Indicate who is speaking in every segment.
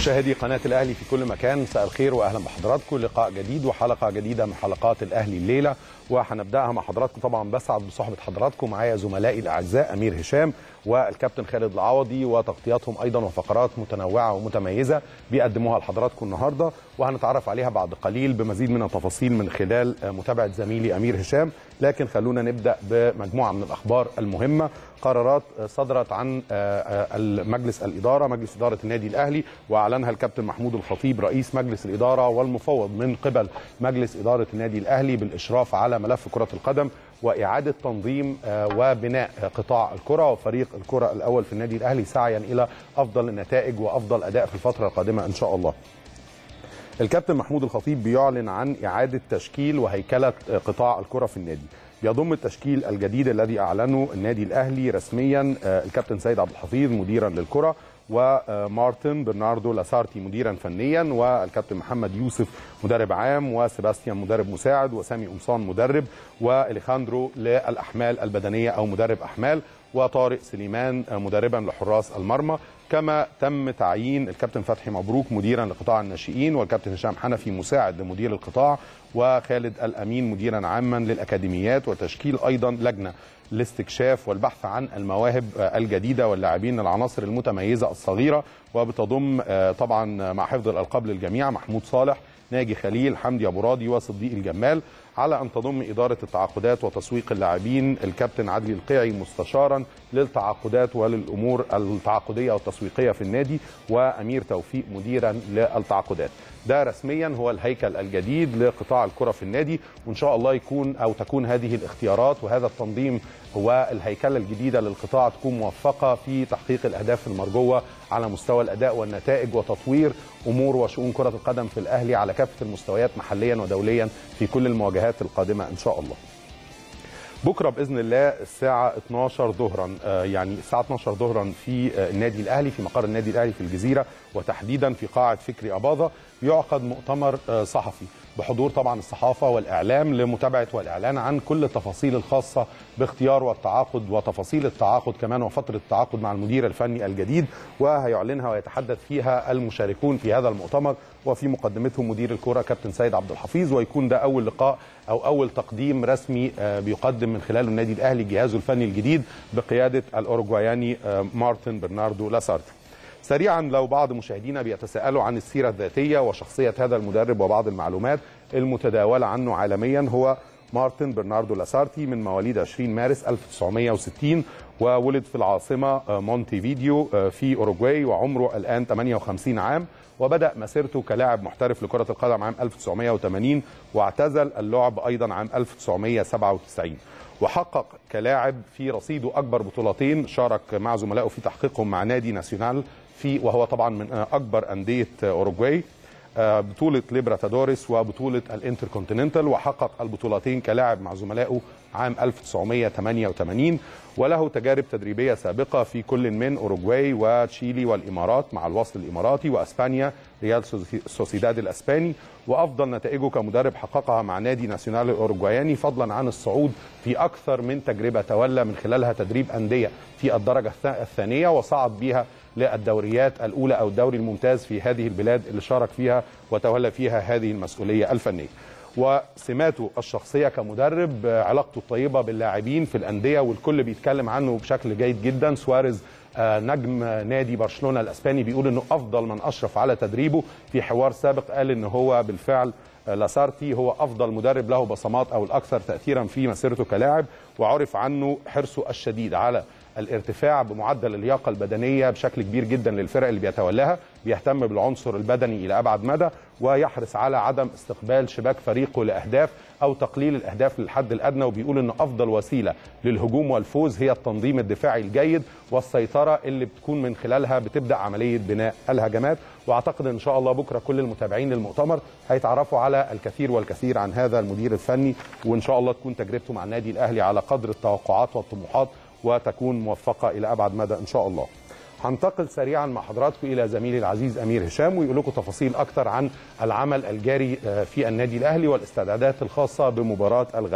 Speaker 1: مشاهدي قناة الأهلي في كل مكان مساء الخير وأهلا بحضراتكم لقاء جديد وحلقة جديدة من حلقات الأهلي الليلة وهنبدأها مع حضراتكم طبعا بسعد بصحبة حضراتكم معايا زملائي الأعزاء أمير هشام والكابتن خالد العوضي وتغطياتهم أيضا وفقرات متنوعة ومتميزة بيقدموها لحضراتكم النهاردة وهنتعرف عليها بعد قليل بمزيد من التفاصيل من خلال متابعة زميلي أمير هشام لكن خلونا نبدأ بمجموعة من الأخبار المهمة قرارات صدرت عن مجلس الإدارة مجلس إدارة النادي الأهلي وأعلنها الكابتن محمود الخطيب رئيس مجلس الإدارة والمفوض من قبل مجلس إدارة النادي الأهلي بالإشراف على ملف كرة القدم وإعادة تنظيم وبناء قطاع الكرة وفريق الكرة الأول في النادي الأهلي سعيا إلى أفضل النتائج وأفضل أداء في الفترة القادمة إن شاء الله الكابتن محمود الخطيب بيعلن عن إعادة تشكيل وهيكلة قطاع الكرة في النادي يضم التشكيل الجديد الذي أعلنه النادي الأهلي رسميا الكابتن سيد عبد الحفيظ مديرا للكرة ومارتن برناردو لاسارتي مديرا فنيا والكابتن محمد يوسف مدرب عام وسيباستيان مدرب مساعد وسامي قمصان مدرب واليخاندرو للاحمال البدنيه او مدرب احمال وطارق سليمان مدربا لحراس المرمى كما تم تعيين الكابتن فتحي مبروك مديرا لقطاع الناشئين والكابتن هشام حنفي مساعد لمدير القطاع وخالد الامين مديرا عاما للاكاديميات وتشكيل ايضا لجنه الاستكشاف والبحث عن المواهب الجديده واللاعبين العناصر المتميزه الصغيره وبتضم طبعا مع حفظ الالقاب للجميع محمود صالح ناجي خليل حمدي ابو راضي وصديق الجمال على ان تضم اداره التعاقدات وتسويق اللاعبين الكابتن عدلي القيعي مستشارا للتعاقدات وللامور التعاقديه والتسويقيه في النادي وامير توفيق مديرا للتعاقدات ده رسميا هو الهيكل الجديد لقطاع الكره في النادي وان شاء الله يكون او تكون هذه الاختيارات وهذا التنظيم والهيكله الجديده للقطاع تكون موفقه في تحقيق الاهداف المرجوه على مستوى الاداء والنتائج وتطوير امور وشؤون كره القدم في الاهلي على كافه المستويات محليا ودوليا في كل المواجهات القادمه ان شاء الله. بكره باذن الله الساعه 12 ظهرا يعني الساعه 12 ظهرا في النادي الاهلي في مقر النادي الاهلي في الجزيره وتحديدا في قاعه فكري اباظه يعقد مؤتمر صحفي بحضور طبعا الصحافه والاعلام لمتابعه والاعلان عن كل التفاصيل الخاصه باختيار والتعاقد وتفاصيل التعاقد كمان وفتره التعاقد مع المدير الفني الجديد وهيعلنها ويتحدث فيها المشاركون في هذا المؤتمر وفي مقدمتهم مدير الكره كابتن سيد عبد الحفيظ ويكون ده اول لقاء او اول تقديم رسمي بيقدم من خلاله النادي الاهلي جهازه الفني الجديد بقياده الاوروجواياني مارتن برناردو لاسارتي. سريعا لو بعض مشاهدينا بيتساءلوا عن السيره الذاتيه وشخصيه هذا المدرب وبعض المعلومات المتداوله عنه عالميا هو مارتن برناردو لاسارتي من مواليد 20 مارس 1960 وولد في العاصمه مونتي فيديو في اوروجواي وعمره الان 58 عام وبدا مسيرته كلاعب محترف لكره القدم عام 1980 واعتزل اللعب ايضا عام 1997 وحقق كلاعب في رصيده اكبر بطولتين شارك مع زملائه في تحقيقهم مع نادي ناسيونال في وهو طبعا من اكبر انديه اوروجواي بطوله ليبراتادوريس وبطوله الانتركونتيننتال وحقق البطولتين كلاعب مع زملائه عام 1988 وله تجارب تدريبيه سابقه في كل من اوروجواي وتشيلي والامارات مع الوصل الاماراتي واسبانيا ريال سوسيداد الاسباني وافضل نتائجه كمدرب حققها مع نادي ناسيونال الاوروجواياني فضلا عن الصعود في اكثر من تجربه تولى من خلالها تدريب انديه في الدرجه الثانيه وصعد بها للدوريات الاولى او الدوري الممتاز في هذه البلاد اللي شارك فيها وتولى فيها هذه المسؤوليه الفنيه. وسماته الشخصيه كمدرب علاقته الطيبه باللاعبين في الانديه والكل بيتكلم عنه بشكل جيد جدا سواريز نجم نادي برشلونه الاسباني بيقول انه افضل من اشرف على تدريبه في حوار سابق قال ان هو بالفعل لاسارتي هو افضل مدرب له بصمات او الاكثر تاثيرا في مسيرته كلاعب وعرف عنه حرصه الشديد على الارتفاع بمعدل اللياقه البدنيه بشكل كبير جدا للفرق اللي بيتولاها بيهتم بالعنصر البدني الى ابعد مدى ويحرص على عدم استقبال شباك فريقه لاهداف او تقليل الاهداف للحد الادنى وبيقول ان افضل وسيله للهجوم والفوز هي التنظيم الدفاعي الجيد والسيطره اللي بتكون من خلالها بتبدا عمليه بناء الهجمات واعتقد ان شاء الله بكره كل المتابعين للمؤتمر هيتعرفوا على الكثير والكثير عن هذا المدير الفني وان شاء الله تكون تجربته مع النادي الاهلي على قدر التوقعات والطموحات وتكون موفقه الى ابعد مدى ان شاء الله. هنتقل سريعا مع حضراتكم الى زميلي العزيز امير هشام ويقول لكم تفاصيل اكثر عن العمل الجاري في النادي الاهلي والاستعدادات الخاصه بمباراه الغد.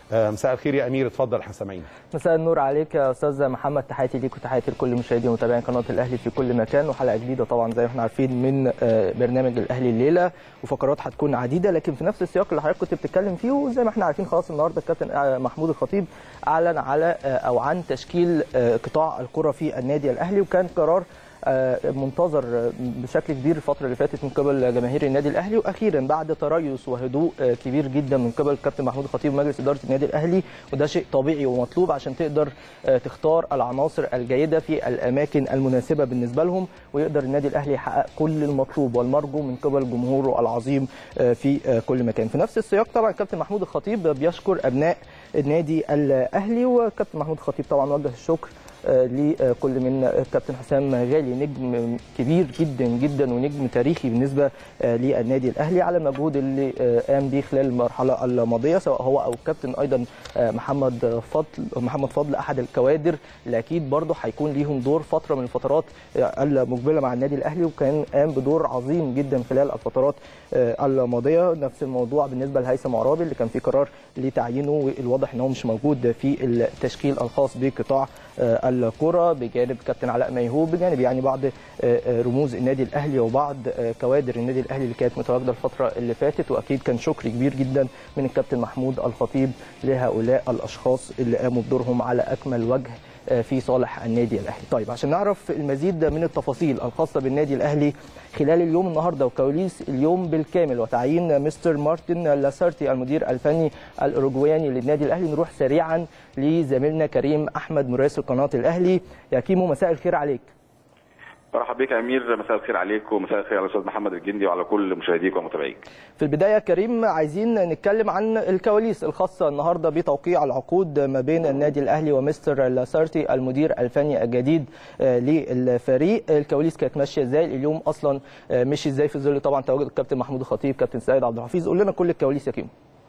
Speaker 1: آه، مساء الخير يا امير اتفضل احنا سامعينك
Speaker 2: مساء النور عليك يا استاذ محمد تحياتي ليك وتحياتي لكل مشاهدي ومتابعين قناه الاهلي في كل مكان وحلقه جديده طبعا زي ما احنا عارفين من آه، برنامج الاهلي الليله وفقرات هتكون عديده لكن في نفس السياق اللي حضرتك كنت بتتكلم فيه وزي ما احنا عارفين خلاص النهارده الكابتن آه، محمود الخطيب اعلن على آه، او عن تشكيل آه، قطاع الكره في النادي الاهلي وكان قرار آه، منتظر آه، بشكل كبير الفتره اللي فاتت من قبل جماهير النادي الاهلي واخيرا بعد تريث وهدوء آه، كبير جدا من قبل الكابتن محمود الخطيب ومجلس اداره النادي الاهلي وده شيء طبيعي ومطلوب عشان تقدر آه، تختار العناصر الجيده في الاماكن المناسبه بالنسبه لهم ويقدر النادي الاهلي يحقق كل المطلوب والمرجو من قبل جمهوره العظيم آه، في آه، كل مكان في نفس السياق طبعا الكابتن محمود الخطيب بيشكر ابناء النادي الاهلي وكابتن محمود الخطيب طبعا وجه الشكر آه، لكل من الكابتن حسام غالي نجم كبير جدا جدا ونجم تاريخي بالنسبه آه، للنادي الاهلي على المجهود اللي آه، قام به خلال المرحله الماضيه سواء هو او الكابتن ايضا آه، محمد فضل محمد فضل احد الكوادر اللي اكيد برضه هيكون ليهم دور فتره من الفترات آه، المقبله مع النادي الاهلي وكان قام بدور عظيم جدا خلال الفترات آه، الماضيه نفس الموضوع بالنسبه لهيثم عرابي اللي كان في قرار لتعيينه والواضح ان هو مش موجود في التشكيل الخاص بقطاع آه، الكره بجانب كابتن علاء ميهوب بجانب يعني بعض آه، آه، رموز النادي الاهلي وبعض آه، كوادر النادي الاهلي اللي كانت متواجده الفتره اللي فاتت واكيد كان شكر كبير جدا من الكابتن محمود الخطيب لهؤلاء الاشخاص اللي قاموا بدورهم على اكمل وجه آه، في صالح النادي الاهلي. طيب عشان نعرف المزيد من التفاصيل الخاصه بالنادي الاهلي خلال اليوم النهارده وكواليس اليوم بالكامل وتعيين مستر مارتن لاسارتي المدير الفني الاوروجواني للنادي الاهلي نروح سريعا لزميلنا كريم احمد مراسل قناه الاهلي يا كيمو مساء الخير عليك.
Speaker 3: مرحبا بك يا امير مساء الخير عليك ومساء الخير على الاستاذ محمد الجندي وعلى كل مشاهديك ومتابعيك.
Speaker 2: في البدايه كريم عايزين نتكلم عن الكواليس الخاصه النهارده بتوقيع العقود ما بين النادي الاهلي ومستر لاسارتي المدير الفني الجديد آه، للفريق الكواليس كانت ماشيه ازاي اليوم اصلا آه، مشي ازاي في ظل طبعا تواجد الكابتن محمود الخطيب كابتن سيد عبد الحفيظ قول لنا كل الكواليس يا كيمو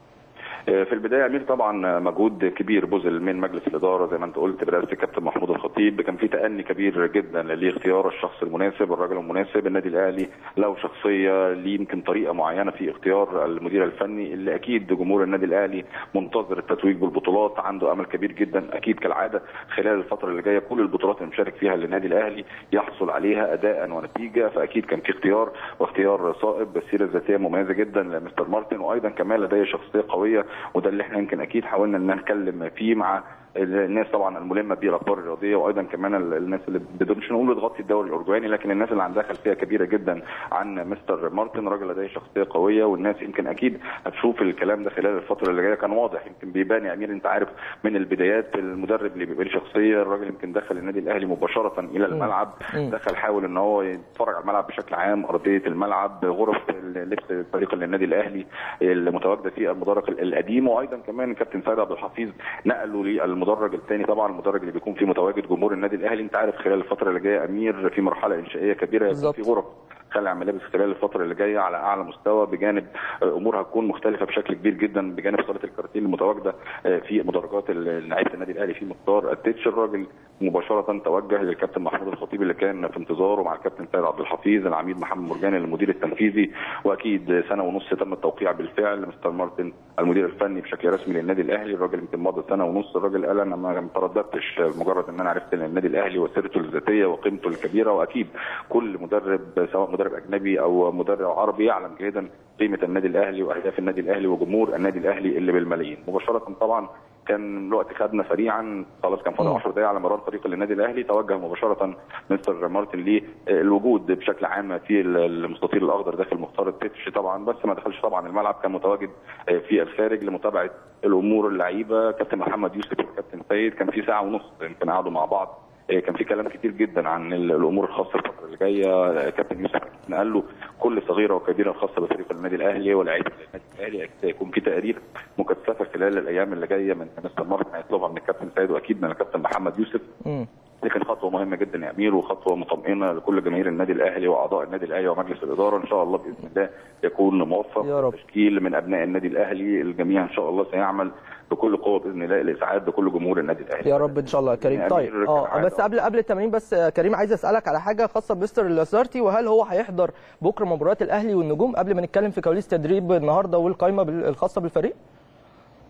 Speaker 3: في البدايه يا امير طبعا مجهود كبير بذل من مجلس الاداره زي ما انت قلت برئاسه الكابتن محمود الخطيب كان في تاني كبير جدا لاختيار الشخص المناسب الراجل المناسب النادي الاهلي له شخصيه ليه يمكن طريقه معينه في اختيار المدير الفني اللي اكيد جمهور النادي الاهلي منتظر التتويج بالبطولات عنده امل كبير جدا اكيد كالعاده خلال الفتره اللي جايه كل البطولات اللي مشارك فيها للنادي الاهلي يحصل عليها اداء ونتيجه فاكيد كان في اختيار واختيار صائب بالسيره الذاتيه مميزه جدا لمستر مارتن وايضا كمان لديه شخصيه قويه وده اللي احنا يمكن اكيد حاولنا ان نتكلم فيه مع الناس طبعا الملمه بالاخبار الرياضيه وايضا كمان ال- الناس اللي بدون مش نقول تغطي الدوري الاورجواني لكن الناس اللي عندها خلفيه كبيره جدا عن مستر مارتن راجل لديه شخصيه قويه والناس يمكن اكيد هتشوف الكلام ده خلال الفتره اللي جايه كان واضح يمكن بيبان يا امير انت عارف من البدايات المدرب اللي بيبقى له شخصيه الراجل يمكن دخل النادي الاهلي مباشره الى الملعب
Speaker 2: مم.
Speaker 3: دخل حاول ان هو يتفرج على الملعب بشكل عام ارضيه الملعب غرف لبس الفريق للنادي الاهلي المتواجده في المدرج القديم وايضا كمان كابتن سيد عبد الحفيظ نقلوا للمدرج الثاني طبعا المدرج اللي بيكون فيه متواجد جمهور النادي الاهلي انت عارف خلال الفتره اللي جايه امير في مرحله انشائيه كبيره يكون
Speaker 2: بالظبط.
Speaker 3: في غرف خلع ملابس خلال الفتره اللي جايه على اعلى مستوى بجانب آه، امور هتكون مختلفه بشكل كبير جدا بجانب صاله الكاراتيه المتواجده آه، في مدرجات ال- لعيبه النادي الاهلي في مختار التتش الراجل مباشره توجه للكابتن محمود الخطيب اللي كان في انتظاره مع الكابتن سيد عبد الحفيظ العميد محمد مرجاني المدير التنفيذي واكيد سنه ونص تم التوقيع بالفعل مستر مارتن المدير الفني بشكل رسمي للنادي الاهلي الراجل يمكن مضى سنه ونص الراجل قال انا ما ما ترددتش مجرد ان انا عرفت ان النادي الاهلي وسيرته الذاتيه وقيمته الكبيره واكيد كل مدرب سواء مدرب اجنبي او مدرب عربي يعلم جيدا قيمه النادي الاهلي واهداف النادي الاهلي وجمهور النادي الاهلي اللي بالملايين مباشره طبعا كان الوقت خدنا سريعا خلاص كان فاضل
Speaker 2: مم.
Speaker 3: 10 دقائق على مران طريق للنادي الاهلي توجه مباشره مستر مارتن للوجود بشكل عام في المستطيل الاخضر داخل مختار التتش طبعا بس ما دخلش طبعا الملعب كان متواجد في الخارج لمتابعه الامور اللعيبه كابتن محمد يوسف وكابتن سيد كان في ساعه ونص يمكن قعدوا مع بعض كان في كلام كتير جدا عن الامور الخاصه الفتره اللي جايه كابتن يوسف قال له كل صغيره وكبيره خاصه بفريق النادي الاهلي ولاعيبه النادي الاهلي يكون في تقارير مكثفه خلال الايام اللي جايه من مستر مارتن هيطلبها من الكابتن سيد واكيد من الكابتن محمد يوسف
Speaker 2: مم.
Speaker 3: لكن خطوه مهمه جدا يا امير وخطوه مطمئنه لكل جماهير النادي الاهلي واعضاء النادي الاهلي ومجلس الاداره ان شاء الله باذن الله يكون موفق
Speaker 2: يا رب.
Speaker 3: تشكيل من ابناء النادي الاهلي الجميع ان شاء الله سيعمل بكل قوه باذن الله لاسعاد بكل جمهور النادي الاهلي
Speaker 2: يا رب ان شاء الله يا كريم
Speaker 3: يعني
Speaker 2: طيب
Speaker 3: أمير
Speaker 2: اه
Speaker 3: كالعادة.
Speaker 2: بس قبل قبل التمرين بس آه، كريم عايز اسالك على حاجه خاصه بمستر لاسارتي وهل هو هيحضر بكره مباريات الاهلي والنجوم قبل ما نتكلم في كواليس تدريب النهارده والقائمه بال- الخاصه بالفريق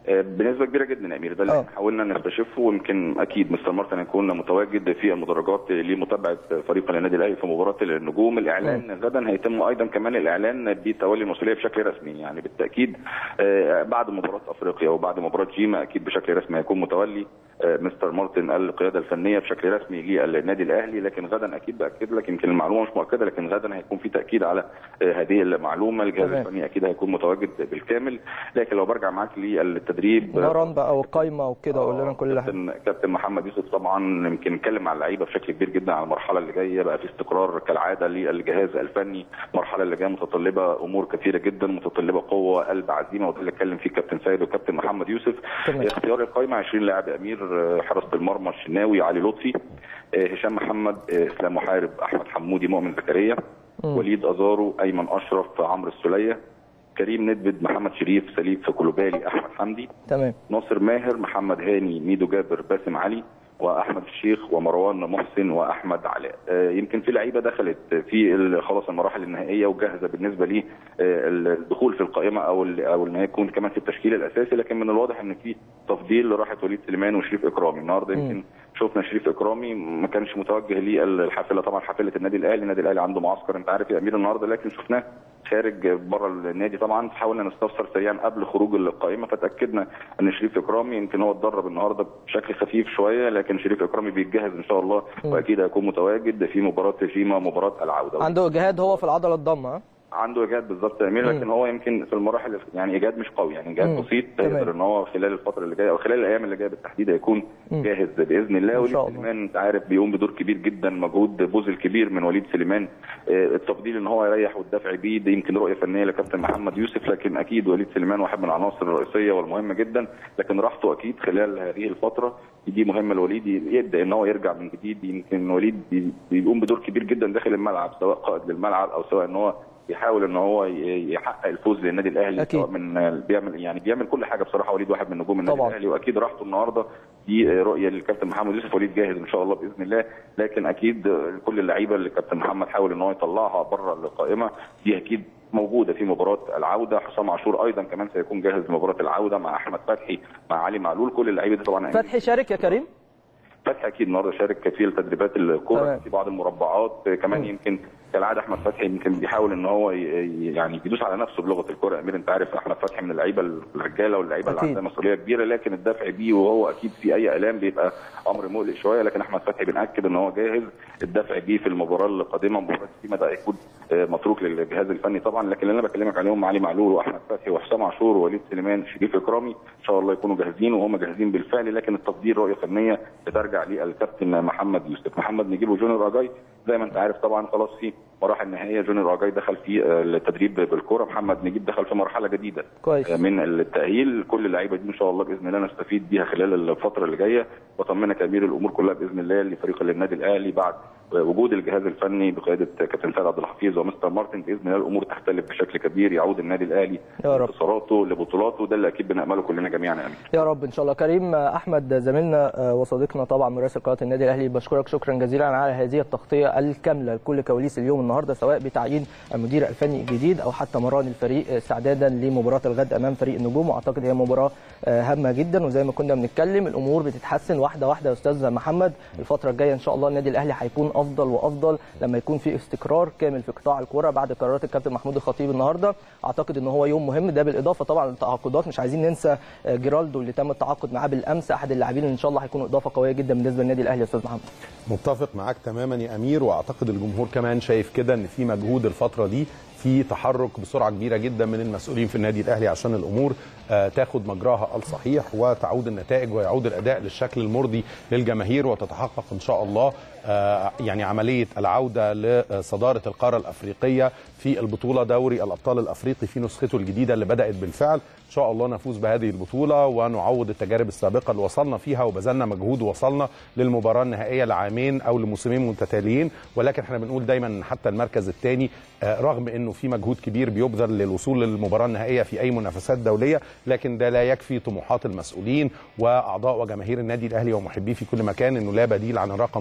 Speaker 3: بنسبه كبيره جدا يا امير ده اللي
Speaker 2: آه.
Speaker 3: احنا حاولنا نكتشفه ويمكن اكيد مستر مارتن هيكون متواجد في المدرجات لمتابعه فريق النادي الاهلي في مباراه النجوم الاعلان غدا هيتم ايضا كمان الاعلان بتولي المسؤوليه بشكل رسمي يعني بالتاكيد آه، بعد مباراه افريقيا وبعد مباراه جيما اكيد بشكل رسمي هيكون متولي آه، مستر مارتن القياده الفنيه بشكل رسمي للنادي الاهلي لكن غدا اكيد باكد لك يمكن المعلومه مش مؤكده لكن غدا هيكون في تاكيد على آه، هذه المعلومه الجهاز
Speaker 2: تمام.
Speaker 3: الفني اكيد هيكون متواجد بالكامل لكن لو برجع معاك للتدريب
Speaker 2: مران بقى والقايمه وكده قول لنا كل حاجه
Speaker 3: كابتن كابتن محمد يوسف طبعا يمكن اتكلم مع اللعيبه بشكل كبير جدا على المرحله اللي جايه بقى في استقرار كالعاده للجهاز الفني المرحله اللي جايه متطلبه امور كثيره جدا متطلبه قوه قلب عزيمه وده اللي اتكلم فيه كابتن سيد وكابتن محمد يوسف
Speaker 2: تمام.
Speaker 3: اختيار القائمه 20 لاعب يا امير آه، حراسه المرمى الشناوي علي لطفي آه، هشام محمد آه، اسلام محارب احمد حمودي مؤمن زكريا وليد ازارو ايمن اشرف عمرو السوليه كريم ندبد محمد شريف سليف كولوبالي احمد حمدي
Speaker 2: تمام
Speaker 3: ناصر ماهر محمد هاني ميدو جابر باسم علي واحمد الشيخ ومروان محسن واحمد علاء آه، يمكن في لعيبه دخلت في ال- خلاص المراحل النهائيه وجاهزه بالنسبه لي الدخول في القائمه او ال- او ان هي تكون كمان في التشكيل الاساسي لكن من الواضح ان في تفضيل لراحه وليد سليمان وشريف اكرامي النهارده يمكن شفنا شريف اكرامي ما كانش متوجه للحافله طبعا حافله النادي الاهلي النادي الاهلي عنده معسكر انت عارف يا امير النهارده لكن شفناه خارج بره النادي طبعا حاولنا نستفسر سريعا قبل خروج القائمه فتاكدنا ان شريف اكرامي يمكن هو اتدرب النهارده بشكل خفيف شويه لكن شريف اكرامي بيتجهز ان شاء الله واكيد هيكون متواجد في مباراه جيما مباراه العوده
Speaker 2: عنده اجهاد هو في العضله الضمه ها؟
Speaker 3: عنده اجهاد بالظبط يا امير لكن هو يمكن في المراحل يعني اجهاد مش قوي يعني اجهاد
Speaker 2: مم.
Speaker 3: بسيط
Speaker 2: تمام.
Speaker 3: يقدر ان هو خلال الفتره اللي جايه او خلال الايام اللي جايه بالتحديد هيكون جاهز باذن الله
Speaker 2: إن
Speaker 3: وليد
Speaker 2: شاء الله.
Speaker 3: سليمان انت عارف بيقوم بدور كبير جدا مجهود بذل كبير من وليد سليمان آه، التفضيل ان هو يريح والدفع بيه دي يمكن رؤيه فنيه لكابتن محمد يوسف لكن اكيد وليد سليمان واحد من العناصر الرئيسيه والمهمه جدا لكن راحته اكيد خلال هذه الفتره دي مهمه لوليد يبدا ان هو يرجع من جديد يمكن وليد بي- بيقوم بدور كبير جدا داخل الملعب سواء قائد للملعب او سواء ان هو يحاول ان هو ي- يحقق الفوز للنادي الاهلي
Speaker 2: أكيد.
Speaker 3: سواء من بيعمل يعني بيعمل كل حاجه بصراحه وليد واحد من نجوم النادي
Speaker 2: طبعاً.
Speaker 3: الاهلي واكيد راحته النهارده دي رؤيه للكابتن محمد يوسف وليد جاهز ان شاء الله باذن الله لكن اكيد كل اللعيبه اللي الكابتن محمد حاول ان هو يطلعها بره القائمه دي اكيد موجوده في مباراه العوده حسام عاشور ايضا كمان سيكون جاهز لمباراه العوده مع احمد فتحي مع علي معلول كل اللعيبه دي طبعا
Speaker 2: فتحي شارك يا كريم
Speaker 3: فتحي اكيد النهارده شارك في التدريبات الكوره
Speaker 2: تمام.
Speaker 3: في بعض المربعات كمان يمكن كالعاده احمد فتحي يمكن بيحاول ان هو ي- ي- يعني يدوس على نفسه بلغه الكوره امير انت عارف احمد فتحي من اللعيبه الرجاله واللعيبه اللي
Speaker 2: أكيد.
Speaker 3: عندها مسؤوليه كبيره لكن الدفع بيه وهو اكيد في اي الام بيبقى امر مقلق شويه لكن احمد فتحي بناكد ان هو جاهز الدفع بيه في المباراه القادمه مباراه سيما ده هيكون آه، متروك للجهاز الفني طبعا لكن اللي انا بكلمك عليهم علي معلول واحمد فتحي وحسام عاشور ووليد سليمان شريف اكرامي ان شاء الله يكونوا جاهزين وهم جاهزين بالفعل لكن التقدير رؤيه فنيه بترجع للكابتن محمد يوسف محمد نجيب وجونيور اجاي زي ما انت عارف طبعا خلاص في مراحل نهائيه جونيور اجاي دخل في آه، التدريب بالكوره محمد نجيب دخل في مرحله جديده
Speaker 2: كويس.
Speaker 3: آه، من التاهيل كل اللعيبه دي ان شاء الله باذن الله نستفيد بيها خلال الفتره اللي جايه واطمنك يا امير الامور كلها باذن الله لفريق النادي الاهلي بعد وجود الجهاز الفني بقياده كابتن سيد عبد الحفيظ ومستر مارتن باذن الله الامور تختلف بشكل كبير يعود النادي الاهلي
Speaker 2: يا رب.
Speaker 3: لانتصاراته لبطولاته ده اللي اكيد بنامله كلنا جميعا يا امير
Speaker 2: يا رب ان شاء الله كريم احمد زميلنا آه، وصديقنا طبعا مراسل قناه النادي الاهلي بشكرك شكرا جزيلا على هذه التغطيه الكامله لكل كواليس اليوم النهارده سواء بتعيين المدير الفني الجديد او حتى مران الفريق آه، استعدادا لمباراه الغد امام فريق النجوم واعتقد هي مباراه آه، هامه جدا وزي ما كنا بنتكلم الامور بتتحسن واحده واحده يا استاذ محمد الفتره الجايه ان شاء الله النادي الاهلي هيكون افضل وافضل لما يكون في استقرار كامل في قطاع الكره بعد قرارات الكابتن محمود الخطيب النهارده اعتقد ان هو يوم مهم ده بالاضافه طبعا للتعاقدات مش عايزين ننسى آه، جيرالدو اللي تم التعاقد معاه بالامس احد اللاعبين اللي ان شاء الله هيكون اضافه قويه جدا بالنسبه للنادي الاهلي يا استاذ محمد
Speaker 1: متفق معاك تماما يا امير واعتقد الجمهور كمان شايف كده ان في مجهود الفتره دي في تحرك بسرعه كبيره جدا من المسؤولين في النادي الاهلي عشان الامور آه، تاخد مجراها الصحيح وتعود النتائج ويعود الاداء للشكل المرضي للجماهير وتتحقق ان شاء الله آه، يعني عمليه العوده لصداره القاره الافريقيه في البطوله دوري الابطال الافريقي في نسخته الجديده اللي بدات بالفعل ان شاء الله نفوز بهذه البطوله ونعوض التجارب السابقه اللي وصلنا فيها وبذلنا مجهود ووصلنا للمباراه النهائيه لعامين او لموسمين متتاليين ولكن احنا بنقول دايما ان حتى المركز الثاني رغم انه في مجهود كبير بيبذل للوصول للمباراه النهائيه في اي منافسات دوليه لكن ده لا يكفي طموحات المسؤولين واعضاء وجماهير النادي الاهلي ومحبيه في كل مكان انه لا بديل عن الرقم واحد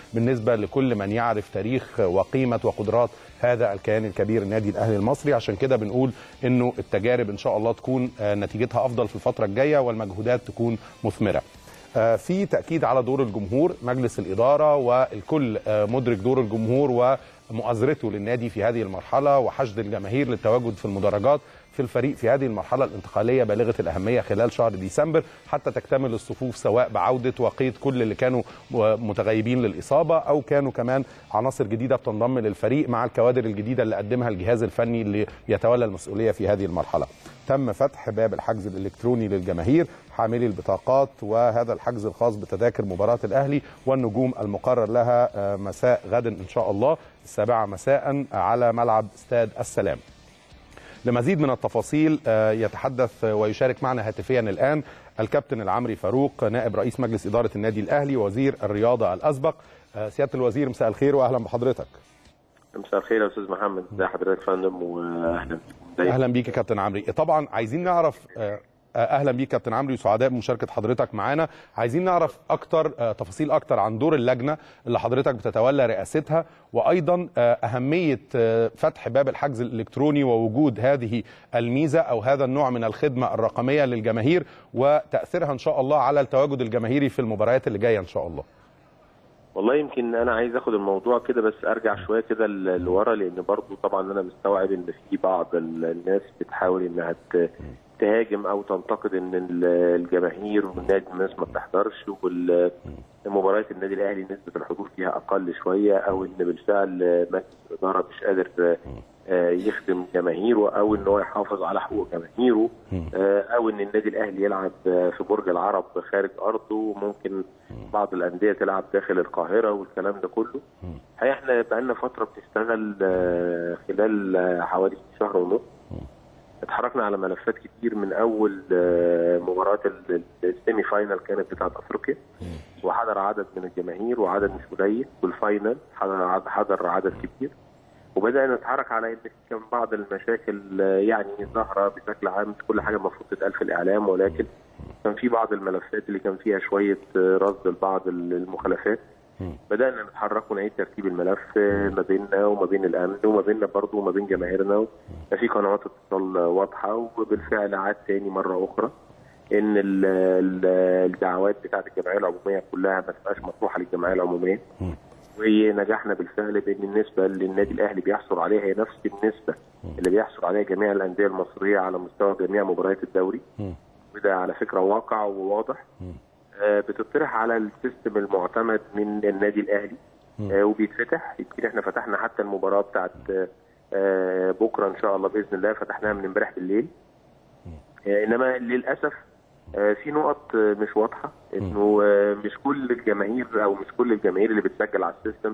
Speaker 1: بالنسبه لكل من يعرف تاريخ وقيمه وقدرات هذا الكيان الكبير النادي الاهلي المصري عشان كده بنقول انه التجارب ان شاء الله تكون نتيجتها افضل في الفتره الجايه والمجهودات تكون مثمره في تاكيد على دور الجمهور مجلس الاداره والكل مدرك دور الجمهور ومؤازرته للنادي في هذه المرحله وحشد الجماهير للتواجد في المدرجات في الفريق في هذه المرحله الانتقاليه بالغه الاهميه خلال شهر ديسمبر حتى تكتمل الصفوف سواء بعوده وقيد كل اللي كانوا متغيبين للاصابه او كانوا كمان عناصر جديده بتنضم للفريق مع الكوادر الجديده اللي قدمها الجهاز الفني اللي يتولى المسؤوليه في هذه المرحله. تم فتح باب الحجز الالكتروني للجماهير حاملي البطاقات وهذا الحجز الخاص بتذاكر مباراه الاهلي والنجوم المقرر لها مساء غد ان شاء الله السابعه مساء على ملعب استاد السلام. لمزيد من التفاصيل يتحدث ويشارك معنا هاتفيا الان الكابتن العمري فاروق نائب رئيس مجلس اداره النادي الاهلي وزير الرياضه الاسبق سياده الوزير مساء الخير واهلا بحضرتك
Speaker 4: مساء الخير يا استاذ محمد ازي حضرتك يا فندم واهلا
Speaker 1: اهلا بيك يا كابتن عمري طبعا عايزين نعرف اهلا بيك كابتن عمرو وسعداء بمشاركه حضرتك معانا عايزين نعرف اكتر تفاصيل اكتر عن دور اللجنه اللي حضرتك بتتولى رئاستها وايضا اهميه فتح باب الحجز الالكتروني ووجود هذه الميزه او هذا النوع من الخدمه الرقميه للجماهير وتاثيرها ان شاء الله على التواجد الجماهيري في المباريات اللي جايه ان شاء الله
Speaker 4: والله يمكن انا عايز اخد الموضوع كده بس ارجع شويه كده لورا لان برضو طبعا انا مستوعب ان في بعض الناس بتحاول انها تهاجم او تنتقد ان الجماهير والنادي الناس ما بتحضرش والمباريات النادي الاهلي نسبه الحضور فيها اقل شويه او ان بالفعل مجلس الاداره مش قادر يخدم جماهيره او ان هو يحافظ على حقوق جماهيره او ان النادي الاهلي يلعب في برج العرب خارج ارضه وممكن بعض الانديه تلعب داخل القاهره والكلام ده كله الحقيقه احنا بقى لنا فتره بنشتغل خلال حوالي شهر ونص اتحركنا على ملفات كتير من اول مباراه السيمي فاينال كانت بتاعت افريقيا وحضر عدد من الجماهير وعدد مش قليل والفاينل حضر حضر عدد كبير وبدانا نتحرك على ان كان بعض المشاكل يعني ظاهره بشكل عام كل حاجه المفروض تتقال في الاعلام ولكن كان في بعض الملفات اللي كان فيها شويه رصد لبعض المخالفات بدانا نتحرك ونعيد ترتيب الملف ما بيننا وما بين الامن وما بيننا برضه وما بين جماهيرنا في قنوات اتصال واضحه وبالفعل عاد تاني مره اخرى ان الدعوات بتاعت الجمعيه العموميه كلها ما تبقاش مطروحه للجمعيه العموميه ونجحنا بالفعل بان النسبه اللي النادي الاهلي بيحصل عليها هي نفس النسبه اللي بيحصل عليها جميع الانديه المصريه على مستوى جميع مباريات الدوري وده على فكره واقع وواضح بتطرح على السيستم المعتمد من النادي الاهلي وبيتفتح يمكن احنا فتحنا حتى المباراه بتاعت بكره ان شاء الله باذن الله فتحناها من امبارح بالليل انما للاسف في نقط مش واضحه انه مش كل الجماهير او مش كل الجماهير اللي بتسجل على السيستم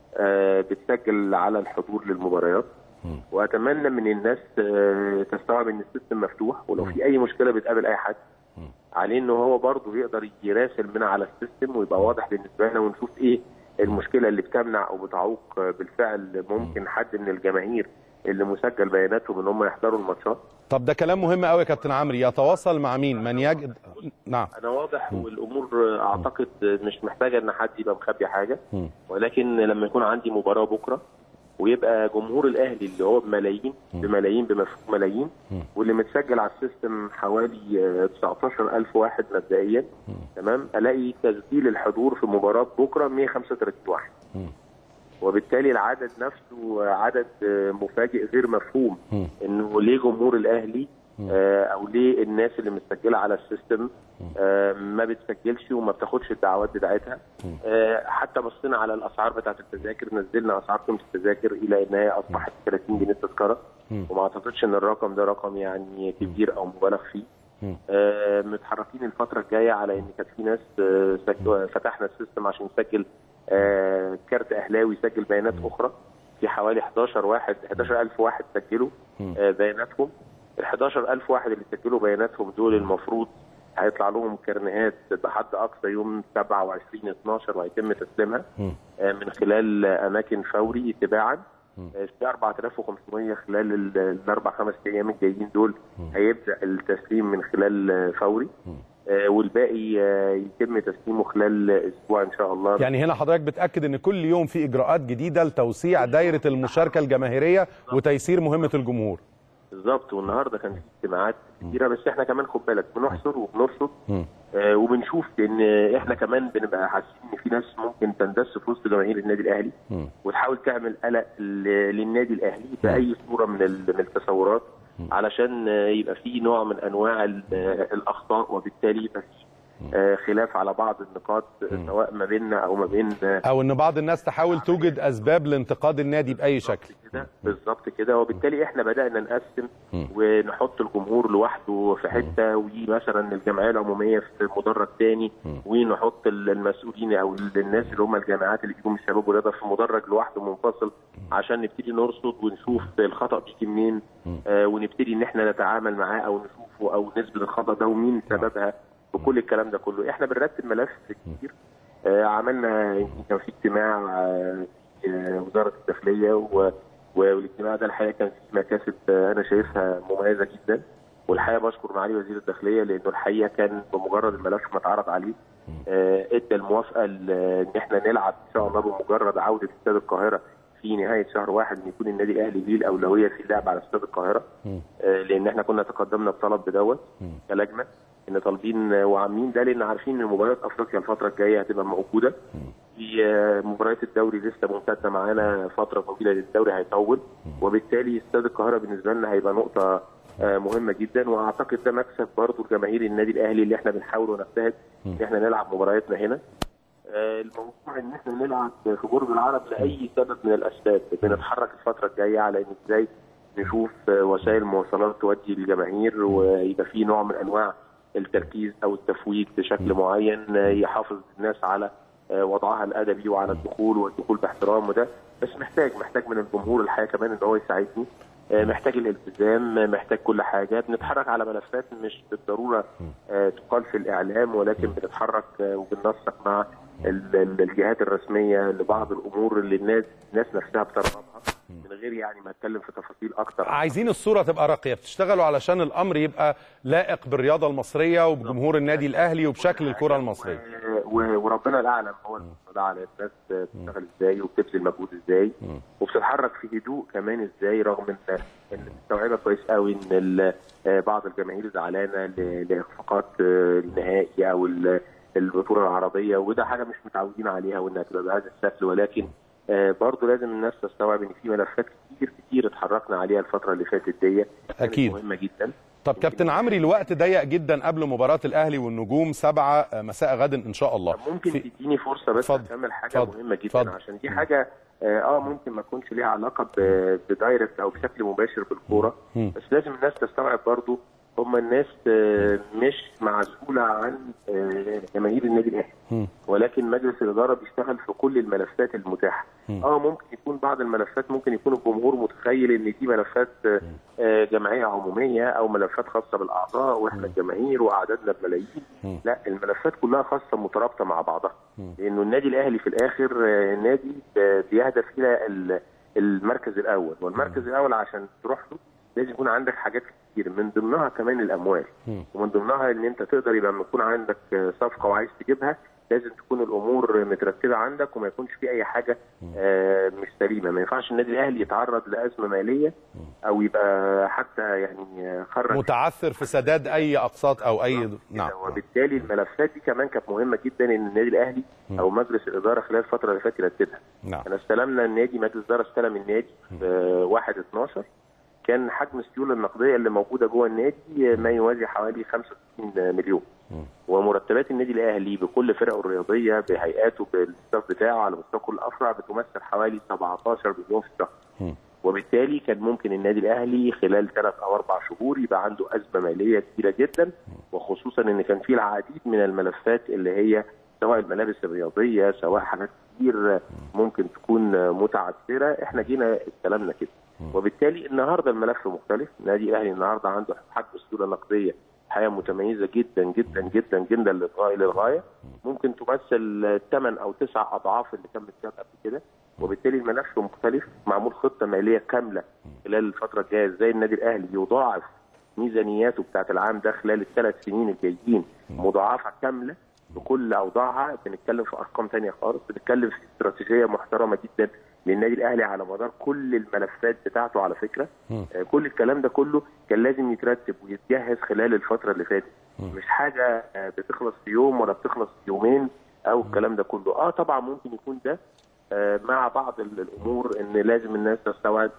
Speaker 4: بتسجل على الحضور للمباريات واتمنى من الناس تستوعب ان السيستم مفتوح ولو في اي مشكله بتقابل اي حد عليه ان هو برضه يقدر يراسل من على السيستم ويبقى واضح بالنسبه لنا ونشوف ايه المشكله اللي بتمنع او بتعوق بالفعل ممكن حد من الجماهير اللي مسجل بياناتهم ان هم يحضروا الماتشات
Speaker 1: طب ده كلام مهم قوي يا كابتن عمرو يتواصل مع مين من يجد نعم
Speaker 4: انا واضح والامور اعتقد مش محتاجه ان حد يبقى مخبي حاجه ولكن لما يكون عندي مباراه بكره ويبقى جمهور الاهلي اللي هو بملايين بملايين بمفهوم ملايين واللي متسجل على السيستم حوالي 19000 واحد مبدئيا تمام الاقي تسجيل الحضور في مباراه بكره 135 واحد وبالتالي العدد نفسه عدد مفاجئ غير مفهوم انه ليه جمهور الاهلي او ليه الناس اللي متسجله على السيستم ما بتسجلش وما بتاخدش الدعوات بتاعتها حتى بصينا على الاسعار بتاعت التذاكر نزلنا اسعار قيمه التذاكر الى ان هي اصبحت 30 جنيه التذكره وما اعتقدش ان الرقم ده رقم يعني كبير او مبالغ فيه متحركين الفتره الجايه على ان كانت في ناس فتحنا السيستم عشان نسجل كارت اهلاوي يسجل بيانات اخرى في حوالي 11 واحد 11000 واحد سجلوا بياناتهم ال 11000 واحد اللي سجلوا بياناتهم دول المفروض هيطلع لهم كرنيهات بحد اقصى يوم 27 12 وهيتم تسليمها من خلال اماكن فوري تباعا في 4500 خلال الاربع خمس ايام الجايين دول هيبدا التسليم من خلال فوري آه، والباقي آه، يتم تسليمه خلال اسبوع ان شاء الله
Speaker 1: يعني هنا حضرتك بتاكد ان كل يوم في اجراءات جديده لتوسيع دايره المشاركه الجماهيريه وتيسير مهمه الجمهور
Speaker 4: بالظبط والنهارده كان في اجتماعات كتيره بس احنا كمان خد بالك بنحصر وبنرصد
Speaker 1: مم.
Speaker 4: آه وبنشوف ان احنا كمان بنبقى حاسين ان في ناس ممكن تندس في وسط جماهير النادي الاهلي
Speaker 1: مم.
Speaker 4: وتحاول تعمل قلق ل- للنادي الاهلي باي صوره من ال- من التصورات علشان آه، يبقى في نوع من انواع ال- آه، الاخطاء وبالتالي يبقى في آه، خلاف على بعض النقاط آه، سواء ما بيننا او ما بين آه،
Speaker 1: او ان بعض الناس تحاول توجد اسباب لانتقاد النادي باي شكل
Speaker 4: كده بالظبط كده وبالتالي احنا بدانا نقسم ونحط الجمهور لوحده في حته ومثلا الجمعيه العموميه في مدرج تاني ونحط ال- المسؤولين او الناس اللي هم الجامعات اللي بيجوا من الشباب والرياضه في مدرج لوحده منفصل عشان نبتدي نرصد ونشوف الخطا بيجي منين آه ونبتدي ان احنا نتعامل معاه او نشوفه او نثبت الخطا ده ومين سببها وكل الكلام ده كله احنا بنرتب ملف كتير آه عملنا يمكن كان في اجتماع آه في آه وزاره الداخليه و والاجتماع ده الحقيقه كان فيه مكاسب آه، انا شايفها مميزه جدا والحقيقه بشكر معالي وزير الداخليه لانه الحقيقه كان بمجرد الملف ما اتعرض عليه آه، ادى الموافقه ل- ان احنا نلعب ان شاء الله بمجرد عوده استاد القاهره في نهايه شهر واحد ان يكون النادي الاهلي ليه الاولويه في اللعب على استاد القاهره آه، لان احنا كنا تقدمنا بطلب بدوت كلجنه ان طالبين آه، وعاملين ده لان عارفين ان مباريات افريقيا الفتره الجايه هتبقى موجوده في آه، مباريات الدوري لسه ممتده معانا فتره طويله للدوري هيطول وبالتالي استاد القاهره بالنسبه لنا هيبقى نقطه آه، مهمه جدا واعتقد ده مكسب برضه لجماهير النادي الاهلي اللي احنا بنحاول ونجتهد ان احنا نلعب مبارياتنا هنا آه، الموضوع ان احنا نلعب في برج العرب لاي سبب من الاسباب بنتحرك الفتره الجايه على ان ازاي نشوف آه، وسائل مواصلات تودي الجماهير ويبقى في نوع من انواع التركيز او التفويت بشكل معين آه، يحافظ الناس على آه، وضعها الادبي وعلى الدخول والدخول باحترام وده بس محتاج محتاج من الجمهور الحقيقه كمان ان هو يساعدني آه، محتاج الالتزام آه، محتاج كل حاجه بنتحرك على ملفات مش بالضروره آه، تقال في الاعلام ولكن بنتحرك آه، وبننسق مع ال- ال- الجهات الرسميه لبعض الامور اللي الناس الناس نفسها بترغبها من غير يعني ما اتكلم في تفاصيل اكتر
Speaker 1: عايزين الصوره تبقى راقيه بتشتغلوا علشان الامر يبقى لائق بالرياضه المصريه وبجمهور النادي الاهلي وبشكل الكره المصريه
Speaker 4: و- وربنا الاعلم هو المسؤول على الناس بتشتغل ازاي وبتبذل مجهود ازاي وبتتحرك في هدوء كمان ازاي رغم ان ان مستوعبه كويس قوي ان ال- آه، بعض الجماهير زعلانه ل- لاخفاقات آه، النهائي او ال- البطوله العربيه وده حاجه مش متعودين عليها وانها تبقى بهذا الشكل ولكن آه، برضه لازم الناس تستوعب ان في ملفات كتير كتير اتحركنا عليها الفتره اللي فاتت دي كانت
Speaker 1: أكيد.
Speaker 4: مهمه جدا
Speaker 1: طب كابتن عمري الوقت ضيق جدا قبل مباراه الاهلي والنجوم سبعة مساء غد ان شاء الله
Speaker 4: ممكن
Speaker 1: في-
Speaker 4: تديني فرصه بس
Speaker 1: اتفضل.
Speaker 4: اكمل حاجه
Speaker 1: اتفضل.
Speaker 4: مهمه جدا
Speaker 1: اتفضل.
Speaker 4: عشان دي حاجه اه آه، ممكن ما تكونش ليها علاقه ب- بدايركت او بشكل مباشر بالكوره
Speaker 1: مم.
Speaker 4: بس لازم الناس تستوعب برضو هم الناس آه، مش معزوله عن آه، جماهير النادي الاهلي
Speaker 1: مم.
Speaker 4: ولكن مجلس الاداره بيشتغل في كل الملفات المتاحه اه ممكن يكون بعض الملفات ممكن يكون الجمهور متخيل ان دي ملفات آه، آه، جمعيه عموميه او ملفات خاصه بالاعضاء واحنا الجماهير واعدادنا بملايين لا الملفات كلها خاصه مترابطه مع بعضها لانه النادي الاهلي في الاخر آه، نادي آه، بيهدف الى ال- المركز الاول والمركز الاول عشان تروح له لازم يكون عندك حاجات كتير من ضمنها كمان الاموال ومن ضمنها ان انت تقدر يبقى لما يكون عندك آه، صفقه وعايز تجيبها لازم تكون الامور مترتبه عندك وما يكونش في اي حاجه آه، مش سليمه ما ينفعش النادي الاهلي يتعرض لازمه ماليه او يبقى حتى يعني آه، خرج
Speaker 1: متعثر في سداد اي اقساط او اي نعم
Speaker 4: كده. وبالتالي الملفات دي كمان كانت مهمه جدا ان النادي الاهلي او مجلس الاداره خلال الفتره اللي فاتت يرتبها
Speaker 1: نعم
Speaker 4: احنا استلمنا النادي مجلس الاداره استلم النادي في 1 12 كان حجم السيوله النقديه اللي موجوده جوه النادي ما يوازي حوالي 65 مليون ومرتبات النادي الاهلي بكل فرقه الرياضيه بهيئاته بالستاف بتاعه على مستوى كل الافرع بتمثل حوالي 17 مليون في الشهر وبالتالي كان ممكن النادي الاهلي خلال ثلاث او اربع شهور يبقى عنده ازمه ماليه كبيره جدا وخصوصا ان كان في العديد من الملفات اللي هي سواء الملابس الرياضيه سواء حاجات كتير ممكن تكون متعثره احنا جينا استلمنا كده وبالتالي النهارده الملف مختلف النادي الاهلي النهارده عنده حجم السيوله النقديه حياه متميزه جدا جدا جدا جدا للغايه للغايه ممكن تمثل 8 او 9 اضعاف اللي كان متساب قبل كده وبالتالي الملف مختلف معمول خطه ماليه كامله خلال الفتره الجايه ازاي النادي الاهلي يضاعف ميزانياته بتاعت العام ده خلال الثلاث سنين الجايين مضاعفه كامله بكل اوضاعها بنتكلم في ارقام ثانيه خالص بنتكلم في استراتيجيه محترمه جدا للنادي الاهلي على مدار كل الملفات بتاعته على فكره آه، كل الكلام ده كله كان لازم يترتب ويتجهز خلال الفتره اللي فاتت مش حاجه آه، بتخلص في يوم ولا بتخلص في يومين او الكلام ده كله اه طبعا ممكن يكون ده آه، مع بعض ال- الامور ان لازم الناس تستوعب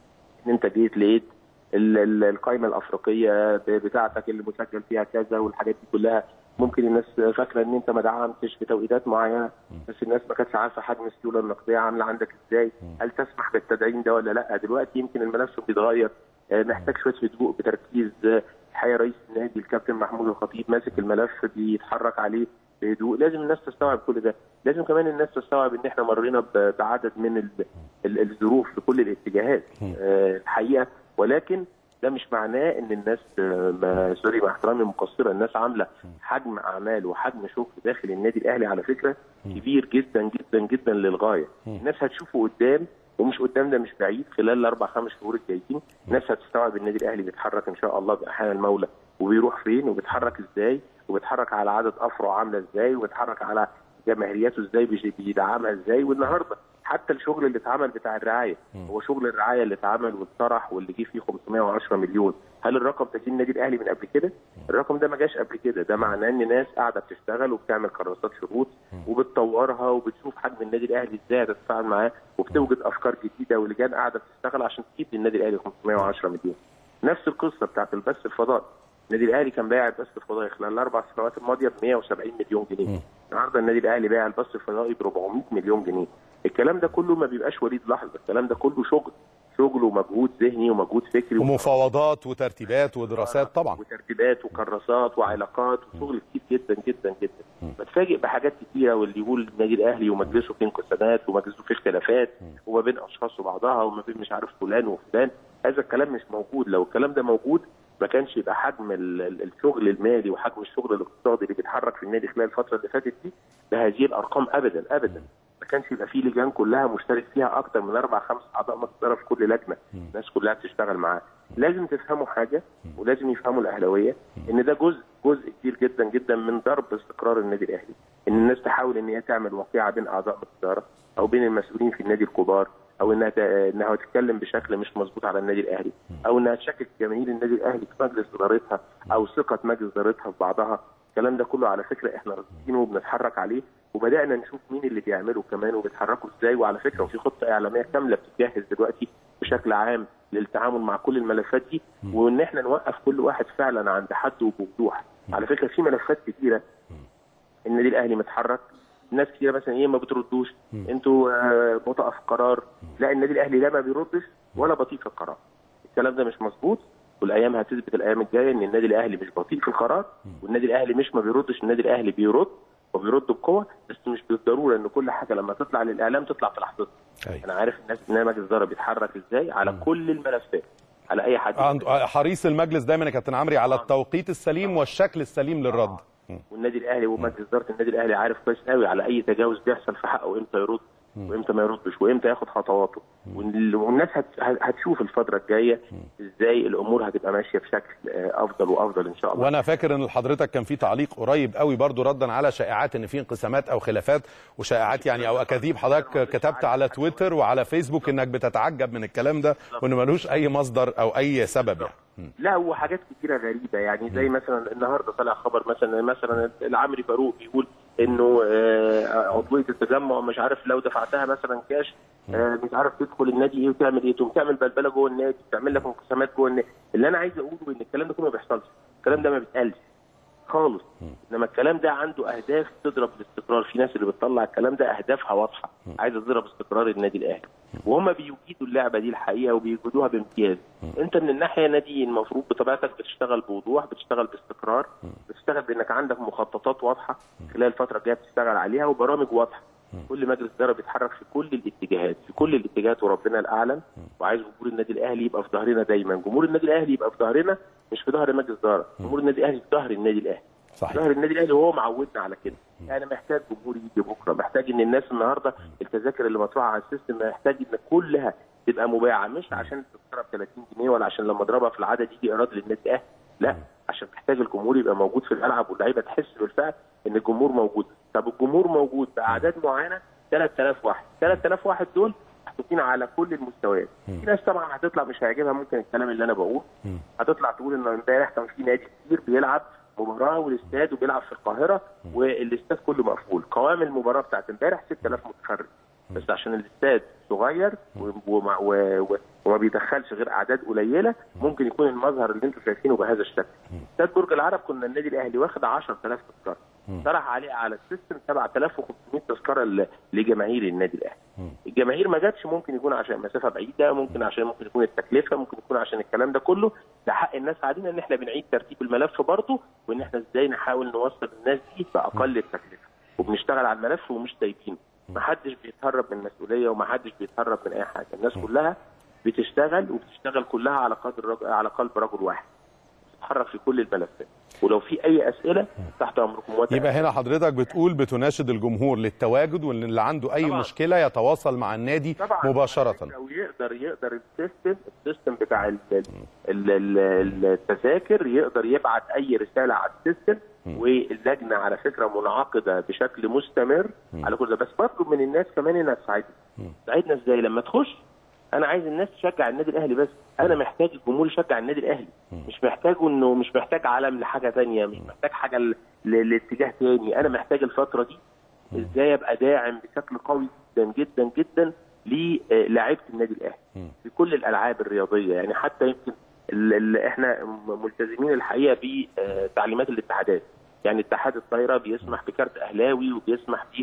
Speaker 4: ان انت جيت لقيت ال- ال- القائمه الافريقيه ب- بتاعتك اللي مسجل فيها كذا والحاجات دي كلها ممكن الناس فاكره ان انت ما دعمتش في توقيتات معينه بس الناس ما كانتش عارفه حجم السيوله النقديه عامله عندك ازاي هل تسمح بالتدعيم ده ولا لا دلوقتي يمكن الملف بيتغير آه، محتاج شويه هدوء بتركيز آه، الحقيقه رئيس النادي الكابتن محمود الخطيب ماسك الملف بيتحرك عليه بهدوء لازم الناس تستوعب كل ده لازم كمان الناس تستوعب ان احنا مرينا ب- بعدد من ال- ال- الظروف في كل الاتجاهات آه، الحقيقه ولكن ده مش معناه ان الناس آه، ما سوري مع احترامي مقصره الناس عامله حجم اعمال وحجم شغل داخل النادي الاهلي على فكره كبير جدا جدا جدا للغايه الناس هتشوفه قدام ومش قدام ده مش بعيد خلال الاربع خمس شهور الجايين الناس هتستوعب النادي الاهلي بيتحرك ان شاء الله باحيان المولى وبيروح فين وبيتحرك ازاي وبيتحرك على عدد افرع عامله ازاي وبيتحرك على جماهيرياته ازاي بيج- بيدعمها ازاي والنهارده حتى الشغل اللي اتعمل بتاع الرعايه هو شغل الرعايه اللي اتعمل واتطرح واللي جه فيه 510 مليون هل الرقم ده جه النادي الاهلي من قبل كده؟ الرقم ده ما جاش قبل كده ده معناه ان ناس قاعده بتشتغل وبتعمل كراسات شروط وبتطورها وبتشوف حجم النادي الاهلي ازاي هتتفاعل معاه وبتوجد افكار جديده ولجان قاعده بتشتغل عشان تجيب للنادي الاهلي 510 مليون نفس القصه بتاعت البث الفضائي النادي الاهلي كان بايع البث الفضائي خلال الاربع سنوات الماضيه ب 170 مليون جنيه النهارده النادي الاهلي بايع البث الفضائي ب 400 مليون جنيه الكلام ده كله ما بيبقاش وليد لحظه الكلام ده كله شغل شغل ومجهود ذهني ومجهود فكري
Speaker 1: ومفاوضات وترتيبات ودراسات طبعا
Speaker 4: وترتيبات وكراسات وعلاقات وشغل كتير جدا جدا جدا بتفاجئ بحاجات كتيره واللي يقول النادي الاهلي ومجلسه فيه انقسامات ومجلسه فيه اختلافات وما بين اشخاص وبعضها وما بين مش عارف فلان وفلان هذا الكلام مش موجود لو الكلام ده موجود ما كانش يبقى حجم ال- ال- الشغل المالي وحجم الشغل الاقتصادي اللي بيتحرك في النادي خلال الفتره اللي فاتت دي بهذه الارقام ابدا ابدا ما كانش يبقى فيه لجان كلها مشترك فيها اكتر من اربع خمس اعضاء مقدره في كل لجنه الناس كلها بتشتغل معاه لازم تفهموا حاجه ولازم يفهموا الاهلاويه ان ده جزء جزء كبير جدا جدا من ضرب استقرار النادي الاهلي ان الناس تحاول ان هي تعمل وقيعه بين اعضاء الاداره او بين المسؤولين في النادي الكبار او انها ت- انها تتكلم بشكل مش مظبوط على النادي الاهلي او انها تشكك جماهير النادي الاهلي في مجلس ادارتها او ثقه مجلس ادارتها في بعضها الكلام ده كله على فكره احنا راصدينه وبنتحرك عليه وبدانا نشوف مين اللي بيعمله كمان وبيتحركوا ازاي وعلى فكره وفي خطه اعلاميه كامله بتتجهز دلوقتي بشكل عام للتعامل مع كل الملفات دي وان احنا نوقف كل واحد فعلا عند حد وبوضوح على فكره في ملفات كتيره النادي الاهلي متحرك ناس كتير مثلا ايه ما بتردوش انتوا آه، بطأ في قرار لا النادي الاهلي لا ما بيردش ولا بطيء في القرار الكلام ده مش مظبوط والايام هتثبت الايام الجايه ان النادي الاهلي مش بطيء في القرار والنادي الاهلي مش ما بيردش النادي الاهلي بيرد وبيرد بقوه بس مش بالضروره ان كل حاجه لما تطلع للاعلام تطلع في لحظتها
Speaker 1: أيوة.
Speaker 4: انا عارف الناس ان مجلس الاداره بيتحرك ازاي على كل الملفات على اي حد
Speaker 1: عند- حريص المجلس دايما يا كابتن عمري على التوقيت السليم والشكل السليم للرد
Speaker 4: والنادي الاهلي ومجلس اداره النادي الاهلي عارف كويس قوي على اي تجاوز بيحصل في حقه وامتى يرد وامتى ما يردش وامتى ياخد خطواته وال- والناس هت- هتشوف الفتره الجايه ازاي الامور هتبقى ماشيه بشكل آه، افضل وافضل ان شاء الله
Speaker 1: وانا فاكر ان لحضرتك كان في تعليق قريب قوي برضو ردا على شائعات ان في انقسامات او خلافات وشائعات يعني او اكاذيب حضرتك كتبت على تويتر وعلى فيسبوك انك بتتعجب من الكلام ده وانه ملوش اي مصدر او اي سبب يعني
Speaker 4: لا هو حاجات كتيره غريبه يعني زي مثلا النهارده طلع خبر مثلا مثلا العمري فاروق بيقول انه آه، عضويه التجمع مش عارف لو دفعتها مثلا كاش آه، مش عارف تدخل النادي ايه وتعمل ايه تقوم تعمل بلبله جوه النادي تعمل لك انقسامات جوه النادي اللي انا عايز اقوله ان الكلام ده كله ما بيحصلش الكلام ده ما بيتقالش خالص انما الكلام ده عنده اهداف تضرب الاستقرار في ناس اللي بتطلع الكلام ده اهدافها واضحه عايزه تضرب استقرار النادي الاهلي وهم بيجيدوا اللعبه دي الحقيقه وبيجيدوها بامتياز انت من الناحيه نادي المفروض بطبيعتك بتشتغل بوضوح بتشتغل باستقرار بتشتغل بانك عندك مخططات واضحه خلال الفتره الجايه بتشتغل عليها وبرامج واضحه كل مجلس اداره بيتحرك في كل الاتجاهات في كل الاتجاهات وربنا الاعلم وعايز جمهور النادي الاهلي يبقى في ظهرنا دايما جمهور النادي الاهلي يبقى في ظهرنا مش في ظهر مجلس اداره جمهور النادي الاهلي في ظهر النادي الاهلي
Speaker 1: صحيح
Speaker 4: ظهر النادي الاهلي وهو معودنا على كده يعني محتاج جمهور يجي بكره محتاج ان الناس النهارده التذاكر اللي مطروحه على السيستم محتاج ان كلها تبقى مباعه مش عشان التذكره ب 30 جنيه ولا عشان لما اضربها في العدد يجي ايراد للنادي الاهلي لا عشان محتاج الجمهور يبقى موجود في الملعب واللعيبه تحس بالفعل ان الجمهور موجود طب الجمهور موجود باعداد معينه 3000 واحد 3000 واحد دول محطوطين على كل المستويات في ناس طبعا هتطلع مش هيعجبها ممكن الكلام اللي انا بقوله هتطلع تقول ان امبارح كان في نادي كتير بيلعب مباراه والاستاد وبيلعب في القاهره والاستاد كله مقفول قوام المباراه بتاعت امبارح 6000 متفرج بس عشان الاستاد صغير و- وما, و- و- وما بيدخلش غير اعداد قليله ممكن يكون المظهر اللي انتم شايفينه بهذا الشكل. استاد برج العرب كنا النادي الاهلي واخد 10000 تذكره طرح عليه على السيستم 7500 تذكره ل- لجماهير النادي الاهلي. الجماهير ما جاتش ممكن يكون عشان مسافه بعيده ممكن عشان ممكن يكون التكلفه ممكن يكون عشان الكلام ده كله ده حق الناس علينا ان احنا بنعيد ترتيب الملف برضه وان احنا ازاي نحاول نوصل الناس دي باقل التكلفه وبنشتغل على الملف ومش سايبينه ما حدش بيتهرب من المسؤوليه وما حدش بيتهرب من اي حاجه الناس كلها بتشتغل وبتشتغل كلها على قدر رجل على قلب رجل واحد بتتحرك في كل الملفات ولو في اي اسئله تحت امركم موافق
Speaker 1: يبقى هنا حضرتك بتقول بتناشد الجمهور للتواجد وان اللي عنده اي
Speaker 4: طبعاً.
Speaker 1: مشكله يتواصل مع النادي
Speaker 4: طبعا
Speaker 1: مباشره
Speaker 4: لو يقدر يقدر السيستم السيستم بتاع ال- ال- ال- التذاكر يقدر يبعت اي رساله على السيستم واللجنه على فكره منعقده بشكل مستمر على كل ده بس بطلب من الناس كمان انها تساعدنا تساعدنا ازاي لما تخش انا عايز الناس تشجع النادي الاهلي بس انا محتاج الجمهور يشجع النادي الاهلي مش محتاج انه مش محتاج علم لحاجه تانية مش محتاج حاجه ل- ل- لاتجاه تاني انا محتاج الفتره دي ازاي ابقى داعم بشكل قوي جدا جدا جدا للاعيبه النادي الاهلي في كل الالعاب الرياضيه يعني حتى يمكن ال- ال- احنا م- ملتزمين الحقيقه بتعليمات الاتحادات يعني اتحاد الطايره بيسمح بكارت اهلاوي وبيسمح ب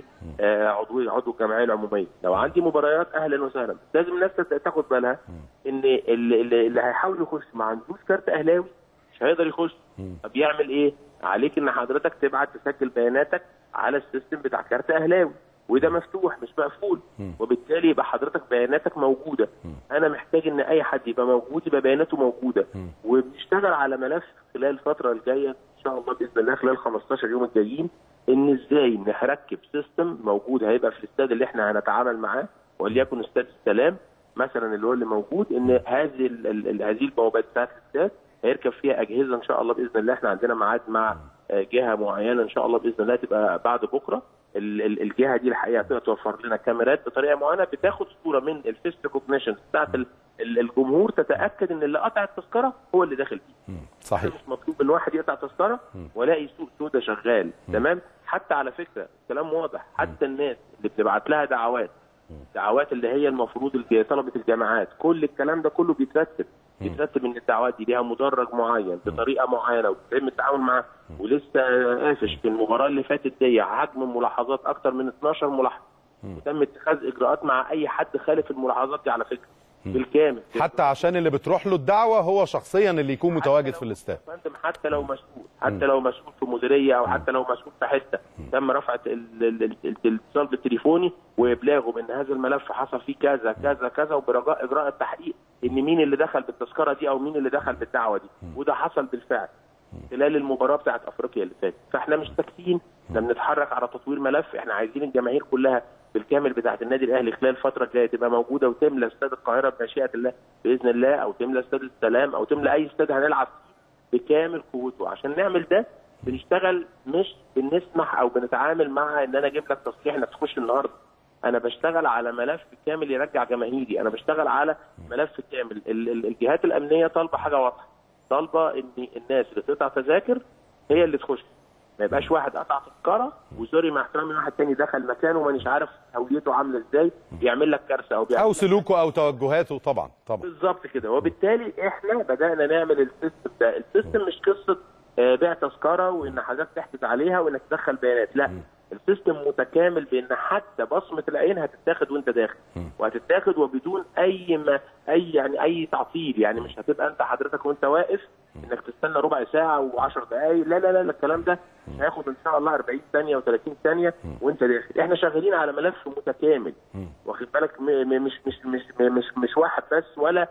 Speaker 4: عضو عضو الجمعيه العموميه لو عندي مباريات اهلا وسهلا بس لازم الناس تت- تاخد بالها ان اللي, اللي اللي هيحاول يخش ما عندوش كارت اهلاوي مش هيقدر يخش طب يعمل ايه؟ عليك ان حضرتك تبعت تسجل بياناتك على السيستم بتاع كارت اهلاوي وده مفتوح مش مقفول وبالتالي يبقى حضرتك بياناتك موجوده انا محتاج ان اي حد يبقى موجود يبقى بياناته موجوده وبنشتغل على ملف خلال الفتره الجايه ان شاء الله باذن الله خلال 15 يوم الجايين ان ازاي نركب سيستم موجود هيبقى في الاستاد اللي احنا هنتعامل معاه وليكن استاد السلام مثلا اللي هو اللي موجود ان هذه ال- ال- ال- هذه البوابات بتاعت الاستاد هيركب فيها اجهزه ان شاء الله باذن الله احنا عندنا ميعاد مع آه، جهه معينه ان شاء الله باذن الله تبقى بعد بكره ال- ال- الجهه دي الحقيقه هتبقى توفر لنا كاميرات بطريقه معينه بتاخد صوره من الفيس ريكوجنيشن بتاعت ال- ال- الجمهور تتاكد ان اللي قطع التذكره هو اللي داخل فيه
Speaker 1: صحيح
Speaker 4: مش مطلوب ان واحد يقطع تذكره والاقي سوق سودا شغال تمام حتى على فكره الكلام واضح حتى الناس اللي بتبعت لها دعوات دعوات اللي هي المفروض الج- طلبه الجامعات كل الكلام ده كله بيترتب بيترتب ان الدعوات دي ليها مدرج معين بطريقه معينه وبيتم التعامل معاه ولسه قافش في المباراه اللي فاتت دي حجم ملاحظات اكتر من 12 ملاحظه وتم اتخاذ اجراءات مع اي حد خالف الملاحظات دي على فكره بالكامل
Speaker 1: حتى عشان اللي بتروح له الدعوه هو شخصيا اللي يكون متواجد في الاستاد
Speaker 4: يا فندم حتى لو مسؤول حتى لو مسؤول في مديريه او حتى لو مسؤول في حته تم رفع ال- ال- ال- الاتصال بالتليفوني وابلاغه بان هذا الملف حصل فيه كذا كذا كذا وبرجاء اجراء التحقيق ان مين اللي دخل بالتذكره دي او مين اللي دخل بالدعوه دي وده حصل بالفعل خلال المباراه بتاعت افريقيا اللي فاتت فاحنا مش ساكتين احنا بنتحرك على تطوير ملف احنا عايزين الجماهير كلها بالكامل بتاعت النادي الاهلي خلال الفتره الجايه تبقى موجوده وتملى استاد القاهره بمشيئه الله باذن الله او تملى استاد السلام او تملى اي استاد هنلعب فيه بكامل قوته عشان نعمل ده بنشتغل مش بنسمح او بنتعامل مع ان انا اجيب لك تصريح انك تخش النهارده انا بشتغل على ملف كامل يرجع جماهيري انا بشتغل على ملف كامل ال- ال- الجهات الامنيه طالبه حاجه واضحه طالبه ان الناس اللي تقطع تذاكر هي اللي تخش ما يبقاش واحد قطع تذكره وسوري مع احترامي واحد تاني دخل مكانه ومانيش عارف هويته عامله ازاي يعمل لك كارثه او بيعمل
Speaker 1: او
Speaker 4: لك
Speaker 1: سلوكه او توجهاته طبعا طبعا
Speaker 4: بالظبط كده وبالتالي احنا بدانا نعمل السيستم ده السيستم مش قصه آه، بيع تذكره وان حضرتك تحجز عليها وانك تدخل بيانات لا السيستم متكامل بان حتى بصمه العين هتتاخد وانت داخل وهتتاخد وبدون اي ما اي يعني اي تعطيل يعني مش هتبقى انت حضرتك وانت واقف انك تستنى ربع ساعه و10 دقائق لا لا لا الكلام ده هياخد ان شاء الله 40 ثانيه و30 ثانيه وانت داخل احنا شغالين على ملف متكامل واخد بالك م- م- مش مش مش مش مش واحد بس ولا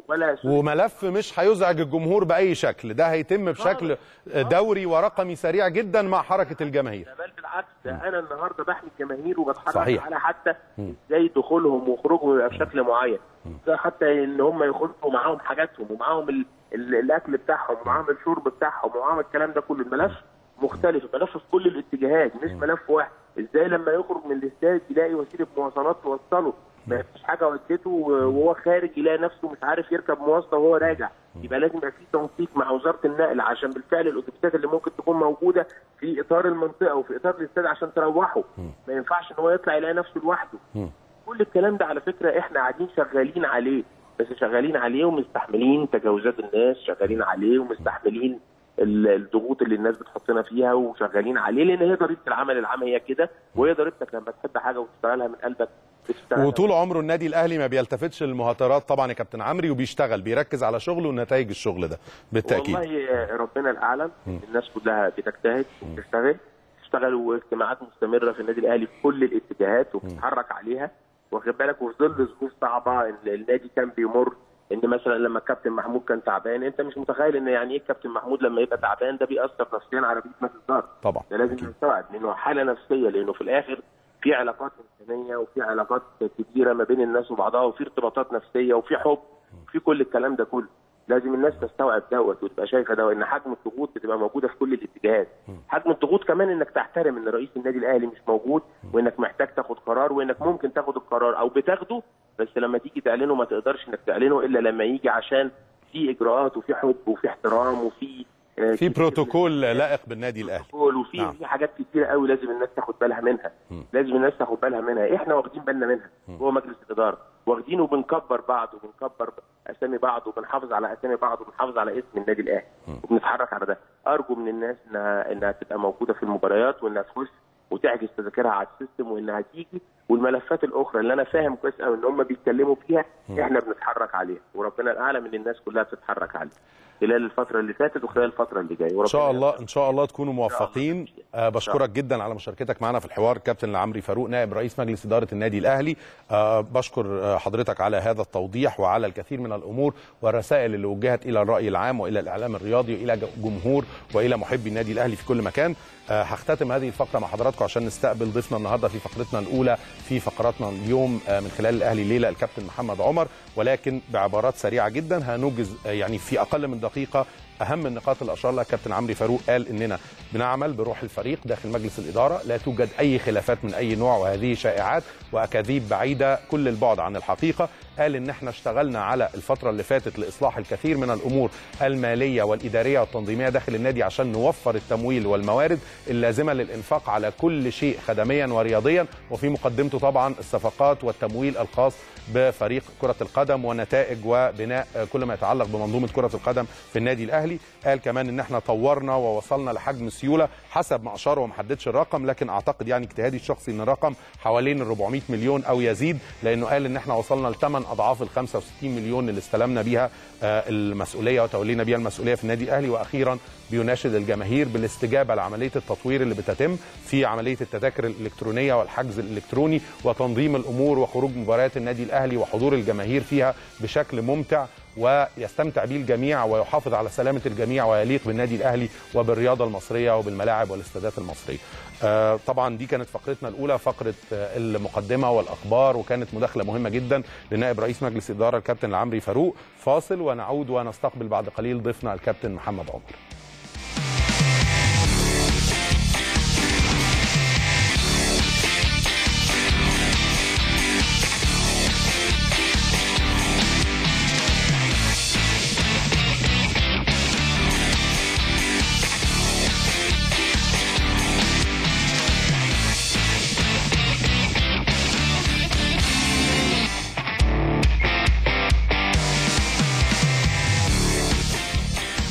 Speaker 4: ولا سوء
Speaker 1: وملف مش هيزعج الجمهور باي شكل ده هيتم بشكل دوري ورقمي سريع جدا مع حركه الجماهير
Speaker 4: بل بالعكس ده انا النهارده بحمي الجماهير وبتحرك
Speaker 1: صحيح.
Speaker 4: على حتى ازاي دخولهم وخروجهم يبقى بشكل معين ده حتى ان هم يخرجوا معاهم حاجاتهم ومعاهم ال... ال... الاكل بتاعهم ومعاهم الشرب بتاعهم ومعاهم الكلام ده كله الملف مختلف ملف في كل الاتجاهات مش ملف واحد ازاي لما يخرج من الاستاد يلاقي وسيله مواصلات توصله ما فيش حاجه ودته وهو خارج يلاقي نفسه مش عارف يركب مواصله وهو راجع يبقى لازم يبقى في تنسيق مع وزاره النقل عشان بالفعل الاتوبيسات اللي ممكن تكون موجوده في اطار المنطقه وفي اطار الاستاد عشان تروحوا ما ينفعش ان هو يطلع يلاقي نفسه لوحده كل الكلام ده على فكره احنا قاعدين شغالين عليه بس شغالين عليه ومستحملين تجاوزات الناس شغالين عليه ومستحملين ال- الضغوط اللي الناس بتحطنا فيها وشغالين عليه لان هي ضريبه العمل العام هي كده وهي ضريبتك لما تحب حاجه وتشتغلها من قلبك تشتغلها
Speaker 1: وطول عمره النادي الاهلي ما بيلتفتش للمهاترات طبعا يا كابتن عمرو وبيشتغل بيركز على شغله ونتائج الشغل ده بالتاكيد
Speaker 4: والله ربنا الاعلم الناس كلها بتجتهد وبتشتغل تشتغل واجتماعات مستمره في النادي الاهلي في كل الاتجاهات وبتتحرك عليها واخد بالك وفي ظل ظروف صعبه ان النادي كان بيمر ان مثلا لما الكابتن محمود كان تعبان انت مش متخيل ان يعني ايه الكابتن محمود لما يبقى تعبان ده بيأثر نفسيا على بقيه مجلس الاداره
Speaker 1: طبعا
Speaker 4: ده لازم نستوعب لانه حاله نفسيه لانه في الاخر في علاقات انسانيه وفي علاقات كبيره ما بين الناس وبعضها وفي ارتباطات نفسيه وفي حب وفي كل الكلام ده كله لازم الناس تستوعب دوت وتبقى شايفه ده وان حجم الضغوط بتبقى موجوده في كل الاتجاهات حجم الضغوط كمان انك تحترم ان رئيس النادي الاهلي مش موجود وانك محتاج تاخد قرار وانك ممكن تاخد القرار او بتاخده بس لما تيجي تعلنه ما تقدرش انك تعلنه الا لما يجي عشان في اجراءات وفي حب وفي احترام وفي آه،
Speaker 1: في
Speaker 4: كتير
Speaker 1: بروتوكول لائق بالنادي الاهلي
Speaker 4: بروتوكول وفي
Speaker 1: نعم.
Speaker 4: في حاجات كتيره قوي لازم الناس تاخد بالها منها لازم الناس تاخد بالها منها احنا واخدين بالنا منها هو مجلس الاداره واخدين وبنكبر بعض وبنكبر اسامي بعض وبنحافظ على اسامي بعض وبنحافظ على اسم النادي الاهلي وبنتحرك على ده ارجو من الناس انها انها تبقى موجوده في المباريات وانها تخش وتحجز تذاكرها على السيستم وانها تيجي والملفات الاخرى اللي انا فاهم كويس قوي ان هم بيتكلموا فيها احنا بنتحرك عليها وربنا الاعلم ان الناس كلها بتتحرك عليها خلال الفتره اللي فاتت وخلال الفتره اللي جايه
Speaker 1: ان شاء الله ان شاء الله تكونوا موفقين آه بشكرك جدا على مشاركتك معنا في الحوار كابتن العمري فاروق نائب رئيس مجلس اداره النادي الاهلي آه بشكر آه حضرتك على هذا التوضيح وعلى الكثير من الامور والرسائل اللي وجهت الى الراي العام والى الاعلام الرياضي والى جمهور والى محبي النادي الاهلي في كل مكان آه هختتم هذه الفقره مع حضراتكم عشان نستقبل ضيفنا النهارده في فقرتنا الاولى في فقراتنا اليوم آه من خلال الاهلي الليله الكابتن محمد عمر ولكن بعبارات سريعه جدا هنوجز آه يعني في اقل من دقيقه اهم النقاط اللي اشار لها كابتن عمرو فاروق قال اننا بنعمل بروح الفريق داخل مجلس الاداره لا توجد اي خلافات من اي نوع وهذه شائعات واكاذيب بعيده كل البعد عن الحقيقه قال ان احنا اشتغلنا على الفتره اللي فاتت لاصلاح الكثير من الامور الماليه والاداريه والتنظيميه داخل النادي عشان نوفر التمويل والموارد اللازمه للانفاق على كل شيء خدميا ورياضيا وفي مقدمته طبعا الصفقات والتمويل الخاص بفريق كره القدم ونتائج وبناء كل ما يتعلق بمنظومه كره القدم في النادي الاهلي قال كمان ان احنا طورنا ووصلنا لحجم سيوله حسب ما اشار وما حددش الرقم لكن اعتقد يعني اجتهادي الشخصي ان الرقم حوالين ال 400 مليون او يزيد لانه قال ان احنا وصلنا لثمان اضعاف ال 65 مليون اللي استلمنا بيها آه، المسؤوليه وتولينا بيها المسؤوليه في النادي الاهلي واخيرا بيناشد الجماهير بالاستجابه لعمليه التطوير اللي بتتم في عمليه التذاكر الالكترونيه والحجز الالكتروني وتنظيم الامور وخروج مباريات النادي الاهلي وحضور الجماهير فيها بشكل ممتع ويستمتع به الجميع ويحافظ على سلامه الجميع ويليق بالنادي الاهلي وبالرياضه المصريه وبالملاعب والاستادات المصريه. آه، طبعا دي كانت فقرتنا الاولى فقره آه، المقدمه والاخبار وكانت مداخله مهمه جدا لنائب رئيس مجلس الاداره الكابتن العمري فاروق فاصل ونعود ونستقبل بعد قليل ضيفنا الكابتن محمد عمر.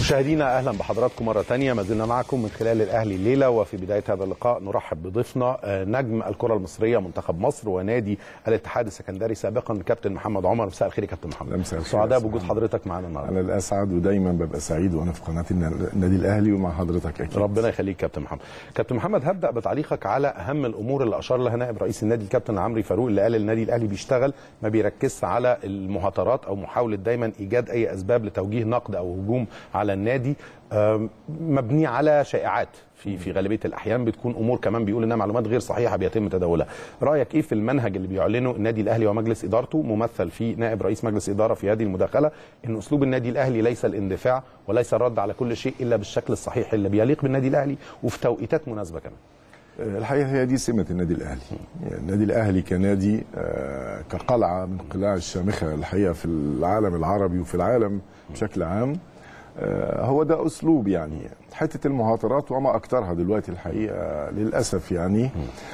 Speaker 1: مشاهدينا اهلا بحضراتكم مره تانية ما زلنا معكم من خلال الاهلي الليله وفي بدايه هذا اللقاء نرحب بضيفنا آه، نجم الكره المصريه منتخب مصر ونادي الاتحاد السكندري سابقا كابتن محمد عمر مساء الخير يا كابتن محمد
Speaker 5: مساء الخير
Speaker 1: سعداء
Speaker 5: يا
Speaker 1: بوجود
Speaker 5: سلام.
Speaker 1: حضرتك معنا النهارده
Speaker 5: انا الاسعد ودايما ببقى سعيد وانا في قناه الن- النادي الاهلي ومع حضرتك اكيد
Speaker 1: ربنا يخليك كابتن محمد كابتن محمد هبدا بتعليقك على اهم الامور اللي اشار لها نائب رئيس النادي الكابتن عمرو فاروق اللي قال النادي الاهلي بيشتغل ما بيركزش على المهاترات او محاوله دايما ايجاد اي اسباب لتوجيه نقد او هجوم على النادي آم، مبني على شائعات في في غالبيه الاحيان بتكون امور كمان بيقول انها معلومات غير صحيحه بيتم تداولها رايك ايه في المنهج اللي بيعلنه النادي الاهلي ومجلس ادارته ممثل في نائب رئيس مجلس اداره في هذه المداخله ان اسلوب النادي الاهلي ليس الاندفاع وليس الرد على كل شيء الا بالشكل الصحيح اللي بيليق بالنادي الاهلي وفي توقيتات مناسبه كمان
Speaker 5: آه، الحقيقه هي دي سمه النادي الاهلي يعني النادي الاهلي كنادي آه، كقلعه من قلاع الشامخه الحقيقه في العالم العربي وفي العالم بشكل عام آه، هو ده اسلوب يعني حته المهاترات وما اكثرها دلوقتي الحقيقه للاسف يعني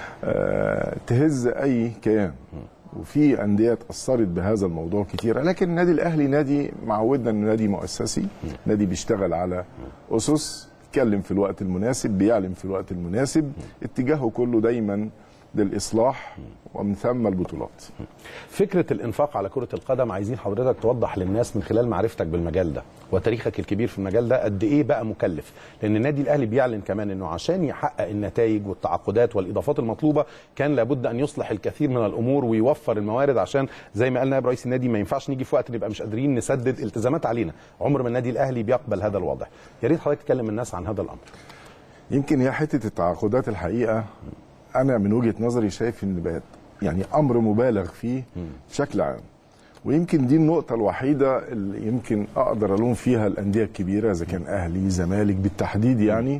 Speaker 5: آه، تهز اي كيان وفي انديه اتاثرت بهذا الموضوع كتير لكن النادي الاهلي نادي معودنا انه نادي مؤسسي نادي بيشتغل على اسس يتكلم في الوقت المناسب بيعلم في الوقت المناسب اتجاهه كله دايما للاصلاح ومن ثم البطولات
Speaker 1: فكره الانفاق على كره القدم عايزين حضرتك توضح للناس من خلال معرفتك بالمجال ده وتاريخك الكبير في المجال ده قد ايه بقى مكلف لان النادي الاهلي بيعلن كمان انه عشان يحقق النتائج والتعاقدات والاضافات المطلوبه كان لابد ان يصلح الكثير من الامور ويوفر الموارد عشان زي ما قال نائب رئيس النادي ما ينفعش نيجي في وقت نبقى مش قادرين نسدد التزامات علينا عمر ما النادي الاهلي بيقبل هذا الوضع يا ريت حضرتك تكلم الناس عن هذا الامر
Speaker 5: يمكن هي حته التعاقدات الحقيقه انا من وجهه نظري شايف ان بقت يعني امر مبالغ فيه بشكل عام ويمكن دي النقطة الوحيدة اللي يمكن أقدر ألوم فيها الأندية الكبيرة إذا كان أهلي زمالك بالتحديد يعني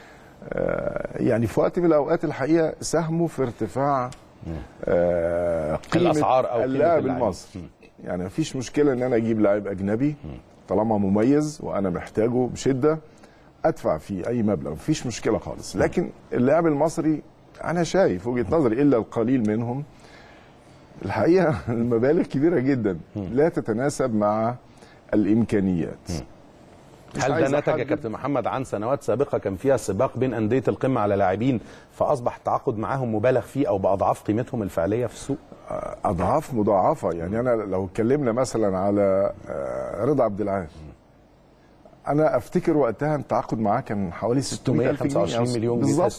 Speaker 5: آه يعني في وقت من الأوقات الحقيقة ساهموا في ارتفاع آه قيمة
Speaker 1: الأسعار أو قيمة
Speaker 5: اللاعب
Speaker 1: اللاعب.
Speaker 5: المصري يعني مفيش مشكلة إن أنا أجيب لاعب أجنبي طالما مميز وأنا محتاجه بشدة ادفع فيه اي مبلغ مفيش مشكله خالص لكن اللاعب المصري انا شايف وجهه نظري الا القليل منهم الحقيقه المبالغ كبيره جدا لا تتناسب مع الامكانيات مش
Speaker 1: هل
Speaker 5: عايز
Speaker 1: ده نتج يا
Speaker 5: أحدد-
Speaker 1: كابتن محمد عن سنوات سابقه كان فيها سباق بين انديه القمه على لاعبين فاصبح التعاقد معاهم مبالغ فيه او باضعاف قيمتهم الفعليه في السوق؟
Speaker 5: اضعاف مضاعفه يعني انا لو اتكلمنا مثلا على آه، رضا عبد العال انا افتكر وقتها التعاقد معاه كان حوالي 600 ألف جنيه
Speaker 1: 625 مليون جنيه
Speaker 5: بالظبط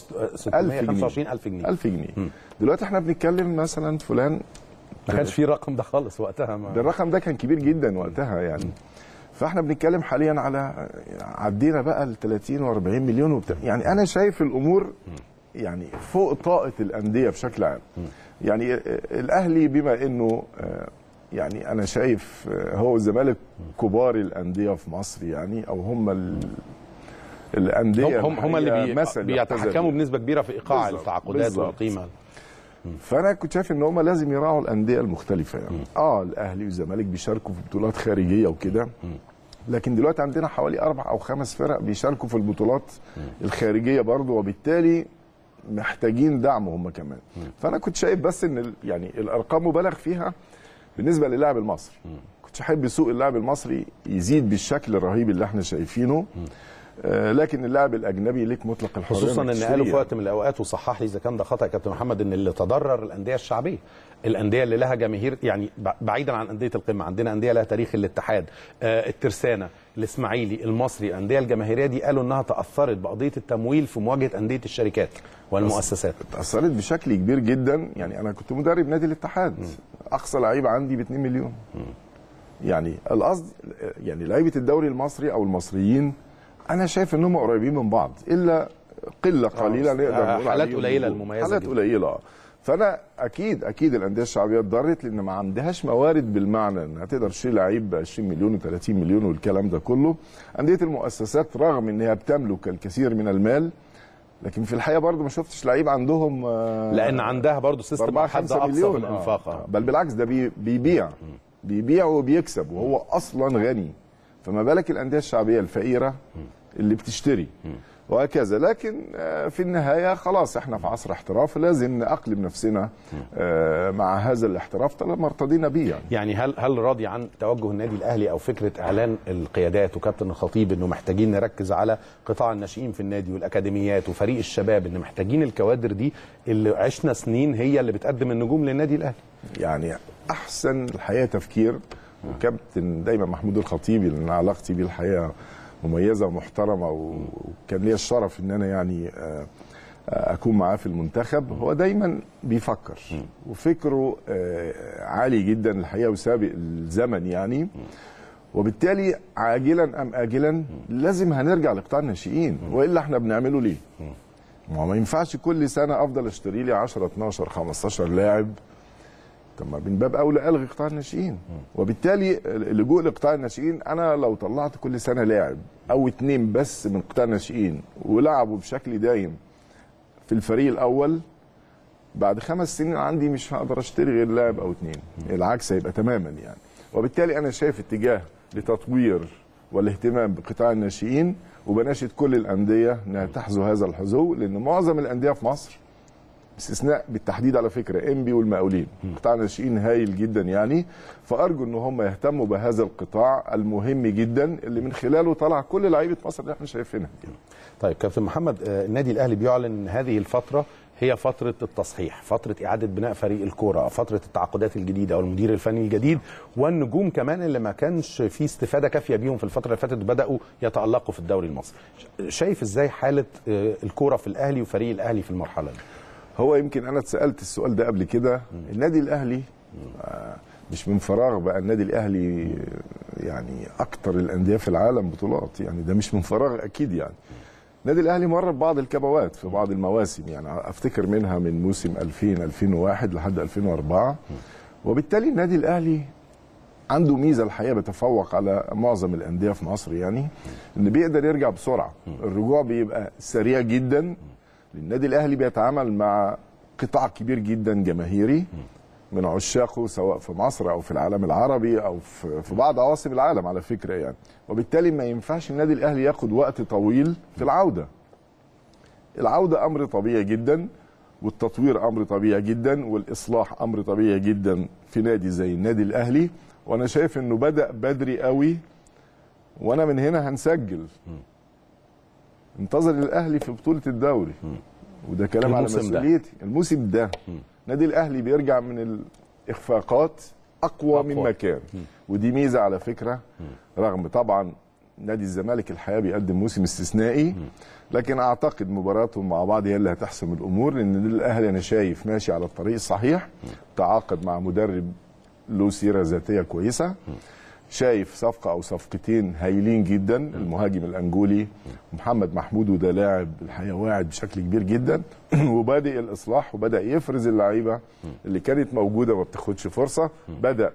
Speaker 1: 625 الف جنيه
Speaker 5: 1000 جنيه دلوقتي احنا بنتكلم مثلا فلان
Speaker 1: ما كانش في الرقم ده خالص وقتها ما
Speaker 5: ده الرقم ده كان كبير جدا وقتها يعني فاحنا بنتكلم حاليا على عدينا بقى ال 30 و40 مليون وبتاع يعني انا شايف الامور يعني فوق طاقه الانديه بشكل عام يعني الاهلي بما انه آه، يعني انا شايف آه، هو والزمالك كبار الانديه في مصر يعني او هم ال- الانديه
Speaker 1: هم هم, هم اللي
Speaker 5: الحقيقة
Speaker 1: بي
Speaker 5: مثل
Speaker 1: بيتحكموا
Speaker 5: يحتذى
Speaker 1: بنسبه كبيره في ايقاع
Speaker 5: بالظبط،
Speaker 1: التعاقدات
Speaker 5: بالظبط.
Speaker 1: والقيمه
Speaker 5: فانا كنت شايف ان هم لازم يراعوا الانديه المختلفه يعني اه الاهلي والزمالك بيشاركوا في بطولات خارجيه وكده لكن دلوقتي عندنا حوالي اربع او خمس فرق بيشاركوا في البطولات الخارجيه برضه وبالتالي محتاجين دعم هم كمان فانا كنت شايف بس ان ال- يعني الارقام مبالغ فيها بالنسبه للاعب المصري كنت احب سوق اللاعب المصري يزيد بالشكل الرهيب اللي احنا شايفينه آه لكن اللاعب الاجنبي ليك مطلق الحريه
Speaker 1: خصوصا
Speaker 5: إنك
Speaker 1: ان
Speaker 5: تشتريه
Speaker 1: قالوا في
Speaker 5: يعني.
Speaker 1: وقت من الاوقات وصحح لي اذا كان ده خطا يا كابتن محمد ان اللي تضرر الانديه الشعبيه الانديه اللي لها جماهير يعني ب- بعيدا عن انديه القمه عندنا انديه لها تاريخ الاتحاد آه الترسانه الاسماعيلي المصري الانديه الجماهيريه دي قالوا انها تاثرت بقضيه التمويل في مواجهه انديه الشركات والمؤسسات
Speaker 5: اتأثرت بشكل كبير جدا يعني انا كنت مدرب نادي الاتحاد اقصى لعيب عندي ب 2 مليون يعني القصد يعني لعيبه الدوري المصري او المصريين انا شايف انهم قريبين من بعض الا قله قليله
Speaker 1: آه،
Speaker 5: نقدر نقول
Speaker 1: حالات
Speaker 5: عليهم
Speaker 1: قليلة
Speaker 5: نجوم.
Speaker 1: المميزة
Speaker 5: حالات
Speaker 1: جدا.
Speaker 5: قليله اه فانا اكيد اكيد الانديه الشعبيه اتضرت لان ما عندهاش موارد بالمعنى انها تقدر تشتري لعيب ب 20 مليون و30 مليون والكلام ده كله انديه المؤسسات رغم انها بتملك الكثير من المال لكن في الحقيقه برضه ما شفتش لعيب عندهم آه،
Speaker 1: لان عندها برضو سيستم
Speaker 5: 4
Speaker 1: حد
Speaker 5: 5
Speaker 1: اقصى في
Speaker 5: مليون
Speaker 1: الانفاق
Speaker 5: آه.
Speaker 1: آه.
Speaker 5: بل بالعكس ده بي- بيبيع بيبيع وبيكسب وهو اصلا غني فما بالك الانديه الشعبيه الفقيره اللي بتشتري وهكذا لكن آه، في النهايه خلاص احنا في عصر احتراف لازم نأقلم نفسنا آه، مع هذا الاحتراف طالما ارتضينا بيه يعني.
Speaker 1: يعني هل هل راضي عن توجه النادي الاهلي او فكره اعلان القيادات وكابتن الخطيب انه محتاجين نركز على قطاع الناشئين في النادي والاكاديميات وفريق الشباب ان محتاجين الكوادر دي اللي عشنا سنين هي اللي بتقدم النجوم للنادي الاهلي
Speaker 5: يعني احسن الحقيقه تفكير وكابتن دايما محمود الخطيبي لان علاقتي بيه الحقيقه مميزه ومحترمه وكان لي الشرف ان انا يعني آه، آه، اكون معاه في المنتخب هو دايما بيفكر وفكره آه، عالي جدا الحقيقه وسابق الزمن يعني وبالتالي عاجلا ام اجلا لازم هنرجع لقطاع الناشئين والا احنا بنعمله ليه؟ ما هو ما ينفعش كل سنه افضل اشتري لي 10 12 15 لاعب طب ما من باب اولى الغي قطاع الناشئين وبالتالي اللجوء لقطاع الناشئين انا لو طلعت كل سنه لاعب او اتنين بس من قطاع الناشئين ولعبوا بشكل دايم في الفريق الاول بعد خمس سنين عندي مش هقدر اشتري غير لاعب او اتنين العكس هيبقى تماما يعني وبالتالي انا شايف اتجاه لتطوير والاهتمام بقطاع الناشئين وبناشد كل الانديه انها تحذو هذا الحذو لان معظم الانديه في مصر باستثناء بالتحديد على فكره انبي والمقاولين قطاع الناشئين هايل جدا يعني فارجو ان هم يهتموا بهذا القطاع المهم جدا اللي من خلاله طلع كل لعيبه مصر اللي احنا شايفينها دي.
Speaker 1: طيب كابتن محمد آه، النادي الاهلي بيعلن ان هذه الفتره هي فتره التصحيح فتره اعاده بناء فريق الكوره فتره التعاقدات الجديده او المدير الفني الجديد والنجوم كمان اللي ما كانش في استفاده كافيه بيهم في الفتره اللي فاتت بداوا يتالقوا في الدوري المصري شايف ازاي حاله آه، الكوره في الاهلي وفريق الاهلي في المرحله دي
Speaker 5: هو يمكن انا اتسالت السؤال ده قبل كده النادي الاهلي آه، مش من فراغ بقى النادي الاهلي يعني اكتر الانديه في العالم بطولات يعني ده مش من فراغ اكيد يعني النادي الاهلي مر ببعض الكبوات في بعض المواسم يعني افتكر منها من موسم 2000 2001 لحد 2004 وبالتالي النادي الاهلي عنده ميزه الحقيقه بيتفوق على معظم الانديه في مصر يعني ان بيقدر يرجع بسرعه الرجوع بيبقى سريع جدا النادي الاهلي بيتعامل مع قطاع كبير جدا جماهيري من عشاقه سواء في مصر او في العالم العربي او في في بعض عواصم العالم على فكره يعني وبالتالي ما ينفعش النادي الاهلي ياخد وقت طويل في العوده العوده امر طبيعي جدا والتطوير امر طبيعي جدا والاصلاح امر طبيعي جدا في نادي زي النادي الاهلي وانا شايف انه بدا بدري قوي وانا من هنا هنسجل انتظر الاهلي في بطوله الدوري وده كلام على
Speaker 1: الموسم ده.
Speaker 5: مسؤوليتي الموسم ده نادي الاهلي بيرجع من الاخفاقات اقوى,
Speaker 1: أقوى.
Speaker 5: مما كان ودي ميزه على فكره رغم طبعا نادي الزمالك الحقيقه بيقدم موسم استثنائي لكن اعتقد مباراتهم مع بعض هي اللي هتحسم الامور لان النادي الاهلي انا شايف ماشي على الطريق الصحيح تعاقد مع مدرب له سيره ذاتيه كويسه شايف صفقه او صفقتين هايلين جدا المهاجم الانجولي محمد محمود وده لاعب الحقيقه واعد بشكل كبير جدا وبادئ الاصلاح وبدا يفرز اللعيبه اللي كانت موجوده ما بتاخدش فرصه بدا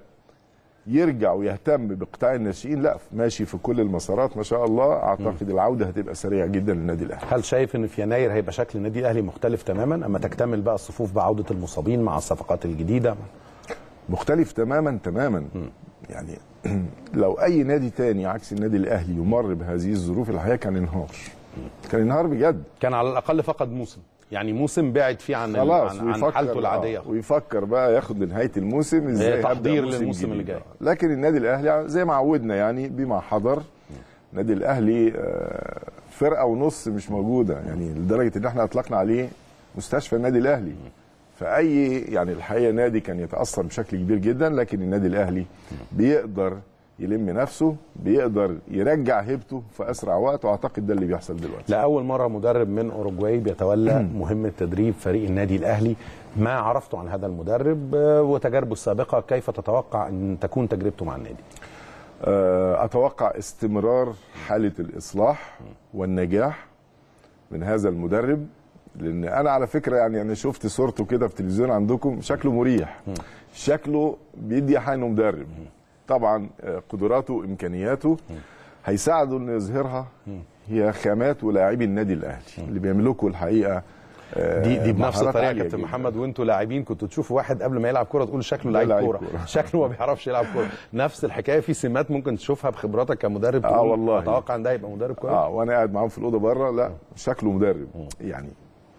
Speaker 5: يرجع ويهتم بقطاع الناشئين لا ماشي في كل المسارات ما شاء الله اعتقد العوده هتبقى سريعه جدا للنادي الاهلي
Speaker 1: هل شايف ان في يناير هيبقى شكل النادي الاهلي مختلف تماما اما تكتمل بقى الصفوف بعوده المصابين مع الصفقات الجديده
Speaker 5: مختلف تماما تماما يعني لو اي نادي تاني عكس النادي الاهلي يمر بهذه الظروف الحقيقه كان انهار كان انهار بجد
Speaker 1: كان على الاقل فقد موسم يعني موسم بعد فيه عن
Speaker 5: خلاص
Speaker 1: عن, عن
Speaker 5: ويفكر
Speaker 1: حالته العاديه
Speaker 5: آه، ويفكر بقى ياخد لنهايه الموسم ازاي هبدأ
Speaker 1: تحضير
Speaker 5: موسم
Speaker 1: للموسم
Speaker 5: جديد.
Speaker 1: اللي جاي.
Speaker 5: لكن النادي الاهلي زي ما عودنا يعني بما حضر النادي الاهلي آه، فرقه ونص مش موجوده يعني لدرجه ان احنا اطلقنا عليه مستشفى النادي الاهلي فاي يعني الحقيقه نادي كان يتاثر بشكل كبير جدا لكن النادي الاهلي بيقدر يلم نفسه بيقدر يرجع هيبته في اسرع وقت واعتقد ده اللي بيحصل دلوقتي
Speaker 1: لاول مره مدرب من اوروجواي بيتولى مهمه تدريب فريق النادي الاهلي ما عرفته عن هذا المدرب آه، وتجاربه السابقه كيف تتوقع ان تكون تجربته مع النادي
Speaker 5: آه، اتوقع استمرار حاله الاصلاح والنجاح من هذا المدرب لان انا على فكره يعني انا شفت صورته كده في التلفزيون عندكم شكله مريح شكله بيدي ايحاء انه مدرب طبعا آه، قدراته وامكانياته هيساعده انه يظهرها هي خامات ولاعبي النادي الاهلي اللي بيملكوا الحقيقه آه،
Speaker 1: دي دي بنفس
Speaker 5: مهارات
Speaker 1: الطريقه يا
Speaker 5: عالية
Speaker 1: كابتن
Speaker 5: جداً.
Speaker 1: محمد وانتوا لاعبين كنتوا تشوفوا واحد قبل ما يلعب كوره تقول شكله
Speaker 5: ده
Speaker 1: لعيب
Speaker 5: لعيب
Speaker 1: كوره
Speaker 5: كورة.
Speaker 1: شكله ما بيعرفش يلعب كوره نفس الحكايه في سمات ممكن تشوفها بخبراتك كمدرب
Speaker 5: آه
Speaker 1: تقول
Speaker 5: والله.
Speaker 1: اتوقع ان ده يبقى مدرب كويس
Speaker 5: اه وانا قاعد معاهم في الاوضه بره لا شكله مدرب يعني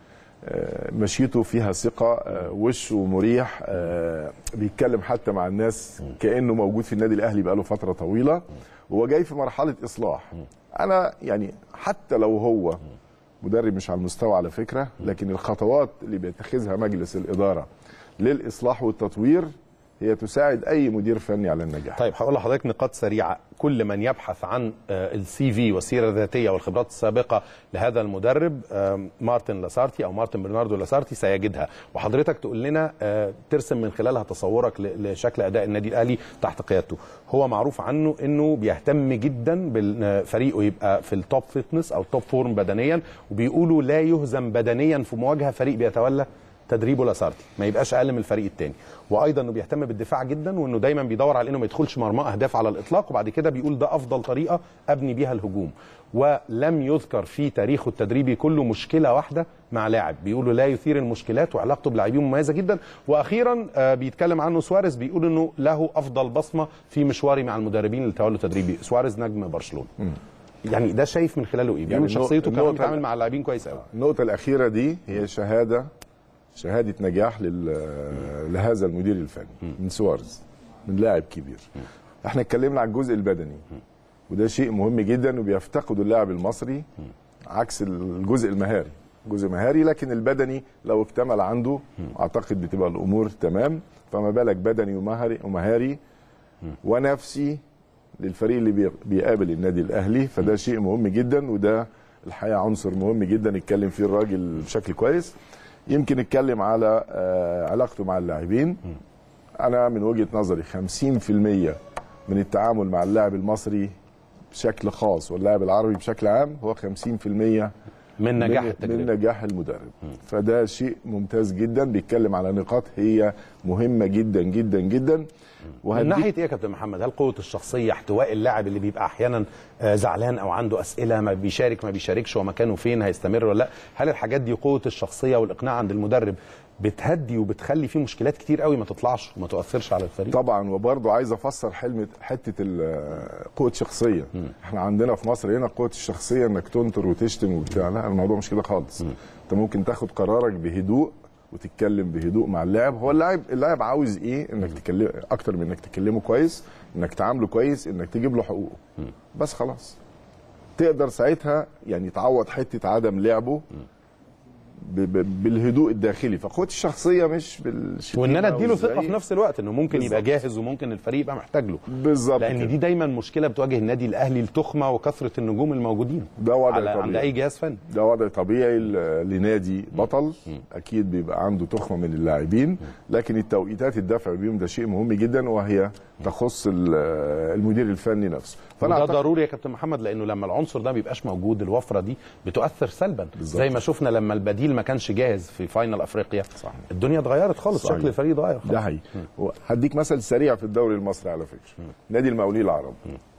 Speaker 5: آه، مشيته فيها ثقه آه، وشه مريح آه، بيتكلم حتى مع الناس كانه موجود في النادي الاهلي بقاله فتره طويله وهو جاي في مرحله اصلاح انا يعني حتى لو هو مدرب مش على المستوى على فكره لكن الخطوات اللي بيتخذها مجلس الاداره للاصلاح والتطوير هي تساعد اي مدير فني على النجاح
Speaker 1: طيب هقول لحضرتك نقاط سريعه كل من يبحث عن السي في والسيره الذاتيه والخبرات السابقه لهذا المدرب آه، مارتن لاسارتي او مارتن برناردو لاسارتي سيجدها وحضرتك تقول لنا آه، ترسم من خلالها تصورك ل- لشكل اداء النادي الاهلي تحت قيادته هو معروف عنه انه بيهتم جدا بفريقه يبقى في التوب فيتنس او توب فورم بدنيا وبيقولوا لا يهزم بدنيا في مواجهه فريق بيتولى تدريبه لاسارتي ما يبقاش اقل من الفريق الثاني وايضا انه بيهتم بالدفاع جدا وانه دايما بيدور على انه ما يدخلش مرمى اهداف على الاطلاق وبعد كده بيقول ده افضل طريقه ابني بيها الهجوم ولم يذكر في تاريخه التدريبي كله مشكله واحده مع لاعب بيقولوا لا يثير المشكلات وعلاقته بلاعبين مميزه جدا واخيرا آه، بيتكلم عنه سواريز بيقول انه له افضل بصمه في مشواري مع المدربين اللي تولوا تدريبي سواريز نجم برشلونه يعني ده شايف من خلاله ايه بيقول
Speaker 5: النقطة-
Speaker 1: شخصيته كمان
Speaker 5: النقطة-
Speaker 1: بيتعامل مع اللاعبين كويس قوي
Speaker 5: النقطة الأخيرة دي هي شهادة شهادة نجاح لل... لهذا المدير الفني من سوارز من لاعب كبير احنا اتكلمنا عن الجزء البدني وده شيء مهم جدا وبيفتقده اللاعب المصري عكس الجزء المهاري جزء مهاري لكن البدني لو اكتمل عنده اعتقد بتبقى الامور تمام فما بالك بدني ومهاري ومهاري ونفسي للفريق اللي بي- بيقابل النادي الاهلي فده شيء مهم جدا وده الحقيقه عنصر مهم جدا يتكلم فيه الراجل بشكل كويس يمكن نتكلم على آه، علاقته مع اللاعبين انا من وجهه نظري 50% من التعامل مع اللاعب المصري بشكل خاص واللاعب العربي بشكل عام هو 50%
Speaker 1: من نجاح
Speaker 5: من,
Speaker 1: التجربه
Speaker 5: من نجاح المدرب فده شيء ممتاز جدا بيتكلم على نقاط هي مهمه جدا جدا جدا
Speaker 1: من
Speaker 5: وهديك
Speaker 1: ناحيه ايه يا كابتن محمد هل قوه الشخصيه احتواء اللاعب اللي بيبقى احيانا آه، زعلان او عنده اسئله ما بيشارك ما بيشاركش ومكانه فين هيستمر ولا لا هل الحاجات دي قوه الشخصيه والاقناع عند المدرب بتهدي وبتخلي فيه مشكلات كتير قوي ما تطلعش وما تؤثرش على الفريق
Speaker 5: طبعا وبرضه عايز افسر حلمه حته ال- قوه شخصيه احنا عندنا في مصر هنا قوه الشخصيه انك تنطر وتشتم وبتاع لا الموضوع مش كده خالص انت ممكن تاخد قرارك بهدوء وتتكلم بهدوء مع اللاعب هو اللاعب اللاعب عاوز ايه انك تكلم اكتر من انك تكلمه كويس انك تعامله كويس انك تجيب له حقوقه بس خلاص تقدر ساعتها يعني تعوض حته عدم لعبه ب- ب- بالهدوء الداخلي فقوه الشخصيه مش بالشتيمه
Speaker 1: وان انا اديله ثقه
Speaker 5: والزعيق.
Speaker 1: في نفس الوقت انه ممكن يبقى
Speaker 5: بالظبط.
Speaker 1: جاهز وممكن الفريق يبقى محتاج له
Speaker 5: بالظبط
Speaker 1: لان
Speaker 5: كده.
Speaker 1: دي دايما مشكله بتواجه النادي الاهلي التخمه وكثره النجوم الموجودين
Speaker 5: ده وضع
Speaker 1: على عند
Speaker 5: طبيعي.
Speaker 1: اي جهاز فني
Speaker 5: ده وضع طبيعي ل- لنادي بطل اكيد بيبقى عنده تخمه من اللاعبين لكن التوقيتات الدفع بيهم ده شيء مهم جدا وهي تخص ال- المدير الفني نفسه
Speaker 1: فده
Speaker 5: أعتقد-
Speaker 1: ضروري يا كابتن محمد لانه لما العنصر ده ما بيبقاش موجود الوفره دي بتؤثر سلبا
Speaker 5: بالظبط.
Speaker 1: زي ما شفنا لما البديل ما كانش جاهز في فاينل افريقيا
Speaker 5: صحيح.
Speaker 1: الدنيا اتغيرت خالص
Speaker 5: صحيح.
Speaker 1: شكل الفريق اتغير خالص
Speaker 5: ده حقيقي هديك مثل سريع في الدوري المصري على فكره نادي المقاولين العرب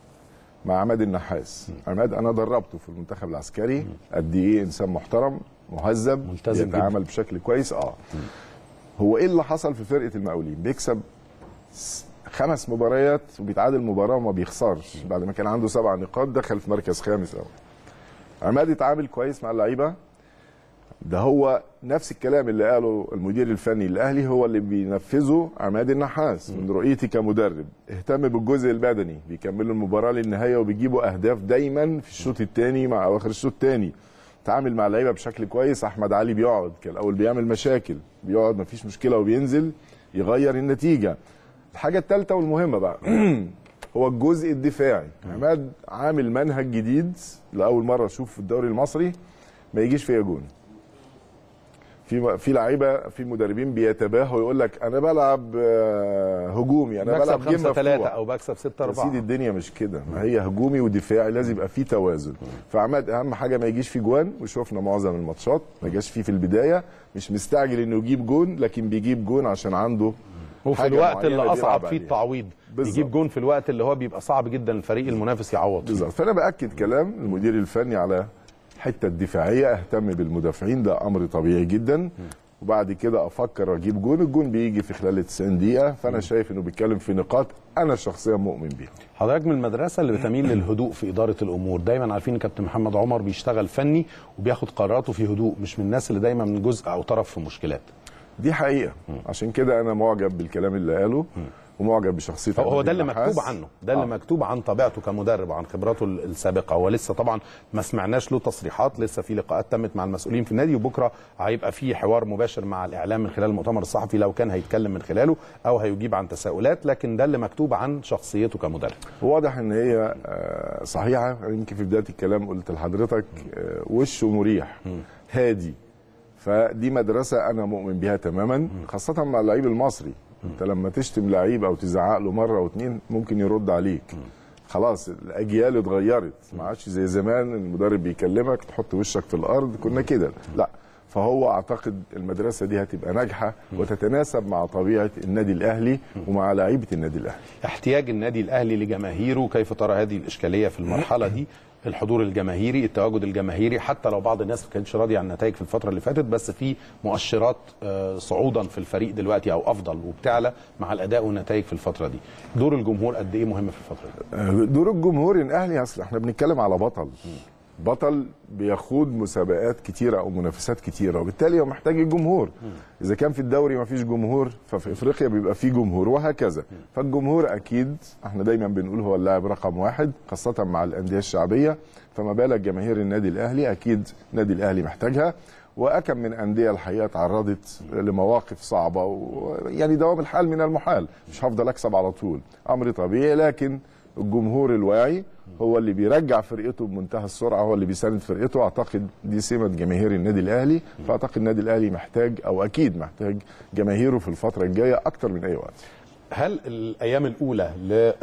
Speaker 5: مع عماد النحاس عماد انا دربته في المنتخب العسكري قد ايه انسان محترم مهذب
Speaker 1: ملتزم
Speaker 5: بيتعامل بشكل كويس اه هو ايه اللي حصل في فرقه المقاولين بيكسب س- خمس مباريات وبيتعادل مباراه وما بيخسرش بعد ما كان عنده سبع نقاط دخل في مركز خامس اول عماد اتعامل كويس مع اللعيبه ده هو نفس الكلام اللي قاله المدير الفني الاهلي هو اللي بينفذه عماد النحاس من رؤيتي كمدرب اهتم بالجزء البدني بيكملوا المباراه للنهايه وبيجيبوا اهداف دايما في الشوط الثاني مع اواخر الشوط الثاني تعامل مع اللعيبه بشكل كويس احمد علي بيقعد كان الاول بيعمل مشاكل بيقعد مفيش مشكله وبينزل يغير النتيجه الحاجه الثالثه والمهمه بقى هو الجزء الدفاعي عماد عامل منهج جديد لاول مره اشوف في الدوري المصري ما يجيش فيا جون في في لعيبه في مدربين بيتباهوا يقول لك انا بلعب آه، هجومي انا
Speaker 1: بكسب
Speaker 5: بلعب جيم
Speaker 1: 5 3
Speaker 5: مفتوح
Speaker 1: او بكسب 6
Speaker 5: يا
Speaker 1: 4
Speaker 5: سيدي الدنيا مش كده ما هي هجومي ودفاعي لازم يبقى فيه توازن فعماد اهم حاجه ما يجيش فيه جوان وشفنا معظم الماتشات ما جاش فيه في البدايه مش مستعجل انه يجيب جون لكن بيجيب جون عشان عنده
Speaker 1: وفي
Speaker 5: حاجة
Speaker 1: الوقت
Speaker 5: معينة
Speaker 1: اللي اصعب
Speaker 5: بيلعب
Speaker 1: فيه
Speaker 5: عليها.
Speaker 1: التعويض
Speaker 5: بالظبط.
Speaker 1: يجيب جون في الوقت اللي هو بيبقى صعب جدا الفريق المنافس يعوض فيه.
Speaker 5: بالظبط فانا باكد كلام المدير الفني على الحته الدفاعيه اهتم بالمدافعين ده امر طبيعي جدا وبعد كده افكر اجيب جون الجون بيجي في خلال 90 دقيقه فانا شايف انه بيتكلم في نقاط انا شخصيا مؤمن بيها
Speaker 1: حضرتك من المدرسه اللي بتميل للهدوء في اداره الامور دايما عارفين ان كابتن محمد عمر بيشتغل فني وبياخد قراراته في هدوء مش من الناس اللي دايما من جزء او طرف في مشكلات
Speaker 5: دي حقيقه عشان كده انا معجب بالكلام اللي قاله ومعجب بشخصيه
Speaker 1: هو
Speaker 5: عماد
Speaker 1: ده اللي
Speaker 5: النحاس.
Speaker 1: مكتوب عنه ده اللي
Speaker 5: آه.
Speaker 1: مكتوب عن طبيعته كمدرب وعن خبراته ال- السابقه هو لسه طبعا ما سمعناش له تصريحات لسه في لقاءات تمت مع المسؤولين في النادي وبكره هيبقى في حوار مباشر مع الاعلام من خلال المؤتمر الصحفي لو كان هيتكلم من خلاله او هيجيب عن تساؤلات لكن ده اللي مكتوب عن شخصيته كمدرب
Speaker 5: واضح ان هي آه، صحيحه يمكن في بدايه الكلام قلت لحضرتك آه، وشه مريح هادي فدي مدرسه انا مؤمن بيها تماما خاصه مع اللعيب المصري انت لما تشتم لعيب او تزعق له مره او اتنين ممكن يرد عليك خلاص الاجيال اتغيرت ما عادش زي زمان المدرب بيكلمك تحط وشك في الارض كنا كده لا فهو اعتقد المدرسه دي هتبقى ناجحه وتتناسب مع طبيعه النادي الاهلي ومع لعيبه النادي الاهلي
Speaker 1: احتياج النادي الاهلي لجماهيره كيف ترى هذه الاشكاليه في المرحله دي الحضور الجماهيري التواجد الجماهيري حتى لو بعض الناس ما كانتش راضيه عن النتائج في الفتره اللي فاتت بس في مؤشرات آه، صعودا في الفريق دلوقتي او افضل وبتعلى مع الاداء والنتائج في الفتره دي دور الجمهور قد ايه مهم في الفتره دي
Speaker 5: دور الجمهور الاهلي اصل احنا بنتكلم على بطل بطل بيخوض مسابقات كتيره او منافسات كتيره وبالتالي هو محتاج الجمهور اذا كان في الدوري ما فيش جمهور ففي افريقيا بيبقى في جمهور وهكذا فالجمهور اكيد احنا دايما بنقول هو اللاعب رقم واحد خاصه مع الانديه الشعبيه فما بالك جماهير النادي الاهلي اكيد النادي الاهلي محتاجها وأكم من أندية الحقيقة تعرضت لمواقف صعبة ويعني دوام الحال من المحال مش هفضل أكسب على طول أمر طبيعي لكن الجمهور الواعي هو اللي بيرجع فرقته بمنتهى السرعه هو اللي بيساند فرقته اعتقد دي سمه جماهير النادي الاهلي فاعتقد النادي الاهلي محتاج او اكيد محتاج جماهيره في الفتره الجايه اكتر من اي وقت
Speaker 1: هل الايام الاولى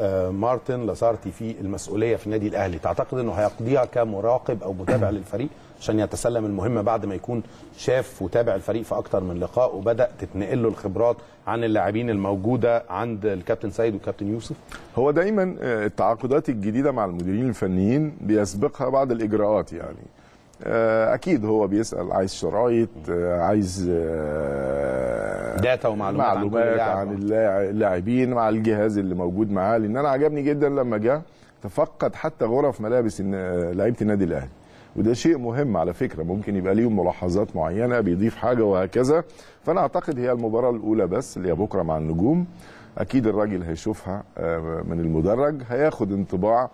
Speaker 1: لمارتن لاسارتي في المسؤوليه في النادي الاهلي تعتقد انه هيقضيها كمراقب او متابع للفريق عشان يتسلم المهمه بعد ما يكون شاف وتابع الفريق في اكتر من لقاء وبدا تتنقل له الخبرات عن اللاعبين الموجوده عند الكابتن سيد والكابتن يوسف
Speaker 5: هو دايما آه، التعاقدات الجديده مع المديرين الفنيين بيسبقها بعض الاجراءات يعني آه، اكيد هو بيسال عايز شرايط آه، عايز آه،
Speaker 1: داتا ومعلومات عن كل
Speaker 5: معلومات
Speaker 1: لاعب.
Speaker 5: عن اللاع- اللاعبين مع الجهاز اللي موجود معاه لان انا عجبني جدا لما جه تفقد حتى غرف ملابس الن- لعيبه النادي الاهلي وده شيء مهم على فكره ممكن يبقى ليهم ملاحظات معينه بيضيف حاجه وهكذا فانا اعتقد هي المباراه الاولى بس اللي هي بكره مع النجوم اكيد الراجل هيشوفها آه، من المدرج هياخد انطباع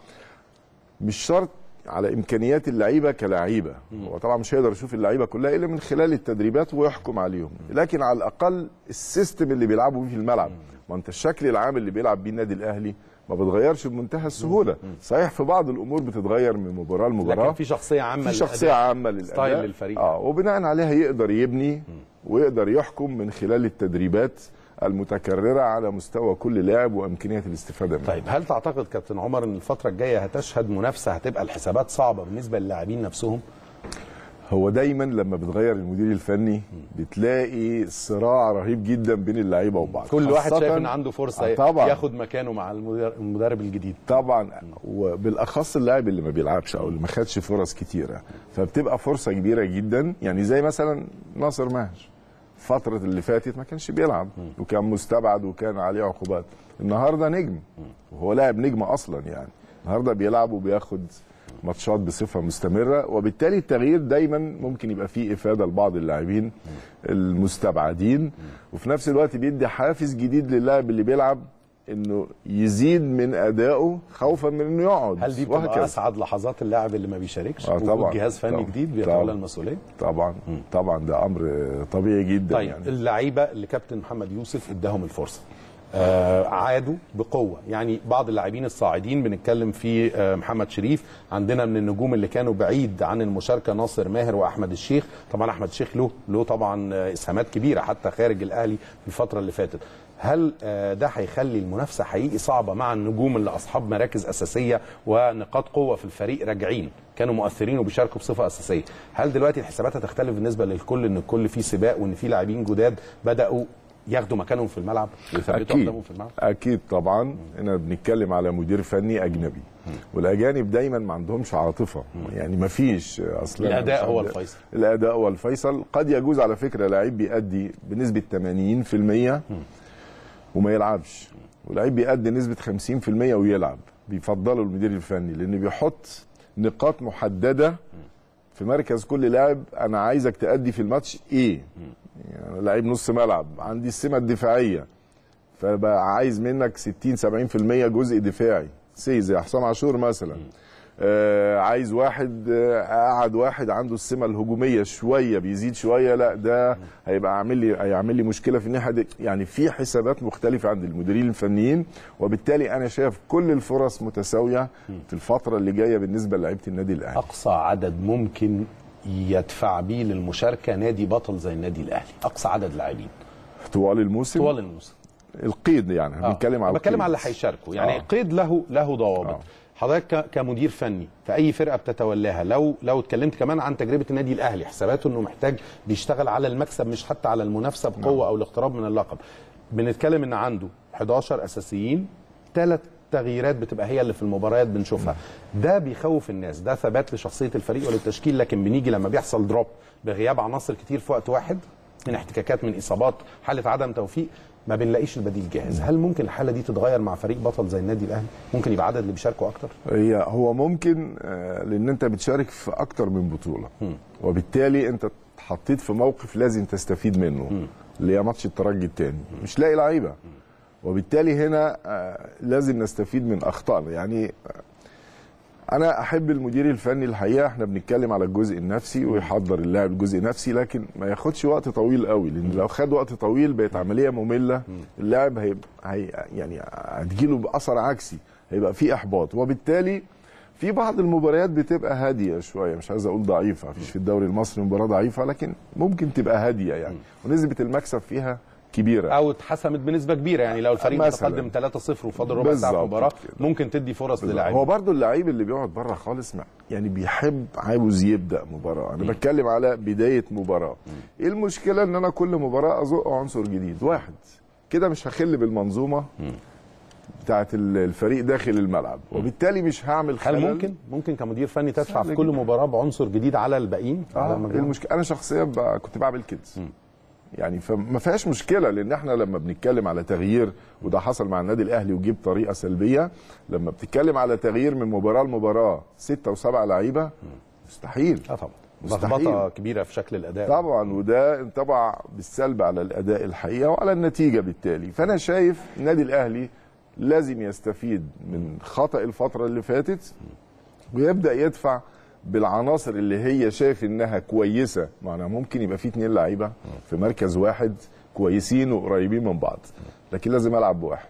Speaker 5: مش شرط على امكانيات اللعيبه كلاعيبه هو طبعا مش هيقدر يشوف اللعيبه كلها الا من خلال التدريبات ويحكم عليهم لكن على الاقل السيستم اللي بيلعبوا بيه في الملعب ما انت الشكل العام اللي بيلعب بيه النادي الاهلي ما بتغيرش بمنتهى السهوله صحيح في بعض الامور بتتغير من مباراه لمباراه
Speaker 1: لكن في شخصيه عامه
Speaker 5: في شخصيه
Speaker 1: للأداء.
Speaker 5: عامه للاداء
Speaker 1: ستايل للفريق.
Speaker 5: اه وبناء عليها يقدر يبني ويقدر يحكم من خلال التدريبات المتكرره على مستوى كل لاعب وامكانيات الاستفاده منه
Speaker 1: طيب هل تعتقد كابتن عمر ان الفتره الجايه هتشهد منافسه هتبقى الحسابات صعبه بالنسبه للاعبين نفسهم
Speaker 5: هو دايما لما بتغير المدير الفني بتلاقي صراع رهيب جدا بين اللعيبه وبعض
Speaker 1: كل واحد
Speaker 5: خاصة-
Speaker 1: شايف ان عنده فرصه
Speaker 5: آه طبعا
Speaker 1: ياخد مكانه مع المدر- المدرب الجديد
Speaker 5: طبعا وبالاخص اللاعب اللي ما بيلعبش او اللي ما خدش فرص كتيره فبتبقى فرصه كبيره جدا يعني زي مثلا ناصر ماهر الفترة اللي فاتت ما كانش بيلعب وكان مستبعد وكان عليه عقوبات النهارده نجم وهو لاعب نجم اصلا يعني النهارده بيلعب وبياخد ماتشات بصفه مستمره وبالتالي التغيير دايما ممكن يبقى فيه افاده لبعض اللاعبين المستبعدين وفي نفس الوقت بيدي حافز جديد للاعب اللي بيلعب انه يزيد من ادائه خوفا من انه يقعد
Speaker 1: هل دي بتبقى
Speaker 5: وهكذا.
Speaker 1: اسعد لحظات اللاعب اللي ما بيشاركش
Speaker 5: آه
Speaker 1: وجود
Speaker 5: طبعاً،
Speaker 1: جهاز فني
Speaker 5: طبعاً،
Speaker 1: جديد بيتولى
Speaker 5: طبعاً.
Speaker 1: المسؤوليه
Speaker 5: طبعا طبعا ده امر طبيعي جدا
Speaker 1: طيب
Speaker 5: يعني
Speaker 1: اللعيبه اللي كابتن محمد يوسف اداهم الفرصه آه عادوا بقوه يعني بعض اللاعبين الصاعدين بنتكلم في آه محمد شريف عندنا من النجوم اللي كانوا بعيد عن المشاركه ناصر ماهر واحمد الشيخ طبعا احمد الشيخ له له طبعا آه، اسهامات كبيره حتى خارج الاهلي في الفتره اللي فاتت هل آه، ده هيخلي المنافسه حقيقي صعبه مع النجوم اللي اصحاب مراكز اساسيه ونقاط قوه في الفريق راجعين كانوا مؤثرين وبيشاركوا بصفه اساسيه هل دلوقتي الحسابات هتختلف بالنسبه للكل ان الكل فيه سباق وان في لاعبين جداد بداوا ياخدوا مكانهم في الملعب ويثبتوا
Speaker 5: اكيد
Speaker 1: اقدامهم في الملعب
Speaker 5: اكيد طبعا هنا بنتكلم على مدير فني اجنبي والاجانب دايما ما عندهمش عاطفه يعني ما فيش اصلا
Speaker 1: الأداء هو الفيصل.
Speaker 5: الاداء هو الفيصل قد يجوز على فكره لعيب بيأدي بنسبه 80% وما يلعبش ولعيب بيأدي نسبه 50% ويلعب بيفضلوا المدير الفني لان بيحط نقاط محدده في مركز كل لاعب انا عايزك تأدي في الماتش ايه يعني لعيب نص ملعب عندي السمه الدفاعيه فبقى عايز منك 60 70% جزء دفاعي سي زي حسام عاشور مثلا آه عايز واحد آه قعد واحد عنده السمه الهجوميه شويه بيزيد شويه لا ده هيبقى عامل لي هيعمل لي مشكله في الناحيه دي يعني في حسابات مختلفه عند المديرين الفنيين وبالتالي انا شايف كل الفرص متساويه في الفتره اللي جايه بالنسبه للعيبه النادي الاهلي
Speaker 1: اقصى عدد ممكن يدفع بيه للمشاركه نادي بطل زي النادي الاهلي اقصى عدد لاعبين
Speaker 5: طوال الموسم
Speaker 1: طوال الموسم
Speaker 5: القيد يعني
Speaker 1: آه.
Speaker 5: بنتكلم على
Speaker 1: بتكلم
Speaker 5: القيد.
Speaker 1: على اللي هيشاركوا يعني
Speaker 5: آه.
Speaker 1: القيد له له ضوابط
Speaker 5: آه.
Speaker 1: حضرتك ك- كمدير فني في اي فرقه بتتولاها لو لو اتكلمت كمان عن تجربه النادي الاهلي حساباته انه محتاج بيشتغل على المكسب مش حتى على المنافسه بقوه او الاقتراب من اللقب بنتكلم ان عنده 11 اساسيين ثلاث تغييرات بتبقى هي اللي في المباريات بنشوفها ده بيخوف الناس ده ثبات لشخصيه الفريق وللتشكيل لكن بنيجي لما بيحصل دروب بغياب عناصر كتير في وقت واحد من احتكاكات من اصابات حاله عدم توفيق ما بنلاقيش البديل جاهز هل ممكن الحاله دي تتغير مع فريق بطل زي النادي الاهلي ممكن يبقى عدد اللي بيشاركوا اكتر
Speaker 5: هي هو ممكن آه، لان انت بتشارك في اكتر من بطوله وبالتالي انت اتحطيت في موقف لازم تستفيد منه اللي هي ماتش الترجي الثاني مش لاقي لعيبه وبالتالي هنا آه، لازم نستفيد من اخطائنا يعني آه، انا احب المدير الفني الحقيقه احنا بنتكلم على الجزء النفسي ويحضر اللاعب الجزء النفسي لكن ما ياخدش وقت طويل قوي لان لو خد وقت طويل بقت عمليه ممله اللاعب هي هي يعني هتجيله باثر عكسي هيبقى في احباط وبالتالي في بعض المباريات بتبقى هاديه شويه مش عايز اقول ضعيفه مفيش في الدوري المصري مباراه ضعيفه لكن ممكن تبقى هاديه يعني ونسبه المكسب فيها كبيره
Speaker 1: او اتحسمت بنسبه كبيره يعني لو الفريق
Speaker 5: مثلاً.
Speaker 1: متقدم 3-0 وفاضل ربع ساعه في
Speaker 5: بالظبط
Speaker 1: المباراه
Speaker 5: كده.
Speaker 1: ممكن تدي فرص
Speaker 5: هو
Speaker 1: للاعبين
Speaker 5: برضو اللعيب اللي بيقعد بره خالص ما يعني بيحب عاوز يبدا مباراه انا بتكلم على بدايه مباراه ايه المشكله ان انا كل مباراه ازق عنصر جديد واحد كده مش هخل بالمنظومه بتاعت ال- الفريق داخل الملعب وبالتالي مش هعمل
Speaker 1: هل
Speaker 5: خلل
Speaker 1: ممكن ممكن كمدير فني تدفع
Speaker 5: سهل
Speaker 1: في كل
Speaker 5: جداً.
Speaker 1: مباراه بعنصر جديد على الباقيين على
Speaker 5: اه
Speaker 1: المجموعة؟
Speaker 5: المشكله انا شخصيا ب- كنت بعمل كده يعني فما فيهاش مشكله لان احنا لما بنتكلم على تغيير وده حصل مع النادي الاهلي وجيب طريقه سلبيه لما بتتكلم على تغيير من مباراه لمباراه سته وسبعه لعيبه مستحيل
Speaker 1: اه طبعا
Speaker 5: مستحيل.
Speaker 1: لخبطه كبيره في شكل الاداء
Speaker 5: طبعا وده انطبع بالسلب على الاداء الحقيقه وعلى النتيجه بالتالي فانا شايف النادي الاهلي لازم يستفيد من خطا الفتره اللي فاتت ويبدا يدفع بالعناصر اللي هي شايف انها كويسه معناها ممكن يبقى في اتنين لعيبه في مركز واحد كويسين وقريبين من بعض لكن لازم العب بواحد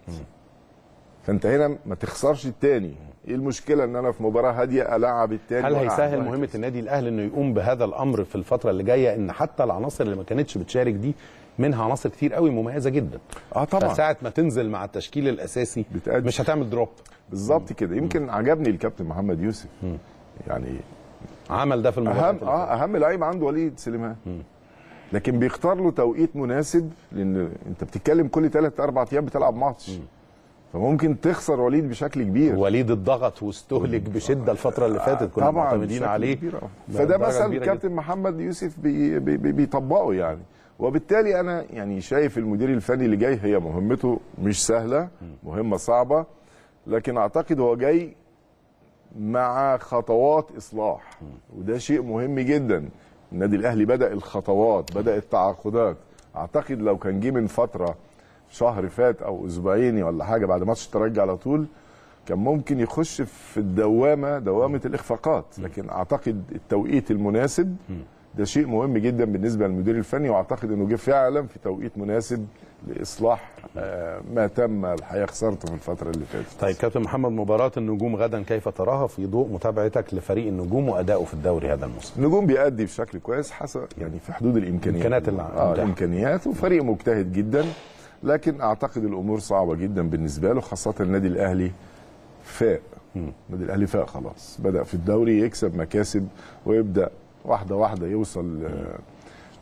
Speaker 5: فانت هنا ما تخسرش التاني ايه المشكله ان انا في مباراه هاديه العب التاني
Speaker 1: هل
Speaker 5: وألعب
Speaker 1: هيسهل
Speaker 5: واحد.
Speaker 1: مهمه النادي الاهلي انه يقوم بهذا الامر في الفتره اللي جايه ان حتى العناصر اللي ما كانتش بتشارك دي منها عناصر كتير قوي مميزه جدا
Speaker 5: اه طبعا
Speaker 1: فساعه ما تنزل مع التشكيل الاساسي
Speaker 5: بتأدي.
Speaker 1: مش هتعمل دروب
Speaker 5: بالظبط كده يمكن عجبني الكابتن محمد يوسف يعني
Speaker 1: عمل ده في المباراه
Speaker 5: اهم اه اهم لعيب عنده وليد سليمان لكن بيختار له توقيت مناسب لان انت بتتكلم كل ثلاث اربع ايام بتلعب ماتش فممكن تخسر وليد بشكل كبير
Speaker 1: وليد الضغط واستهلك بشده الفتره اللي فاتت كنا
Speaker 5: طبعا
Speaker 1: معتمدين
Speaker 5: بشكل
Speaker 1: عليه
Speaker 5: كبير أوي.
Speaker 1: بدرجة
Speaker 5: فده مثل
Speaker 1: كبيرة
Speaker 5: كابتن محمد يوسف بي بي بي بيطبقه يعني وبالتالي انا يعني شايف المدير الفني اللي جاي هي مهمته مش سهله مهمه صعبه لكن اعتقد هو جاي مع خطوات اصلاح وده شيء مهم جدا النادي الاهلي بدا الخطوات بدا التعاقدات اعتقد لو كان جه من فتره شهر فات او اسبوعين ولا حاجه بعد ماتش الترجي على طول كان ممكن يخش في الدوامه دوامه الاخفاقات لكن اعتقد التوقيت المناسب ده شيء مهم جدا بالنسبه للمدير الفني واعتقد انه جه فعلا في توقيت مناسب لاصلاح آه، ما تم الحقيقه خسارته في الفتره اللي فاتت
Speaker 1: طيب كابتن محمد مباراة النجوم غدا كيف تراها في ضوء متابعتك لفريق النجوم وأدائه في الدوري هذا الموسم؟
Speaker 5: النجوم بيأدي بشكل كويس حسب يعني في حدود الامكانيات
Speaker 1: الإمكانيات اللي
Speaker 5: اه
Speaker 1: عنده.
Speaker 5: الامكانيات وفريق مجتهد جدا لكن اعتقد الامور صعبه جدا بالنسبه له خاصه النادي الاهلي فاق النادي الاهلي فاق خلاص بدا في الدوري يكسب مكاسب ويبدا واحده واحده يوصل آه،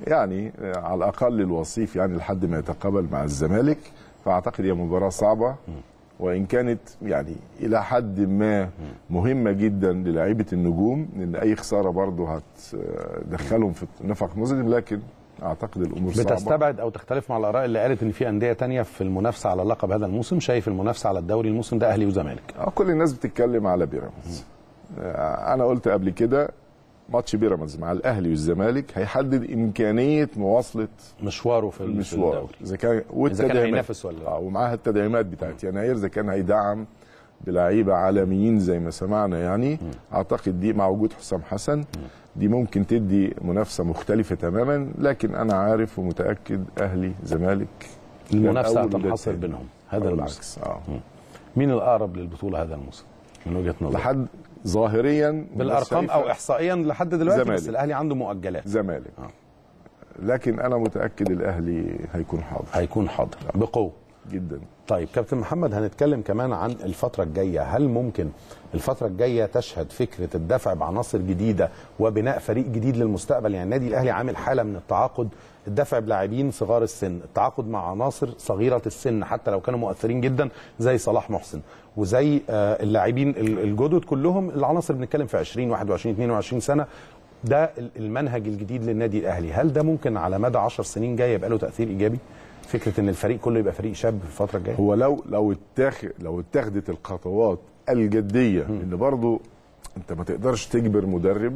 Speaker 5: يعني آه، على الاقل الوصيف يعني لحد ما يتقابل مع الزمالك فاعتقد هي مباراه صعبه وان كانت يعني الى حد ما مهمه جدا للاعيبه النجوم لان اي خساره برضه هتدخلهم في نفق مظلم لكن اعتقد الامور صعبه
Speaker 1: بتستبعد او تختلف مع الاراء اللي قالت ان في انديه تانية في المنافسه على اللقب هذا الموسم شايف المنافسه على الدوري الموسم ده اهلي وزمالك
Speaker 5: آه، كل الناس بتتكلم على بيراميدز آه، انا قلت قبل كده ماتش بيراميدز مع الاهلي والزمالك هيحدد امكانيه مواصله
Speaker 1: مشواره في في
Speaker 5: المشوار
Speaker 1: الدوري
Speaker 5: اذا كان والتدعيمات
Speaker 1: هينافس ولا لا.
Speaker 5: اه ومعاها التدعيمات بتاعت يناير اذا كان هيدعم بلعيبه عالميين زي ما سمعنا يعني اعتقد دي مع وجود حسام حسن دي ممكن تدي منافسه مختلفه تماما لكن انا عارف ومتاكد اهلي زمالك
Speaker 1: المنافسه
Speaker 5: الأول وده
Speaker 1: هتنحصر
Speaker 5: التاني.
Speaker 1: بينهم هذا
Speaker 5: أو
Speaker 1: الموسم
Speaker 5: العكس اه
Speaker 1: مين الاقرب للبطوله هذا الموسم من وجهه نظرك
Speaker 5: لحد ظاهريا
Speaker 1: بالارقام او
Speaker 5: شايفة
Speaker 1: احصائيا لحد دلوقتي
Speaker 5: زمالك.
Speaker 1: بس الاهلي عنده مؤجلات
Speaker 5: زمالك
Speaker 1: آه.
Speaker 5: لكن انا متاكد الاهلي هيكون حاضر
Speaker 1: هيكون حاضر بقوه
Speaker 5: جدا
Speaker 1: طيب كابتن محمد هنتكلم كمان عن الفترة الجاية هل ممكن الفترة الجاية تشهد فكرة الدفع بعناصر جديدة وبناء فريق جديد للمستقبل يعني النادي الأهلي عامل حالة من التعاقد الدفع بلاعبين صغار السن التعاقد مع عناصر صغيرة السن حتى لو كانوا مؤثرين جدا زي صلاح محسن وزي آه، اللاعبين ال- الجدد كلهم العناصر بنتكلم في 20 21 22 سنة ده ال- المنهج الجديد للنادي الأهلي هل ده ممكن على مدى 10 سنين جاية يبقى له تأثير إيجابي فكرة ان الفريق كله يبقى فريق شاب في الفترة الجاية
Speaker 5: هو لو لو اتاخد لو اتخذت الخطوات الجديه ان برضو انت ما تقدرش تجبر مدرب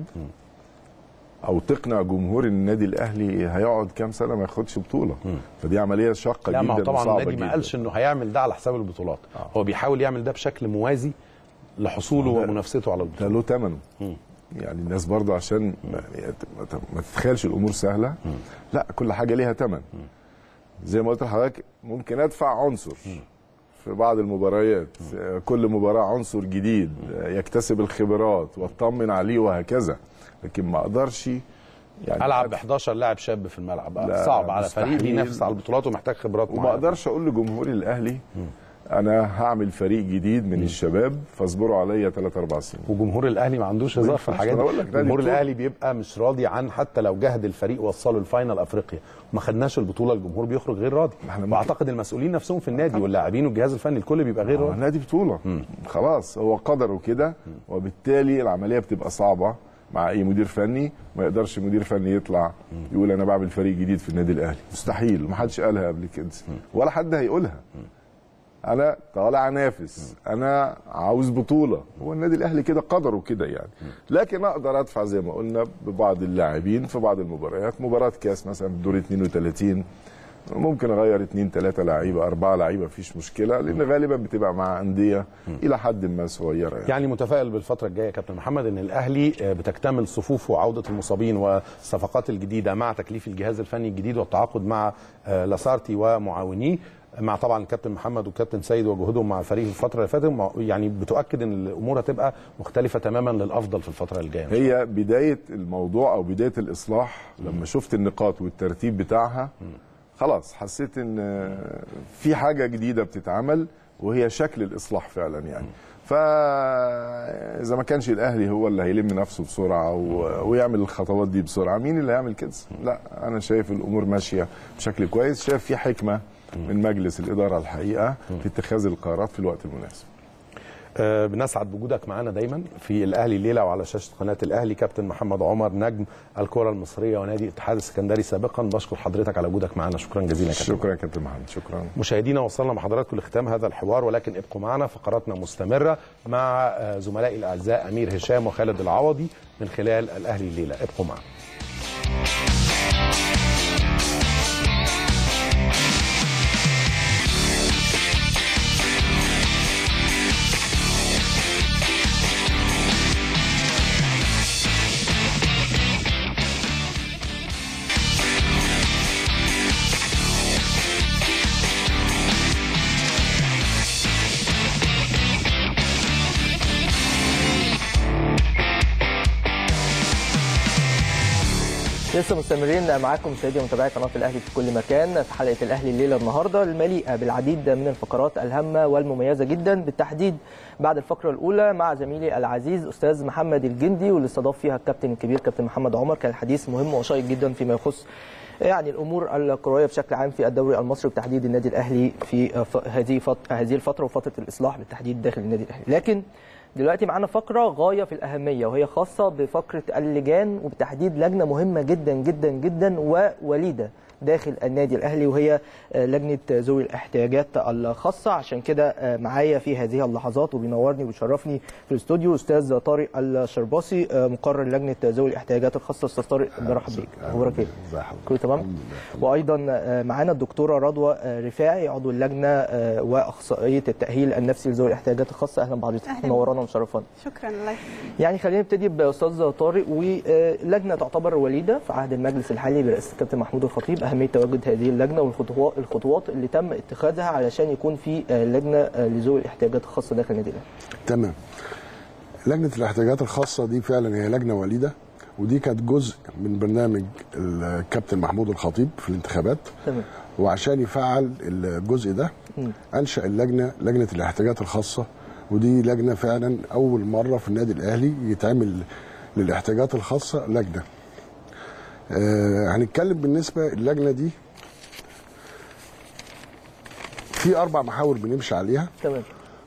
Speaker 5: او تقنع جمهور النادي الاهلي هيقعد كام سنه ما ياخدش بطوله فدي عمليه شاقه
Speaker 1: لا
Speaker 5: جدا
Speaker 1: ما هو طبعا
Speaker 5: وصعبة
Speaker 1: النادي ما
Speaker 5: جداً.
Speaker 1: قالش انه هيعمل ده على حساب البطولات هو بيحاول يعمل ده بشكل موازي لحصوله
Speaker 5: ده-
Speaker 1: ومنافسته على
Speaker 5: ده
Speaker 1: البطولات
Speaker 5: له ثمنه يعني الناس برضه عشان ما, ما- ما تتخيلش الامور سهله لا كل حاجه ليها ثمن زي ما قلت لحضرتك ممكن ادفع عنصر في بعض المباريات كل مباراه عنصر جديد يكتسب الخبرات واطمن عليه وهكذا لكن ما اقدرش يعني
Speaker 1: العب ب 11 لاعب شاب في الملعب
Speaker 5: لا،
Speaker 1: صعب على فريق
Speaker 5: مستحيل.
Speaker 1: بينافس على البطولات ومحتاج خبرات
Speaker 5: وما
Speaker 1: معينة.
Speaker 5: اقدرش اقول لجمهور الاهلي انا هعمل فريق جديد من الشباب فاصبروا عليا 3 4 سنين
Speaker 1: وجمهور الاهلي ما عندوش هزار في
Speaker 5: ينفعش.
Speaker 1: الحاجات
Speaker 5: أنا
Speaker 1: دي
Speaker 5: بقول لك ده
Speaker 1: جمهور
Speaker 5: دكتور.
Speaker 1: الاهلي بيبقى مش راضي عن حتى لو جهد الفريق وصله الفاينل افريقيا ما خدناش البطوله الجمهور بيخرج غير راضي
Speaker 5: إحنا ممكن-
Speaker 1: واعتقد المسؤولين نفسهم في النادي واللاعبين والجهاز الفني الكل بيبقى غير
Speaker 5: هو
Speaker 1: راضي
Speaker 5: النادي بطوله خلاص هو قدره كده وبالتالي العمليه بتبقى صعبه مع اي مدير فني ما يقدرش مدير فني يطلع يقول انا بعمل فريق جديد في النادي الاهلي مستحيل ما حدش قالها قبل كده ولا حد هيقولها انا طالع انافس انا عاوز بطوله هو النادي الاهلي كده قدره كده يعني لكن اقدر ادفع زي ما قلنا ببعض اللاعبين في بعض المباريات مباراه كاس مثلا في دور 32 ممكن اغير اثنين ثلاثه لعيبه اربعه لعيبه مفيش مشكله لان غالبا بتبقى مع انديه الى حد ما صغيره يعني.
Speaker 1: يعني متفائل بالفتره الجايه يا كابتن محمد ان الاهلي آه، بتكتمل صفوفه وعوده المصابين والصفقات الجديده مع تكليف الجهاز الفني الجديد والتعاقد مع آه، لاسارتي ومعاونيه مع طبعا الكابتن محمد والكابتن سيد وجهودهم مع الفريق في الفتره اللي فاتت مع- يعني بتؤكد ان الامور هتبقى مختلفه تماما للافضل في الفتره الجايه
Speaker 5: هي بدايه الموضوع او بدايه الاصلاح لما شفت النقاط والترتيب بتاعها خلاص حسيت ان في حاجه جديده بتتعمل وهي شكل الاصلاح فعلا يعني فاذا ما كانش الاهلي هو اللي هيلم نفسه بسرعه و... ويعمل الخطوات دي بسرعه مين اللي هيعمل كده لا انا شايف الامور ماشيه بشكل كويس شايف في حكمه من مجلس الاداره الحقيقه في اتخاذ القرارات في الوقت المناسب
Speaker 1: آه، بنسعد بوجودك معنا دايما في الاهلي الليله وعلى شاشه قناه الاهلي كابتن محمد عمر نجم الكره المصريه ونادي الاتحاد السكندري سابقا بشكر حضرتك على وجودك معنا شكرا جزيلا يا كابتن
Speaker 5: شكرا يا كابتن محمد شكرا
Speaker 1: مشاهدينا وصلنا مع حضراتكم لختام هذا الحوار ولكن ابقوا معنا فقراتنا مستمره مع آه، زملائي الاعزاء امير هشام وخالد العوضي من خلال الاهلي الليله ابقوا معنا
Speaker 2: لسه مستمرين معاكم مشاهدي ومتابعي قناه الاهلي في كل مكان في حلقه الاهلي الليله النهارده المليئه بالعديد من الفقرات الهامه والمميزه جدا بالتحديد بعد الفقره الاولى مع زميلي العزيز استاذ محمد الجندي واللي استضاف فيها الكابتن الكبير كابتن محمد عمر كان الحديث مهم وشيق جدا فيما يخص يعني الامور الكرويه بشكل عام في الدوري المصري وبتحديد النادي الاهلي في هذه هذه الفتره وفتره الاصلاح بالتحديد داخل النادي الاهلي لكن دلوقتي معانا فقره غايه في الاهميه وهي خاصه بفقره اللجان وبتحديد لجنه مهمه جدا جدا جدا ووليده داخل النادي الاهلي وهي لجنه ذوي الاحتياجات الخاصه عشان كده معايا في هذه اللحظات وبينورني وبيشرفني في الاستوديو استاذ طارق الشرباصي مقرر لجنه ذوي الاحتياجات الخاصه استاذ طارق برحب بيك اخبارك ايه؟ كله تمام؟ وايضا معانا الدكتوره رضوى رفاعي عضو اللجنه واخصائيه التاهيل النفسي لذوي الاحتياجات الخاصه اهلا بحضرتك منورانا ومشرفانا
Speaker 6: شكرا الله
Speaker 2: يعني خلينا نبتدي باستاذ طارق ولجنه تعتبر وليده في عهد المجلس الحالي برئاسه الكابتن محمود الخطيب اهميه تواجد هذه اللجنه والخطوات الخطوات اللي تم اتخاذها علشان يكون في لجنه لذوي الاحتياجات الخاصه داخل النادي الاهلي.
Speaker 7: تمام. لجنه الاحتياجات الخاصه دي فعلا هي لجنه وليده ودي كانت جزء من برنامج الكابتن محمود الخطيب في الانتخابات.
Speaker 2: تمام.
Speaker 7: وعشان يفعل الجزء ده
Speaker 2: م.
Speaker 7: انشا اللجنه لجنه الاحتياجات الخاصه ودي لجنه فعلا اول مره في النادي الاهلي يتعمل للاحتياجات الخاصه لجنه. آه هنتكلم بالنسبه اللجنه دي في اربع محاور بنمشي عليها
Speaker 2: تمام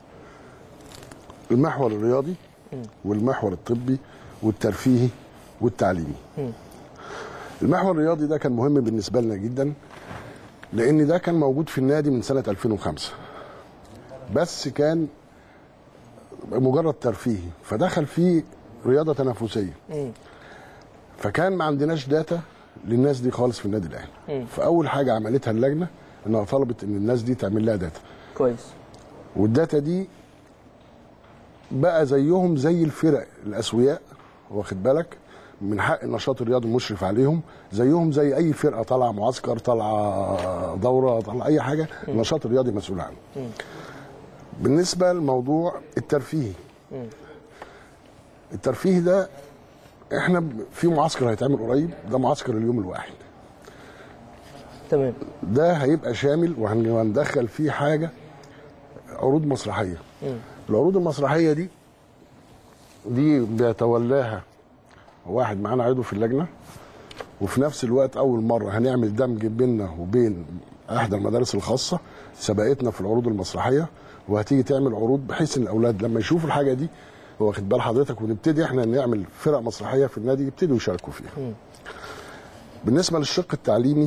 Speaker 7: المحور الرياضي والمحور الطبي والترفيهي والتعليمي
Speaker 2: م.
Speaker 7: المحور الرياضي ده كان مهم بالنسبه لنا جدا لان ده كان موجود في النادي من سنه 2005 بس كان مجرد ترفيهي فدخل فيه رياضه تنافسيه
Speaker 2: م.
Speaker 7: فكان ما عندناش داتا للناس دي خالص في النادي
Speaker 2: مم.
Speaker 7: الاهلي فاول حاجه عملتها اللجنه انها طلبت ان الناس دي تعمل لها داتا
Speaker 2: كويس
Speaker 7: والداتا دي بقى زيهم زي الفرق الاسوياء واخد بالك من حق النشاط الرياضي المشرف عليهم زيهم زي اي فرقه طالعه معسكر طالعه دوره طالعه اي حاجه النشاط الرياضي مسؤول عنه بالنسبه لموضوع الترفيهي
Speaker 2: مم.
Speaker 7: الترفيه ده احنا ب- في معسكر هيتعمل قريب ده معسكر اليوم الواحد
Speaker 2: تمام
Speaker 7: ده هيبقى شامل وهن- وهندخل فيه حاجه عروض مسرحيه
Speaker 2: مم.
Speaker 7: العروض المسرحيه دي دي بيتولاها واحد معانا عضو في اللجنه وفي نفس الوقت اول مره هنعمل دمج بيننا وبين احدى المدارس الخاصه سبقتنا في العروض المسرحيه وهتيجي تعمل عروض بحيث ان الاولاد لما يشوفوا الحاجه دي واخد بال حضرتك ونبتدي احنا نعمل فرق مسرحيه في النادي يبتدوا يشاركوا فيها.
Speaker 2: مم.
Speaker 7: بالنسبه للشق التعليمي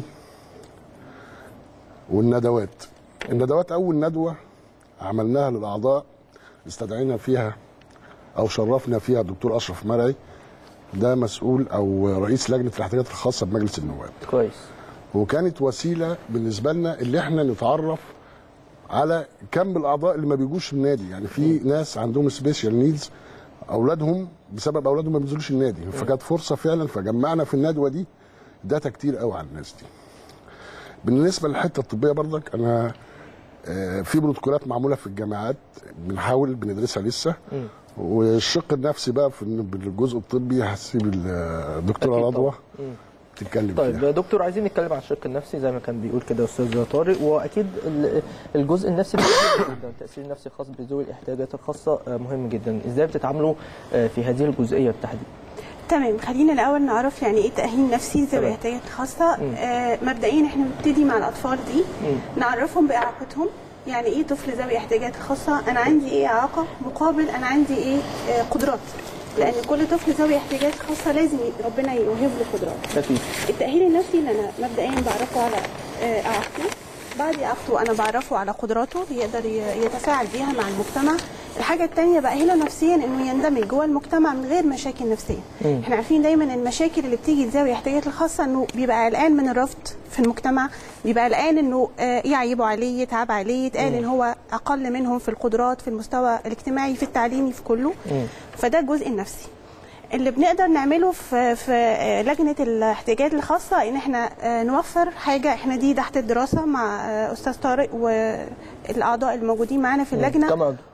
Speaker 7: والندوات الندوات اول ندوه عملناها للاعضاء استدعينا فيها او شرفنا فيها الدكتور اشرف مرعي ده مسؤول او رئيس لجنه الاحتياجات الخاصه بمجلس النواب
Speaker 2: كويس
Speaker 7: وكانت وسيله بالنسبه لنا اللي احنا نتعرف على كم الاعضاء اللي ما بيجوش النادي يعني في ناس عندهم سبيشال نيدز اولادهم بسبب اولادهم ما بينزلوش النادي فكانت فرصه فعلا فجمعنا في الندوه دي داتا كتير قوي على الناس دي بالنسبه للحته الطبيه برضك انا آه، في بروتوكولات معموله في الجامعات بنحاول بندرسها لسه
Speaker 2: مم.
Speaker 7: والشق النفسي بقى في الجزء الطبي هسيب الدكتوره
Speaker 2: أكيد
Speaker 7: رضوى
Speaker 2: طبعاً. مم.
Speaker 7: تتكلم فيها
Speaker 2: طيب دكتور عايزين نتكلم عن الشق النفسي زي ما كان بيقول كده استاذ طارق واكيد ال- الجزء النفسي مهم جدا التاثير النفسي الخاص بذوي الاحتياجات الخاصه آه، مهم جدا ازاي بتتعاملوا آه، في هذه الجزئيه بالتحديد
Speaker 6: تمام خلينا الاول نعرف يعني ايه تاهيل نفسي ذوي
Speaker 2: تمام.
Speaker 6: احتياجات خاصه
Speaker 2: مم.
Speaker 6: آه مبدئيا احنا بنبتدي مع الاطفال دي
Speaker 2: مم.
Speaker 6: نعرفهم باعاقتهم يعني ايه طفل ذوي احتياجات خاصه انا عندي ايه اعاقه مقابل انا عندي ايه آه قدرات لان كل طفل ذوي احتياجات خاصه لازم ي- ربنا يوهب له قدرات
Speaker 2: اكيد
Speaker 6: التأهيل النفسي اللي أنا مبدئيا بعرفه على آه، إعاقته بعد إعاقته أنا بعرفه على قدراته يقدر ي- يتفاعل بيها مع المجتمع الحاجة التانية بأهله نفسيا إنه يندمج جوه المجتمع من غير مشاكل نفسية
Speaker 2: مم.
Speaker 6: احنا عارفين دايما المشاكل اللي بتيجي لذوي الاحتياجات الخاصة إنه بيبقى قلقان من الرفض في المجتمع بيبقى قلقان إنه آه، يعيبوا عليه يتعب عليه يتقال إن هو أقل منهم في القدرات في المستوى الاجتماعي في التعليمي في كله
Speaker 2: مم.
Speaker 6: فده الجزء النفسي اللي بنقدر نعمله في في آه، لجنه الاحتياجات الخاصه ان احنا آه، نوفر حاجه احنا دي تحت الدراسه مع آه، استاذ طارق والاعضاء الموجودين معانا في اللجنه
Speaker 2: كما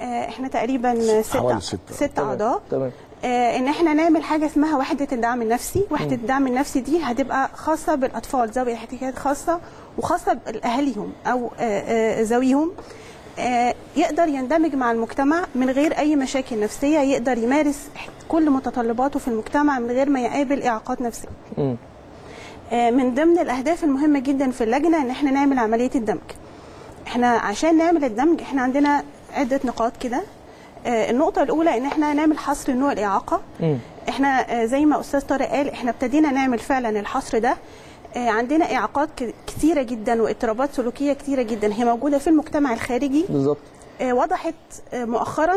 Speaker 6: آه، احنا تقريبا ست
Speaker 7: حوالي ستة.
Speaker 6: ست
Speaker 2: تمام.
Speaker 6: اعضاء
Speaker 2: تمام
Speaker 6: آه، ان احنا نعمل حاجه اسمها وحده الدعم النفسي وحده الدعم النفسي دي هتبقى خاصه بالاطفال ذوي احتياجات خاصه وخاصه باهاليهم او آه، آه، ذويهم آه، يقدر يندمج مع المجتمع من غير اي مشاكل نفسيه يقدر يمارس كل متطلباته في المجتمع من غير ما يقابل اعاقات نفسيه
Speaker 2: مم.
Speaker 6: آه، من ضمن الاهداف المهمه جدا في اللجنه ان احنا نعمل عمليه الدمج احنا عشان نعمل الدمج احنا عندنا عده نقاط كده آه، النقطه الاولى ان احنا نعمل حصر نوع الاعاقه
Speaker 2: مم.
Speaker 6: احنا آه، زي ما استاذ طارق قال احنا ابتدينا نعمل فعلا الحصر ده آه، عندنا اعاقات ك- كتيره جدا واضطرابات سلوكيه كتيره جدا هي موجوده في المجتمع الخارجي
Speaker 2: بالظبط
Speaker 6: آه، وضحت آه، مؤخرا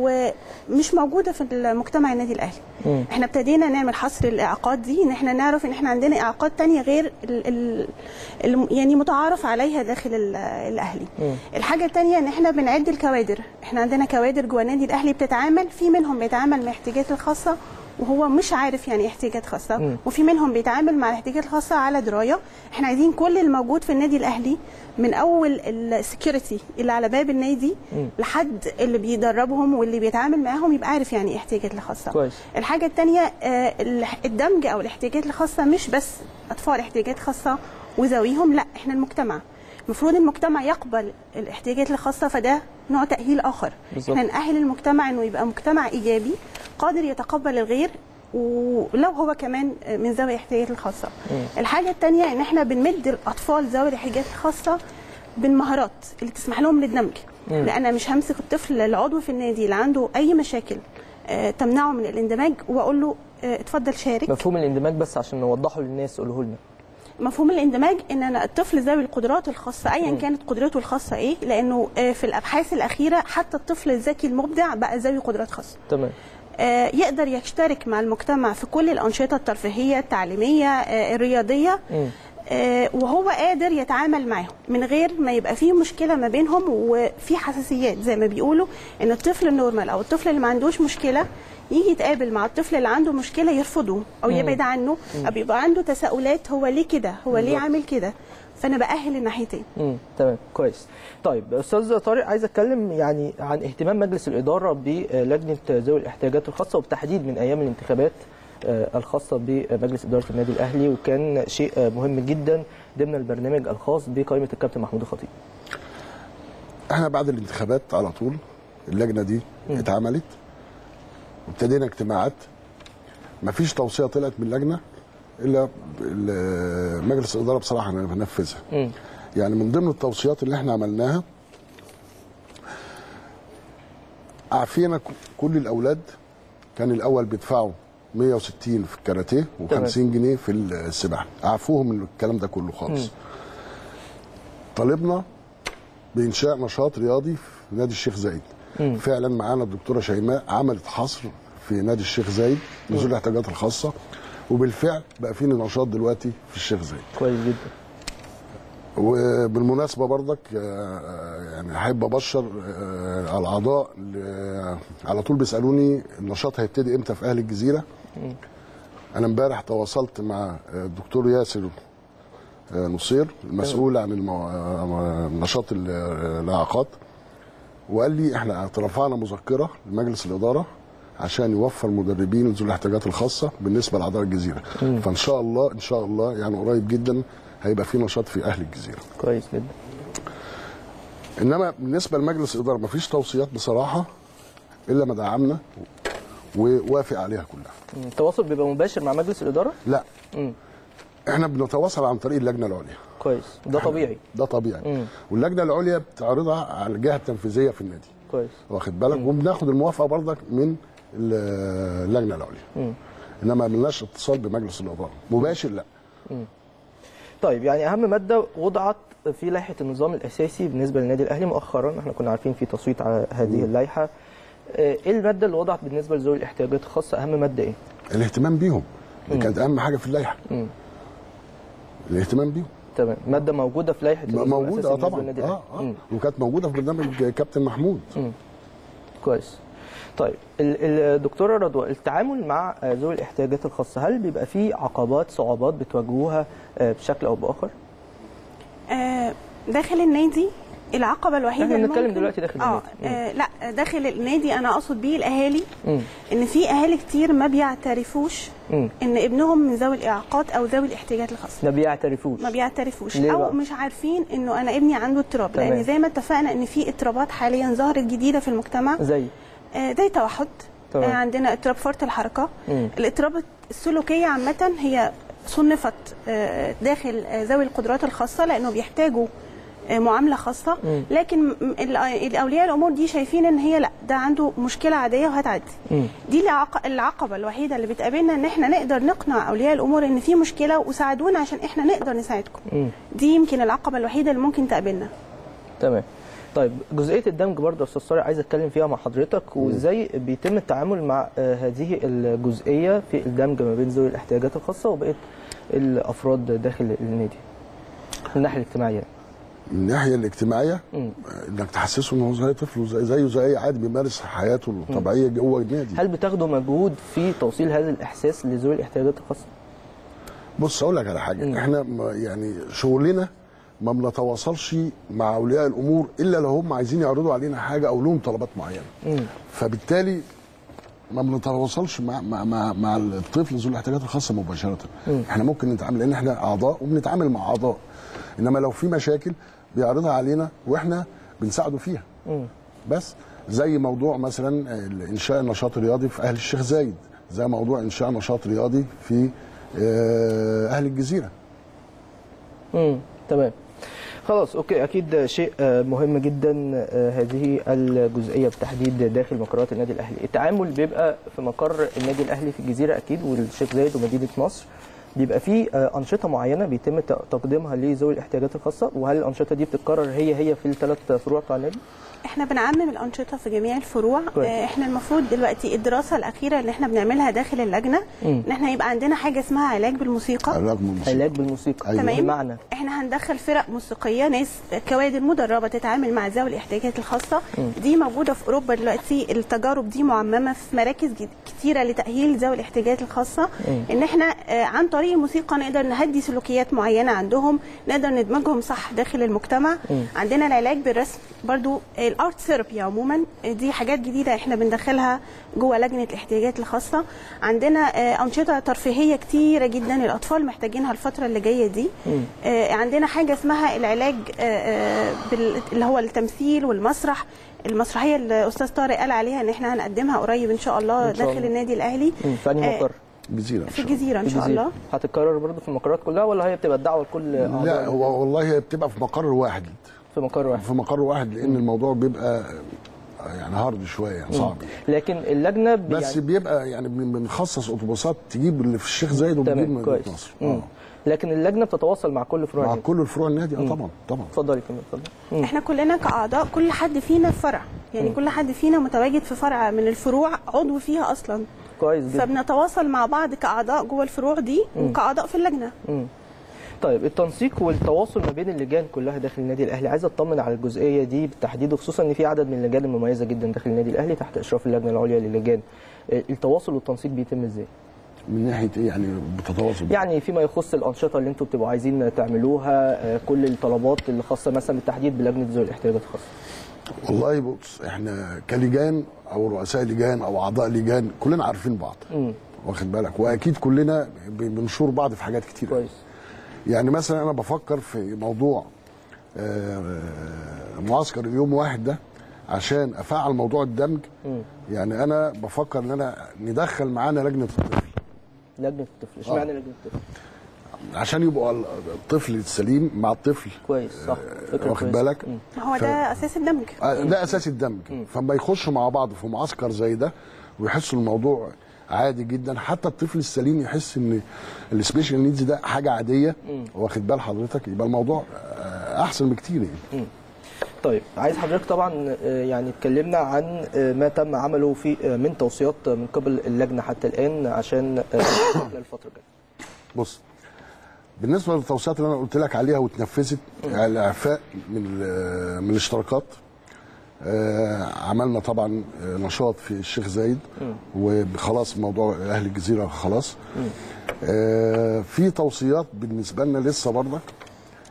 Speaker 6: ومش موجوده في المجتمع النادي الاهلي
Speaker 2: مم.
Speaker 6: احنا ابتدينا نعمل حصر الاعاقات دي ان احنا نعرف ان احنا عندنا اعاقات تانية غير ال ال ال يعني متعارف عليها داخل ال- الاهلي
Speaker 2: مم.
Speaker 6: الحاجه التانية ان احنا بنعد الكوادر احنا عندنا كوادر جوه النادي الاهلي بتتعامل في منهم بيتعامل مع الاحتياجات الخاصه وهو مش عارف يعني ايه احتياجات خاصه
Speaker 2: مم.
Speaker 6: وفي منهم بيتعامل مع الاحتياجات الخاصه على درايه احنا عايزين كل الموجود في النادي الاهلي من اول السكيورتي اللي على باب النادي
Speaker 2: مم.
Speaker 6: لحد اللي بيدربهم واللي بيتعامل معاهم يبقى عارف يعني ايه احتياجات الخاصه
Speaker 2: كويس.
Speaker 6: الحاجه الثانيه الدمج او الاحتياجات الخاصه مش بس اطفال احتياجات خاصه وذويهم لا احنا المجتمع المفروض المجتمع يقبل الاحتياجات الخاصه فده نوع تاهيل اخر
Speaker 2: بالظبط.
Speaker 6: احنا نأهل المجتمع انه يبقى مجتمع ايجابي قادر يتقبل الغير ولو هو كمان من ذوي الاحتياجات الخاصه الحاجه الثانيه ان احنا بنمد الاطفال ذوي الاحتياجات الخاصه بالمهارات اللي تسمح لهم للدمج لان أنا مش همسك الطفل العضو في النادي اللي عنده اي مشاكل آه، تمنعه من الاندماج واقول له آه، اتفضل شارك
Speaker 2: مفهوم الاندماج بس عشان نوضحه للناس قوله لنا
Speaker 6: مفهوم الاندماج ان انا الطفل ذوي القدرات الخاصه ايا كانت قدرته الخاصه ايه لانه آه، في الابحاث الاخيره حتى الطفل الذكي المبدع بقى ذوي قدرات خاصه
Speaker 2: تمام
Speaker 6: آه، يقدر يشترك مع المجتمع في كل الانشطه الترفيهيه التعليميه آه، الرياضيه
Speaker 2: مم.
Speaker 6: آه، وهو قادر يتعامل معاهم من غير ما يبقى فيه مشكله ما بينهم وفي حساسيات زي ما بيقولوا ان الطفل النورمال او الطفل اللي ما عندوش مشكله يجي يتقابل مع الطفل اللي عنده مشكله يرفضه او يبعد عنه او بيبقى عنده تساؤلات هو ليه كده هو ليه عامل كده فانا باهل الناحيتين
Speaker 2: امم تمام كويس طيب استاذ طارق عايز اتكلم يعني عن اهتمام مجلس الاداره بلجنه ذوي الاحتياجات الخاصه وبالتحديد من ايام الانتخابات آه، الخاصه بمجلس اداره النادي الاهلي وكان شيء آه، مهم جدا ضمن البرنامج الخاص بقائمه الكابتن محمود الخطيب
Speaker 7: احنا بعد الانتخابات على طول اللجنه دي اتعملت وابتدينا اجتماعات مفيش توصيه طلعت من اللجنه الا ال- مجلس الاداره بصراحه نفذها
Speaker 2: مم.
Speaker 7: يعني من ضمن التوصيات اللي احنا عملناها عافينا ك- كل الاولاد كان الاول بيدفعوا 160 في الكاراتيه
Speaker 2: تمام.
Speaker 7: و50 جنيه في السباحه عفوهم من الكلام ده كله خالص طالبنا بانشاء نشاط رياضي في نادي الشيخ زايد فعلا معانا الدكتوره شيماء عملت حصر في نادي الشيخ زايد لذوي الاحتياجات الخاصه وبالفعل بقى في نشاط دلوقتي في الشيخ زايد
Speaker 2: كويس جدا
Speaker 7: وبالمناسبه برضك آه، يعني احب ابشر آه، على الاعضاء ل- على طول بيسالوني النشاط هيبتدي امتى في اهل الجزيره انا امبارح تواصلت مع الدكتور ياسر آه، نصير المسؤول عن المو... آه، نشاط ال- الاعاقات وقال لي احنا رفعنا مذكره لمجلس الاداره عشان يوفر مدربين ذوي الاحتياجات الخاصه بالنسبه لاعضاء الجزيره فان شاء الله ان شاء الله يعني قريب جدا هيبقى في نشاط في اهل الجزيره
Speaker 2: كويس جدا
Speaker 7: انما بالنسبه لمجلس الاداره مفيش توصيات بصراحه الا ما دعمنا ووافق عليها كلها
Speaker 2: مم. التواصل بيبقى مباشر مع مجلس الاداره
Speaker 7: لا
Speaker 2: مم.
Speaker 7: احنا بنتواصل عن طريق اللجنه العليا
Speaker 2: كويس ده طبيعي
Speaker 7: ده طبيعي
Speaker 2: مم.
Speaker 7: واللجنه العليا بتعرضها على الجهه التنفيذيه في النادي
Speaker 2: كويس
Speaker 7: واخد بالك وبناخد الموافقه برضك من ال- اللجنه العليا انما ملناش اتصال بمجلس الاداره مباشر لا
Speaker 2: طيب يعني اهم ماده وضعت في لائحه النظام الاساسي بالنسبه للنادي الاهلي مؤخرا احنا كنا عارفين في تصويت على هذه اللائحه آه، ايه الماده اللي وضعت بالنسبه لذوي الاحتياجات الخاصه اهم ماده ايه
Speaker 7: الاهتمام بيهم دي كانت اهم حاجه في اللائحه الاهتمام بيهم
Speaker 2: تمام ماده موجوده في لائحه النظام
Speaker 7: موجوده اه
Speaker 2: الأساسي بالنسبة
Speaker 7: طبعا
Speaker 2: للنادي
Speaker 7: اه
Speaker 2: الأهلي.
Speaker 7: اه
Speaker 2: مم.
Speaker 7: وكانت موجوده في برنامج كابتن محمود
Speaker 2: كويس طيب ال- الدكتوره رضوى التعامل مع آه، ذوي الاحتياجات الخاصه هل بيبقى فيه عقبات صعوبات بتواجهوها آه، بشكل او باخر
Speaker 6: آه، داخل النادي العقبه الوحيده
Speaker 2: احنا
Speaker 6: اللي
Speaker 2: بنتكلم
Speaker 6: ممكن-
Speaker 2: دلوقتي داخل
Speaker 6: اه
Speaker 2: النادي.
Speaker 6: آه، لا داخل النادي انا اقصد بيه الاهالي
Speaker 2: مم.
Speaker 6: ان في اهالي كتير ما بيعترفوش
Speaker 2: مم.
Speaker 6: ان ابنهم من ذوي الاعاقات او ذوي الاحتياجات الخاصه
Speaker 2: ما بيعترفوش
Speaker 6: ما بيعترفوش
Speaker 2: ليه
Speaker 6: او
Speaker 2: بقى؟
Speaker 6: مش عارفين انه انا ابني عنده اضطراب
Speaker 2: تمام.
Speaker 6: لان زي ما اتفقنا ان في اضطرابات حاليا ظهرت جديده في المجتمع
Speaker 2: زي
Speaker 6: آه، زي توحد
Speaker 2: تمام.
Speaker 6: آه، عندنا اضطراب فرط الحركه
Speaker 2: مم.
Speaker 6: الاضطراب السلوكيه عامه هي صنفت آه، داخل آه، ذوي القدرات الخاصه لانه بيحتاجوا آه، معامله خاصه
Speaker 2: مم.
Speaker 6: لكن م- ال- الاولياء الامور دي شايفين ان هي لا ده عنده مشكله عاديه وهتعدي
Speaker 2: مم.
Speaker 6: دي العق- العقبه الوحيده اللي بتقابلنا ان احنا نقدر نقنع اولياء الامور ان في مشكله وساعدونا عشان احنا نقدر نساعدكم
Speaker 2: مم.
Speaker 6: دي يمكن العقبه الوحيده اللي ممكن تقابلنا
Speaker 2: تمام طيب جزئيه الدمج برضه يا استاذ طارق عايز اتكلم فيها مع حضرتك وازاي بيتم التعامل مع آه، هذه الجزئيه في الدمج ما بين ذوي الاحتياجات الخاصه وبقيه الافراد داخل النادي من الناحيه الاجتماعيه يعني.
Speaker 7: من الناحيه الاجتماعيه
Speaker 2: مم.
Speaker 7: انك تحسسه ان هو زي طفل زي- زيه زي اي عادي بيمارس حياته الطبيعيه جوه النادي
Speaker 2: هل بتاخدوا مجهود في توصيل هذا الاحساس لذوي الاحتياجات الخاصه؟
Speaker 7: بص اقول لك على حاجه احنا ما- يعني شغلنا ما بنتواصلش مع اولياء الامور الا لو هم عايزين يعرضوا علينا حاجه او لهم طلبات معينه
Speaker 2: مم.
Speaker 7: فبالتالي ما بنتواصلش مع مع مع, مع الطفل ذو الاحتياجات الخاصه مباشره احنا ممكن نتعامل لان احنا اعضاء وبنتعامل مع اعضاء انما لو في مشاكل بيعرضها علينا واحنا بنساعده فيها
Speaker 2: مم.
Speaker 7: بس زي موضوع مثلا انشاء نشاط رياضي في اهل الشيخ زايد زي موضوع انشاء نشاط رياضي في آه، اهل الجزيره
Speaker 2: امم تمام خلاص اوكي اكيد شيء آه، مهم جدا آه، هذه الجزئيه بالتحديد داخل مقرات النادي الاهلي التعامل بيبقى في مقر النادي الاهلي في الجزيره اكيد والشيخ زايد ومدينه نصر بيبقى في آه، انشطه معينه بيتم ت- تقديمها لذوي الاحتياجات الخاصه وهل الانشطه دي بتتكرر هي هي في الثلاث فروع بتوع النادي
Speaker 6: احنا بنعمم الانشطه في جميع الفروع
Speaker 2: كويس.
Speaker 6: آه، احنا المفروض دلوقتي الدراسه الاخيره اللي احنا بنعملها داخل اللجنه
Speaker 2: مم.
Speaker 6: ان احنا يبقى عندنا حاجه اسمها علاج بالموسيقى
Speaker 7: علاج من الموسيقى.
Speaker 2: علاج بالموسيقى
Speaker 7: أيوة.
Speaker 6: تمام
Speaker 2: بمعنى
Speaker 6: احنا هندخل فرق موسيقيه ناس كوادر مدربه تتعامل مع ذوي الاحتياجات الخاصه دي موجوده في اوروبا دلوقتي التجارب دي معممه في مراكز جد- كتيره لتاهيل ذوي الاحتياجات الخاصه ان احنا آه، عن طريق الموسيقى نقدر نهدي سلوكيات معينه عندهم نقدر ندمجهم صح داخل المجتمع عندنا العلاج بالرسم برضو الارت ثيرابي عموما آه، دي حاجات جديده احنا بندخلها جوه لجنه الاحتياجات الخاصه عندنا آه، انشطه ترفيهيه كتيره جدا الاطفال محتاجينها الفتره اللي جايه دي آه، عندنا حاجه اسمها العلاج آه، آه، بال- اللي هو التمثيل والمسرح المسرحيه اللي الاستاذ طارق قال عليها ان احنا هنقدمها قريب ان شاء الله
Speaker 2: إن شاء
Speaker 6: داخل
Speaker 2: الله.
Speaker 6: النادي الاهلي
Speaker 2: مم، في انهي
Speaker 6: آه،
Speaker 2: مقر؟
Speaker 7: جزيره إن
Speaker 6: في
Speaker 7: شاء الله.
Speaker 6: الجزيره ان
Speaker 2: في
Speaker 6: شاء
Speaker 2: الجزيرة.
Speaker 6: الله
Speaker 2: هتتكرر برضه في المقرات كلها ولا هي بتبقى الدعوه لكل اعضاء
Speaker 7: لا هو والله هي بتبقى في مقر واحد
Speaker 2: في مقر واحد
Speaker 7: في مقر واحد لان الموضوع بيبقى يعني هارد شويه يعني صعب
Speaker 2: لكن اللجنه ب-
Speaker 7: بس
Speaker 2: يعني
Speaker 7: بيبقى يعني بن- بنخصص اتوبيسات تجيب اللي في الشيخ زايد وبنجيب
Speaker 2: تمام
Speaker 7: من
Speaker 2: كويس
Speaker 7: مصر
Speaker 2: مم.
Speaker 7: آه.
Speaker 2: لكن اللجنه بتتواصل مع كل فروع
Speaker 7: مع
Speaker 2: النادي.
Speaker 7: كل الفروع النادي اه طبعا طبعا
Speaker 2: اتفضلي كمل اتفضلي مم.
Speaker 6: احنا كلنا كاعضاء كل حد فينا في فرع يعني كل حد فينا متواجد في فرع من الفروع عضو فيها اصلا
Speaker 2: كويس جدا
Speaker 6: فبنتواصل مع بعض كاعضاء جوه الفروع دي وكاعضاء في اللجنه
Speaker 2: مم. طيب التنسيق والتواصل ما بين اللجان كلها داخل النادي الاهلي عايز اطمن على الجزئيه دي بالتحديد وخصوصا ان في عدد من اللجان المميزه جدا داخل النادي الاهلي تحت اشراف اللجنه العليا للجان آه، التواصل والتنسيق بيتم ازاي
Speaker 7: من ناحيه ايه يعني بتتواصل
Speaker 2: يعني فيما يخص الانشطه اللي انتم بتبقوا عايزين تعملوها آه، كل الطلبات اللي خاصه مثلا بالتحديد بلجنه ذوي الاحتياجات الخاصه
Speaker 7: والله بص احنا كلجان او رؤساء لجان او اعضاء لجان كلنا عارفين بعض
Speaker 2: مم.
Speaker 7: واخد بالك واكيد كلنا ب- بنشور بعض في حاجات كتير
Speaker 2: كويس
Speaker 7: يعني مثلا انا بفكر في موضوع آه، معسكر اليوم واحد ده عشان افعل موضوع الدمج يعني انا بفكر ان انا ندخل معانا لجنه الطفل
Speaker 2: لجنه الطفل اشمعنى لجنه الطفل
Speaker 7: عشان يبقى الطفل السليم مع الطفل
Speaker 2: كويس صح فكره
Speaker 7: واخد
Speaker 2: كويسة.
Speaker 7: بالك
Speaker 2: مم.
Speaker 6: ما هو ده اساس الدمج
Speaker 7: آه، ده اساس الدمج فما يخشوا مع بعض في معسكر زي ده ويحسوا الموضوع عادي جدا حتى الطفل السليم يحس ان السبيشال نيدز ده حاجه عاديه واخد بال حضرتك يبقى الموضوع آه، احسن بكتير يعني
Speaker 2: طيب عايز حضرتك طبعا آه، يعني اتكلمنا عن آه، ما تم عمله في آه، من توصيات من قبل اللجنه حتى الان عشان آه، خلال الفتره الجايه
Speaker 7: بص بالنسبه للتوصيات اللي انا قلت لك عليها واتنفذت يعني الاعفاء من ال- من الاشتراكات آه، عملنا طبعا آه، نشاط في الشيخ زايد وخلاص موضوع اهل الجزيره خلاص آه، في توصيات بالنسبه لنا لسه برضك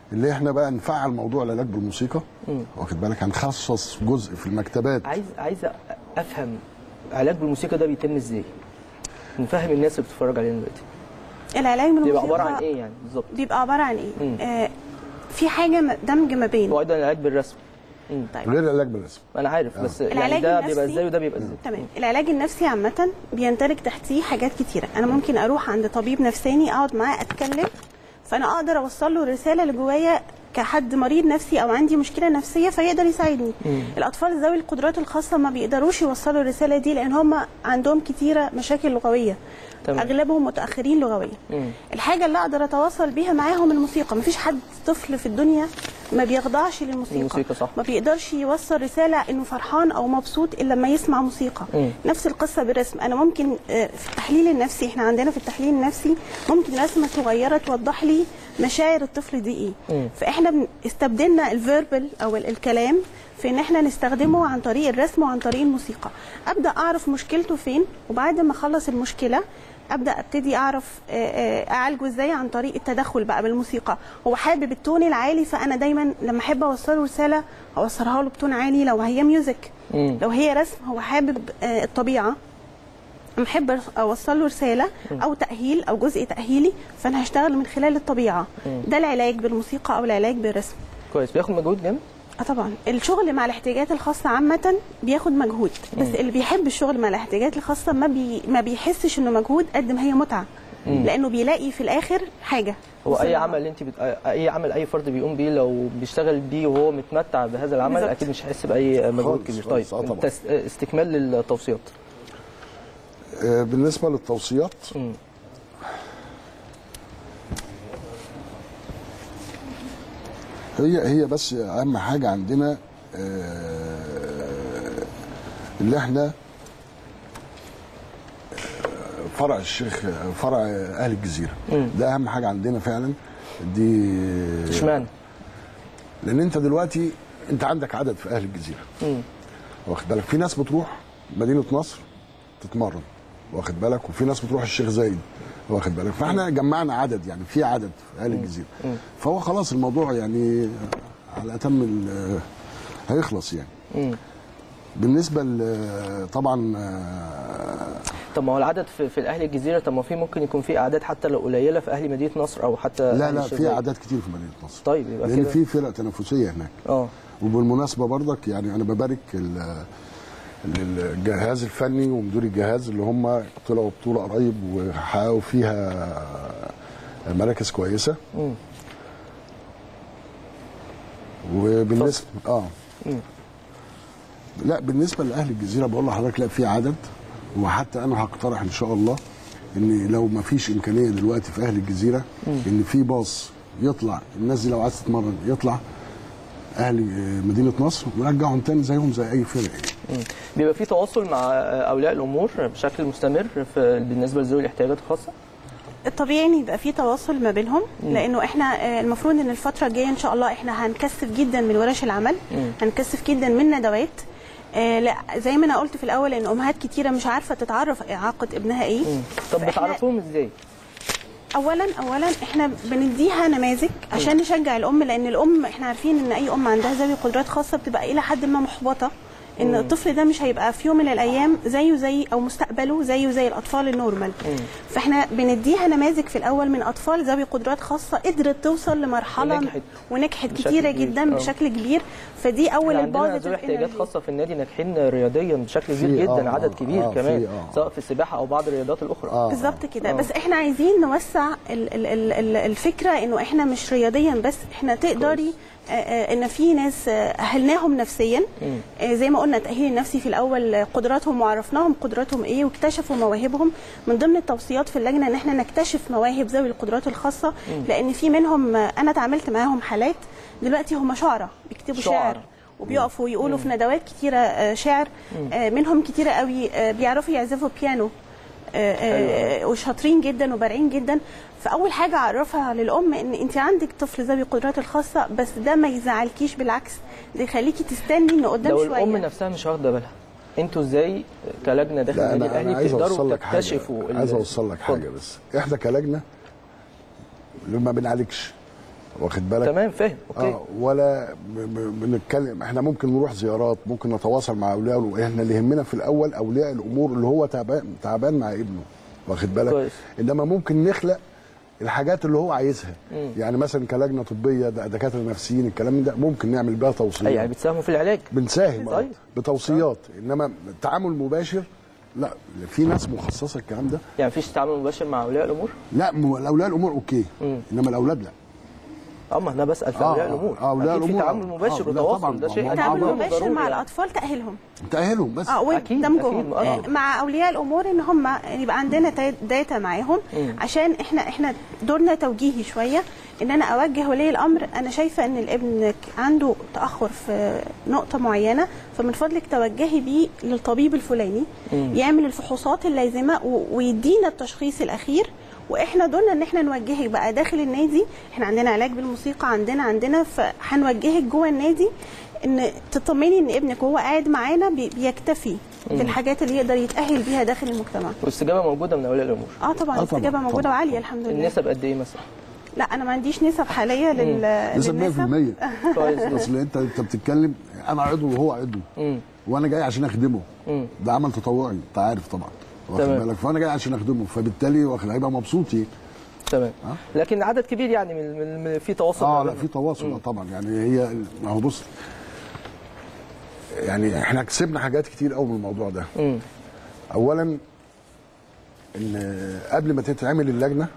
Speaker 7: اللي احنا بقى نفعل موضوع العلاج بالموسيقى واخد بالك هنخصص جزء في المكتبات
Speaker 2: عايز عايز افهم علاج بالموسيقى ده بيتم ازاي نفهم الناس اللي بتتفرج علينا دلوقتي
Speaker 6: العلاج من
Speaker 2: بيبقى
Speaker 6: الموسيقى
Speaker 2: عباره عن ايه يعني بالظبط
Speaker 6: بيبقى عباره عن ايه آه في حاجه م- دمج ما بين
Speaker 2: وايضا العلاج بالرسم مم.
Speaker 6: طيب
Speaker 7: غير العلاج بالرسم
Speaker 2: انا عارف بس يعني
Speaker 6: العلاج
Speaker 2: ده
Speaker 6: النفسي-
Speaker 2: بيبقى ازاي وده بيبقى ازاي
Speaker 6: تمام العلاج النفسي عامة بيندرج تحتيه حاجات كتيرة أنا ممكن أروح عند طبيب نفساني أقعد معاه أتكلم فأنا أقدر أوصل له الرسالة اللي جوايا كحد مريض نفسي أو عندي مشكلة نفسية فيقدر يساعدني الأطفال ذوي القدرات الخاصة ما بيقدروش يوصلوا الرسالة دي لأن هم عندهم كتيرة مشاكل لغوية
Speaker 2: تمام.
Speaker 6: أغلبهم متأخرين لغويا
Speaker 2: مم.
Speaker 6: الحاجة اللي أقدر أتواصل بيها معاهم الموسيقى مفيش حد طفل في الدنيا ما بيخضعش للموسيقى
Speaker 2: الموسيقى صح.
Speaker 6: ما بيقدرش يوصل رساله انه فرحان او مبسوط الا لما يسمع موسيقى
Speaker 2: مم.
Speaker 6: نفس القصه بالرسم انا ممكن آه، في التحليل النفسي احنا عندنا في التحليل النفسي ممكن رسمه صغيره توضح لي مشاعر الطفل دي ايه
Speaker 2: مم.
Speaker 6: فاحنا بن- استبدلنا الفيربال او ال- الكلام في ان احنا نستخدمه عن طريق الرسم وعن طريق الموسيقى ابدا اعرف مشكلته فين وبعد ما اخلص المشكله ابدا ابتدي اعرف آه، آه، اعالجه ازاي عن طريق التدخل بقى بالموسيقى هو حابب التون العالي فانا دايما لما احب اوصله رساله اوصلها له بتون عالي لو هي ميوزك
Speaker 2: مم.
Speaker 6: لو هي رسم هو حابب آه، الطبيعه أما احب اوصل له رساله او تاهيل او جزء تاهيلي فانا هشتغل من خلال الطبيعه ده العلاج بالموسيقى او العلاج بالرسم
Speaker 2: كويس بياخد مجهود جامد
Speaker 6: اه طبعا الشغل مع الاحتياجات الخاصه عامه بياخد مجهود بس اللي بيحب الشغل مع الاحتياجات الخاصه ما بي ما بيحسش انه مجهود قد ما هي متعه لانه بيلاقي في الاخر حاجه
Speaker 2: هو اي
Speaker 6: وصل-
Speaker 2: عمل انت بت... اي عمل اي فرد بيقوم بيه لو بيشتغل بيه وهو متمتع بهذا العمل
Speaker 6: بالظبط.
Speaker 2: اكيد مش هيحس باي مجهود
Speaker 7: خالص،
Speaker 2: كبير
Speaker 7: خالص،
Speaker 2: طيب
Speaker 7: آه طبعا.
Speaker 2: تس... استكمال للتوصيات
Speaker 7: آه، بالنسبه للتوصيات
Speaker 2: مم.
Speaker 7: هي هي بس اهم حاجه عندنا آه، اللي احنا آه، فرع الشيخ فرع اهل الجزيره
Speaker 2: مم.
Speaker 7: ده اهم حاجه عندنا فعلا دي
Speaker 2: اشمعنى
Speaker 7: لان انت دلوقتي انت عندك عدد في اهل الجزيره
Speaker 2: مم.
Speaker 7: واخد بالك في ناس بتروح مدينه نصر تتمرن واخد بالك وفي ناس بتروح الشيخ زايد واخد بالك فاحنا جمعنا عدد يعني في عدد في اهل الجزيره فهو خلاص الموضوع يعني على اتم ال- هيخلص يعني
Speaker 2: مم.
Speaker 7: بالنسبه ل- طبعا آه،
Speaker 2: طب ما هو العدد في, في الاهلي الجزيره طب ما في ممكن يكون في اعداد حتى لو قليله في اهلي مدينه نصر او حتى
Speaker 7: لا
Speaker 2: أهل
Speaker 7: لا
Speaker 2: الشيخ
Speaker 7: في
Speaker 2: زايد.
Speaker 7: اعداد كتير في مدينه نصر
Speaker 2: طيب يبقى
Speaker 7: لان
Speaker 2: كده
Speaker 7: في فرق تنافسيه هناك
Speaker 2: اه
Speaker 7: وبالمناسبه برضك يعني انا ببارك ال- ال- الجهاز الفني ومدير الجهاز اللي هم طلعوا بطوله قريب وحققوا فيها مراكز كويسه
Speaker 2: مم.
Speaker 7: وبالنسبه اه
Speaker 2: مم.
Speaker 7: لا بالنسبه لاهل الجزيره بقول لحضرتك لا في عدد وحتى انا هقترح ان شاء الله ان لو ما فيش امكانيه دلوقتي في اهل الجزيره ان في باص يطلع الناس دي لو عايزه تتمرن يطلع اهل مدينه نصر ويرجعهم تاني زيهم زي اي فرق يعني.
Speaker 2: مم. بيبقى في تواصل مع اولياء الامور بشكل مستمر في بالنسبه لذوي الاحتياجات الخاصه
Speaker 6: الطبيعي ان يبقى في تواصل ما بينهم لانه احنا آه، المفروض ان الفتره الجايه ان شاء الله احنا هنكثف جدا من ورش العمل
Speaker 2: مم.
Speaker 6: هنكثف جدا من ندوات آه، لا زي ما انا قلت في الاول ان امهات كتيره مش عارفه تتعرف اعاقه ابنها ايه
Speaker 2: مم. طب
Speaker 6: فإحنا-
Speaker 2: بتعرفوهم ازاي
Speaker 6: اولا اولا احنا بنديها نماذج عشان نشجع الام لان الام احنا عارفين ان اي ام عندها ذوي قدرات خاصه بتبقى الى حد ما محبطه ان الطفل ده مش هيبقى في يوم من الايام زيه زي او مستقبله زيه زي الاطفال النورمال فاحنا بنديها نماذج في الاول من اطفال ذوي قدرات خاصه قدرت توصل لمرحله
Speaker 2: ونجحت.
Speaker 6: ونجحت
Speaker 2: بشكل
Speaker 6: كتيره
Speaker 2: كبير.
Speaker 6: جدا
Speaker 2: آه.
Speaker 6: بشكل كبير فدي اول
Speaker 2: احنا عندنا
Speaker 6: البوزيتيف
Speaker 2: ذوي احتياجات
Speaker 6: energy.
Speaker 2: خاصه في النادي ناجحين رياضيا بشكل كبير
Speaker 7: في-
Speaker 2: جدا
Speaker 7: آه،
Speaker 2: عدد
Speaker 7: آه،
Speaker 2: كبير
Speaker 7: آه،
Speaker 2: كمان
Speaker 7: في- آه.
Speaker 2: سواء في السباحه او بعض الرياضات الاخرى
Speaker 7: آه.
Speaker 6: بالظبط كده
Speaker 2: آه.
Speaker 6: بس احنا عايزين نوسع ال ال ال ال الفكره انه احنا مش رياضيا بس احنا تقدري آه، آه، ان في ناس آه، اهلناهم نفسيا آه، زي ما قلنا التاهيل النفسي في الاول آه، قدراتهم وعرفناهم قدراتهم ايه واكتشفوا مواهبهم من ضمن التوصيات في اللجنه ان احنا نكتشف مواهب ذوي القدرات الخاصه لان في منهم آه، انا اتعاملت معاهم حالات دلوقتي هم شعراء بيكتبوا
Speaker 2: شعراء.
Speaker 6: شعر وبيقفوا يقولوا في ندوات كتيره آه، شعر آه، منهم كتيره قوي آه، بيعرفوا يعزفوا بيانو آه، آه، وشاطرين جدا وبارعين جدا فاول حاجه اعرفها للام ان انت عندك طفل ذوي القدرات الخاصه بس ده ما يزعلكيش بالعكس ده يخليكي تستني انه قدام
Speaker 2: لو
Speaker 6: شويه
Speaker 2: الام نفسها مش واخده بالها انتوا ازاي كلجنه داخل
Speaker 7: لا
Speaker 2: النادي
Speaker 7: انا انا
Speaker 2: الاهلي
Speaker 7: عايز
Speaker 2: بتقدروا
Speaker 7: اوصل لك حاجه
Speaker 2: تكتشفوا ال-
Speaker 7: عايز اوصل لك حاجه
Speaker 2: اتفضل.
Speaker 7: بس احنا كلجنه اللي ما بنعالجش واخد بالك
Speaker 2: تمام فاهم اوكي
Speaker 7: اه ولا ب- ب- بنتكلم احنا ممكن نروح زيارات ممكن نتواصل مع اولياء الأمور. احنا اللي يهمنا في الاول اولياء الامور اللي هو تعبان تعبان مع ابنه واخد بالك
Speaker 2: كويس.
Speaker 7: انما ممكن نخلق الحاجات اللي هو عايزها يعني مثلا كلجنه طبيه د- دكاتره نفسيين الكلام ده ممكن نعمل بيها توصيات
Speaker 2: أي يعني بتساهموا في العلاج
Speaker 7: بنساهم آه،
Speaker 2: طيب.
Speaker 7: بتوصيات انما التعامل المباشر لا في ناس مخصصه الكلام ده
Speaker 2: يعني مفيش تعامل مباشر مع اولياء الامور
Speaker 7: لا م- الاولياء الامور اوكي
Speaker 2: مم.
Speaker 7: انما الاولاد لا
Speaker 2: اما انا بسال في
Speaker 7: آه،
Speaker 2: اولياء الامور
Speaker 7: آه، أولياء
Speaker 2: أكيد في
Speaker 7: الأمور،
Speaker 2: تعامل
Speaker 7: آه،
Speaker 2: مباشر
Speaker 7: آه، لا
Speaker 2: وتواصل
Speaker 7: طبعاً،
Speaker 2: ده شيء
Speaker 7: طبعاً.
Speaker 2: أكيد
Speaker 6: التعامل
Speaker 7: معهم
Speaker 6: المباشر
Speaker 2: ضروري
Speaker 6: مع
Speaker 2: يعني.
Speaker 6: الاطفال تاهيلهم
Speaker 7: تاهلهم بس
Speaker 6: اه
Speaker 2: أكيد،
Speaker 6: ودمجهم
Speaker 2: أكيد، آه.
Speaker 6: آه، مع اولياء الامور ان هم يبقى عندنا تا- داتا معاهم عشان احنا احنا دورنا توجيهي شويه ان انا اوجه ولي الامر انا شايفه ان الابن عنده تاخر في نقطه معينه فمن فضلك توجهي بيه للطبيب الفلاني يعمل الفحوصات اللازمه و- ويدينا التشخيص الاخير واحنا دورنا ان احنا نوجهك بقى داخل النادي احنا عندنا علاج بالموسيقى عندنا عندنا فهنوجهك جوه النادي ان تطمني ان ابنك وهو قاعد معانا بي- بيكتفي بالحاجات اللي يقدر يتاهل بيها داخل المجتمع
Speaker 2: والاستجابه موجوده من اولياء الامور
Speaker 6: اه طبعا
Speaker 7: آه
Speaker 6: الاستجابه
Speaker 7: طبعاً،
Speaker 6: موجوده
Speaker 7: طبعاً.
Speaker 6: وعاليه الحمد لله
Speaker 2: النسب قد ايه مثلا
Speaker 6: لا انا ما عنديش نسب حاليه لل
Speaker 7: نسب
Speaker 6: للنسب
Speaker 7: 100%
Speaker 2: كويس جدا.
Speaker 7: اصل انت انت بتتكلم انا عضو وهو عضو
Speaker 2: مم.
Speaker 7: وانا جاي عشان اخدمه
Speaker 2: مم.
Speaker 7: ده عمل تطوعي انت عارف طبعا واخد
Speaker 2: تمام.
Speaker 7: بالك فانا جاي عشان اخدمه فبالتالي واخد هيبقى مبسوط إيه؟
Speaker 2: تمام لكن عدد كبير يعني من, من, من في تواصل
Speaker 7: اه
Speaker 2: ما
Speaker 7: لا
Speaker 2: بينهم.
Speaker 7: في تواصل آه طبعا يعني هي ما هو بص يعني احنا كسبنا حاجات كتير قوي من الموضوع ده
Speaker 2: مم.
Speaker 7: اولا ان قبل ما تتعمل اللجنه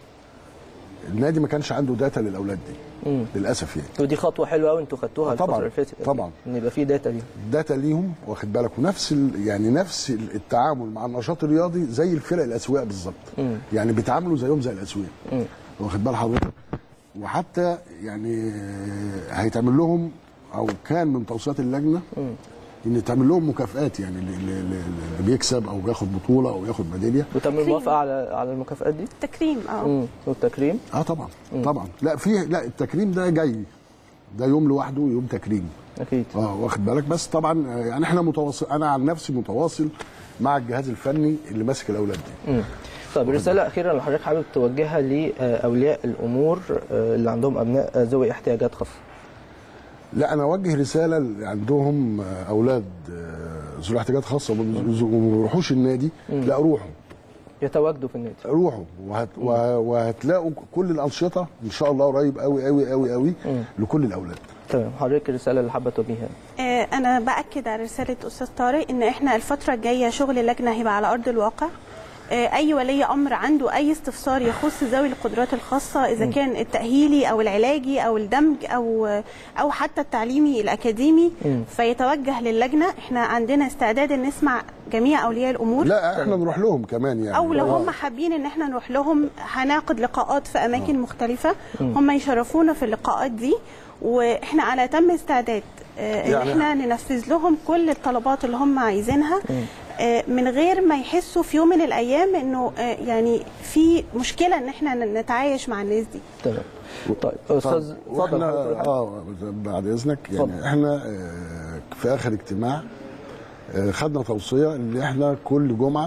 Speaker 7: النادي ما كانش عنده داتا للاولاد دي
Speaker 2: مم.
Speaker 7: للاسف يعني
Speaker 2: ودي خطوه حلوه قوي انتوا خدتوها
Speaker 7: آه طبعاً،
Speaker 2: الفتره اللي فاتت أكيد.
Speaker 7: طبعاً.
Speaker 2: ان يبقى في داتا ليهم
Speaker 7: داتا ليهم واخد بالك ونفس ال... يعني نفس التعامل مع النشاط الرياضي زي الفرق الاسواق بالظبط
Speaker 2: مم.
Speaker 7: يعني بيتعاملوا زيهم زي الاسواق
Speaker 2: مم.
Speaker 7: واخد بال حضرتك وحتى يعني آه، هيتعمل لهم او كان من توصيات اللجنه ان تعمل لهم مكافآت يعني اللي, اللي اللي بيكسب او ياخد بطوله او ياخد ميداليه
Speaker 2: وتم الموافقه على على المكافآت دي
Speaker 6: تكريم اه
Speaker 2: مم. والتكريم
Speaker 7: اه طبعا طبعا لا في لا التكريم ده جاي ده يوم لوحده يوم تكريم
Speaker 2: اكيد
Speaker 7: اه واخد بالك بس طبعا آه، يعني احنا متواصل انا عن نفسي متواصل مع الجهاز الفني اللي ماسك الاولاد دي
Speaker 2: مم. طيب رسالة أخيرة لو حضرتك حابب توجهها لأولياء الأمور آه، اللي عندهم أبناء آه، ذوي احتياجات خاصة.
Speaker 7: لا انا اوجه رساله اللي عندهم آه، اولاد آه، ذوي احتياجات خاصه وما بيروحوش النادي لا روحوا
Speaker 2: يتواجدوا في النادي.
Speaker 7: روحوا وهت وه- وهتلاقوا كل الانشطه ان شاء الله قريب قوي قوي قوي قوي لكل الاولاد
Speaker 2: تمام حضرتك الرسالة اللي حابة توجهها.
Speaker 6: آه، انا باكد على رساله استاذ طارق ان احنا الفتره الجايه شغل اللجنه هيبقى على ارض الواقع آه، اي ولي امر عنده اي استفسار يخص ذوي القدرات الخاصه اذا كان التاهيلي او العلاجي او الدمج او او حتى التعليمي الاكاديمي فيتوجه للجنه احنا عندنا استعداد ان نسمع جميع اولياء الامور
Speaker 7: لا احنا نروح لهم كمان يعني
Speaker 6: او لو
Speaker 7: آه.
Speaker 6: هم حابين ان احنا نروح لهم هنعقد لقاءات في اماكن مختلفه هم يشرفونا في اللقاءات دي واحنا على تم استعداد آه، ان
Speaker 7: يعني-
Speaker 6: احنا ننفذ لهم كل الطلبات اللي هم عايزينها آه، من غير ما يحسوا في يوم من الايام انه آه، يعني في مشكله ان احنا نتعايش مع الناس دي
Speaker 2: تمام. طيب أستاذ اتفضل
Speaker 7: واحنا
Speaker 2: حضرتك تقول حاجة.
Speaker 7: اه بعد اذنك يعني
Speaker 2: اتفضل.
Speaker 7: احنا آه، في اخر اجتماع آه، خدنا توصيه ان احنا كل جمعه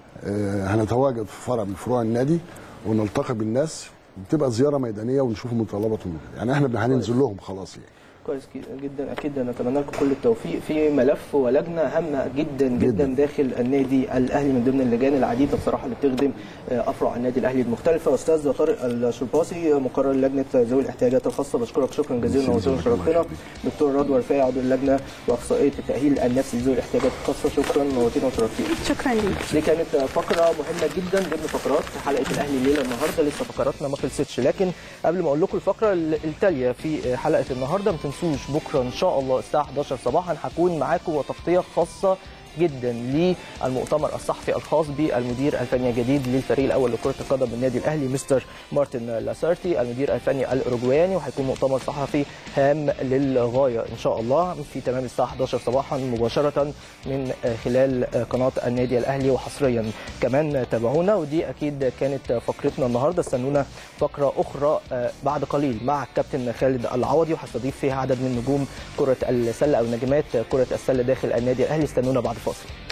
Speaker 7: آه، هنتواجد في فرع من فروع النادي ونلتقي بالناس وتبقى زياره ميدانيه ونشوف مطالباتهم يعني احنا هننزل لهم خلاص يعني
Speaker 2: كويس جدا اكيد نتمنى لكم كل التوفيق في ملف ولجنه هامه جدا جدا,
Speaker 7: جداً.
Speaker 2: داخل النادي الاهلي من ضمن اللجان العديده بصراحه اللي بتخدم آه، افرع النادي الاهلي المختلفه استاذ طارق الشرباصي مقرر لجنه ذوي الاحتياجات الخاصه بشكرك شكرا جزيلا
Speaker 7: ميرسي
Speaker 2: وزير
Speaker 7: جزاك الله
Speaker 2: شرفتنا
Speaker 7: خير.
Speaker 2: دكتور رضوى رفاعي عضو اللجنه واخصائيه التاهيل النفسي لذوي الاحتياجات الخاصه شكرا نورتينا وشرفتينا
Speaker 6: شكرا ليك
Speaker 2: دي كانت فقرة مهمة جدا ضمن فقرات حلقة الأهلي الليلة النهاردة لسه فقراتنا ما خلصتش لكن قبل ما أقول لكم الفقرة التالية في حلقة النهاردة ما تنسوش بكرة إن شاء الله الساعة 11 صباحا هكون معاكم وتغطية خاصة جدا للمؤتمر الصحفي الخاص بالمدير الفني الجديد للفريق الاول لكره القدم بالنادي الاهلي مستر مارتن لاسارتي المدير الفني الاوروجواني وهيكون مؤتمر صحفي هام للغايه ان شاء الله في تمام الساعه 11 صباحا مباشره من خلال قناه النادي الاهلي وحصريا كمان تابعونا ودي اكيد كانت فقرتنا النهارده استنونا فقره اخرى بعد قليل مع الكابتن خالد العوضي وهستضيف فيها عدد من نجوم كره السله او نجمات كره السله داخل النادي الاهلي استنونا بعد فاصل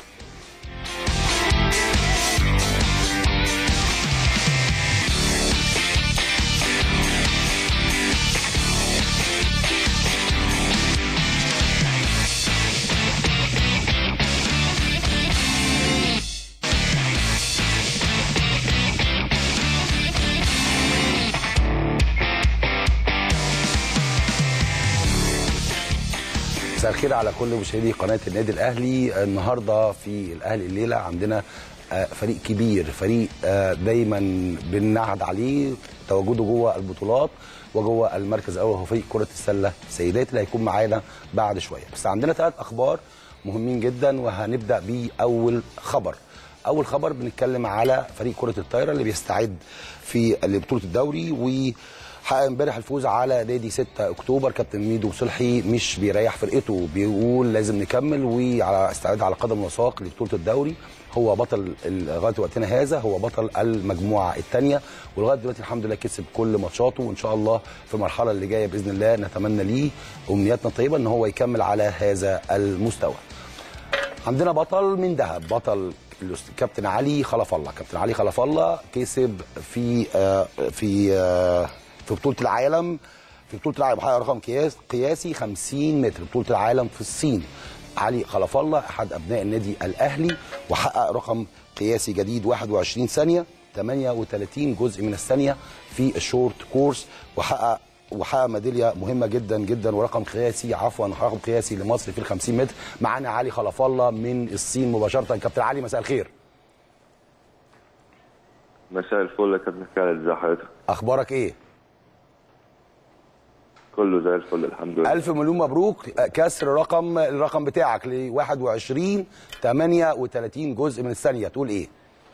Speaker 1: مساء الخير على كل مشاهدي قناه النادي الاهلي النهارده في الاهلي الليله عندنا آه، فريق كبير فريق آه، دايما بنعهد عليه تواجده جوه البطولات وجوه المركز الاول هو فريق كره السله سيدات اللي هيكون معانا بعد شويه بس عندنا ثلاث اخبار مهمين جدا وهنبدا باول خبر اول خبر بنتكلم على فريق كره الطايره اللي بيستعد في بطوله الدوري و حقق امبارح الفوز على نادي 6 اكتوبر كابتن ميدو صلحي مش بيريح فرقته بيقول لازم نكمل وعلى استعداد على قدم وساق لبطوله الدوري هو بطل ال- لغايه وقتنا هذا هو بطل المجموعه الثانيه ولغايه دلوقتي الحمد لله كسب كل ماتشاته وان شاء الله في المرحله اللي جايه باذن الله نتمنى ليه امنياتنا الطيبه ان هو يكمل على هذا المستوى. عندنا بطل من دهب بطل الأست- كابتن علي خلف الله كابتن علي خلف الله كسب في آه، في آه، في بطوله العالم في بطوله العالم حقق رقم قياس قياسي 50 متر بطوله العالم في الصين علي خلف الله احد ابناء النادي الاهلي وحقق رقم قياسي جديد 21 ثانيه 38 جزء من الثانيه في الشورت كورس وحقق وحقق ميداليه مهمه جدا جدا ورقم قياسي عفوا رقم قياسي لمصر في ال 50 متر معانا علي خلف الله من الصين مباشره كابتن علي مساء الخير
Speaker 8: مساء الفل يا كابتن خالد ازي حضرتك؟
Speaker 1: اخبارك ايه
Speaker 8: كله زي الفل الحمد لله
Speaker 1: الف مليون مبروك كسر رقم الرقم بتاعك ل 21 38 جزء من الثانيه تقول ايه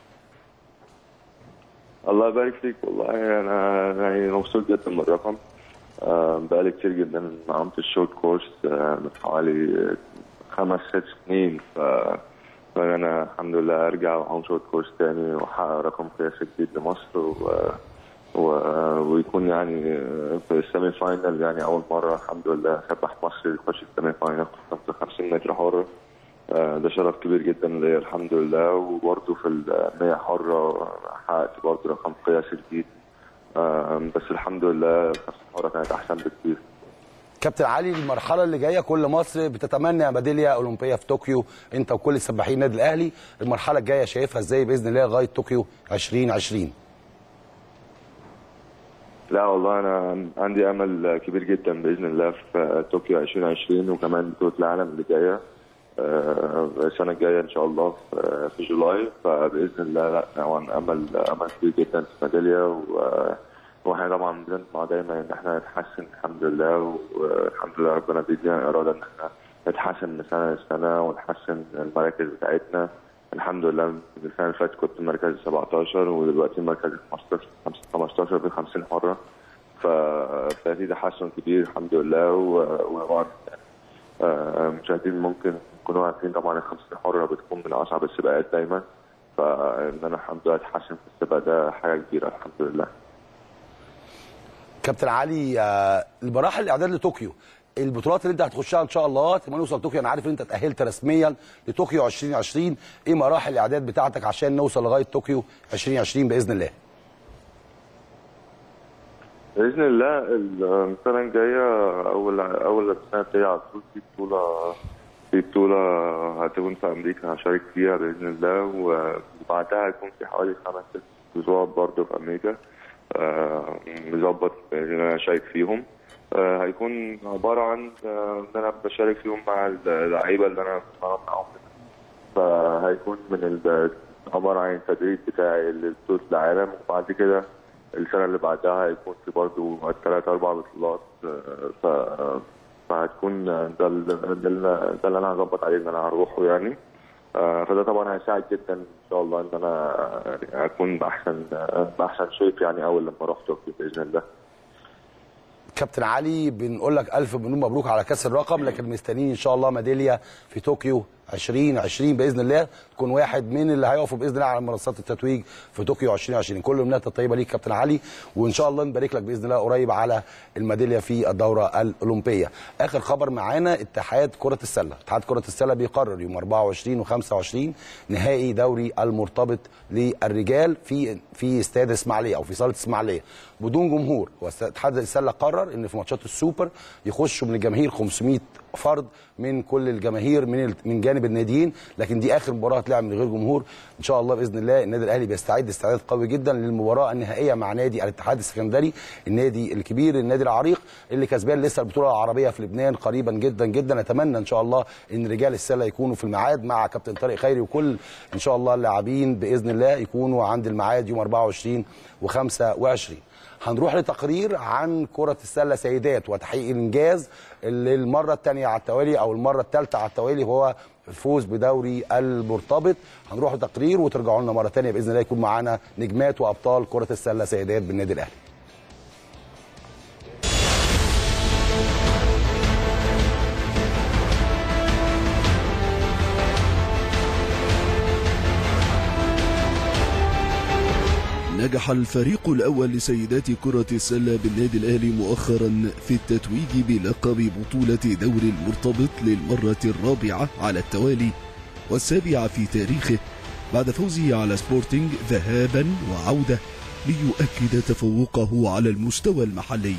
Speaker 8: الله يبارك فيك والله انا يعني مبسوط جدا من الرقم آه، بقالي كتير جدا ما عملت الشورت كورس آه، من حوالي خمس ست سنين ف فانا الحمد لله ارجع واعمل شورت كورس تاني واحقق رقم قياسي جديد لمصر و... و... ويكون يعني في السيمي فاينل يعني اول مره الحمد لله سبح مصر يخش السيمي فاينل في 50 متر حر آه، ده شرف كبير جدا ليا الحمد لله وبرضه في المية حرة حققت برضه رقم قياسي جديد آه، بس الحمد لله الخمسة حرة كانت أحسن بكتير
Speaker 1: كابتن علي المرحله اللي جايه كل مصر بتتمنى ميداليه اولمبيه في طوكيو انت وكل السباحين النادي الاهلي المرحله الجايه شايفها ازاي باذن الله لغايه طوكيو 2020
Speaker 8: لا والله أنا عندي أمل كبير جدا بإذن الله في طوكيو 2020 وكمان بطولة العالم اللي جاية آه، السنة الجاية إن شاء الله في في جولاي فبإذن الله لا طبعا أمل أمل كبير جدا في ميدالية و- واحنا طبعا بنطمع دايما ان احنا نتحسن الحمد لله والحمد لله ربنا بيدينا اراده ان احنا نتحسن من سنه لسنه ونحسن المراكز بتاعتنا الحمد لله من السنه اللي فاتت كنت مركز 17 ودلوقتي مركز 15 15 في 50 حره ف... ففي تحسن كبير الحمد لله و- وطبعا آه، مشاهدين ممكن يكونوا عارفين طبعا ال 50 حره بتكون من اصعب السباقات دايما فان انا الحمد لله اتحسن في السباق ده حاجه كبيره الحمد لله
Speaker 1: كابتن علي آه، المراحل الاعداد لطوكيو البطولات اللي انت هتخشها ان شاء الله لما نوصل طوكيو انا عارف ان انت اتاهلت رسميا لطوكيو 2020 ايه مراحل الاعداد بتاعتك عشان نوصل لغايه طوكيو 2020 باذن الله
Speaker 8: باذن الله السنه الجايه اول اول السنه الجايه على طول في بطوله في بطوله هتكون في امريكا هشارك فيها باذن الله وبعدها هيكون في حوالي خمس ست بطولات برضه في امريكا آه، مظبط ان انا اشارك فيهم آه، هيكون عباره عن آه، ان انا بشارك فيهم مع اللعيبه اللي انا بتمرن معاهم فهيكون من ال- عباره عن التدريب بتاعي لبطوله العالم وبعد كده السنه اللي بعدها هيكون في برضه ثلاث اربع بطولات آه، ف فهتكون ده ال- ده ال- ده اللي انا هظبط عليه ان انا هروحه يعني آه، فده طبعا هيساعد جدا ان شاء الله ان انا يعني اكون باحسن باحسن شيب يعني اول لما اروح طوكيو باذن الله
Speaker 1: كابتن علي بنقول لك الف مليون مبروك على كاس الرقم لكن مستنيين ان شاء الله ميداليه في طوكيو 2020 باذن الله تكون واحد من اللي هيقفوا باذن الله على منصات التتويج في طوكيو 2020 كل الامنيات الطيبه ليك كابتن علي وان شاء الله نبارك لك باذن الله قريب على الميداليه في الدوره الاولمبيه اخر خبر معانا اتحاد كره السله اتحاد كره السله بيقرر يوم 24 و25 نهائي دوري المرتبط للرجال في في استاد اسماعيليه او في صاله اسماعيليه بدون جمهور واتحاد السله قرر ان في ماتشات السوبر يخشوا من الجماهير 500 فرد من كل الجماهير من ال- من جانب الناديين لكن دي اخر مباراه هتلعب من غير جمهور ان شاء الله باذن الله النادي الاهلي بيستعد استعداد قوي جدا للمباراه النهائيه مع نادي الاتحاد السكندري النادي الكبير النادي العريق اللي كسبان لسه البطوله العربيه في لبنان قريبا جدا جدا نتمنى ان شاء الله ان رجال السله يكونوا في الميعاد مع كابتن طارق خيري وكل ان شاء الله اللاعبين باذن الله يكونوا عند الميعاد يوم 24 و25 هنروح لتقرير عن كرة السلة سيدات وتحقيق الإنجاز اللي المرة الثانية على التوالي أو المرة الثالثة على التوالي هو الفوز بدوري المرتبط هنروح لتقرير وترجعوا لنا مرة ثانية بإذن الله يكون معانا نجمات وأبطال كرة السلة سيدات بالنادي الأهلي
Speaker 9: نجح الفريق الأول لسيدات كرة السلة بالنادي الأهلي مؤخرا في التتويج بلقب بطولة دوري المرتبط للمرة الرابعة على التوالي والسابعة في تاريخه بعد فوزه على سبورتينج ذهابا وعودة ليؤكد تفوقه على المستوى المحلي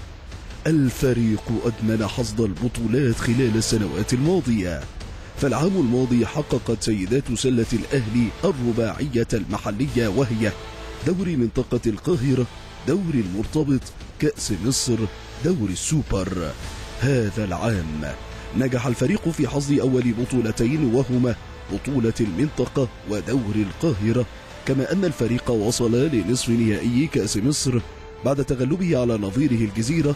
Speaker 9: الفريق أدمن حصد البطولات خلال السنوات الماضية فالعام الماضي حققت سيدات سلة الأهلي الرباعية المحلية وهي دوري منطقة القاهرة دوري المرتبط كأس مصر دوري السوبر هذا العام نجح الفريق في حصد أول بطولتين وهما بطولة المنطقة ودوري القاهرة كما أن الفريق وصل لنصف نهائي كأس مصر بعد تغلبه على نظيره الجزيرة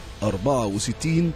Speaker 9: 64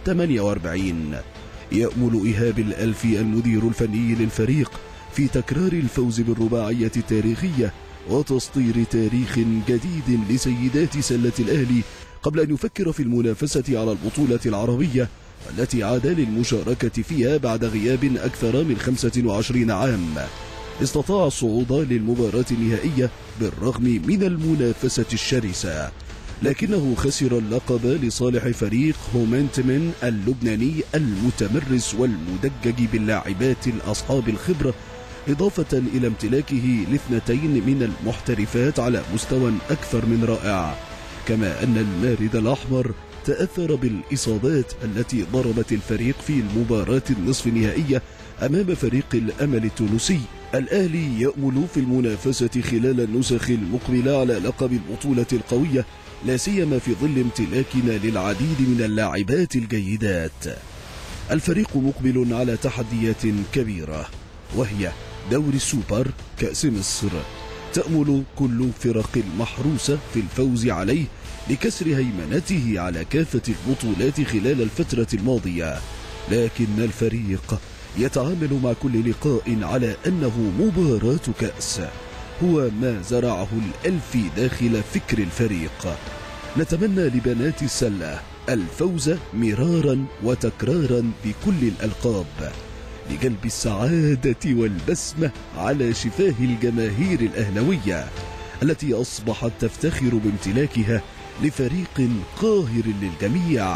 Speaker 9: 48 يأمل إيهاب الألفي المدير الفني للفريق في تكرار الفوز بالرباعية التاريخية وتسطير تاريخ جديد لسيدات سلة الأهلي قبل أن يفكر في المنافسة على البطولة العربية التي عاد للمشاركة فيها بعد غياب أكثر من 25 عام استطاع الصعود للمباراة النهائية بالرغم من المنافسة الشرسة لكنه خسر اللقب لصالح فريق هومنتمن اللبناني المتمرس والمدجج باللاعبات الأصحاب الخبرة إضافة إلى امتلاكه لاثنتين من المحترفات على مستوى أكثر من رائع كما أن المارد الأحمر تأثر بالإصابات التي ضربت الفريق في المباراة النصف النهائية أمام فريق الأمل التونسي الأهلي يأمل في المنافسة خلال النسخ المقبلة على لقب البطولة القوية لا سيما في ظل امتلاكنا للعديد من اللاعبات الجيدات الفريق مقبل على تحديات كبيرة وهي دوري السوبر كأس مصر تأمل كل فرق المحروسة في الفوز عليه لكسر هيمنته على كافة البطولات خلال الفترة الماضية لكن الفريق يتعامل مع كل لقاء على أنه مباراة كأس هو ما زرعه الألفي داخل فكر الفريق نتمنى لبنات السلة الفوز مرارا وتكرارا بكل الألقاب لجلب السعادة والبسمة على شفاه الجماهير الأهلوية التي أصبحت تفتخر بامتلاكها لفريق قاهر للجميع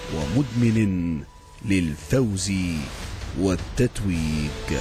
Speaker 9: ومدمن للفوز والتتويج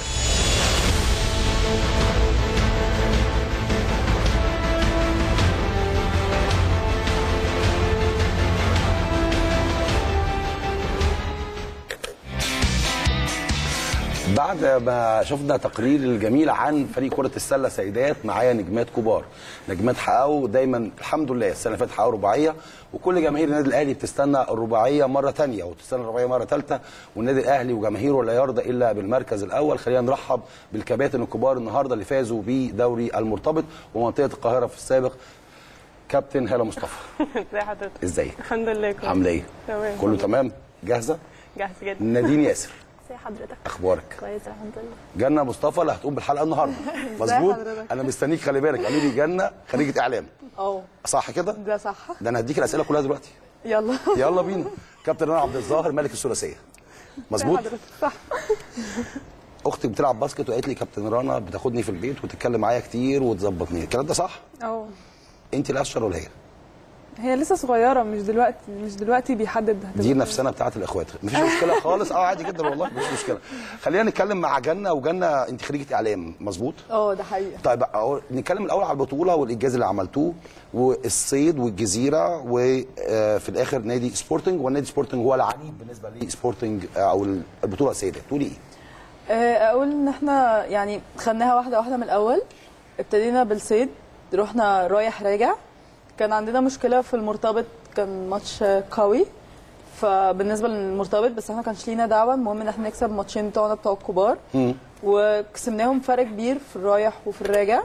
Speaker 1: بعد ما شفنا تقرير الجميل عن فريق كرة السلة سيدات معايا نجمات كبار نجمات حققوا دايما الحمد لله السنة اللي فاتت حققوا رباعية وكل جماهير النادي الأهلي بتستنى الرباعية مرة تانية وتستنى الرباعية مرة ثالثة والنادي الأهلي وجماهيره لا يرضى إلا بالمركز الأول خلينا نرحب بالكباتن الكبار النهاردة اللي فازوا بدوري المرتبط ومنطقة القاهرة في السابق كابتن هالة مصطفى
Speaker 10: ازي حضرتك
Speaker 1: ازيك
Speaker 10: الحمد لله كويس
Speaker 1: عامله ايه
Speaker 10: تمام
Speaker 1: كله تمام جاهزه
Speaker 10: جاهز جدا
Speaker 1: نادين ياسر
Speaker 10: ازي حضرتك
Speaker 1: اخبارك
Speaker 10: كويس الحمد لله
Speaker 1: جنة مصطفى اللي هتقوم بالحلقه النهارده مظبوط
Speaker 10: حضرتك؟
Speaker 1: انا مستنيك خلي بالك قالوا لي جنة خريجه اعلام
Speaker 10: اه
Speaker 1: صح كده
Speaker 10: ده صح
Speaker 1: ده انا هديك الاسئله كلها دلوقتي
Speaker 10: يلا
Speaker 1: يلا بينا كابتن رنا عبد الظاهر ملك الثلاثيه مظبوط
Speaker 10: حضرتك صح
Speaker 1: اختي بتلعب باسكت وقالت لي كابتن رنا بتاخدني في البيت وتتكلم معايا كتير وتظبطني الكلام ده صح
Speaker 10: اه
Speaker 1: انت الاشطر ولا هي
Speaker 10: هي لسه صغيره مش دلوقتي مش دلوقتي بيحدد هتبقى
Speaker 11: دي نفسنا بتاعت الاخوات مفيش مشكله خالص اه عادي جدا والله مفيش مشكله خلينا نتكلم مع جنه وجنه انت خريجه اعلام مظبوط
Speaker 10: اه ده حقيقي
Speaker 11: طيب أهو نتكلم الاول على البطوله والانجاز اللي عملتوه والصيد والجزيره وفي الاخر نادي سبورتنج والنادي سبورتنج هو العنيد بالنسبه لي سبورتنج آه، او البطوله السيدات تقولي ايه؟
Speaker 10: آه، اقول ان احنا يعني خدناها واحده واحده من الاول ابتدينا بالصيد رحنا رايح راجع كان عندنا مشكله في المرتبط كان ماتش قوي فبالنسبه للمرتبط بس احنا كانش لينا دعوه المهم ان احنا نكسب ماتشين بتوعنا بتوع الكبار وكسبناهم فرق كبير في الرايح وفي الراجع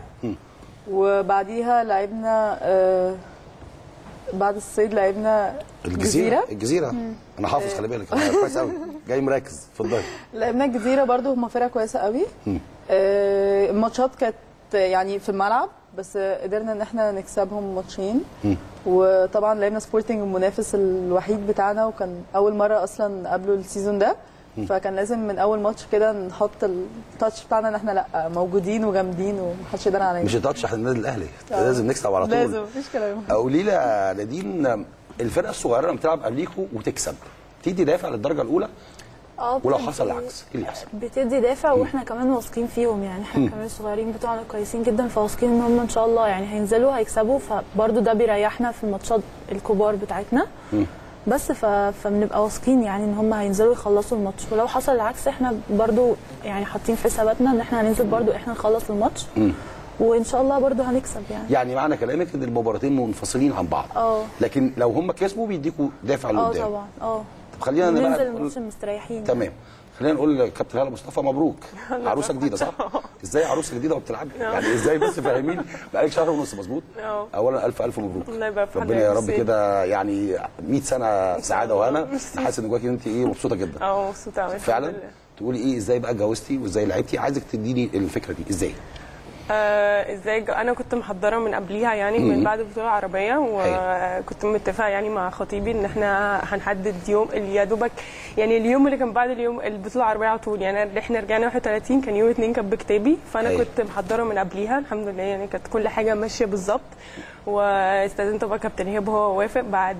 Speaker 10: وبعديها لعبنا آه، بعد الصيد لعبنا
Speaker 11: الجزيره الجزيره انا حافظ خلي بالك أنا كويس قوي جاي مركز اتفضلي
Speaker 10: لعبنا الجزيره برضو هم فرقه كويسه قوي آه، الماتشات كانت يعني في الملعب بس قدرنا ان احنا نكسبهم ماتشين وطبعا لعبنا سبورتنج المنافس الوحيد بتاعنا وكان اول مره اصلا قبله السيزون ده فكان لازم من اول ماتش كده نحط التاتش بتاعنا ان احنا لا موجودين وجامدين ومحدش يقدر علينا
Speaker 11: مش تاتش احنا النادي الاهلي
Speaker 10: آه.
Speaker 11: لازم نكسب على طول
Speaker 10: لازم مفيش كلام
Speaker 11: قولي لي يا نادين الفرقه الصغيره لما بتلعب قبليكوا وتكسب تدي دافع للدرجه الاولى
Speaker 12: اه
Speaker 11: ولو
Speaker 12: بتدي-
Speaker 11: حصل العكس ايه اللي يحصل؟
Speaker 12: بتدي دافع واحنا كمان واثقين فيهم يعني احنا كمان الصغيرين بتوعنا كويسين جدا فواثقين ان هم ان شاء الله يعني هينزلوا هيكسبوا فبرضه ده بيريحنا في الماتشات الكبار بتاعتنا بس ف... فبنبقى واثقين يعني ان هم هينزلوا يخلصوا الماتش ولو حصل العكس احنا برضو يعني حاطين في حساباتنا ان احنا هننزل برضو احنا نخلص الماتش وان شاء الله برضو هنكسب يعني
Speaker 11: يعني معنى كلامك ان المباراتين منفصلين عن بعض
Speaker 12: اه
Speaker 11: لكن لو هم كسبوا بيديكوا دافع
Speaker 12: اه
Speaker 11: لقدام
Speaker 12: طبعا اه
Speaker 11: طب خلينا
Speaker 12: ننزل
Speaker 11: بقى
Speaker 12: الماتش مستريحين
Speaker 11: تمام خلينا نقول لكابتن هاله مصطفى مبروك عروسه جديده صح؟ ازاي عروسه جديده وبتلعبي؟ يعني ازاي بس فاهميني بقالك شهر ونص مظبوط؟
Speaker 10: اه.
Speaker 11: اولا الف الف مبروك
Speaker 10: الله يبارك في
Speaker 11: ربنا يا رب
Speaker 10: حضرتك.
Speaker 11: كده يعني 100 سنه سعاده وهنا انا حاسس ان جواكي انت ايه مبسوطه جدا
Speaker 10: اه مبسوطه قوي
Speaker 11: فعلا تقولي ايه ازاي بقى اتجوزتي وازاي لعبتي عايزك تديني الفكره دي ازاي؟
Speaker 10: آه ازاي ج- انا كنت محضره من قبليها يعني
Speaker 11: مم.
Speaker 10: من بعد البطوله العربيه وكنت متفقه يعني مع خطيبي ان احنا هنحدد يوم اللي يا دوبك يعني اليوم اللي كان بعد اليوم البطوله العربيه على طول يعني احنا رجعنا 31 كان يوم اثنين كان بكتابي فانا
Speaker 11: أيوة.
Speaker 10: كنت محضره من قبليها الحمد لله يعني كانت كل حاجه ماشيه بالظبط واستاذنت بقى كابتن ايهاب وهو وافق بعد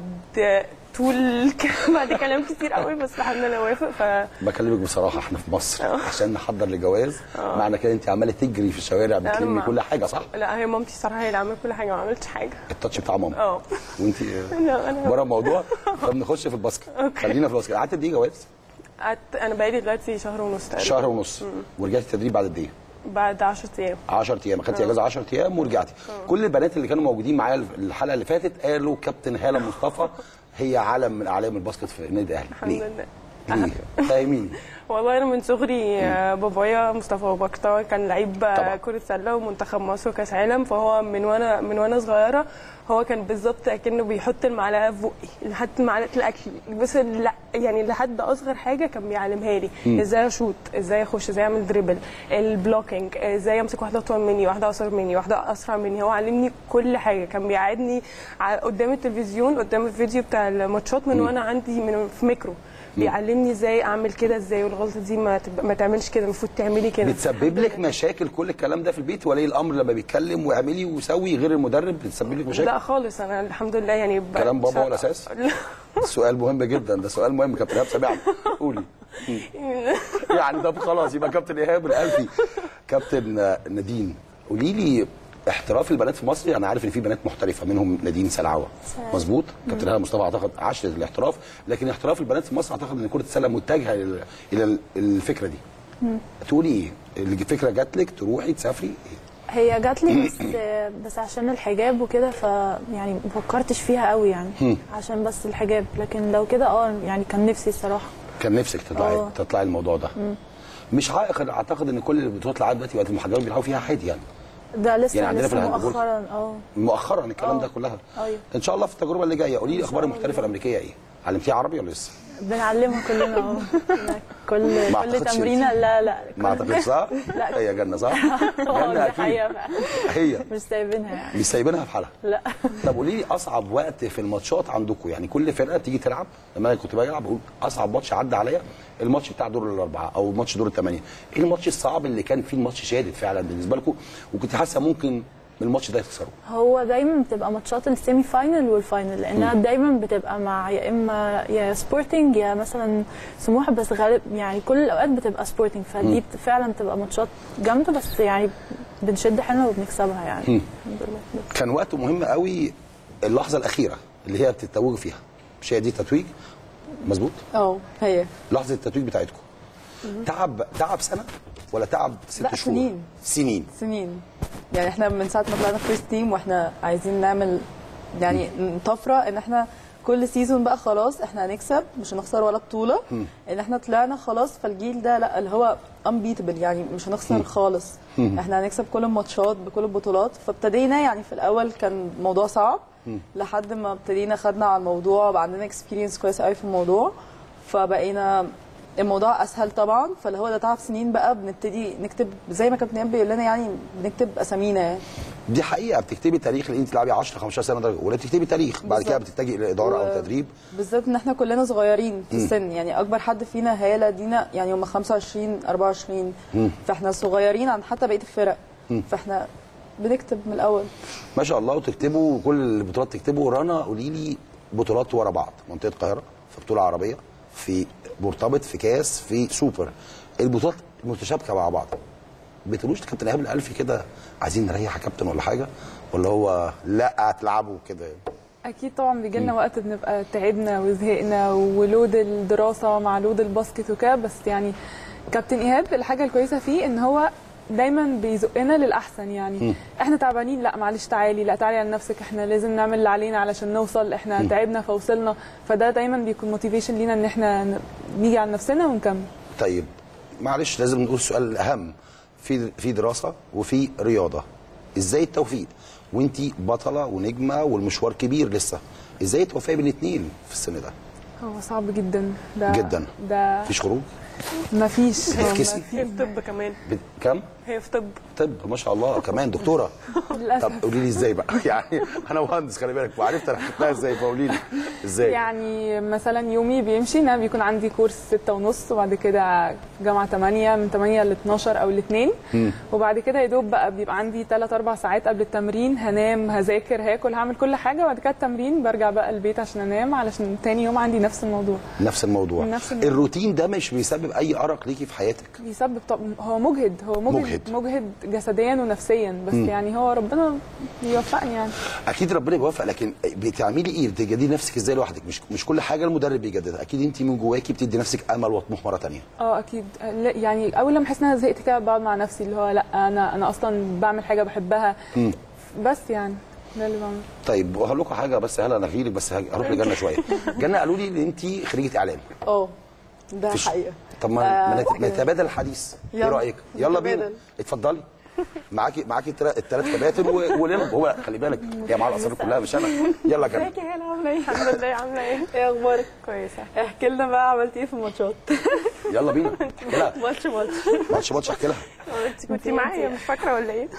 Speaker 10: طول بعد كلام كتير قوي بس الحمد لله وافق ف
Speaker 11: بكلمك بصراحه احنا في مصر عشان نحضر لجواز معنى كده انت عماله تجري في الشوارع بتلمي
Speaker 10: ما-
Speaker 11: كل حاجه صح؟
Speaker 10: لا هي مامتي صراحه هي اللي عملت كل حاجه ما عملتش حاجه
Speaker 11: التاتش بتاع ماما
Speaker 10: اه
Speaker 11: وانت
Speaker 10: لا انا
Speaker 11: بره الموضوع طب نخش في الباسكت خلينا في الباسكت قعدت قد ايه جواز؟
Speaker 10: قعدت انا بقالي دلوقتي شهر ونص تقريبا
Speaker 11: شهر ونص ورجعتي تدريب بعد قد ايه؟
Speaker 10: بعد 10 ايام
Speaker 11: 10 ايام اخدتي
Speaker 10: آه.
Speaker 11: اجازه 10 ايام ورجعتي كل البنات اللي كانوا موجودين معايا الحلقه اللي فاتت قالوا كابتن هاله مصطفى هي علم من اعلام الباسكت في النادي الاهلي
Speaker 10: الحمد
Speaker 11: ليه؟
Speaker 10: لله
Speaker 11: ليه؟ فاهميني
Speaker 10: والله انا من صغري آه، بابايا مصطفى ابو بكر طبعا كان لعيب آه،
Speaker 11: طبعا.
Speaker 10: كره سله ومنتخب مصر وكاس عالم فهو من وانا من وانا صغيره هو كان بالظبط اكنه بيحط المعلقه في بقي لحد معلقه الاكل بس لا يعني لحد اصغر حاجه كان بيعلمها لي
Speaker 13: مم.
Speaker 10: ازاي اشوط ازاي اخش ازاي اعمل دريبل البلوكينج ازاي امسك واحده اطول مني واحده اقصر مني واحده اسرع مني هو علمني كل حاجه كان بيقعدني ع- قدام التلفزيون قدام الفيديو بتاع الماتشات من
Speaker 11: مم.
Speaker 10: وانا عندي من في ميكرو بيعلمني ازاي اعمل كده ازاي والغلطه دي ما تب... ما تعملش كده المفروض تعملي كده
Speaker 11: بتسبب لك مشاكل كل الكلام ده في البيت ولي الامر لما بيتكلم واعملي وسوي غير المدرب بتسبب لك مشاكل
Speaker 10: لا خالص انا الحمد لله يعني ب...
Speaker 11: كلام بابا هو الاساس سؤال مهم جدا ده سؤال مهم كابتن ايهاب سامعني قولي يعني طب خلاص يبقى كابتن ايهاب الالفي كابتن آه، نادين قولي لي احتراف البنات في مصر انا عارف ان في بنات محترفه منهم نادين سلعوه
Speaker 12: سلعوة.
Speaker 11: مظبوط كابتن هلا مصطفى اعتقد عاشت الاحتراف لكن احتراف البنات في مصر اعتقد ان كره السله متجهه لل- الى ال- الفكره دي تقولي ايه الفكره جات لك تروحي تسافري
Speaker 12: هي جات لي بس بس عشان الحجاب وكده ف يعني ما فكرتش فيها قوي يعني
Speaker 11: هم.
Speaker 12: عشان بس الحجاب لكن لو كده اه يعني كان نفسي الصراحه
Speaker 11: كان نفسك تطلعي
Speaker 12: آه.
Speaker 11: تطلعي الموضوع ده
Speaker 12: مم.
Speaker 11: مش عائق اعتقد ان كل البطولات العاب دلوقتي وقت المحجبين بيلعبوا فيها عادي يعني
Speaker 12: ده لسه
Speaker 11: يعني عندنا في
Speaker 12: لسه
Speaker 11: الهاندبول.
Speaker 12: مؤخرا اه
Speaker 11: مؤخرا الكلام
Speaker 12: آه.
Speaker 11: ده كلها
Speaker 12: ايوه
Speaker 11: ان شاء الله في التجربه اللي جايه قولي لي اخبار المحترفه الامريكيه ايه علمتيها عربي ولا لسه
Speaker 12: بنعلمها كلنا اه كل
Speaker 11: ما
Speaker 12: كل
Speaker 11: أعتقدش
Speaker 12: تمرينه لا لا
Speaker 11: ما اعتقدش صح
Speaker 12: لا.
Speaker 11: هي جنه صح
Speaker 12: اه
Speaker 11: جنه
Speaker 12: دي
Speaker 11: اكيد
Speaker 12: حقيقه فعلا
Speaker 11: هي
Speaker 12: مش سايبينها يعني
Speaker 11: مش سايبينها في حالها
Speaker 12: لا
Speaker 11: طب قولي لي اصعب وقت في الماتشات عندكم يعني كل فرقه تيجي تلعب لما انا كنت باجي العب بقول اصعب ماتش عدى عليا الماتش بتاع دور الاربعه او ماتش دور الثمانيه ايه الماتش الصعب اللي كان فيه الماتش شادد فعلا بالنسبه لكم وكنت حاسه ممكن من الماتش ده تخسره
Speaker 12: هو دايما بتبقى ماتشات السيمي فاينل والفاينل لانها
Speaker 11: مم.
Speaker 12: دايما بتبقى مع يا اما يا سبورتنج يا مثلا سموحه بس غالب يعني كل الاوقات بتبقى سبورتنج
Speaker 11: مم.
Speaker 12: فدي بت- فعلا بتبقى ماتشات جامده بس يعني بنشد حيلنا وبنكسبها يعني
Speaker 11: مم.
Speaker 12: الحمد لله
Speaker 11: كان وقت مهم قوي اللحظه الاخيره اللي هي بتتوجوا فيها مش هي دي التتويج مظبوط
Speaker 10: اه هي
Speaker 11: لحظه التتويج بتاعتكم تعب تعب سنه ولا تعب ست
Speaker 10: لا،
Speaker 11: شهور
Speaker 10: سنين.
Speaker 11: سنين
Speaker 10: سنين يعني احنا من ساعه ما طلعنا فيرست تيم واحنا عايزين نعمل يعني طفره ان احنا كل سيزون بقى خلاص احنا هنكسب مش هنخسر ولا بطوله
Speaker 11: مم.
Speaker 10: ان احنا طلعنا خلاص فالجيل ده لا اللي هو unbeatable يعني مش هنخسر
Speaker 11: مم.
Speaker 10: خالص
Speaker 11: مم.
Speaker 10: احنا هنكسب كل الماتشات بكل البطولات فابتدينا يعني في الاول كان الموضوع صعب
Speaker 11: مم.
Speaker 10: لحد ما ابتدينا خدنا على الموضوع بقى عندنا اكسبيرينس كويس قوي في الموضوع فبقينا الموضوع اسهل طبعا فاللي هو ده تعب سنين بقى بنبتدي نكتب زي ما كابتن ايهاب بيقول لنا يعني بنكتب اسامينا يعني
Speaker 11: دي حقيقه بتكتبي تاريخ لان انت تلعبي 10 15 سنه درجه ولا بتكتبي تاريخ بعد كده
Speaker 10: بالظبط.
Speaker 11: بتتجهي الى اداره
Speaker 10: و-
Speaker 11: او تدريب
Speaker 10: بالذات ان احنا كلنا صغيرين في
Speaker 11: مم.
Speaker 10: السن يعني اكبر حد فينا هياله دينا يعني هم 25 24
Speaker 11: مم.
Speaker 10: فاحنا صغيرين عن حتى بقيه الفرق
Speaker 11: مم.
Speaker 10: فاحنا بنكتب من الاول
Speaker 11: ما شاء الله وتكتبوا كل البطولات تكتبوا رنا قولي لي بطولات ورا بعض منطقه القاهره في بطوله عربيه في مرتبط في كاس في سوبر البطولات متشابكه مع بعض بتقولوش لكابتن ايهاب الالفي كده عايزين نريح يا كابتن ولا حاجه ولا هو لا هتلعبوا كده
Speaker 13: اكيد طبعا بيجي لنا وقت بنبقى تعبنا وزهقنا ولود الدراسه مع لود الباسكت وكده بس يعني كابتن ايهاب الحاجه الكويسه فيه ان هو دايما بيزقنا للاحسن يعني
Speaker 14: مم.
Speaker 13: احنا تعبانين لا معلش تعالي لا تعالي على نفسك احنا لازم نعمل اللي علينا علشان نوصل احنا
Speaker 11: مم.
Speaker 13: تعبنا فوصلنا فده دايما بيكون موتيفيشن لينا ان احنا ن- نيجي على نفسنا ونكمل
Speaker 11: طيب معلش لازم نقول السؤال الاهم في في دراسه وفي رياضه ازاي التوفيق وانت بطله ونجمه والمشوار كبير لسه ازاي توفقي بين الاثنين في السن ده
Speaker 13: هو صعب جدا ده
Speaker 11: جدا
Speaker 13: ده
Speaker 11: مفيش خروج
Speaker 13: مفيش هو
Speaker 11: بتفكسي؟
Speaker 13: مفيش.
Speaker 14: هي في طب كمان
Speaker 11: بت- كم
Speaker 14: هي في طب
Speaker 11: طب ما شاء الله كمان دكتوره
Speaker 13: للأسف.
Speaker 11: طب قولي لي ازاي بقى يعني انا مهندس خلي بالك وعرفت انا حكيتها ازاي فقولي لي ازاي
Speaker 13: يعني مثلا يومي بيمشي ان انا بيكون عندي كورس ستة ونص وبعد كده جامعة 8 من 8 ل 12 او ل 2
Speaker 11: مم.
Speaker 13: وبعد كده يا دوب بقى بيبقى عندي 3 4 ساعات قبل التمرين هنام هذاكر هاكل هعمل كل حاجة وبعد كده التمرين برجع بقى البيت عشان انام علشان تاني يوم عندي نفس الموضوع
Speaker 11: نفس الموضوع
Speaker 13: نفس الموضوع.
Speaker 11: الروتين ده مش بيسبب اي ارق ليكي في حياتك
Speaker 13: بيسبب طب هو مجهد هو مجهد
Speaker 11: مجهد.
Speaker 13: مجهد, مجهد جسديا ونفسيا بس
Speaker 11: مم.
Speaker 13: يعني هو ربنا بيوفقني يعني
Speaker 11: اكيد ربنا بيوفق لكن بتعملي ايه بتجددي نفسك ازاي لوحدك مش مش كل حاجه المدرب بيجددها اكيد انت من جواكي بتدي نفسك امل وطموح مره تانية
Speaker 13: اه اكيد لا، يعني اول لما احس ان انا زهقت كده بقعد مع نفسي اللي هو لا انا انا اصلا بعمل حاجه بحبها
Speaker 11: مم.
Speaker 13: بس يعني ده اللي بعمله
Speaker 11: طيب وهقول لكم حاجه بس هلا انا غيرك بس هاجي- هروح لجنه شويه جنه قالوا لي ان انت خريجه اعلام
Speaker 10: اه ده
Speaker 11: فيش-
Speaker 10: حقيقه
Speaker 11: طب ما
Speaker 10: آه،
Speaker 11: ما نت- نتبادل الحديث ايه
Speaker 10: يلا،
Speaker 11: رايك يلا بينا
Speaker 10: نتبادل.
Speaker 11: اتفضلي معاكي معاكي الثلاث كباتن و- ولنا هو خلي بالك هي مع الاسرار كلها مش انا يلا كمل
Speaker 14: ازيك يا هلا عامله ايه الحمد لله عامله ايه
Speaker 10: ايه اخبارك
Speaker 14: كويسه
Speaker 10: احكي لنا بقى عملتي ايه في الماتشات
Speaker 11: يلا بينا يلا
Speaker 14: ماتش ماتش
Speaker 11: ماتش ماتش احكي لها
Speaker 14: انت كنت معايا مش فاكره ولا ايه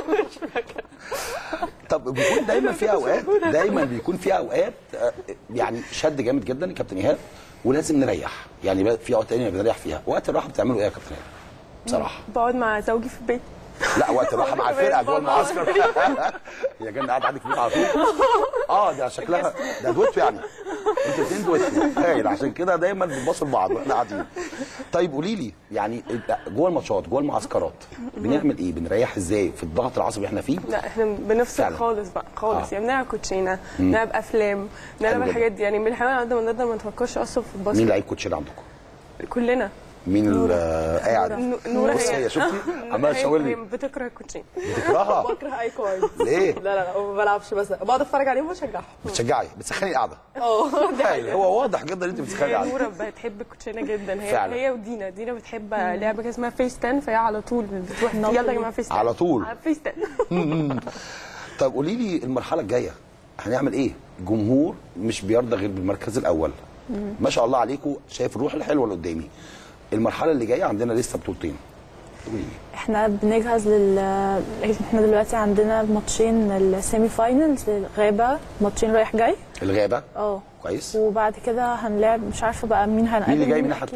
Speaker 11: طب بيكون دايما في اوقات دايما بيكون في اوقات آه، يعني شد جامد جدا يا كابتن ايهاب ولازم نريح يعني بقى في اوقات تانية بنريح فيها وقت الراحه بتعملوا ايه يا كابتن ايهاب بصراحه
Speaker 14: بقعد مع زوجي في البيت
Speaker 11: لا وقت الراحه مع الفرقه جوه المعسكر يا جنة قاعد عندك في البيت على طول اه ده شكلها ده دويتو يعني انتوا الاثنين دويتو هايل عشان كده دايما بنبصوا لبعض واحنا قاعدين طيب قولي لي يعني جوه الماتشات جوه المعسكرات بنعمل ايه بنريح ازاي في الضغط العصبي اللي احنا فيه
Speaker 14: لا احنا بنفصل
Speaker 11: فعلا.
Speaker 14: خالص بقى خالص
Speaker 11: آه.
Speaker 14: يعني بنلعب كوتشينه
Speaker 11: مم.
Speaker 14: بنلعب افلام
Speaker 11: حلو
Speaker 14: بنلعب
Speaker 11: جدا.
Speaker 14: الحاجات دي يعني بنحاول على قد ما نقدر ما نفكرش اصلا في الباسكت
Speaker 11: مين لعيب كوتشينه عندكم
Speaker 14: كلنا
Speaker 11: مين اللي قاعد
Speaker 14: نو- نورة
Speaker 11: بص هي شفتي عماله
Speaker 14: هي-
Speaker 11: تشاور
Speaker 14: هي
Speaker 11: لي
Speaker 14: بتكره الكوتشين
Speaker 11: بتكرهها
Speaker 10: بكره اي كارد
Speaker 11: ليه؟
Speaker 10: لا لا لا ما بلعبش بس بقعد اتفرج عليهم واشجعهم
Speaker 11: بتشجعي بتسخني القعده
Speaker 10: اه دي
Speaker 11: هايل
Speaker 10: حقيقة.
Speaker 11: هو واضح جدا ان انت بتسخني
Speaker 14: هي
Speaker 11: القعده
Speaker 14: نورة بتحب الكوتشينه جدا هي
Speaker 11: فعلا.
Speaker 14: هي ودينا دينا بتحب لعبه كده اسمها فيس 10 فهي على طول بتروح يلا يا جماعه فيس 10
Speaker 11: على طول.
Speaker 14: فيس 10
Speaker 11: طب قولي لي المرحله الجايه هنعمل ايه؟ الجمهور مش بيرضى غير بالمركز الاول ما شاء الله عليكم شايف الروح الحلوه اللي قدامي المرحله اللي جايه عندنا لسه بطولتين قولي لي
Speaker 12: احنا بنجهز لل احنا دلوقتي عندنا ماتشين السيمي فاينلز الغابه ماتشين رايح جاي
Speaker 11: الغابه
Speaker 12: اه
Speaker 11: كويس
Speaker 12: وبعد كده هنلعب مش عارفه بقى مين هنقابل
Speaker 11: مين اللي جاي من
Speaker 12: مين
Speaker 11: الناحيه الثانيه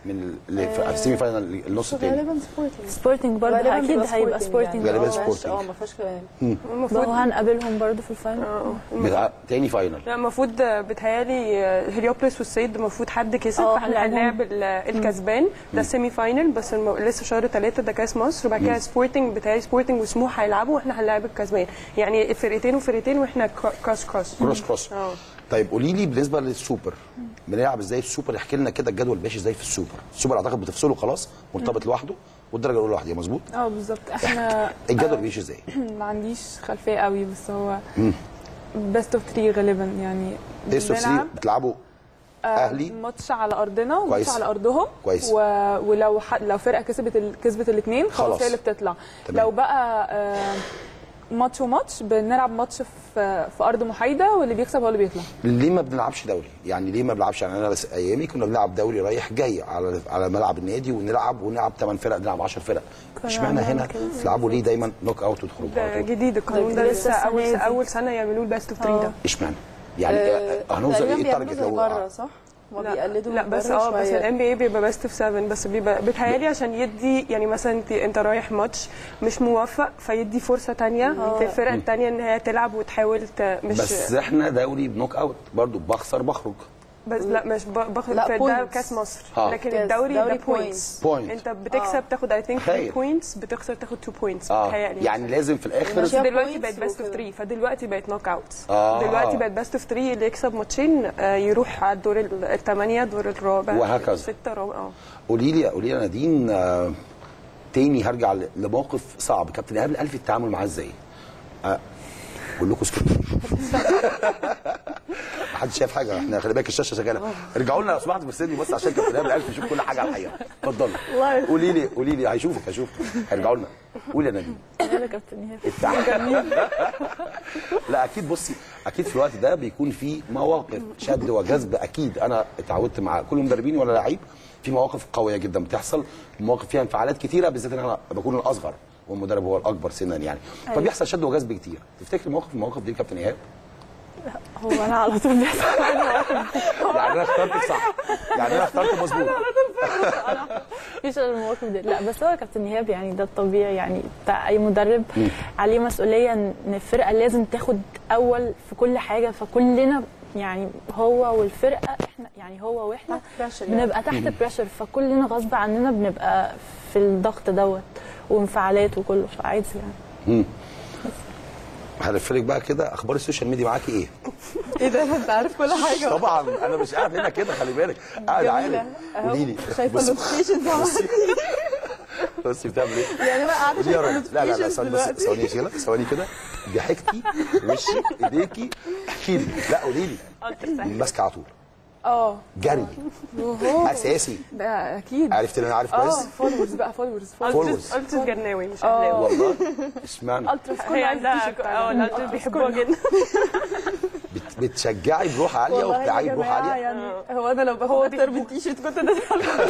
Speaker 11: من اللي في السيمي فاينل النص الثاني
Speaker 12: غالبا سبورتنج سبورتنج برضه
Speaker 10: غالباً
Speaker 12: اكيد
Speaker 10: بيبقى
Speaker 12: هيبقى
Speaker 10: سبورتنج
Speaker 12: سبورتنج
Speaker 11: غالباً
Speaker 12: آه.
Speaker 11: سبورتنج.
Speaker 10: اه ما فيهاش كلام
Speaker 12: بقى هنقابلهم برضه في الفاينل
Speaker 11: بتاع تاني فاينل
Speaker 14: لا المفروض بتهيالي هليوبلس والسيد المفروض حد كسب
Speaker 12: اه،
Speaker 14: فاحنا
Speaker 12: هنلعبهم.
Speaker 14: هنلعب ال- الكسبان ده السيمي فاينل بس الم... لسه شهر ثلاثة ده كاس مصر وبعد كده سبورتنج بتهيالي سبورتنج وسموح هيلعبوا واحنا هنلعب الكسبان يعني فرقتين وفرقتين واحنا كرا- كروس كروس
Speaker 11: كروس كروس
Speaker 14: اه
Speaker 11: طيب قولي لي بالنسبه للسوبر بنلعب ازاي السوبر احكي لنا كده الجدول ماشي ازاي في السوبر السوبر اعتقد بتفصله خلاص مرتبط لوحده والدرجه الاولى لوحدها مظبوط
Speaker 13: اه بالظبط احنا
Speaker 11: الجدول بيمشي ازاي
Speaker 13: ما عنديش خلفيه قوي بس هو
Speaker 11: مم.
Speaker 13: بيست اوف 3 غالبا يعني
Speaker 11: ايه السوبر سي
Speaker 13: بنلعب،
Speaker 11: بتلعبوا
Speaker 13: آه،
Speaker 11: أهلي؟
Speaker 13: ماتش على ارضنا وماتش
Speaker 11: كويس.
Speaker 13: على ارضهم
Speaker 11: كويس.
Speaker 13: و... ولو ح... لو فرقه كسبت ال... كسبت الاثنين
Speaker 11: خلاص.
Speaker 13: خلاص هي اللي بتطلع
Speaker 11: تمام.
Speaker 13: لو بقى آه، ماتش وماتش بنلعب ماتش في في ارض محايده واللي بيكسب هو اللي بيطلع
Speaker 11: ليه ما بنلعبش دوري يعني ليه ما بنلعبش يعني انا بس ايامي كنا بنلعب دوري رايح جاي على على ملعب النادي ونلعب ونلعب 8 فرق نلعب 10 فرق اشمعنى هنا تلعبوا ليه دايما نوك اوت وتخرجوا
Speaker 14: ده
Speaker 11: على طول
Speaker 14: جديد القانون ده
Speaker 12: ده
Speaker 14: لسه
Speaker 12: لسه
Speaker 14: اول
Speaker 12: السنة دي.
Speaker 14: اول سنه يعملوا البيست اوف 3 ده
Speaker 11: اشمعنى يعني
Speaker 10: آه،
Speaker 11: هنوصل
Speaker 10: تقريباً
Speaker 11: ايه
Speaker 10: بيعملوا
Speaker 11: التارجت
Speaker 10: زي
Speaker 11: لو
Speaker 10: بره صح؟ ما
Speaker 14: لا
Speaker 10: بيقلدوا
Speaker 14: لا
Speaker 10: من
Speaker 14: بس
Speaker 10: بره
Speaker 14: اه بس
Speaker 10: شوية.
Speaker 14: الام بي اي بيبقى بيست اوف 7 بس بيبقى بيتهيألي عشان يدي يعني مثلا انت انت رايح ماتش مش موفق فيدي فرصه تانية للفرق التانية ان هي تلعب وتحاول ت... مش
Speaker 11: بس احنا دوري بنوك اوت برضو بخسر بخرج
Speaker 14: بس لا مش ب- باخد
Speaker 10: لا،
Speaker 14: في ده
Speaker 10: points.
Speaker 14: كاس مصر
Speaker 11: آه.
Speaker 14: لكن
Speaker 10: كاس-
Speaker 14: الدوري ده
Speaker 10: دوري
Speaker 14: بوينتس
Speaker 11: Point.
Speaker 14: انت بتكسب تاخد اي ثينك
Speaker 11: هايل.
Speaker 14: 3 بوينتس بتخسر تاخد 2 بوينتس
Speaker 11: اه
Speaker 14: بتهيألي
Speaker 11: يعني لازم في الاخر
Speaker 14: بس
Speaker 10: فيها
Speaker 14: دلوقتي
Speaker 10: points
Speaker 14: بقت بيست اوف
Speaker 10: وكده.
Speaker 14: 3 فدلوقتي بقت نوك اوت
Speaker 11: آه.
Speaker 14: دلوقتي بقت بيست اوف 3 اللي يكسب ماتشين آه، يروح على الدور الثمانيه الدور الرابع
Speaker 11: وهكذا.
Speaker 14: سته رابع اه
Speaker 11: قولي لي قولي لي يا نادين آه، تاني هرجع ل- لموقف صعب كابتن ايهاب الالفي التعامل معاه ازاي؟ آه، بقول لكم اسكتوا محدش شايف حاجه احنا خلي بالك الشاشه شغاله ارجعوا لنا لو سمحتوا في السن بس عشان كابتن ايهاب الالفي يشوف كل حاجه على الحقيقه اتفضلي قولي لي قولي لي هيشوفك هيشوفك هيرجعوا لنا قولي يا نادين
Speaker 12: يلا كابتن ايهاب
Speaker 11: التعامل لا اكيد بصي اكيد في الوقت ده بيكون في مواقف شد وجذب اكيد انا اتعودت مع كل مدربين ولا لعيب في مواقف قويه جدا بتحصل مواقف فيها انفعالات كتيره بالذات ان انا بكون الاصغر والمدرب هو الاكبر سنا يعني فبيحصل شد وجذب كتير تفتكر موقف من المواقف دي كابتن ايهاب
Speaker 12: هو انا على طول بيحصل
Speaker 11: يعني انا اخترتك صح يعني انا اخترت مظبوط
Speaker 12: مفيش الا المواقف دي لا بس هو كابتن ايهاب يعني ده الطبيعي يعني بتاع اي مدرب عليه مسؤوليه ان الفرقه لازم تاخد اول في كل حاجه فكلنا يعني هو والفرقه احنا يعني هو واحنا بنبقى تحت بريشر فكلنا غصب عننا بنبقى في الضغط دوت وانفعالات وكله فعادي يعني
Speaker 11: هلفلك بقى كده اخبار السوشيال ميديا معاكي ايه؟
Speaker 10: ايه ده انت عارف كل حاجه
Speaker 11: طبعا انا مش قاعد هنا كده خلي بالك قاعد عارف
Speaker 10: اهو
Speaker 11: قولي لي
Speaker 10: شايفه
Speaker 11: بصي-
Speaker 10: النوتيفيكيشنز
Speaker 11: بصي بصي بتعمل ايه؟
Speaker 10: يعني انا قاعده
Speaker 11: قولي يا
Speaker 10: شايفه
Speaker 11: راجل لا لا لا ثواني بس
Speaker 10: دلوقتي.
Speaker 11: ثواني كده ثواني كده ضحكتي وشي ايديكي احكي لي لا قولي لي ماسكه على طول
Speaker 13: اه
Speaker 11: جري
Speaker 13: وهو
Speaker 11: اساسي
Speaker 13: ده اكيد
Speaker 11: عرفت ان انا عارف
Speaker 13: اه
Speaker 11: كويس
Speaker 13: فولورز بقى فولورز
Speaker 11: فولورز
Speaker 14: قلت جرناوي مش
Speaker 13: اه
Speaker 14: اهلاوي
Speaker 11: والله اشمعنى
Speaker 13: التراس
Speaker 14: هي
Speaker 13: كله
Speaker 14: عندها اه الالتراس بيحبوها جدا
Speaker 11: بت- بتشجعي بروح عاليه
Speaker 10: والله يا
Speaker 11: وبتلعبي بروح
Speaker 10: جماعه
Speaker 11: عاليه
Speaker 10: يعني هو انا لو باخد اكتر من تي شيرت كنت نزلت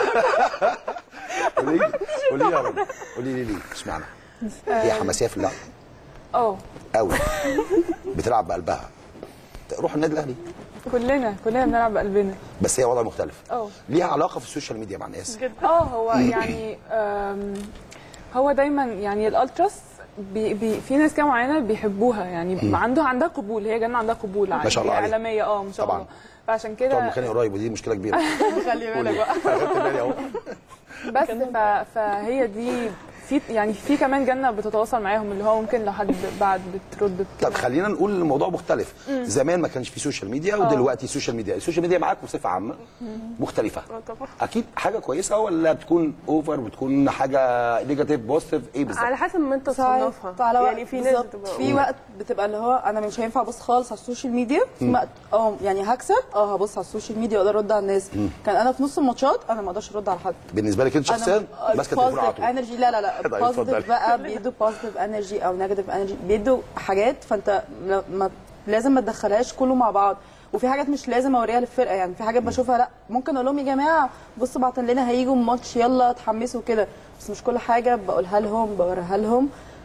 Speaker 11: قولي لي قولي لي يا راجل قولي لي ليه اشمعنى هي حماسيه في اللعب
Speaker 13: اه
Speaker 11: قوي بتلعب بقلبها روح النادي الاهلي
Speaker 13: كلنا كلنا بنلعب بقلبنا
Speaker 11: بس هي وضع مختلف
Speaker 13: اه
Speaker 11: ليها علاقه في السوشيال ميديا مع الناس
Speaker 13: اه هو يعني آم، هو دايما يعني الالتراس بي بي في ناس كده معينه بيحبوها يعني عنده عندها قبول هي جنة عندها قبول
Speaker 11: ما شاء الله
Speaker 13: هي
Speaker 11: عليها.
Speaker 13: اعلاميه اه ما شاء
Speaker 11: طبعاً.
Speaker 13: الله فعشان
Speaker 11: تقعد
Speaker 13: كده
Speaker 11: مكاني قريب ودي مشكله كبيره
Speaker 10: خلي بالك بقى
Speaker 11: خدت بالي اهو
Speaker 13: بس ف... فهي دي في يعني في كمان جنة بتتواصل معاهم اللي هو ممكن لو حد بعد بترد
Speaker 11: طب خلينا نقول الموضوع مختلف زمان ما كانش في سوشيال ميديا ودلوقتي سوشيال ميديا السوشيال ميديا معاك بصفه عامه مختلفه
Speaker 14: طبعا
Speaker 11: اكيد حاجه كويسه ولا بتكون اوفر بتكون حاجه نيجاتيف بوزيتيف ايه بالظبط
Speaker 14: على حسب ما انت
Speaker 10: صحيح.
Speaker 14: تصنفها
Speaker 10: فعلى وقت
Speaker 14: يعني في ناس
Speaker 10: بالظبط.
Speaker 14: بتبقى
Speaker 10: في وقت بتبقى اللي هو انا مش هينفع ابص خالص على السوشيال ميديا في وقت اه يعني هكسب اه هبص على السوشيال ميديا واقدر ارد على الناس كان انا في نص الماتشات انا ما اقدرش ارد على حد
Speaker 11: بالنسبه لك انت شخصيا ماسكه التليفون على
Speaker 10: بوزيتيف
Speaker 11: طول
Speaker 10: انرجي لا لا لا
Speaker 11: طيب، اتفضلي.
Speaker 10: بوزيتيف بقى بيدوا بوزيتيف انرجي او نيجاتيف انرجي بيدوا حاجات فانت لا- ما لازم ما تدخلهاش كله مع بعض وفي حاجات مش لازم اوريها للفرقه يعني في حاجات بشوفها لا ممكن اقول لهم يا جماعه بصوا بعتن لنا هيجوا ماتش يلا اتحمسوا كده بس مش كل حاجه بقولها لهم بوريها لهم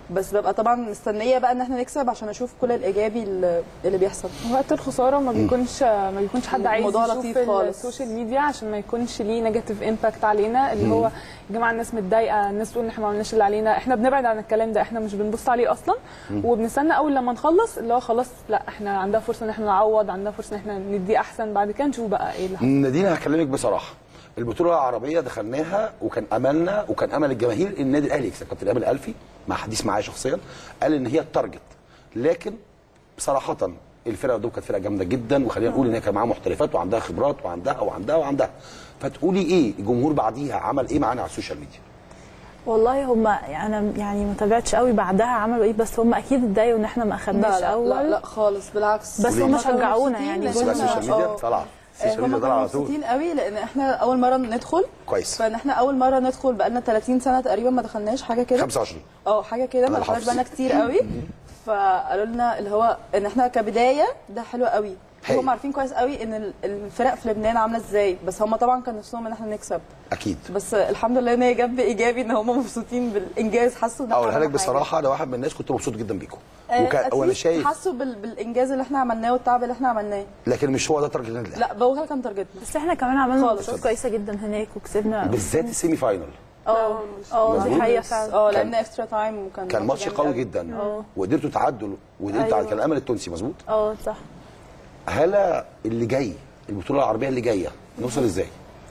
Speaker 10: بس ببقى طبعا مستنيه بقى ان احنا نكسب عشان اشوف كل الايجابي اللي اللي بيحصل
Speaker 13: وقت الخساره ما بيكونش ما بيكونش حد عايز
Speaker 10: الموضوع
Speaker 13: يشوف
Speaker 10: لطيف خالص.
Speaker 13: السوشيال ميديا عشان ما يكونش ليه نيجاتيف امباكت علينا اللي هو يا جماعه الناس متضايقه الناس تقول ان احنا ما عملناش اللي علينا احنا بنبعد عن الكلام ده احنا مش بنبص عليه اصلا وبنستنى اول لما نخلص اللي هو خلاص لا احنا عندنا فرصه ان احنا نعوض عندنا فرصه ان احنا ندي احسن بعد كده نشوف بقى ايه اللي حصل.
Speaker 11: نادين هكلمك بصراحه البطوله العربيه دخلناها وكان املنا وكان امل الجماهير ان النادي الاهلي يكسب كابتن ايمن الالفي مع حديث معايا شخصيا قال ان هي التارجت لكن بصراحه الفرقه دول كانت فرقه جامده جدا وخلينا نقول ان هي كان معاها محترفات وعندها خبرات وعندها وعندها وعندها فتقولي ايه الجمهور بعديها عمل ايه معانا على السوشيال ميديا
Speaker 12: والله هم انا يعني ما تابعتش قوي بعدها عملوا ايه بس هم اكيد اتضايقوا ان احنا ما
Speaker 10: لا
Speaker 12: اخدناش
Speaker 10: لا,
Speaker 12: اول
Speaker 10: لا لا خالص بالعكس
Speaker 12: بس هم
Speaker 10: كانوا
Speaker 12: شجعونا
Speaker 10: مبسوطين
Speaker 12: يعني
Speaker 10: لأن
Speaker 11: بس
Speaker 10: إحنا-
Speaker 11: السوشيال ميديا
Speaker 10: آه.
Speaker 11: طلع السوشيال
Speaker 10: هم
Speaker 11: ميديا طلع
Speaker 10: كانوا
Speaker 11: على طول
Speaker 10: مبسوطين قوي لان احنا اول مره ندخل
Speaker 11: كويس
Speaker 10: فان احنا اول مره ندخل بقالنا 30 سنه تقريبا ما دخلناش حاجه كده
Speaker 11: 25
Speaker 10: اه حاجه كده
Speaker 11: أنا
Speaker 10: ما دخلناش
Speaker 11: حافظ.
Speaker 10: بقالنا كتير قوي فقالوا لنا اللي هو ان احنا كبدايه ده حلو قوي
Speaker 11: حلو.
Speaker 10: هم عارفين كويس قوي ان ال- الفرق في لبنان عامله ازاي بس هم طبعا كان نفسهم ان احنا نكسب
Speaker 11: اكيد
Speaker 10: بس الحمد لله ان هي جت بايجابي ان هم مبسوطين بالانجاز حسوا ان إحنا
Speaker 11: اقولها لك
Speaker 10: عملنا حاجة.
Speaker 11: بصراحه انا واحد من الناس كنت مبسوط جدا بيكم
Speaker 10: آه،
Speaker 11: وكان
Speaker 10: at
Speaker 11: وانا
Speaker 10: least
Speaker 11: شايف
Speaker 10: حسوا بال... بالانجاز اللي احنا عملناه والتعب اللي احنا عملناه
Speaker 11: لكن مش هو ده تارجت النادي الاهلي
Speaker 10: لا بوغا كان تارجتنا
Speaker 12: بس احنا كمان عملنا
Speaker 10: خالص.
Speaker 12: ماتشات كويسه جدا هناك وكسبنا
Speaker 11: بالذات السيمي فاينل
Speaker 10: اه
Speaker 12: اه
Speaker 11: مظبوط.
Speaker 12: دي حقيقه فعلا
Speaker 10: اه
Speaker 11: كان-
Speaker 10: لعبنا اكسترا تايم وكان
Speaker 11: كان ماتش
Speaker 10: جامد
Speaker 11: قوي
Speaker 10: قوي.
Speaker 11: جدا
Speaker 12: اه.
Speaker 11: وقدرتوا تعدوا وقدرتوا
Speaker 12: أيوة.
Speaker 11: أيوة. كان الامل التونسي مظبوط
Speaker 12: اه صح
Speaker 11: هلا اللي جاي البطوله العربيه اللي جايه نوصل ازاي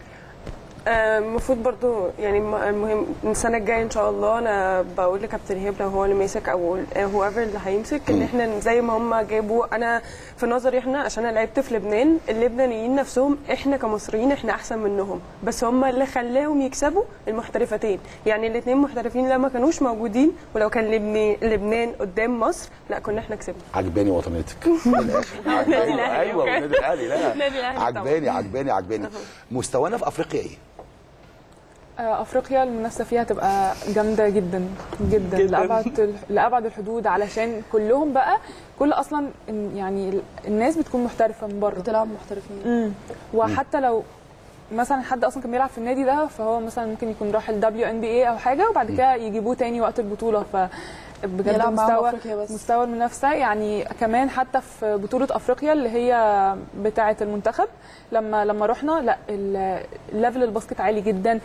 Speaker 14: آه، المفروض برضو يعني الم- المهم السنه الجايه ان شاء الله انا بقول لكابتن ايهاب لو هو اللي ماسك او هو ايفر اللي هيمسك ان احنا زي ما هم جابوا انا في نظري احنا عشان انا لعبت في لبنان اللبنانيين نفسهم احنا كمصريين احنا احسن منهم بس هم اللي خلاهم يكسبوا المحترفتين يعني الاثنين محترفين لما كانوش موجودين ولو كان لبنان لبنان قدام مصر لا كنا احنا كسبنا
Speaker 11: عجباني وطنيتك من الآخر.
Speaker 14: النادي الأهلي،
Speaker 11: ايوه
Speaker 14: أوكي.
Speaker 11: والنادي الاهلي لا
Speaker 14: النادي الأهلي طبعاً.
Speaker 11: عجباني عجباني عجباني مستوانا في افريقيا ايه
Speaker 13: آه، افريقيا المنافسه فيها تبقى جامده جدا جدا,
Speaker 14: جداً.
Speaker 13: لابعد ال- لابعد الحدود علشان كلهم بقى كل اصلا إن- يعني ال- الناس بتكون محترفه من بره
Speaker 10: بتلعب محترفين
Speaker 13: امم وحتى لو مثلا حد اصلا كان بيلعب في النادي ده فهو مثلا ممكن يكون راح الدبليو ان بي اي او حاجه وبعد كده يجيبوه تاني وقت البطوله ف بجد
Speaker 10: يلعب معاهم
Speaker 13: مستوى
Speaker 10: أفريقيا بس.
Speaker 13: مستوى المنافسه يعني كمان حتى في بطوله افريقيا اللي هي بتاعه المنتخب لما لما رحنا لا ال- الليفل الباسكت عالي جدا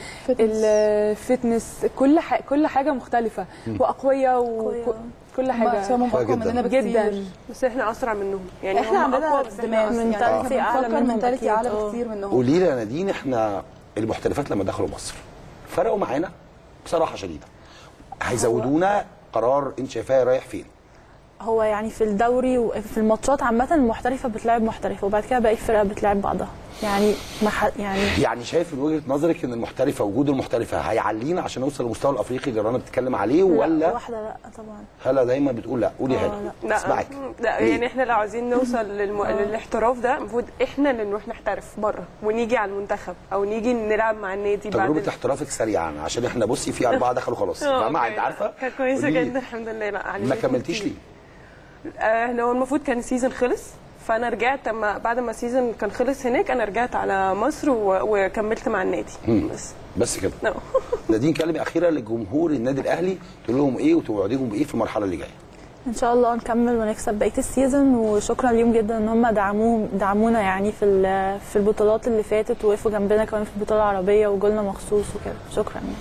Speaker 13: الفتنس كل ح... كل حاجه مختلفه واقوياء
Speaker 12: أقوياء.
Speaker 13: وكل
Speaker 10: هم
Speaker 13: حاجه
Speaker 10: أحسن اقوى
Speaker 11: جداً.
Speaker 10: مننا بكتير
Speaker 13: جدا
Speaker 14: بس احنا اسرع منهم يعني
Speaker 10: احنا
Speaker 14: هم
Speaker 10: عندنا
Speaker 14: أقوى، بس إحنا
Speaker 10: دماغ
Speaker 14: أسرع.
Speaker 10: يعني
Speaker 12: mentality
Speaker 10: احنا
Speaker 12: أعلى
Speaker 10: بنفكر
Speaker 12: منهم
Speaker 10: mentality
Speaker 12: أكيد.
Speaker 10: اعلى
Speaker 12: اه.
Speaker 10: بكتير منهم
Speaker 11: قولي لي يا نادين احنا المحترفات لما دخلوا مصر فرقوا معانا بصراحه شديده هيزودونا قرار انت شايفاه رايح فين
Speaker 12: هو يعني في الدوري وفي الماتشات عامه المحترفه بتلعب محترفه وبعد كده باقي الفرق بتلعب بعضها يعني ما ح- يعني
Speaker 11: يعني شايف من وجهه نظرك ان المحترفه وجود المحترفه هيعلينا عشان نوصل للمستوى الافريقي اللي رنا بتتكلم عليه
Speaker 12: لا
Speaker 11: ولا
Speaker 12: واحده لا طبعا
Speaker 11: هلا دايما بتقول لا قولي
Speaker 12: اه،
Speaker 11: هلا
Speaker 14: لا
Speaker 11: اسمعك
Speaker 14: لا
Speaker 11: ليه؟
Speaker 14: يعني احنا لو عايزين نوصل للم... للاحتراف ده المفروض احنا اللي نروح نحترف بره ونيجي على المنتخب او نيجي نلعب مع النادي بعد
Speaker 11: تجربه
Speaker 14: ال-
Speaker 11: احترافك سريعا عشان احنا بصي في اربعه دخلوا خلاص
Speaker 14: اه،
Speaker 11: فاهمه
Speaker 14: اوكي.
Speaker 11: انت عارفه
Speaker 14: كانت كويسه
Speaker 11: قولي لي،
Speaker 14: جدا الحمد لله لا يعني
Speaker 11: ما كملتيش ليه
Speaker 14: آه هو المفروض كان السيزون خلص فانا رجعت اما بعد ما السيزون كان خلص هناك انا رجعت على مصر و... وكملت مع النادي
Speaker 11: مم.
Speaker 14: بس
Speaker 11: بس كده
Speaker 14: no.
Speaker 11: نادين كلمه اخيره لجمهور النادي الاهلي تقول لهم ايه وتوعديهم بايه في المرحله اللي جايه
Speaker 12: ان شاء الله نكمل ونكسب بقيه السيزون وشكرا ليهم جدا ان هم دعموهم دعمونا يعني في ال- في البطولات اللي فاتت ووقفوا جنبنا كمان في البطوله العربيه وجولنا مخصوص وكده شكرا يعني.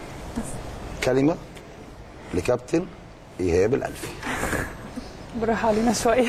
Speaker 11: كلمه لكابتن ايهاب الالفي
Speaker 13: براح علينا شويه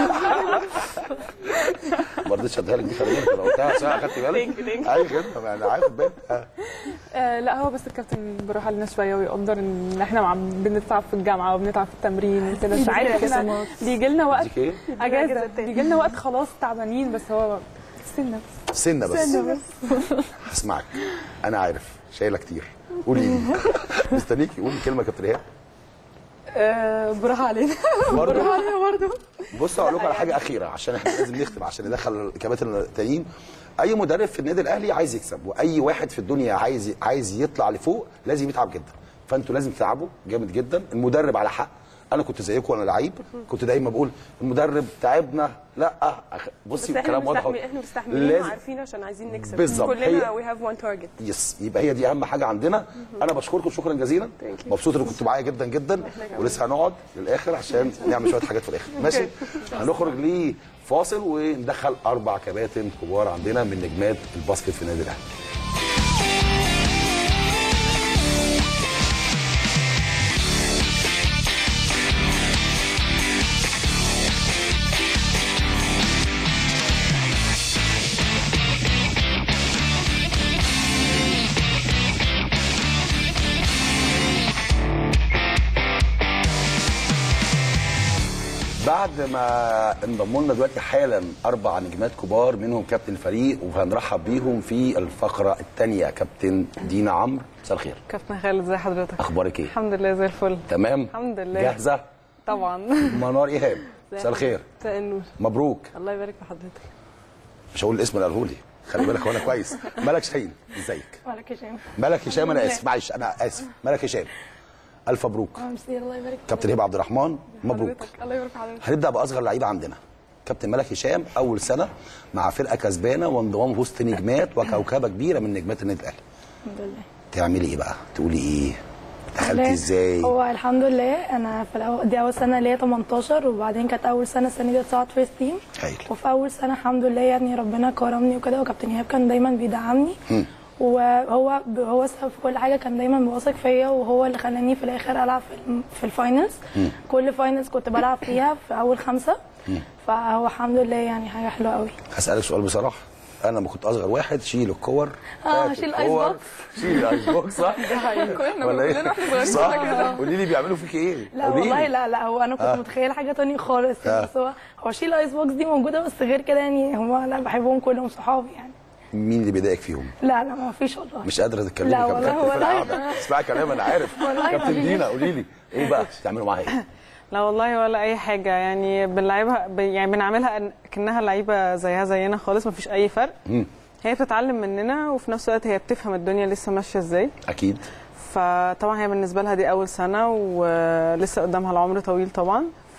Speaker 11: ما رضيتش اديها لك دي خلي بالك انا قلتها عشان اخدت بالك
Speaker 14: Thank you, thank you.
Speaker 11: ايوه كده انا عارف بالك آه.
Speaker 13: آه لا هو بس الكابتن بيروح علينا شويه ويقدر ان احنا عم بنتعب في الجامعه وبنتعب في التمرين وكده مش عارف كده بيجي لنا وقت
Speaker 11: ديك ايه
Speaker 13: اجازه
Speaker 14: أجازة تاني.
Speaker 13: بيجي لنا وقت خلاص تعبانين بس هو سنه
Speaker 11: سنه بس
Speaker 13: سنه بس
Speaker 11: هسمعك انا عارف شايله كتير قولي لي مستنيكي قولي كلمه يا كابتن ايهاب
Speaker 10: آه براح علينا
Speaker 11: برضه
Speaker 10: براح علينا برضه
Speaker 11: بص اقول لكم على حاجه اخيره عشان احنا لازم نختم عشان ندخل الكباتن التانيين اي مدرب في النادي الاهلي عايز يكسب واي واحد في الدنيا عايز عايز يطلع لفوق لازم يتعب جدا فانتوا لازم تتعبوا جامد جدا المدرب على حق انا كنت زيكم وانا لعيب كنت دايما بقول المدرب تعبنا لا أخ- بصي
Speaker 14: بس احنا
Speaker 11: الكلام واضح
Speaker 14: مستحمل احنا مستحملين
Speaker 11: لازم-
Speaker 14: وعارفين عشان عايزين نكسب
Speaker 11: بالظبط.
Speaker 14: كلنا
Speaker 11: هي-
Speaker 14: وي هاف وان تارجت
Speaker 11: يس يبقى هي دي اهم حاجه عندنا انا بشكركم شكرا جزيلا مبسوط ان كنتوا معايا جدا جدا ولسه هنقعد للاخر عشان نعمل شويه حاجات في الاخر ماشي هنخرج لفاصل وندخل اربع كباتن كبار عندنا من نجمات الباسكت في النادي الاهلي بعد ما انضموا لنا دلوقتي حالا اربع نجمات كبار منهم كابتن الفريق وهنرحب بيهم في الفقره الثانيه كابتن دينا عمرو مساء الخير
Speaker 15: كابتن خالد زي حضرتك
Speaker 11: اخبارك ايه
Speaker 15: الحمد لله زي الفل
Speaker 11: تمام
Speaker 15: الحمد لله
Speaker 11: جاهزه
Speaker 15: طبعا
Speaker 11: منار ايهاب مساء الخير
Speaker 15: مساء النور
Speaker 11: مبروك
Speaker 15: الله يبارك في حضرتك
Speaker 11: مش هقول الاسم اللي قاله لي خلي بالك هو انا كويس ملك شاهين ازيك
Speaker 16: وعليك هشام
Speaker 11: ملك هشام انا اسف معلش انا اسف ملك هشام الف مبروك
Speaker 16: ميرسي الله يبارك فيك.
Speaker 11: كابتن هبه عبد الرحمن مبروك
Speaker 16: حضرتك الله يبارك في حضرتك
Speaker 11: هنبدا باصغر لعيبه عندنا كابتن ملك هشام اول سنه مع فرقه كسبانه وانضمام وسط نجمات وكوكبه كبيره من نجمات النادي الاهلي
Speaker 16: الحمد لله
Speaker 11: تعملي ايه بقى تقولي ايه دخلتي
Speaker 16: والله
Speaker 11: ازاي
Speaker 16: هو الحمد لله انا في الأول دي اول سنه ليا 18 وبعدين كانت اول سنه السنه دي اتصعد فيرست تيم
Speaker 11: هايل
Speaker 16: وفي اول سنه الحمد لله يعني ربنا كرمني وكده وكابتن ايهاب كان دايما بيدعمني وهو ب- هو السبب في كل حاجه كان دايما بيواثق فيا وهو اللي خلاني في الاخر العب في الم- في الفاينلز كل فاينلز كنت بلعب فيها في اول خمسه فهو الحمد لله يعني حاجه حلوه قوي
Speaker 11: هسالك سؤال بصراحه انا لما كنت اصغر واحد شيل الكور
Speaker 16: اه
Speaker 11: هات
Speaker 16: شيل الايس
Speaker 11: الكور،
Speaker 16: بوكس
Speaker 11: شيل الايس بوكس صح
Speaker 16: دي حقيقة. كلنا-
Speaker 11: ولا
Speaker 16: كلنا واحنا
Speaker 11: ايه
Speaker 16: صغيرين
Speaker 11: صح
Speaker 16: كنا كده.
Speaker 11: قولي لي بيعملوا فيك ايه
Speaker 16: لا
Speaker 11: قولي
Speaker 16: والله
Speaker 11: لي.
Speaker 16: لا لا هو انا كنت
Speaker 11: آه.
Speaker 16: متخيله حاجه تانية خالص
Speaker 11: آه.
Speaker 16: بس هو هو شيل ايس بوكس دي موجوده بس غير كده يعني هم لا بحبهم كلهم صحابي يعني
Speaker 11: مين اللي بيضايقك فيهم
Speaker 16: لا لا ما فيش والله
Speaker 11: مش قادره تتكلمي
Speaker 16: لا
Speaker 11: كابتن
Speaker 16: والله
Speaker 11: كابتن
Speaker 16: والله.
Speaker 11: الفرقة. اسمعي كلام انا عارف
Speaker 16: والله
Speaker 11: كابتن
Speaker 16: ما في.
Speaker 11: دينا قولي لي ايه بقى بتعملوا معاها ايه
Speaker 15: لا والله ولا اي حاجه يعني بنلعبها ب- يعني بنعملها أن- كانها لعيبه زيها زينا خالص مفيش اي فرق
Speaker 11: مم.
Speaker 15: هي بتتعلم مننا وفي نفس الوقت هي بتفهم الدنيا لسه ماشيه ازاي
Speaker 11: اكيد
Speaker 15: فطبعا هي بالنسبه لها دي اول سنه ولسه قدامها العمر طويل طبعا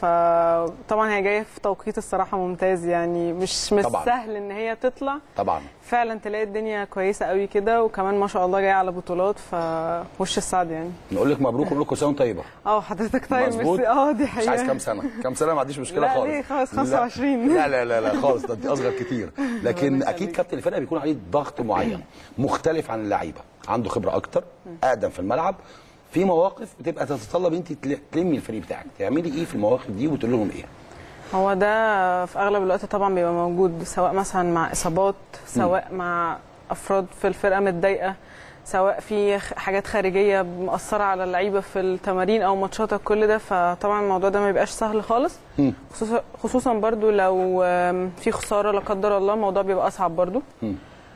Speaker 15: فطبعا هي جايه في توقيت الصراحه ممتاز يعني مش مش
Speaker 11: طبعاً.
Speaker 15: سهل ان هي تطلع
Speaker 11: طبعا
Speaker 15: فعلا تلاقي الدنيا كويسه قوي كده وكمان ما شاء الله جايه على بطولات فوش السعد يعني
Speaker 11: نقول لك مبروك ونقول لك كل سنه وانت طيبه
Speaker 15: اه حضرتك طيب
Speaker 11: مظبوط
Speaker 15: ميرسي. اه دي
Speaker 11: مش
Speaker 15: حقيقه
Speaker 11: عايز كام سنه كام سنه ما عنديش مشكله
Speaker 15: لا،
Speaker 11: خالص
Speaker 15: ليه؟ خلاص،
Speaker 11: لا.
Speaker 15: 25.
Speaker 11: لا لا لا لا خالص ده انت اصغر كتير لكن اكيد كابتن الفرقه بيكون عليه ضغط معين مختلف عن اللعيبه عنده خبره اكتر اقدم في الملعب في مواقف بتبقى تتطلب انت تل- تلمي الفريق بتاعك تعملي ايه في المواقف دي وتقول لهم ايه
Speaker 15: هو ده في اغلب الوقت طبعا بيبقى موجود سواء مثلا مع اصابات سواء مع افراد في الفرقه متضايقه سواء في خ- حاجات خارجيه مأثره على اللعيبه في التمارين او ماتشاتك كل ده فطبعا الموضوع ده ما بيبقاش سهل خالص
Speaker 11: مم.
Speaker 15: خصوصا خصوصا برضو لو آم، في خساره لا قدر الله الموضوع بيبقى اصعب برضو
Speaker 11: مم.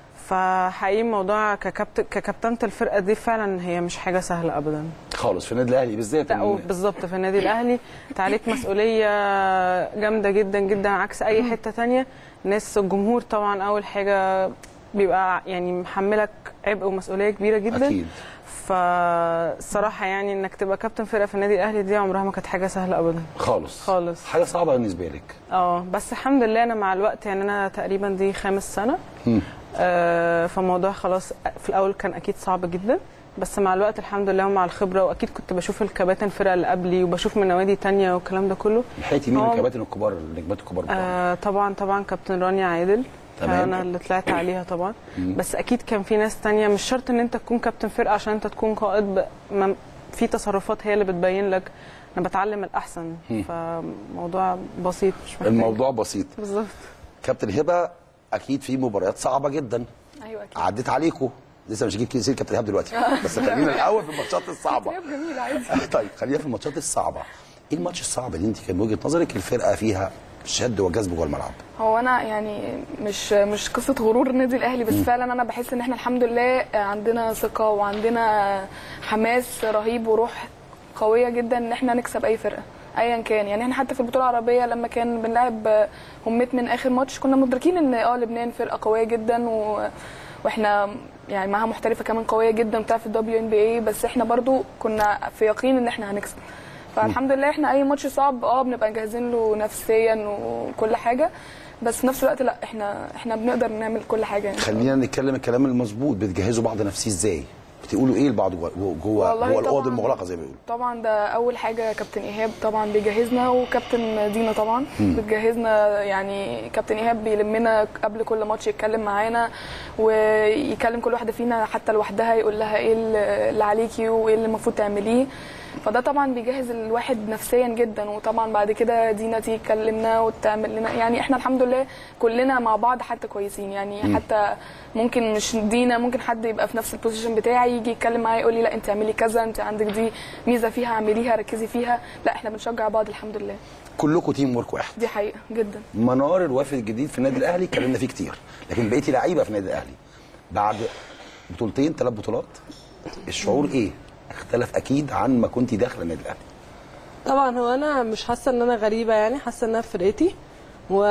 Speaker 15: فحقيقي الموضوع ككابت ككابتنه الفرقه دي فعلا هي مش حاجه سهله ابدا
Speaker 11: خالص في النادي الاهلي بالذات
Speaker 15: لا
Speaker 11: إن-
Speaker 15: بالظبط في النادي الاهلي انت عليك مسؤوليه جامده جدا جدا عكس اي حته تانية ناس الجمهور طبعا اول حاجه بيبقى يعني محملك عبء ومسؤوليه كبيره جدا
Speaker 11: اكيد
Speaker 15: فالصراحه يعني انك تبقى كابتن فرقه في النادي الاهلي دي عمرها ما كانت حاجه سهله ابدا
Speaker 11: خالص
Speaker 15: خالص
Speaker 11: حاجه صعبه بالنسبه لك
Speaker 15: اه بس الحمد لله انا مع الوقت يعني انا تقريبا دي خامس سنه
Speaker 11: مم.
Speaker 15: آه فالموضوع خلاص في الاول كان اكيد صعب جدا بس مع الوقت الحمد لله ومع الخبره واكيد كنت بشوف الكباتن الفرقه اللي قبلي وبشوف من نوادي تانية والكلام ده كله
Speaker 11: لحقتي مين
Speaker 15: هو-
Speaker 11: الكباتن الكبار النجمات الكبار بتوعك
Speaker 15: آه طبعا طبعا كابتن رانيا عادل
Speaker 11: تمام.
Speaker 15: انا اللي طلعت عليها طبعا
Speaker 11: مم.
Speaker 15: بس اكيد كان في ناس تانية مش شرط ان انت تكون كابتن فرقه عشان انت تكون قائد ب... ما- في تصرفات هي اللي بتبين لك انا بتعلم الاحسن
Speaker 11: مم.
Speaker 15: فموضوع بسيط مش محتاج
Speaker 11: الموضوع بسيط
Speaker 15: بالظبط
Speaker 11: كابتن هبه اكيد في مباريات صعبه جدا
Speaker 12: ايوه اكيد
Speaker 11: عديت عليكم لسه مش هجيب كيس كابتن ايهاب دلوقتي بس خلينا الاول في الماتشات الصعبه
Speaker 12: جميل عادي
Speaker 11: طيب خلينا في الماتشات الصعبه ايه الماتش الصعب اللي انت كان من وجهه نظرك الفرقه فيها شد وجذب جوه الملعب
Speaker 17: هو انا يعني مش مش قصه غرور النادي الاهلي بس فعلا انا بحس ان احنا الحمد لله عندنا ثقه وعندنا حماس رهيب وروح قويه جدا ان احنا نكسب اي فرقه ايا كان يعني احنا حتى في البطوله العربيه لما كان بنلعب همت من اخر ماتش كنا مدركين ان اه لبنان فرقه قويه جدا و... واحنا يعني معاها محترفه كمان قويه جدا بتاع في الدبليو ان بي اي بس احنا برضو كنا في يقين ان احنا هنكسب فالحمد لله احنا اي ماتش صعب اه بنبقى جاهزين له نفسيا وكل حاجه بس في نفس الوقت لا احنا احنا بنقدر نعمل كل حاجه يعني
Speaker 11: خلينا نتكلم الكلام المظبوط بتجهزوا بعض نفسي ازاي بتقولوا ايه لبعض جوه جوه
Speaker 17: والله
Speaker 11: جوه الاوضه
Speaker 17: طبعاً.
Speaker 11: المغلقه زي ما بيقولوا
Speaker 17: طبعا ده اول حاجه كابتن ايهاب طبعا بيجهزنا وكابتن دينا طبعا
Speaker 11: مم.
Speaker 17: بتجهزنا يعني كابتن ايهاب بيلمنا قبل كل ماتش يتكلم معانا ويكلم كل واحده فينا حتى لوحدها يقول لها ايه اللي عليكي وايه اللي المفروض تعمليه فده طبعا بيجهز الواحد نفسيا جدا وطبعا بعد كده دينا تيجي تكلمنا وتعمل لنا يعني احنا الحمد لله كلنا مع بعض حتى كويسين يعني
Speaker 11: مم.
Speaker 17: حتى ممكن مش دينا ممكن حد يبقى في نفس البوزيشن بتاعي يجي يتكلم معايا يقول لي لا انت اعملي كذا انت عندك دي ميزه فيها اعمليها ركزي فيها لا احنا بنشجع بعض الحمد لله
Speaker 11: كلكم تيم ورك واحد
Speaker 17: دي حقيقه جدا
Speaker 11: منار الوافد الجديد في النادي الاهلي اتكلمنا فيه كتير لكن بقيتي لعيبه في النادي الاهلي بعد بطولتين ثلاث بطولات الشعور ايه اختلف اكيد عن ما كنت داخله النادي الاهلي
Speaker 18: طبعا هو انا مش حاسه ان انا غريبه يعني حاسه انها في فرقتي و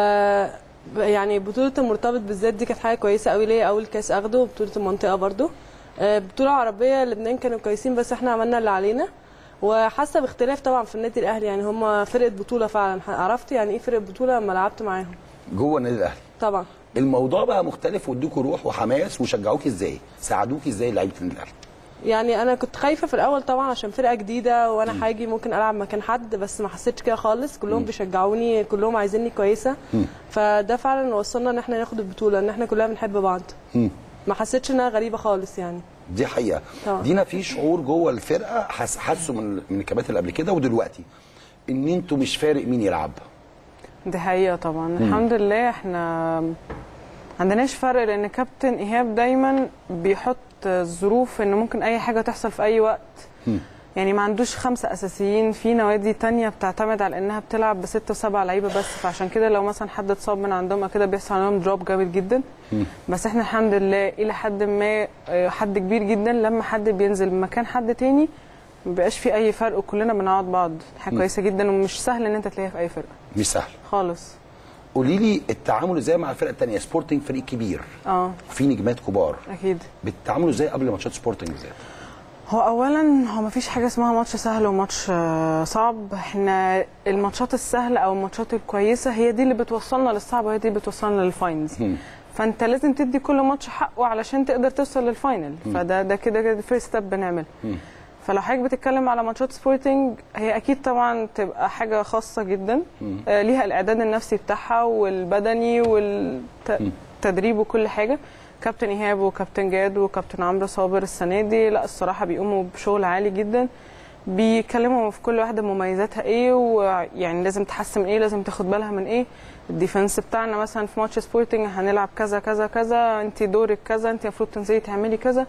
Speaker 18: يعني بطوله المرتبط بالذات دي كانت حاجه كويسه قوي ليا اول كاس اخده وبطوله المنطقه برضو آه، بطوله عربيه لبنان كانوا كويسين بس احنا عملنا اللي علينا وحاسه باختلاف طبعا في النادي الاهلي يعني هم فرقه بطوله فعلا عرفت يعني ايه فرقه بطوله لما لعبت معاهم
Speaker 11: جوه النادي الاهلي
Speaker 18: طبعا
Speaker 11: الموضوع بقى مختلف وادوكوا روح وحماس وشجعوكي ازاي ساعدوكي ازاي لعيبه النادي الاهلي
Speaker 18: يعني انا كنت خايفه في الاول طبعا عشان فرقه جديده وانا هاجي ممكن العب مكان حد بس ما حسيتش كده خالص كلهم بيشجعوني كلهم عايزيني كويسه فده فعلا وصلنا ان احنا ناخد البطوله ان احنا كلنا بنحب بعض
Speaker 11: مم.
Speaker 18: ما حسيتش انها غريبه خالص يعني
Speaker 11: دي حقيقه
Speaker 18: طبعا.
Speaker 11: دينا في شعور جوه الفرقه حس حسوا من من الكباتن اللي قبل كده ودلوقتي ان انتوا مش فارق مين يلعب
Speaker 15: دي حقيقة طبعا
Speaker 11: مم.
Speaker 15: الحمد لله احنا عندناش فرق لان كابتن ايهاب دايما بيحط ظروف ان ممكن اي حاجة تحصل في اي وقت يعني ما عندوش خمسة اساسيين في نوادي تانية بتعتمد على انها بتلعب بستة وسبعة لعيبة بس فعشان كده لو مثلا حد اتصاب من عندهم أو كده بيحصل عليهم دروب جامد جدا بس احنا الحمد لله الى حد ما آه، حد كبير جدا لما حد بينزل مكان حد تاني ما بيبقاش في اي فرق وكلنا بنعوض بعض حاجه
Speaker 11: مم.
Speaker 15: كويسه جدا ومش سهل ان انت تلاقيها في اي فرقه
Speaker 11: مش سهل
Speaker 15: خالص
Speaker 11: قولي لي التعامل ازاي مع الفرقه الثانيه سبورتنج فريق كبير
Speaker 15: اه
Speaker 11: وفي نجمات كبار
Speaker 15: اكيد
Speaker 11: بتتعاملوا ازاي قبل ماتشات سبورتنج بالذات
Speaker 15: هو اولا هو ما فيش حاجه اسمها ماتش سهل وماتش آه، صعب احنا الماتشات السهله او الماتشات الكويسه هي دي اللي بتوصلنا للصعب وهي دي اللي بتوصلنا للفاينلز فانت لازم تدي كل ماتش حقه علشان تقدر توصل للفاينل
Speaker 11: مم.
Speaker 15: فده ده كده كده فيرست ستيب بنعمله فلو حضرتك بتتكلم على ماتشات سبورتنج هي اكيد طبعا تبقى حاجه خاصه جدا آه، ليها الاعداد النفسي بتاعها والبدني والتدريب وكل حاجه كابتن ايهاب وكابتن جاد وكابتن عمرو صابر السنه دي لا الصراحه بيقوموا بشغل عالي جدا بيكلموا في كل واحده مميزاتها ايه ويعني لازم تحسن من ايه لازم تاخد بالها من ايه الديفنس بتاعنا مثلا في ماتش سبورتنج هنلعب كذا كذا كذا انت دورك كذا انت المفروض تنزلي تعملي كذا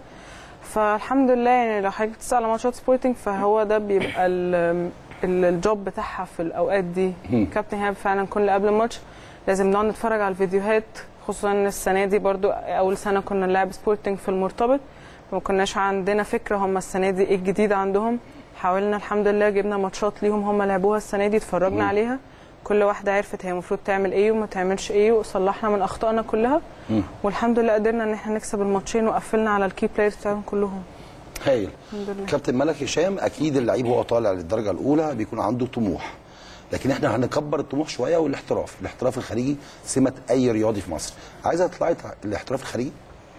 Speaker 15: فالحمد لله يعني لو حضرتك بتسال على ماتشات سبورتنج فهو ده بيبقى ال- ال- الجوب بتاعها في الاوقات دي
Speaker 11: مم.
Speaker 15: كابتن ايهاب فعلا كل قبل الماتش لازم نقعد نتفرج على الفيديوهات خصوصا ان السنه دي برضو اول سنه كنا نلعب سبورتنج في المرتبط فما كناش عندنا فكره هم السنه دي ايه الجديد عندهم حاولنا الحمد لله جبنا ماتشات ليهم هم لعبوها السنه دي اتفرجنا
Speaker 11: مم.
Speaker 15: عليها كل واحده عرفت هي المفروض تعمل ايه وما تعملش ايه وصلحنا من اخطائنا كلها
Speaker 11: مم.
Speaker 15: والحمد لله قدرنا ان احنا نكسب الماتشين وقفلنا على الكي بلايرز بتاعهم كلهم
Speaker 11: هايل
Speaker 15: الحمد لله
Speaker 11: كابتن ملك هشام اكيد اللعيب وهو طالع للدرجه الاولى بيكون عنده طموح لكن احنا هنكبر الطموح شويه والاحتراف الاحتراف الخارجي سمه اي رياضي في مصر عايزه تطلعي تع- الاحتراف الخارجي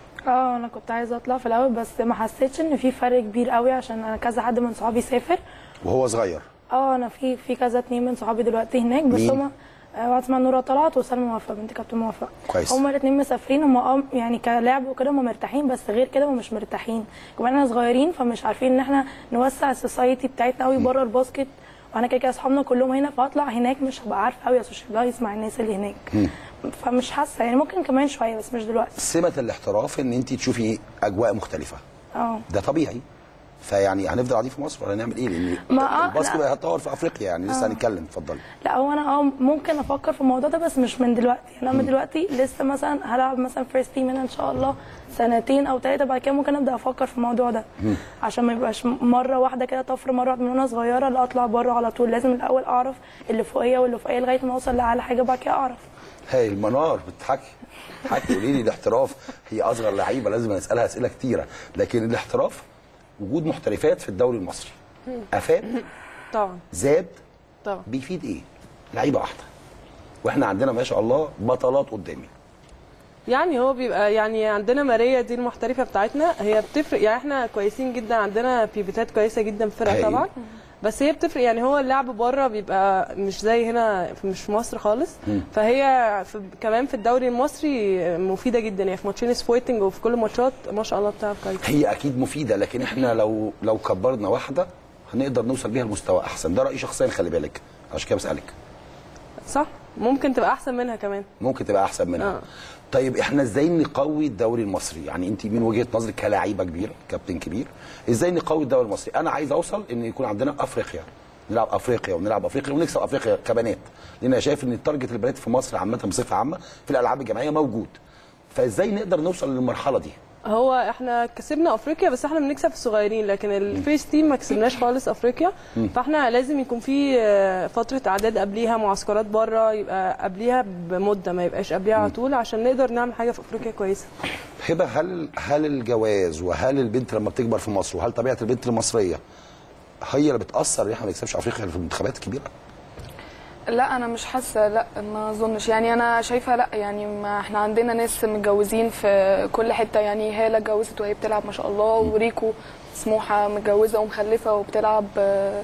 Speaker 16: اه انا كنت عايزه اطلع في الاول بس ما حسيتش ان في فرق كبير قوي عشان انا كذا حد من صحابي سافر
Speaker 11: وهو صغير
Speaker 16: اه انا في في كذا اتنين من صحابي دلوقتي هناك بس
Speaker 11: مين؟
Speaker 16: هما آه، واحده اسمها نورة طلعت وسلمى موفق بنت كابتن موفق
Speaker 11: كويس.
Speaker 16: هما الاثنين مسافرين هما اه يعني كلعب وكده هما مرتاحين بس غير كده هما مش مرتاحين كمان احنا صغيرين فمش عارفين ان احنا نوسع السوسايتي بتاعتنا قوي بره الباسكت وانا كده كده اصحابنا كلهم هنا فاطلع هناك مش هبقى عارفه قوي اسوشيالايز مع الناس اللي هناك
Speaker 11: مم.
Speaker 16: فمش حاسه يعني ممكن كمان شويه بس مش دلوقتي
Speaker 11: سمه الاحتراف ان انت تشوفي اجواء مختلفه
Speaker 16: اه
Speaker 11: ده طبيعي فيعني هنفضل قاعدين في مصر ولا نعمل ايه لان
Speaker 16: ما آه،
Speaker 11: الباسكت
Speaker 16: لا.
Speaker 11: بقى هيتطور في افريقيا يعني لسه
Speaker 16: آه.
Speaker 11: هنتكلم اتفضلي
Speaker 16: لا هو انا اه ممكن افكر في الموضوع ده بس مش من دلوقتي انا من دلوقتي لسه مثلا هلعب مثلا فيرست تيم هنا ان شاء الله سنتين او ثلاثه بعد كده ممكن ابدا افكر في الموضوع ده عشان ما يبقاش مره واحده كده طفره مره واحده من وانا صغيره لا اطلع بره على طول لازم الاول اعرف اللي فوقيه واللي فوقيه لغايه ما اوصل لاعلى حاجه بعد كده اعرف
Speaker 11: هاي المنار بتضحكي حكي قولي لي الاحتراف هي اصغر لعيبه لازم نسالها اسئله كتيره لكن الاحتراف وجود محترفات في الدوري المصري افاد
Speaker 18: طبعا
Speaker 11: زاد
Speaker 18: طبعا
Speaker 11: بيفيد ايه لعيبه واحده واحنا عندنا ما شاء الله بطلات قدامي
Speaker 18: يعني هو بيبقى يعني عندنا ماريا دي المحترفه بتاعتنا هي بتفرق يعني احنا كويسين جدا عندنا بيفيتات كويسه جدا في الفرقه
Speaker 11: هايل.
Speaker 18: طبعا بس هي بتفرق يعني هو اللعب بره بيبقى مش زي هنا في- مش في مصر خالص
Speaker 11: مم.
Speaker 18: فهي في كمان في الدوري المصري مفيده جدا يعني في ماتشين سبورتنج وفي كل ماتشات ما شاء الله بتلعب كويس
Speaker 11: هي اكيد مفيده لكن احنا لو لو كبرنا واحده هنقدر نوصل بيها لمستوى احسن ده رايي شخصيا خلي بالك عشان كده بسالك
Speaker 18: صح ممكن تبقى احسن منها كمان
Speaker 11: ممكن تبقى احسن منها
Speaker 18: آه.
Speaker 11: طيب احنا ازاي نقوي الدوري المصري يعني انت من وجهه نظرك كلاعيبه كبيره كابتن كبير ازاي نقوي الدوري المصري انا عايز اوصل ان يكون عندنا افريقيا نلعب افريقيا ونلعب افريقيا ونكسب افريقيا كبنات لان انا شايف ان التارجت البنات في مصر عامه بصفه عامه في الالعاب الجماعيه موجود فازاي نقدر نوصل للمرحله دي
Speaker 18: هو احنا كسبنا افريقيا بس احنا بنكسب الصغيرين لكن الفيس تيم ما كسبناش خالص افريقيا
Speaker 11: مم.
Speaker 18: فاحنا لازم يكون في آه، فتره اعداد قبليها معسكرات بره يبقى قبليها بمده ما يبقاش قبليها على طول عشان نقدر نعمل حاجه في افريقيا كويسه
Speaker 11: هبه هل هل الجواز وهل البنت لما بتكبر في مصر وهل طبيعه البنت المصريه هي اللي بتاثر ان احنا ما نكسبش افريقيا في المنتخبات الكبيره
Speaker 17: لا انا مش حاسه لا ما اظنش يعني انا شايفه لا يعني ما احنا عندنا ناس متجوزين في كل حته يعني هاله اتجوزت وهي بتلعب ما شاء الله وريكو سموحه متجوزه ومخلفه وبتلعب آه،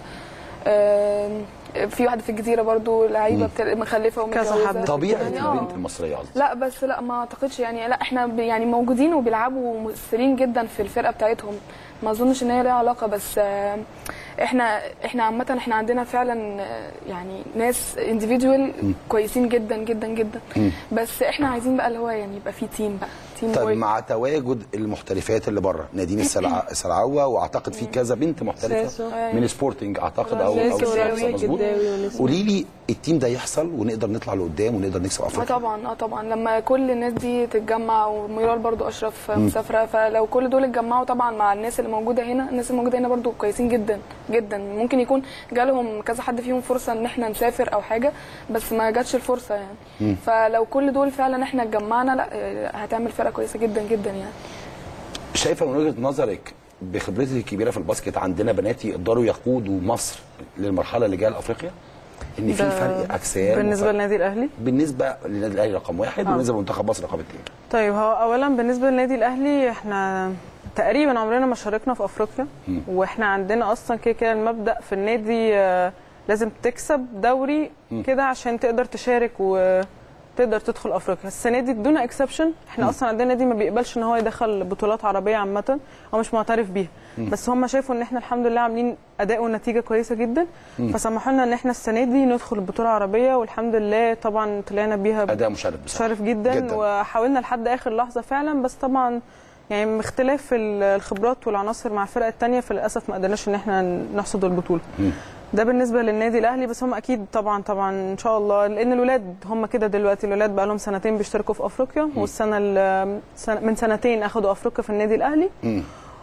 Speaker 17: آه، في واحده في الجزيره برضو لعيبه
Speaker 11: مم.
Speaker 17: بتل- مخلفه
Speaker 18: كذا
Speaker 17: ومتجوزه
Speaker 18: حد.
Speaker 11: طبيعه
Speaker 17: يعني آه.
Speaker 11: البنت المصريه قصدي
Speaker 17: لا بس لا ما اعتقدش يعني لا احنا ب- يعني موجودين وبيلعبوا ومؤثرين جدا في الفرقه بتاعتهم ما اظنش ان هي ليها علاقه بس آه، احنا احنا عامه احنا عندنا فعلا آه، يعني ناس انديفيدوال كويسين جدا جدا جدا
Speaker 11: مم.
Speaker 17: بس احنا عايزين بقى اللي هو يعني يبقى في تيم بقى تيم
Speaker 11: طيب
Speaker 17: ورك.
Speaker 11: مع تواجد المحترفات اللي بره نادين السلع... السلعوه واعتقد في كذا بنت محترفه
Speaker 18: ساسو.
Speaker 11: من سبورتنج اعتقد او او
Speaker 18: ساسو
Speaker 11: ساسو،
Speaker 18: ورامي
Speaker 11: مظبوط
Speaker 18: الجداوي ونسمة.
Speaker 11: قولي لي التيم ده يحصل ونقدر نطلع لقدام ونقدر نكسب
Speaker 17: اه
Speaker 11: افريقيا
Speaker 17: طبعا اه طبعا لما كل الناس دي تتجمع وميرال برضو اشرف
Speaker 11: مم.
Speaker 17: مسافره فلو كل دول اتجمعوا طبعا مع الناس اللي موجوده هنا الناس اللي موجوده هنا برضو كويسين جدا جدا ممكن يكون جالهم كذا حد فيهم فرصه ان احنا نسافر او حاجه بس ما جاتش الفرصه يعني
Speaker 11: مم.
Speaker 17: فلو كل دول فعلا احنا اتجمعنا لا آه، هتعمل فرقه كويسه جدا جدا يعني
Speaker 11: شايفه من وجهه نظرك بخبرتك الكبيره في الباسكت عندنا بنات يقدروا يقودوا مصر للمرحله اللي جايه لافريقيا ان في
Speaker 15: ده
Speaker 11: فرق اجسام
Speaker 15: بالنسبه
Speaker 11: وفرق-
Speaker 15: للنادي الاهلي
Speaker 11: بالنسبه للنادي الاهلي رقم واحد
Speaker 15: آه.
Speaker 11: وبالنسبه لمنتخب مصر رقم اثنين
Speaker 15: طيب هو اولا بالنسبه للنادي الاهلي احنا تقريبا عمرنا ما شاركنا في افريقيا
Speaker 11: مم.
Speaker 15: واحنا عندنا اصلا كده كده المبدا في النادي آه، لازم تكسب دوري
Speaker 11: مم.
Speaker 15: كده عشان تقدر تشارك وتقدر تدخل افريقيا السنه دي دون اكسبشن احنا
Speaker 11: مم.
Speaker 15: اصلا عندنا نادي ما بيقبلش ان هو يدخل بطولات عربيه عامه هو مش معترف بيها
Speaker 11: مم.
Speaker 15: بس هم شافوا ان احنا الحمد لله عاملين اداء ونتيجه كويسه جدا
Speaker 11: مم.
Speaker 15: فسمحوا لنا ان احنا السنه دي ندخل البطوله العربيه والحمد لله طبعا طلعنا بيها
Speaker 11: اداء مشرف بصراحه
Speaker 15: شرف جدا,
Speaker 11: جداً.
Speaker 15: وحاولنا لحد اخر لحظه فعلا بس طبعا يعني من اختلاف ال- الخبرات والعناصر مع الفرق الثانيه فللاسف ما قدرناش ان احنا نحصد البطوله
Speaker 11: مم.
Speaker 15: ده بالنسبه للنادي الاهلي بس هم اكيد طبعا طبعا ان شاء الله لان الولاد هم كده دلوقتي الولاد بقى لهم سنتين بيشتركوا في افريقيا والسنه ال- سنة- من سنتين اخدوا افريقيا في النادي الاهلي
Speaker 11: مم.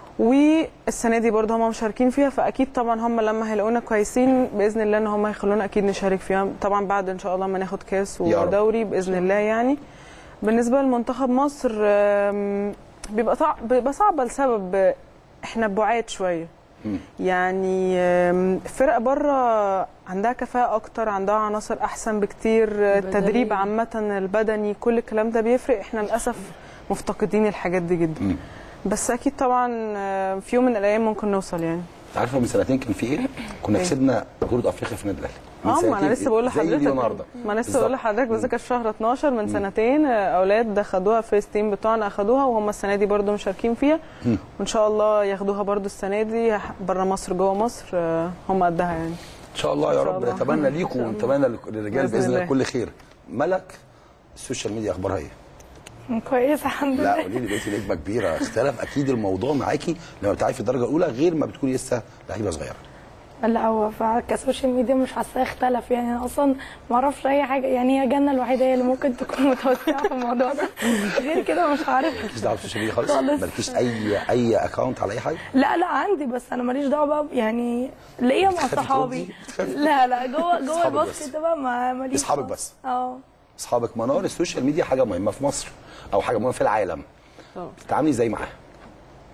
Speaker 15: والسنه دي برضه هم مشاركين فيها فاكيد طبعا هم لما هيلاقونا كويسين باذن الله ان هم هيخلونا اكيد نشارك فيها طبعا بعد ان شاء الله ما ناخد كاس
Speaker 11: يا رب.
Speaker 15: ودوري باذن الله يعني بالنسبه لمنتخب مصر آم، بيبقى صعب بيبقى صعبه لسبب آه، احنا بعاد شويه
Speaker 11: مم.
Speaker 15: يعني آم، فرق بره عندها كفاءة أكتر عندها عناصر أحسن بكتير آه، التدريب
Speaker 18: بدني.
Speaker 15: عامة البدني كل الكلام ده بيفرق احنا للأسف مفتقدين الحاجات دي جدا
Speaker 11: مم.
Speaker 15: بس أكيد طبعا آه، في يوم من الأيام ممكن نوصل يعني
Speaker 11: انت عارفه من سنتين كان في ايه؟ كنا
Speaker 15: إيه؟
Speaker 11: كسبنا بطوله افريقيا في النادي الاهلي من
Speaker 15: اه ما
Speaker 11: سنتين
Speaker 15: انا لسه بقول
Speaker 11: زي دي
Speaker 15: لحضرتك
Speaker 11: النهارده
Speaker 15: ما انا لسه
Speaker 11: بالظبط.
Speaker 15: بقول لحضرتك بس ده كان في شهر 12 من سنتين آه، اولاد خدوها فيرست تيم بتوعنا اخدوها وهم السنه دي برضو مشاركين فيها
Speaker 11: مم.
Speaker 15: وان شاء الله ياخدوها برضو السنه دي بره مصر جوه مصر آه، هم قدها يعني
Speaker 11: ان شاء الله يا
Speaker 15: إن شاء
Speaker 11: رب
Speaker 15: الله.
Speaker 11: نتمنى ليكم ونتمنى للرجال
Speaker 15: بإذن
Speaker 11: باذن الله
Speaker 15: الله.
Speaker 11: كل خير ملك السوشيال ميديا اخبارها ايه؟
Speaker 16: كويسه الحمد
Speaker 11: لا
Speaker 16: لله
Speaker 11: قولي لي بقيتي نجمه كبيره اختلف اكيد الموضوع معاكي لما بتلعبي في الدرجه الاولى غير ما بتكوني لسه لعيبه صغيره
Speaker 16: لا هو ف- كسوشيال ميديا مش حاساه اختلف يعني انا اصلا ما اعرفش اي حاجه يعني هي جنة الوحيده هي اللي ممكن تكون متوسعه في الموضوع ده غير كده مش عارف
Speaker 11: مالكيش دعوه بالسوشيال ميديا خالص
Speaker 16: خالص.
Speaker 11: مالكيش اي اي اكونت على اي حاجه
Speaker 16: لا لا عندي بس انا ماليش دعوه بقى يعني ليا مع
Speaker 11: بتخافي
Speaker 16: صحابي
Speaker 11: تردي؟
Speaker 16: لا لا جوه جوه
Speaker 11: أصحابك بس.
Speaker 16: الباسكت بقى ما ماليش
Speaker 11: اصحابك بس
Speaker 16: اه
Speaker 11: اصحابك منار السوشيال ميديا حاجه مهمه في مصر او حاجه مهمه في العالم
Speaker 18: طبعا.
Speaker 11: بتتعاملي ازاي معاها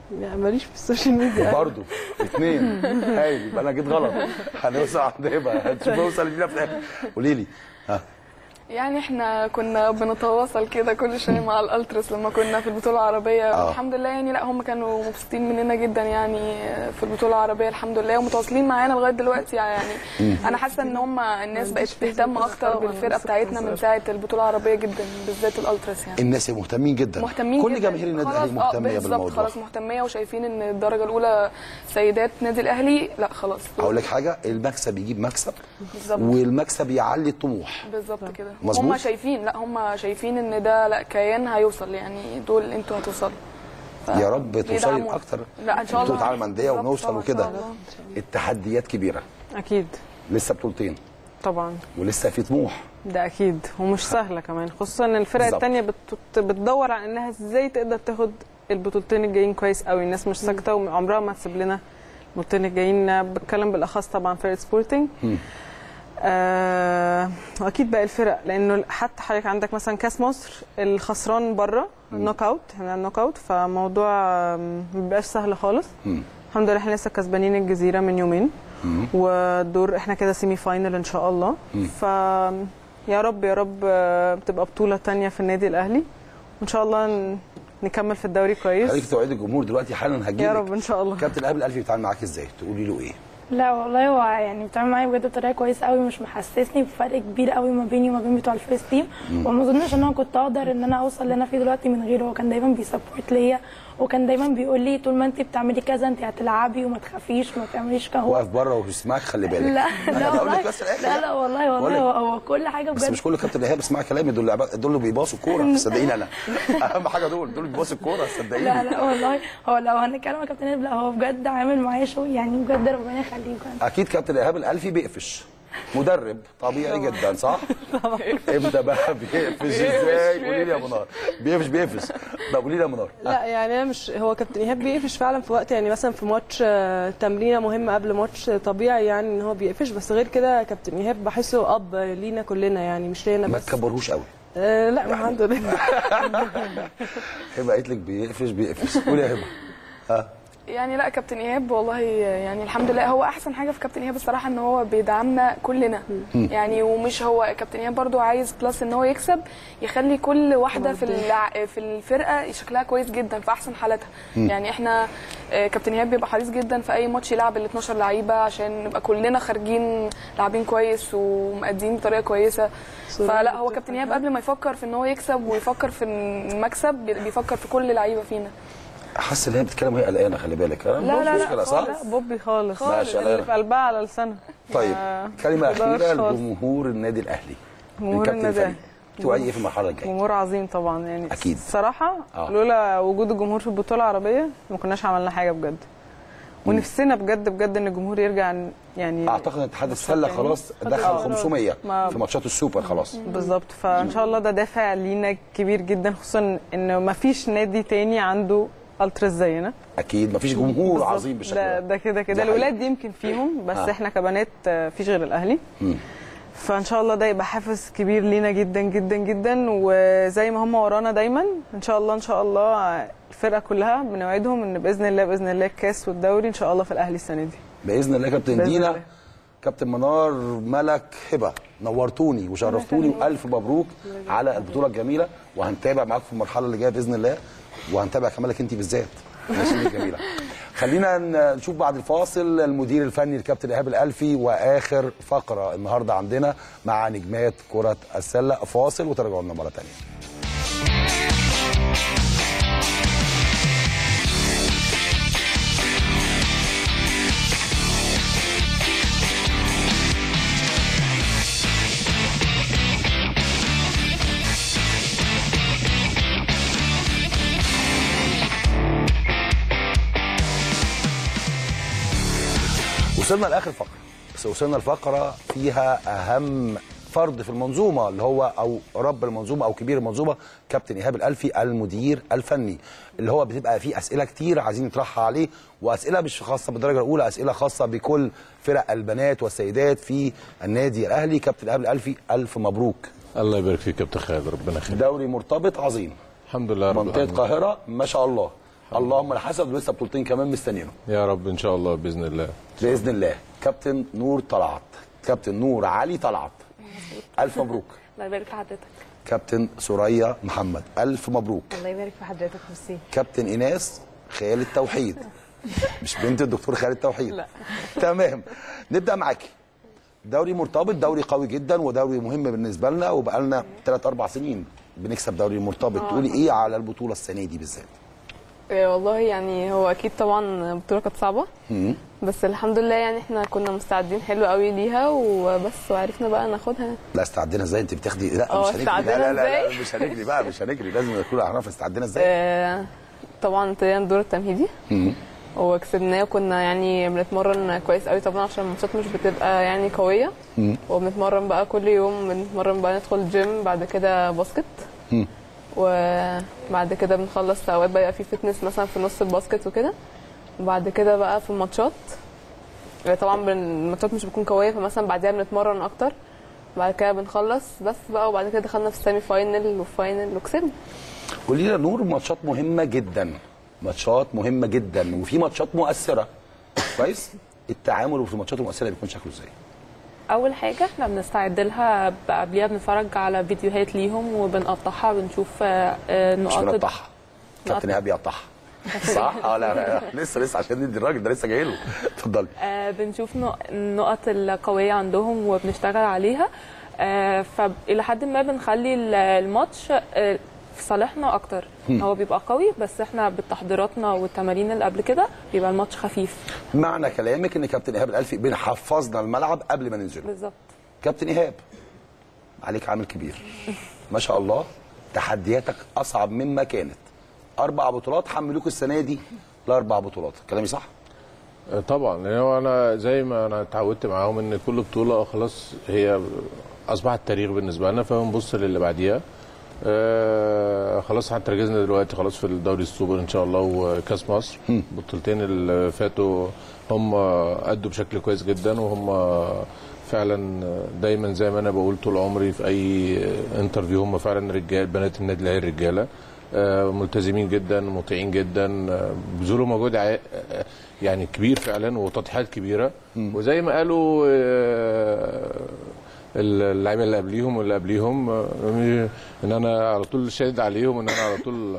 Speaker 18: لا ماليش في السوشيال ميديا
Speaker 11: برضه اثنين هايل يبقى انا جيت غلط هنوصل عند هبه هنشوف اوصل لمين في الاخر قولي لي ها
Speaker 17: يعني احنا كنا بنتواصل كده كل شويه مع الالتراس لما كنا في البطوله العربيه
Speaker 11: آه.
Speaker 17: الحمد لله يعني لا هم كانوا مبسوطين مننا جدا يعني في البطوله العربيه الحمد لله ومتواصلين معانا لغايه دلوقتي يعني
Speaker 11: مم.
Speaker 17: انا حاسه ان هم الناس بقت تهتم اكتر بالفرقه بتاعتنا من ساعه البطوله العربيه جدا بالذات الالتراس يعني
Speaker 11: الناس مهتمين جدا
Speaker 17: مهتمين
Speaker 11: كل
Speaker 17: جدا.
Speaker 11: جماهير النادي
Speaker 17: خلاص،
Speaker 11: الاهلي
Speaker 17: اه
Speaker 11: مهتميه
Speaker 17: بالظبط
Speaker 11: بالموضوع
Speaker 17: خلاص مهتميه وشايفين ان الدرجه الاولى سيدات نادي الاهلي لا خلاص
Speaker 11: اقول لك حاجه المكسب يجيب مكسب
Speaker 17: بالظبط
Speaker 11: والمكسب يعلي الطموح
Speaker 17: بالظبط كده
Speaker 11: مظبوط.
Speaker 17: هم شايفين لا هم شايفين ان ده لا كيان هيوصل يعني دول انتوا هتوصلوا ف-
Speaker 11: يا رب توصلي
Speaker 17: بيدعموا.
Speaker 11: اكتر
Speaker 17: لا ان شاء الله
Speaker 11: بطوله عالم انديه
Speaker 17: بالظبط
Speaker 11: ونوصل
Speaker 17: طبعاً، إن
Speaker 11: وكده
Speaker 17: شاء الله.
Speaker 11: التحديات كبيره
Speaker 15: اكيد
Speaker 11: لسه بطولتين
Speaker 15: طبعا
Speaker 11: ولسه في طموح
Speaker 15: ده اكيد ومش سهله كمان خصوصا ان الفرق
Speaker 11: بالظبط.
Speaker 15: التانية بت- بتدور على انها ازاي تقدر تاخد البطولتين الجايين كويس قوي الناس مش ساكته وعمرها ما تسيب لنا البطولتين الجايين بتكلم بالاخص طبعا فرقه سبورتنج آه واكيد باقي الفرق لانه حتى حضرتك عندك مثلا كاس مصر الخسران بره النوك اوت احنا النوك اوت فموضوع آم، ما بيبقاش سهل خالص الحمد لله احنا لسه كسبانين الجزيره من يومين والدور احنا كده سيمي فاينل ان شاء الله
Speaker 11: مم.
Speaker 15: ف يا رب يا رب آه، تبقى بطوله تانية في النادي الاهلي وان شاء الله ن- نكمل في الدوري كويس
Speaker 11: خليك توعدي الجمهور دلوقتي حالا هجيلك
Speaker 15: يا رب ان شاء الله
Speaker 11: كابتن ايهاب الالفي بيتعامل معاك ازاي تقولي له ايه
Speaker 16: لا والله هو يعني بيتعامل معايا بجد بطريقه كويسه قوي مش محسسني بفرق كبير قوي ما بيني وما بين بتوع الفيرست تيم
Speaker 11: مم.
Speaker 16: وما اظنش ان انا كنت اقدر ان انا اوصل اللي انا فيه دلوقتي من غيره هو كان دايما بيسبورت ليا وكان دايما بيقول لي طول ما انت بتعملي كذا انت هتلعبي وما تخافيش وما تعمليش كده هو
Speaker 11: واقف بره وبيسمعك خلي بالك
Speaker 16: لا
Speaker 11: أنا
Speaker 16: لا
Speaker 11: بقول لك
Speaker 16: والله
Speaker 11: بس الآخر.
Speaker 16: لا لا والله
Speaker 11: بقول
Speaker 16: والله
Speaker 11: لك.
Speaker 16: هو, هو كل حاجه
Speaker 11: بس
Speaker 16: بجد
Speaker 11: مش كل كابتن ايهاب اسمع كلامي دول لعبات- دول اللي بيباصوا الكوره صدقيني انا اهم حاجه دول دول بيباصوا الكوره صدقيني
Speaker 16: لا لا والله هو لو هنتكلم عن كابتن إيهاب، لا هو بجد عامل معايا شو يعني بجد ربنا يخليه بجد
Speaker 11: اكيد كابتن ايهاب الالفي بيقفش مدرب طبيعي جدا صح؟ امتى بقى بيقفش ازاي؟ قولي لي يا منار بيقفش بيقفش طب قولي لي يا منار
Speaker 18: لا يعني انا مش هو كابتن ايهاب بيقفش فعلا في وقت يعني مثلا في ماتش آه، تمرينه مهمه قبل ماتش آه، طبيعي يعني ان هو بيقفش بس غير كده كابتن ايهاب بحسه اب لينا كلنا يعني مش لينا
Speaker 11: ما
Speaker 18: بس
Speaker 11: تكبرهوش قوي
Speaker 18: آه لا ما عنده ده
Speaker 11: هبه قالت لك بيقفش بيقفش قولي يا هبه ها
Speaker 17: يعني لا كابتن ايهاب والله يعني الحمد لله هو احسن حاجه في كابتن ايهاب الصراحه ان هو بيدعمنا كلنا
Speaker 11: مم.
Speaker 17: يعني ومش هو كابتن ايهاب برضو عايز بلس ان هو يكسب يخلي كل واحده في الع... في الفرقه شكلها كويس جدا في احسن حالاتها
Speaker 11: مم.
Speaker 17: يعني احنا آه، كابتن ايهاب بيبقى حريص جدا في اي ماتش يلعب ال 12 لعيبه عشان نبقى كلنا خارجين لاعبين كويس ومأدين بطريقه كويسه فلا هو كابتن ايهاب قبل ما يفكر في ان هو يكسب ويفكر في المكسب بيفكر في كل لعيبه فينا
Speaker 11: حاسس ان هي بتتكلم وهي قلقانه خلي بالك ها؟
Speaker 15: لا لا
Speaker 11: مش
Speaker 15: لا
Speaker 11: مشكله صح؟
Speaker 15: لا بوبي خالص
Speaker 11: ماشي،
Speaker 15: اللي
Speaker 11: أنا-
Speaker 15: في قلبها على لسانها
Speaker 11: طيب
Speaker 15: ما
Speaker 11: كلمه
Speaker 15: تقدرش
Speaker 11: اخيره
Speaker 15: خالص.
Speaker 11: لجمهور النادي الاهلي
Speaker 15: جمهور
Speaker 11: الكابتن
Speaker 15: النادي
Speaker 11: الفريق توعي ايه في المرحله الجايه؟
Speaker 15: جمهور عظيم طبعا يعني
Speaker 11: أكيد.
Speaker 15: الصراحه
Speaker 11: آه.
Speaker 15: لولا وجود الجمهور في البطوله العربيه ما كناش عملنا حاجه بجد ونفسنا بجد بجد ان الجمهور يرجع يعني
Speaker 11: اعتقد ان اتحاد السله
Speaker 15: تاني.
Speaker 11: خلاص
Speaker 15: آه.
Speaker 11: دخل 500
Speaker 15: ما-
Speaker 11: في ماتشات السوبر خلاص
Speaker 15: بالظبط فان شاء الله ده دافع لينا كبير جدا خصوصا انه ما فيش نادي تاني عنده التراس زينا
Speaker 11: اكيد مفيش جمهور
Speaker 15: بالظبط.
Speaker 11: عظيم بالشكل
Speaker 15: ده
Speaker 11: ده
Speaker 15: ده كده
Speaker 11: دي
Speaker 15: كده
Speaker 11: حقيقة.
Speaker 15: الولاد دي يمكن فيهم بس
Speaker 11: آه.
Speaker 15: احنا كبنات آه، فيش غير الاهلي
Speaker 11: مم.
Speaker 15: فان شاء الله ده يبقى حافز كبير لينا جدا جدا جدا وزي ما هم ورانا دايما ان شاء الله ان شاء الله الفرقه كلها بنوعدهم ان باذن الله باذن الله الكاس والدوري ان شاء الله في الاهلي السنه دي
Speaker 11: باذن الله كابتن
Speaker 15: بإذن
Speaker 11: دينا
Speaker 15: الله.
Speaker 11: كابتن منار ملك هبه نورتوني وشرفتوني والف مبروك على البطوله الجميله وهنتابع معاكم في المرحله اللي جايه باذن الله وهنتابع كمالك انت بالذات ماشي الجميله خلينا ن- نشوف بعد الفاصل المدير الفني الكابتن ايهاب الالفي واخر فقره النهارده عندنا مع نجمات كره السله فاصل وترجعوا لنا مره ثانيه وصلنا لاخر فقره بس وصلنا لفقره فيها اهم فرد في المنظومه اللي هو او رب المنظومه او كبير المنظومه كابتن ايهاب الالفي المدير الفني اللي هو بتبقى فيه اسئله كتير عايزين نطرحها عليه واسئله مش خاصه بالدرجه الاولى اسئله خاصه بكل فرق البنات والسيدات في النادي الاهلي كابتن ايهاب الالفي الف مبروك
Speaker 19: الله يبارك فيك يا كابتن خالد ربنا يخليك
Speaker 11: دوري مرتبط عظيم
Speaker 19: الحمد لله رب
Speaker 11: منطقه
Speaker 19: العالمين.
Speaker 11: القاهره ما شاء الله اللهم الحسد لسه بطولتين كمان مستنيينهم
Speaker 19: يا رب ان شاء الله باذن الله
Speaker 11: باذن الله كابتن نور طلعت كابتن نور علي طلعت الف مبروك
Speaker 20: الله يبارك في حضرتك
Speaker 11: كابتن سوريا محمد الف مبروك
Speaker 20: الله يبارك في حضرتك ميرسي
Speaker 11: كابتن ايناس خيال التوحيد مش بنت الدكتور خالد التوحيد
Speaker 20: لا.
Speaker 11: تمام نبدا معاكي دوري مرتبط دوري قوي جدا ودوري مهم بالنسبه لنا وبقى لنا 3 4 سنين بنكسب دوري مرتبط
Speaker 17: آه.
Speaker 11: تقولي ايه على البطوله السنه دي بالذات
Speaker 17: إيه والله يعني هو اكيد طبعا البطوله كانت صعبه
Speaker 11: مم.
Speaker 17: بس الحمد لله يعني احنا كنا مستعدين حلو قوي ليها وبس وعرفنا بقى ناخدها
Speaker 11: لا استعدينا ازاي انت بتاخدي لا
Speaker 17: اه،
Speaker 11: مش هنجري لا
Speaker 17: استعدينا
Speaker 11: لا, لا, لا
Speaker 17: ازاي؟
Speaker 11: مش هنجري بقى مش هنجري لازم نكون هنعرف استعدينا ازاي
Speaker 17: آه، طبعا ابتدينا الدور التمهيدي
Speaker 11: مم.
Speaker 17: وكسبناه وكنا يعني بنتمرن كويس قوي طبعا عشان الماتشات مش بتبقى يعني قويه
Speaker 11: مم.
Speaker 17: وبنتمرن بقى كل يوم بنتمرن بقى ندخل جيم بعد كده باسكت
Speaker 11: مم.
Speaker 17: وبعد كده بنخلص اوقات بقى في فتنس مثلا في نص الباسكت وكده وبعد كده بقى في الماتشات طبعا بن- الماتشات مش بتكون قويه فمثلا بعديها بنتمرن اكتر بعد كده بنخلص بس بقى وبعد كده دخلنا في السيمي فاينل وفاينل وكسبنا
Speaker 11: قولي لنا نور ماتشات مهمه جدا ماتشات مهمه جدا وفي ماتشات مؤثره كويس التعامل في الماتشات المؤثره بيكون شكله ازاي
Speaker 15: اول حاجه احنا بنستعد لها قبلها بنتفرج على فيديوهات ليهم وبنقطعها ونشوف آه، آه،
Speaker 11: مش
Speaker 15: نقاط
Speaker 11: بنقطعها كابتن ايهاب بيقطعها صح اه لا, لا, لا لسه لسه عشان ندي الراجل ده لسه جاي له اتفضلي
Speaker 15: آه، بنشوف نق- النقط القوية عندهم وبنشتغل عليها آه، فإلى حد ما بنخلي ال- الماتش آه، في صالحنا أكتر
Speaker 11: مم.
Speaker 15: هو بيبقى قوي بس احنا بتحضيراتنا والتمارين اللي قبل كده بيبقى الماتش خفيف
Speaker 11: معنى كلامك ان كابتن ايهاب الالفي بنحفظنا الملعب قبل ما ننزل
Speaker 15: بالظبط
Speaker 11: كابتن ايهاب عليك عامل كبير ما شاء الله تحدياتك اصعب مما كانت اربع بطولات حملوك السنه دي لاربع بطولات كلامي صح
Speaker 19: طبعا لان هو انا زي ما انا اتعودت معاهم ان كل بطوله خلاص هي اصبحت تاريخ بالنسبه لنا فبنبص للي بعديها آه خلاص احنا تركيزنا دلوقتي خلاص في الدوري السوبر ان شاء الله وكاس مصر البطولتين اللي فاتوا هم ادوا بشكل كويس جدا وهم فعلا دايما زي ما انا بقول طول عمري في اي انترفيو هم فعلا رجال بنات النادي الاهلي رجاله آه، ملتزمين جدا مطيعين جدا آه، بذلوا مجهود ع- آه، يعني كبير فعلا وتضحيات كبيره وزي ما قالوا آه، اللعيبه اللي قبليهم واللي قبليهم آه، ان انا على طول شادد عليهم ان انا على طول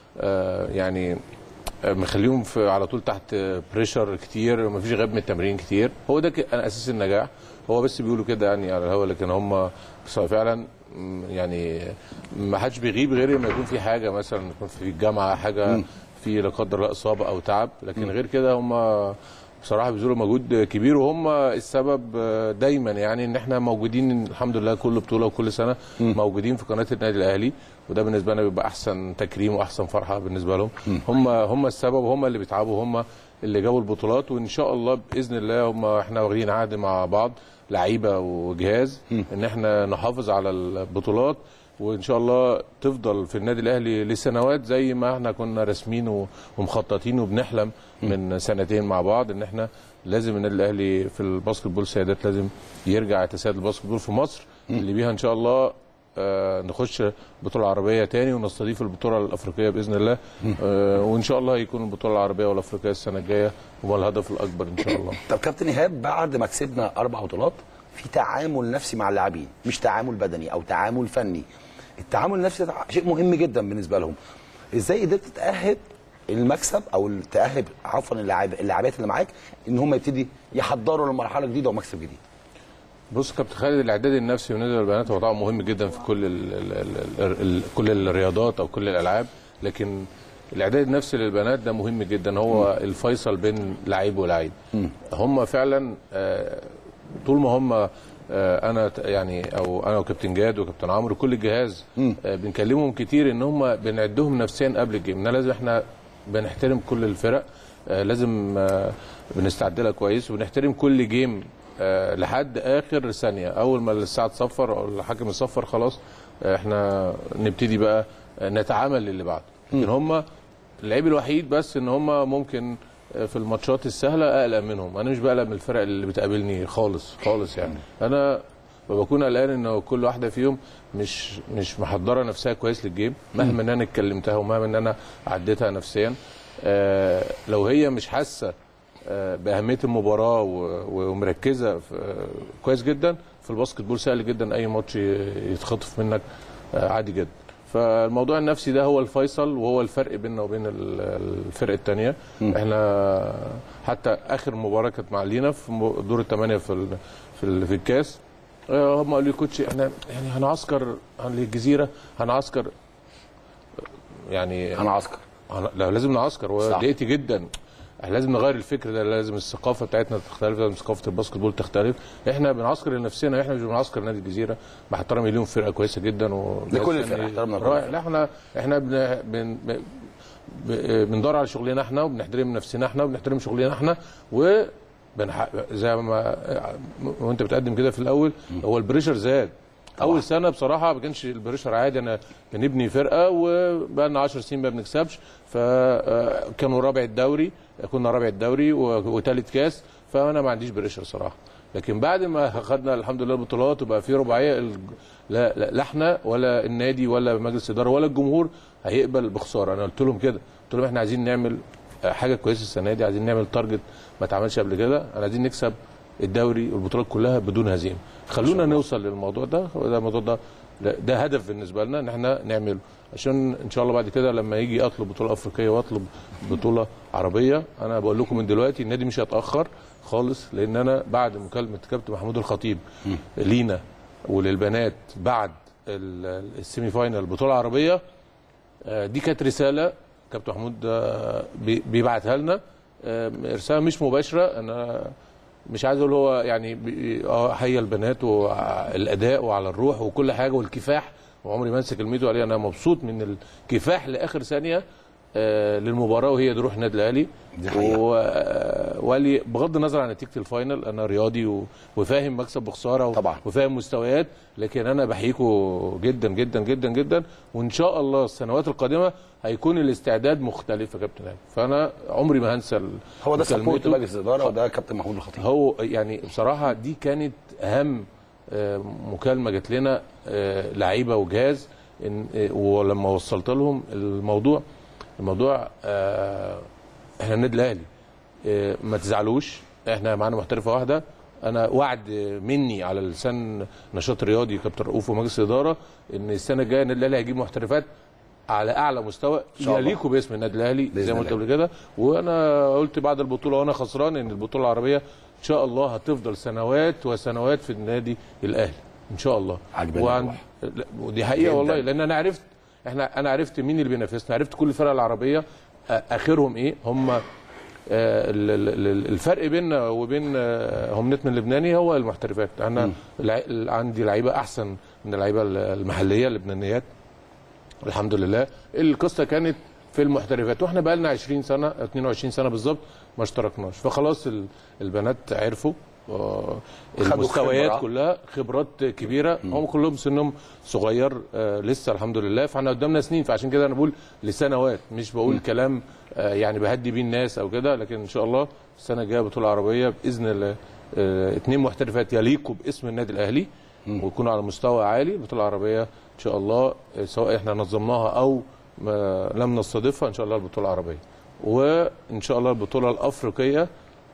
Speaker 19: آه، يعني آه، مخليهم في على طول تحت بريشر كتير مفيش غياب من التمرين كتير هو ده ك- انا اساس النجاح هو بس بيقولوا كده يعني على الهوا لكن هم بس فعلا م، يعني ما حدش بيغيب غير لما يكون في حاجه مثلا يكون في الجامعه حاجه في لا قدر الله اصابه او تعب لكن غير كده هم بصراحه بيبذلوا مجهود كبير وهم السبب دايما يعني ان احنا موجودين الحمد لله كل بطوله وكل سنه موجودين في قناه النادي الاهلي وده بالنسبه لنا بيبقى احسن تكريم واحسن فرحه بالنسبه لهم هم هم السبب وهم اللي بيتعبوا هم اللي جابوا البطولات وان شاء الله باذن الله هم احنا واخدين عهد مع بعض لعيبه وجهاز ان احنا نحافظ على البطولات وان شاء الله تفضل في النادي الاهلي لسنوات زي ما احنا كنا راسمين و- ومخططين وبنحلم من سنتين مع بعض ان احنا لازم النادي الاهلي في الباسكت بول سيدات لازم يرجع يتسيد الباسكت بول في مصر اللي بيها ان شاء الله آه، نخش بطولة عربية تاني ونستضيف البطولة الأفريقية بإذن الله آه، وإن شاء الله يكون البطولة العربية والأفريقية السنة الجاية هو الهدف الأكبر إن شاء الله
Speaker 11: طب كابتن ايهاب بعد ما كسبنا اربع بطولات في تعامل نفسي مع اللاعبين مش تعامل بدني او تعامل فني التعامل النفسي ده شيء مهم جدا بالنسبه لهم ازاي قدرت تاهب المكسب او تاهب عفوا اللاعب اللاعبات اللي معاك ان هم يبتدي يحضروا لمرحله جديده ومكسب جديد
Speaker 19: بص كابتن خالد الاعداد النفسي بالنسبه للبنات هو طبعا مهم جدا في كل ال ال ال ال كل الرياضات او كل الالعاب لكن الاعداد النفسي للبنات ده مهم جدا هو الفيصل بين لعيب ولعيب هم فعلا آه، طول ما هم آه، انا ت- يعني او انا وكابتن جاد وكابتن عمرو كل الجهاز آه، بنكلمهم كتير ان هم بنعدهم نفسيا قبل الجيم ان لازم احنا بنحترم كل الفرق آه، لازم آه، بنستعد لها كويس وبنحترم كل جيم آه، لحد اخر ثانيه اول ما الساعه تصفر او الحكم يصفر خلاص آه، احنا نبتدي بقى آه، نتعامل للي بعده لكن هم اللعيب الوحيد بس ان هم ممكن آه، في الماتشات السهله اقلق منهم انا مش بقلق من الفرق اللي بتقابلني خالص خالص يعني انا بكون قلقان ان كل واحده فيهم مش مش محضره نفسها كويس للجيم مهما ان انا اتكلمتها ومهما ان انا عديتها نفسيا آه، لو هي مش حاسه آه، باهميه المباراه و- ومركزه في- آه، كويس جدا في الباسكت بول سهل جدا اي ماتش ي- يتخطف منك آه، عادي جدا فالموضوع النفسي ده هو الفيصل وهو الفرق بيننا وبين ال- الفرق الثانيه احنا حتى اخر مباراه كانت مع لينا في م- دور الثمانيه في ال- في ال- في الكاس آه، هم قالوا لي كوتش احنا يعني هنعسكر للجزيره هنعسكر يعني
Speaker 11: هنعسكر
Speaker 19: هن... لا لازم نعسكر
Speaker 11: صح.
Speaker 19: وضايقت جدا احنا لازم نغير الفكر ده لازم الثقافه بتاعتنا تختلف لازم ثقافه الباسكت بول تختلف احنا بنعسكر لنفسنا احنا مش بنعسكر نادي الجزيره مع احترامي ليهم فرقه كويسه جدا و
Speaker 11: لكل الفرق، احترامنا لكل
Speaker 19: رائع.
Speaker 11: الفرق.
Speaker 19: لا احنا احنا بن... بن... ب- ب- بندور على شغلنا احنا وبنحترم نفسنا احنا وبنحترم شغلنا احنا و بنح... زي ما وانت بتقدم كده في الاول هو البريشر زاد اول سنه بصراحه ما كانش البريشر عادي انا بنبني فرقه وبقى لنا 10 سنين ما بنكسبش فكانوا رابع الدوري كنا رابع الدوري وثالث كاس فانا ما عنديش بريشر صراحه لكن بعد ما خدنا الحمد لله البطولات وبقى في رباعيه ال- لا, لا, لا احنا ولا النادي ولا مجلس الاداره ولا الجمهور هيقبل بخساره انا قلت لهم كده قلت لهم احنا عايزين نعمل حاجه كويسه السنه دي عايزين نعمل تارجت ما اتعملش قبل كده انا عايزين نكسب الدوري والبطولات كلها بدون هزيمه خلونا نوصل للموضوع ده هو ده الموضوع ده ده- ده هدف بالنسبه لنا ان احنا نعمله عشان ان شاء الله بعد كده لما يجي اطلب بطوله افريقيه واطلب بطوله عربيه انا بقول لكم من دلوقتي النادي مش هيتاخر خالص لان انا بعد مكالمه كابتن محمود الخطيب لينا وللبنات بعد ال- السيمي فاينال البطوله العربيه آه، دي كانت رساله كابتن محمود آه، بي- بيبعتها لنا آه، رساله مش مباشره انا مش عايز اقول هو يعني بي- اه هيا البنات والاداء وعلى الروح وكل حاجه والكفاح وعمري ما انسى كلمته عليه انا مبسوط من الكفاح لاخر ثانيه آه، للمباراه وهي دي روح النادي الاهلي
Speaker 11: دي حقيقة.
Speaker 19: و- آه، ولي بغض النظر عن نتيجه الفاينل انا رياضي و- وفاهم مكسب وخساره طبعا وفاهم مستويات لكن انا بحييكوا جدا جدا جدا جدا وان شاء الله السنوات القادمه هيكون الاستعداد مختلف يا كابتن هاني فانا عمري ما هنسى ال-
Speaker 11: هو ده سبورت
Speaker 19: مكالمته.
Speaker 11: مجلس الاداره وده كابتن محمود الخطيب
Speaker 19: هو يعني بصراحه دي كانت اهم آه، مكالمه جات لنا آه، لعيبه وجهاز إن آه، ولما وصلت لهم الموضوع الموضوع آه، احنا النادي الاهلي آه، ما تزعلوش احنا معانا محترفه واحده انا وعد مني على لسان نشاط رياضي كابتن رؤوف ومجلس الاداره ان السنه الجايه النادي الاهلي هيجيب محترفات على اعلى مستوى
Speaker 11: شاء الله.
Speaker 19: يليقوا باسم النادي الاهلي
Speaker 11: بإذن
Speaker 19: زي ما قلت
Speaker 11: الله.
Speaker 19: قبل كده وانا قلت بعد البطوله وانا خسران ان البطوله العربيه ان شاء الله هتفضل سنوات وسنوات في النادي الاهلي ان شاء الله
Speaker 11: عجباني
Speaker 19: وعن... لا، ودي حقيقه
Speaker 11: جداً.
Speaker 19: والله لان انا عرفت احنا انا عرفت مين اللي بينافسنا عرفت كل الفرق العربيه آه، اخرهم ايه هم آه، ال- ال- ال- الفرق بيننا وبين آه، همنتنا اللبناني هو المحترفات انا الع- عندي لعيبه احسن من اللعيبه المحليه اللبنانيات الحمد لله القصه كانت في المحترفات واحنا بقى لنا 20 سنه 22 سنه بالظبط ما اشتركناش فخلاص ال- البنات عرفوا آه،
Speaker 11: خدوا
Speaker 19: المستويات
Speaker 11: خبرة.
Speaker 19: كلها خبرات كبيره هم كلهم سنهم صغير آه، لسه الحمد لله فاحنا قدامنا سنين فعشان كده انا بقول لسنوات مش بقول كلام آه، يعني بهدي بيه الناس او كده لكن ان شاء الله السنه الجايه بطوله عربيه باذن الله آه، اتنين محترفات يليقوا باسم النادي الاهلي ويكونوا على مستوى عالي البطوله العربيه ان شاء الله آه، سواء احنا نظمناها او ما لم نستضيفها ان شاء الله البطوله العربيه وان شاء الله البطوله الافريقيه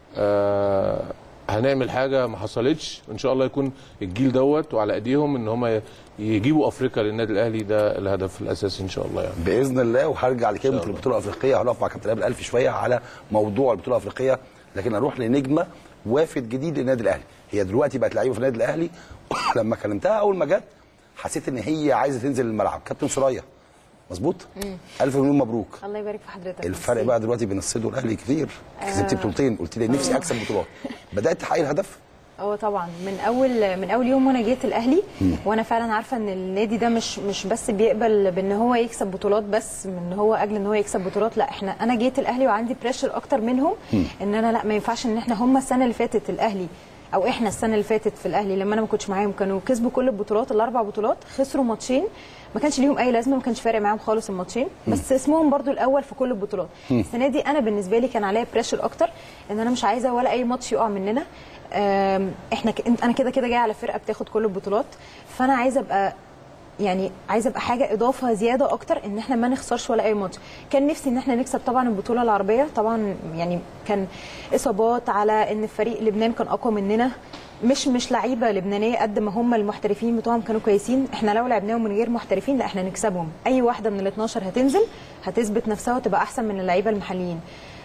Speaker 19: آه، هنعمل حاجه ما حصلتش ان شاء الله يكون الجيل دوت وعلى ايديهم ان هم يجيبوا افريقيا للنادي الاهلي ده الهدف الاساسي ان شاء الله يعني
Speaker 11: باذن الله وهرجع لكلمه البطوله الافريقيه هنقف مع كابتن ايهاب الالفي شويه على موضوع البطوله الافريقيه لكن اروح لنجمه وافد جديد للنادي الاهلي هي دلوقتي بقت لعيبه في النادي الاهلي لما كلمتها اول ما جت حسيت ان هي عايزه تنزل الملعب كابتن سوريا مظبوط الف مليون مبروك
Speaker 21: الله يبارك في حضرتك
Speaker 11: الفرق
Speaker 21: ميرسي.
Speaker 11: بقى دلوقتي بين الصيد والاهلي كتير كسبتي بطولتين قلت لي نفسي اكسب بطولات بدات تحققي الهدف
Speaker 21: اه طبعا من اول من اول يوم وانا جيت الاهلي وانا فعلا عارفه ان النادي ده مش مش بس بيقبل بان هو يكسب بطولات بس من هو اجل ان هو يكسب بطولات لا احنا انا جيت الاهلي وعندي بريشر اكتر منهم ان انا لا ما ينفعش ان احنا هم السنه اللي فاتت الاهلي او احنا السنه اللي فاتت في الاهلي لما انا ما كنتش معاهم كانوا كسبوا كل البطولات الاربع بطولات خسروا ماتشين ما كانش ليهم اي لازمه ما كانش فارق معاهم خالص الماتشين بس اسمهم برضو الاول في كل البطولات
Speaker 22: مم.
Speaker 21: السنه دي انا بالنسبه لي كان عليا بريشر اكتر ان انا مش عايزه ولا اي ماتش يقع مننا أم، احنا ك... انا كده كده جايه على فرقه بتاخد كل البطولات فانا عايزه ابقى يعني عايزه ابقى حاجه اضافه زياده اكتر ان احنا ما نخسرش ولا اي ماتش كان نفسي ان احنا نكسب طبعا البطوله العربيه طبعا يعني كان اصابات على ان فريق لبنان كان اقوى مننا مش مش لعيبه لبنانيه قد ما هم المحترفين بتوعهم كانوا كويسين احنا لو لعبناهم من غير محترفين لا احنا نكسبهم اي واحده من ال 12 هتنزل هتثبت نفسها وتبقى احسن من اللعيبه المحليين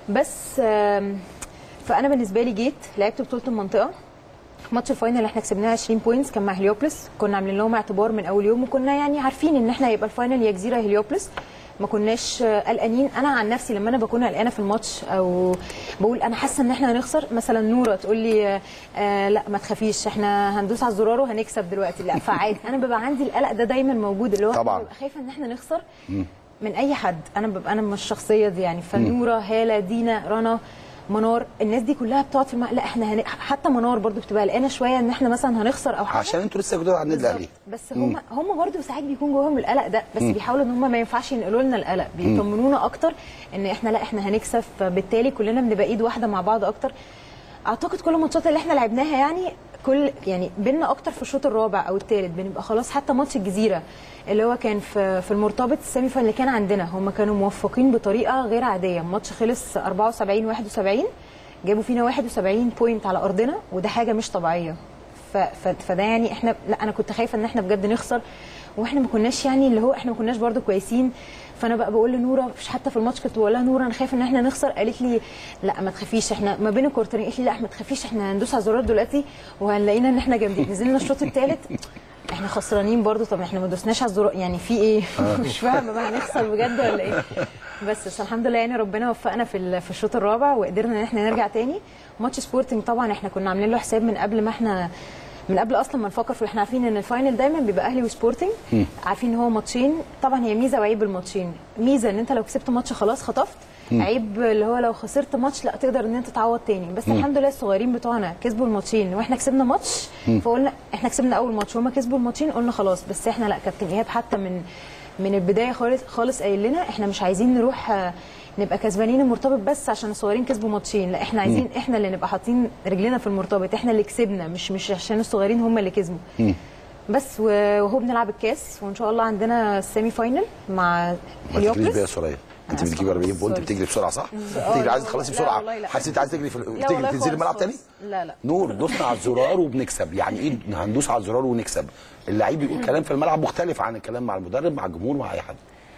Speaker 21: بس آم، فانا بالنسبه لي جيت لعبت بطوله المنطقه ماتش الفاينل اللي احنا كسبناه 20 بوينتس كان مع هليوبلس كنا عاملين لهم اعتبار من اول يوم وكنا يعني عارفين ان احنا هيبقى الفاينل يا جزيره يا هليوبلس ما كناش آه، قلقانين انا عن نفسي لما انا بكون قلقانه في الماتش او بقول انا حاسه ان احنا هنخسر مثلا نوره تقول لي آه، آه لا ما تخافيش احنا هندوس على الزرار وهنكسب دلوقتي لا فعادي انا ببقى عندي القلق ده دايما موجود اللي هو
Speaker 11: طبعاً.
Speaker 21: أنا ببقى خايفه ان احنا نخسر من اي حد انا ببقى انا مش الشخصيه دي يعني فنوره هاله دينا رنا منار الناس دي كلها بتقعد في المع... لا احنا هن... حتى منار برضو بتبقى قلقانه شويه ان احنا مثلا هنخسر او حاجه
Speaker 11: عشان انتوا لسه جداد على النادي الاهلي
Speaker 21: بس
Speaker 11: مم.
Speaker 21: هم هم برضو ساعات بيكون جواهم القلق ده بس
Speaker 11: مم.
Speaker 21: بيحاولوا ان هم ما ينفعش ينقلوا لنا القلق بيطمنونا اكتر ان احنا لا احنا هنكسب فبالتالي كلنا بنبقى ايد واحده مع بعض اكتر اعتقد كل الماتشات اللي احنا لعبناها يعني كل يعني بينا اكتر في الشوط الرابع او الثالث بنبقى خلاص حتى ماتش الجزيره اللي هو كان في في المرتبط السيمي فاينل اللي كان عندنا هم كانوا موفقين بطريقه غير عاديه الماتش خلص 74 71 جابوا فينا 71 بوينت على ارضنا وده حاجه مش طبيعيه ف... ف... فده يعني احنا لا انا كنت خايفه ان احنا بجد نخسر واحنا ما كناش يعني اللي هو احنا ما كناش برده كويسين فانا بقى بقول لنوره مش حتى في الماتش كنت بقول لها نوره انا خايفه ان احنا نخسر قالت لي لا ما تخافيش احنا ما بين الكورتين قالت لي لا ما تخافيش احنا هندوس على الزرار دلوقتي وهنلاقينا ان احنا جامدين نزلنا الشوط الثالث احنا خسرانين برضو طب احنا ما دوسناش على الزرار يعني في ايه
Speaker 11: آه.
Speaker 21: مش فاهمه بقى هنخسر بجد ولا ايه بس بس الحمد لله يعني ربنا وفقنا في ال- في الشوط الرابع وقدرنا ان احنا نرجع تاني ماتش سبورتنج طبعا احنا كنا عاملين له حساب من قبل ما احنا من قبل اصلا ما نفكر في احنا عارفين ان الفاينل دايما بيبقى اهلي وسبورتنج
Speaker 11: مم.
Speaker 21: عارفين ان هو ماتشين طبعا هي ميزه وعيب الماتشين ميزه ان انت لو كسبت ماتش خلاص خطفت
Speaker 11: مم.
Speaker 21: عيب اللي هو لو خسرت ماتش لا تقدر ان انت تعوض تاني بس
Speaker 11: مم.
Speaker 21: الحمد لله الصغيرين بتوعنا كسبوا الماتشين واحنا كسبنا ماتش
Speaker 11: مم.
Speaker 21: فقلنا احنا كسبنا اول ماتش وهم كسبوا الماتشين قلنا خلاص بس احنا لا كابتن ايهاب حتى من من البدايه خالص خالص قايل لنا احنا مش عايزين نروح آه، نبقى كسبانين المرتبط بس عشان الصغيرين كسبوا ماتشين لا احنا عايزين احنا اللي نبقى حاطين رجلنا في المرتبط احنا اللي كسبنا مش مش عشان الصغيرين هم اللي كسبوا
Speaker 11: مم.
Speaker 21: بس و- وهو بنلعب الكاس وان شاء الله عندنا السيمي فاينل مع
Speaker 11: ما تجريش بيها
Speaker 21: هليوبلس
Speaker 11: يا سوريا انت بتجيب 40 بونت
Speaker 21: سوري.
Speaker 11: بتجري بسرعه صح؟
Speaker 21: آه،
Speaker 11: بتجري عايز
Speaker 21: لا
Speaker 11: تخلصي
Speaker 21: والله-
Speaker 11: بسرعه
Speaker 21: لا والله لا.
Speaker 11: حاسس انت عايز تجري في
Speaker 21: لا
Speaker 11: بتجري
Speaker 21: والله
Speaker 11: تنزلي
Speaker 21: خالص
Speaker 11: الملعب تاني؟
Speaker 21: خالص. لا لا
Speaker 11: نور دوسنا على الزرار وبنكسب يعني ايه هندوس على الزرار ونكسب اللعيب بيقول كلام في الملعب مختلف عن الكلام مع المدرب مع الجمهور مع اي حد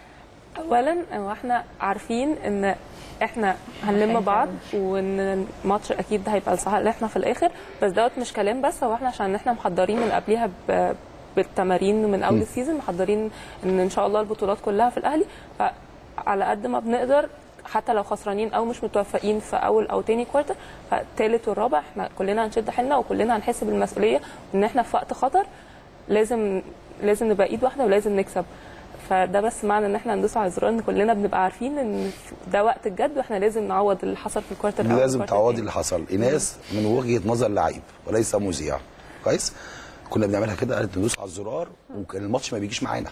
Speaker 3: اولا هو احنا عارفين ان احنا هنلم بعض وان الماتش اكيد هيبقى لصالحنا في الاخر بس دوت مش كلام بس هو احنا عشان احنا محضرين من قبلها ب- بالتمارين من اول
Speaker 11: م.
Speaker 3: السيزون محضرين ان ان شاء الله البطولات كلها في الاهلي فعلى قد ما بنقدر حتى لو خسرانين او مش متوفقين في اول او تاني كوارتر فالتالت والرابع احنا كلنا هنشد حيلنا وكلنا هنحس بالمسؤوليه وان احنا في وقت خطر لازم لازم نبقى ايد واحده ولازم نكسب فده بس معنى ان احنا ندوس على الزرار ان كلنا بنبقى عارفين ان ده وقت الجد واحنا لازم نعوض اللي حصل في الكوارتر الأول
Speaker 11: لازم
Speaker 3: والكوارتر
Speaker 11: تعوضي اللي حصل ايناس من وجهه نظر لعيب وليس مذيع كويس كنا بنعملها كده قالت ندوس على الزرار وكان الماتش ما بيجيش معانا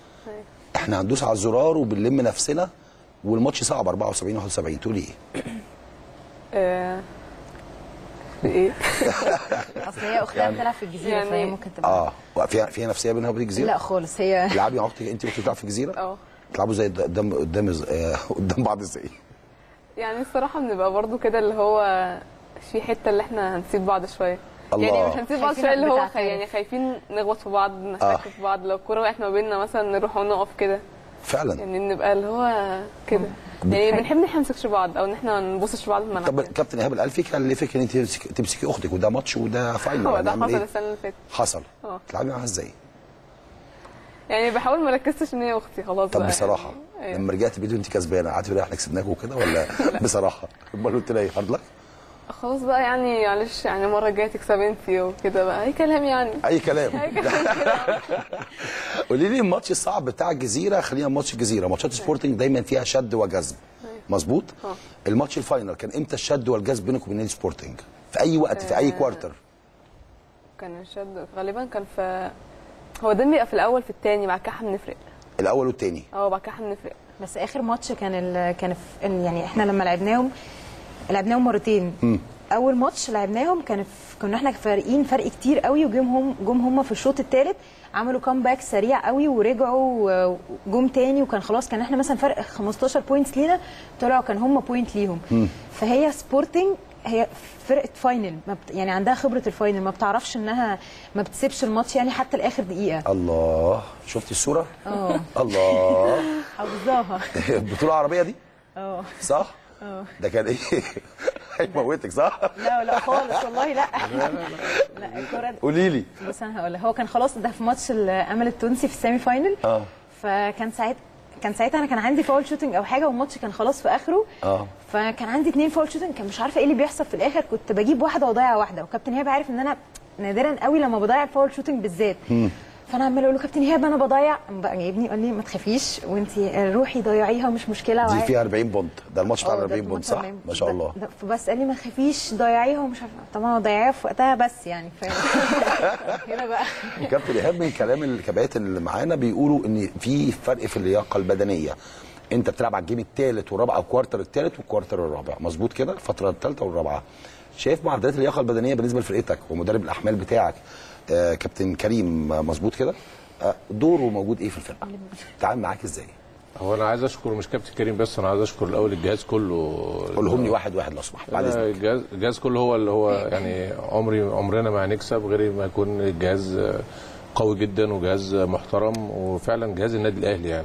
Speaker 11: احنا هندوس على الزرار وبنلم نفسنا والماتش صعب 74 71 تقولي ايه؟
Speaker 3: آه، ايه
Speaker 21: اصل هي اختها
Speaker 3: يعني-
Speaker 21: بتلعب في الجزيره
Speaker 3: يعني-
Speaker 21: فهي ممكن تبقى
Speaker 11: اه فيها فيها نفسيه بينها وبين الجزيره؟
Speaker 21: لا خالص هي
Speaker 11: تلعبي مع اختك انت كنت بتلعب في الجزيره؟
Speaker 3: اه
Speaker 11: تلعبوا زي قدام قدام آه، قدام بعض ازاي؟
Speaker 13: يعني الصراحه بنبقى برضو كده اللي هو في حته اللي احنا هنسيب بعض شويه
Speaker 11: الله.
Speaker 13: يعني مش هنسيب بعض
Speaker 21: خايفين
Speaker 13: شويه اللي هو
Speaker 21: بتاعت
Speaker 13: خي... يعني خايفين نخبط في بعض نحتك
Speaker 11: آه.
Speaker 13: في بعض لو الكوره وقعت ما بيننا مثلا نروح ونقف كده
Speaker 11: فعلا
Speaker 13: يعني نبقى اللي هو كده يعني بنحب ان احنا ما نمسكش بعض او ان احنا ما نبصش بعض في الملعب
Speaker 11: طب كابتن ايهاب الالفي كان ليه فكره ان انت تمسكي, تمسكي اختك وده ماتش وده فاينل
Speaker 13: هو ده
Speaker 11: هنعمل
Speaker 13: حصل
Speaker 11: إيه؟
Speaker 13: السنه اللي فاتت
Speaker 11: حصل
Speaker 13: اه
Speaker 11: تلعبي معاها ازاي؟
Speaker 13: يعني بحاول ما ركزتش ان هي اختي خلاص
Speaker 11: طب
Speaker 13: بقى
Speaker 11: بصراحه
Speaker 13: يعني.
Speaker 11: لما رجعت البيت وانت كسبانه قعدت تقولي احنا كسبناكوا وكده ولا بصراحه؟ امال قلت لها ايه هارد لك؟
Speaker 13: خلاص بقى يعني معلش يعني المره الجايه تكسبي انت وكده بقى اي كلام يعني
Speaker 11: اي كلام
Speaker 13: اي كلام
Speaker 11: قولي لي الماتش الصعب بتاع الجزيره خلينا ماتش الجزيره ماتشات سبورتنج دايما فيها شد وجذب مظبوط
Speaker 13: اه.
Speaker 11: الماتش الفاينل كان امتى الشد والجذب بينك وبين نادي سبورتنج في اي وقت في اي
Speaker 13: آه.
Speaker 11: كوارتر
Speaker 13: كان الشد غالبا كان في هو ده بيبقى في الاول في الثاني بعد كده بنفرق
Speaker 11: الاول والثاني
Speaker 13: اه بعد كده بنفرق
Speaker 21: بس اخر ماتش كان ال... كان في... ال- يعني احنا لما لعبناهم لعبناهم مرتين اول ماتش لعبناهم كان في- كنا احنا فارقين فرق كتير قوي وجم هم جم هم في الشوط الثالث عملوا كامباك سريع قوي ورجعوا وجم تاني وكان خلاص كان احنا مثلا فرق 15 بوينتس لينا طلعوا كان هم بوينت ليهم فهي سبورتنج هي فرقه فاينل ما بت... يعني عندها خبره الفاينل ما بتعرفش انها ما بتسيبش الماتش يعني حتى لاخر دقيقه
Speaker 11: الله شفتي الصوره
Speaker 21: اه
Speaker 11: الله
Speaker 21: حافظاها
Speaker 11: البطوله العربيه دي
Speaker 21: اه
Speaker 11: صح
Speaker 21: اه
Speaker 11: ده كان ايه هيموتك صح
Speaker 21: لا لا خالص والله لا لا الكره
Speaker 11: قولي لي
Speaker 21: بس انا هقول لك هو كان خلاص ده في ماتش الامل التونسي في السيمي فاينل
Speaker 11: اه
Speaker 21: فكان ساعت كان ساعتها انا كان عندي فاول شوتنج او حاجه والماتش كان خلاص في اخره
Speaker 11: اه
Speaker 21: فكان عندي اتنين فاول شوتنج كان مش عارفه ايه اللي بيحصل في الاخر كنت بجيب واحده واضيع واحده وكابتن ايهاب عارف ان انا نادرا قوي لما بضيع الفاول شوتنج بالذات فانا عماله اقول له كابتن ايهاب انا بضيع قام بقى جايبني قال لي ما تخافيش وانت روحي ضيعيها مش مشكله
Speaker 11: دي
Speaker 21: وعادي.
Speaker 11: فيها 40 بونت ده الماتش بتاع
Speaker 21: اه، ده
Speaker 11: 40 بونت
Speaker 21: الماتش
Speaker 11: صح
Speaker 21: 40
Speaker 11: ما شاء الله
Speaker 21: ده- فبس قال لي ما تخافيش ضيعيها ومش عارفه طبعا ضيعيها في وقتها بس يعني ف... هنا بقى
Speaker 11: كابتن ايهاب من كلام الكباتن اللي معانا بيقولوا ان في فرق في اللياقه البدنيه انت بتلعب على الجيم الثالث والرابع او الكوارتر الثالث والكوارتر الرابع مظبوط كده الفتره الثالثه والرابعه شايف معدلات اللياقه البدنيه بالنسبه لفرقتك ومدرب الاحمال بتاعك آه كابتن كريم آه، مظبوط كده آه دوره موجود ايه في الفرقه تعامل معاك ازاي
Speaker 19: هو انا عايز اشكر مش كابتن كريم بس انا عايز اشكر الاول الجهاز كله
Speaker 11: قولهم لي واحد واحد لو سمحت بعد
Speaker 19: أنا
Speaker 11: اذنك
Speaker 19: الجهاز الجهاز كله هو اللي هو يعني عمري عمرنا ما هنكسب غير ما يكون الجهاز قوي جدا وجهاز محترم وفعلا جهاز النادي الاهلي يعني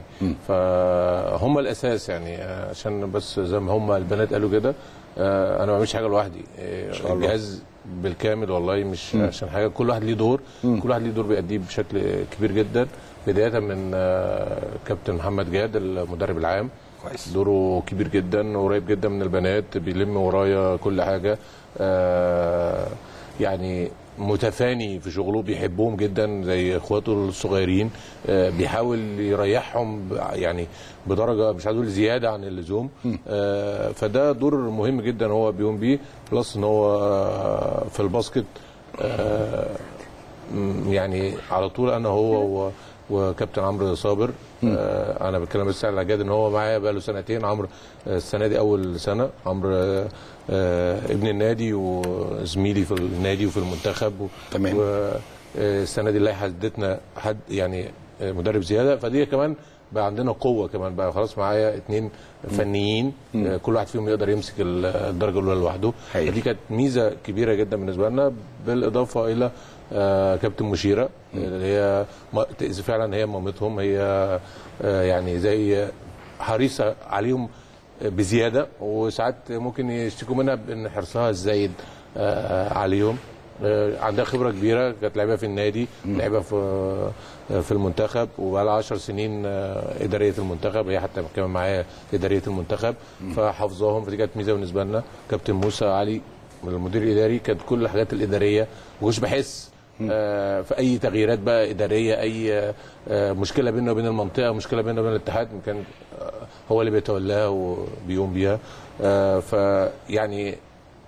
Speaker 19: فهم الاساس يعني عشان بس زي ما هم البنات قالوا كده آه، انا ما بعملش حاجه لوحدي آه،
Speaker 11: شاء الله.
Speaker 19: الجهاز بالكامل والله مش عشان حاجه كل واحد ليه دور كل واحد ليه دور بيأديه بشكل كبير جدا بدايه من آه، كابتن محمد جاد المدرب العام
Speaker 11: كويس
Speaker 19: دوره كبير جدا وقريب جدا من البنات بيلم ورايا كل حاجه آه، يعني متفاني في شغله بيحبهم جدا زي اخواته الصغيرين آه، بيحاول يريحهم ب- يعني بدرجه مش عايز اقول زياده عن اللزوم آه، فده دور مهم جدا هو بيقوم بيه بلس ان هو آه، في الباسكت آه، م- يعني على طول انا هو و- وكابتن عمرو صابر آه انا بتكلم بس على جاد ان هو معايا بقاله سنتين عمرو آه، السنه دي اول سنه عمرو آه آه ابن النادي وزميلي في النادي وفي المنتخب و-
Speaker 11: تمام.
Speaker 19: والسنه دي اللائحه ادتنا حد يعني آه، مدرب زياده فدي كمان بقى عندنا قوه كمان بقى خلاص معايا اتنين فنيين آه، كل واحد فيهم يقدر يمسك ال- الدرجه الاولى لوحده
Speaker 11: هايل.
Speaker 19: فدي كانت ميزه كبيره جدا بالنسبه لنا بالاضافه الى آه، كابتن مشيره اللي هي ما- تأذي فعلا هي مامتهم هي آه، يعني زي حريصه عليهم بزياده وساعات ممكن يشتكوا منها بان حرصها الزايد آه، عليهم آه، عندها خبره كبيره كانت لعيبه في النادي لعيبه في آه، في المنتخب وبقى لها 10 سنين آه، اداريه المنتخب هي حتى كمان معايا اداريه المنتخب فحافظاهم فدي كانت ميزه بالنسبه لنا كابتن موسى علي المدير الاداري كانت كل الحاجات الاداريه مش بحس آه، في اي تغييرات بقى اداريه اي آه، مشكله بيننا وبين المنطقه مشكله بيننا وبين الاتحاد كان آه، هو اللي بيتولاها وبيقوم بيها آه، فيعني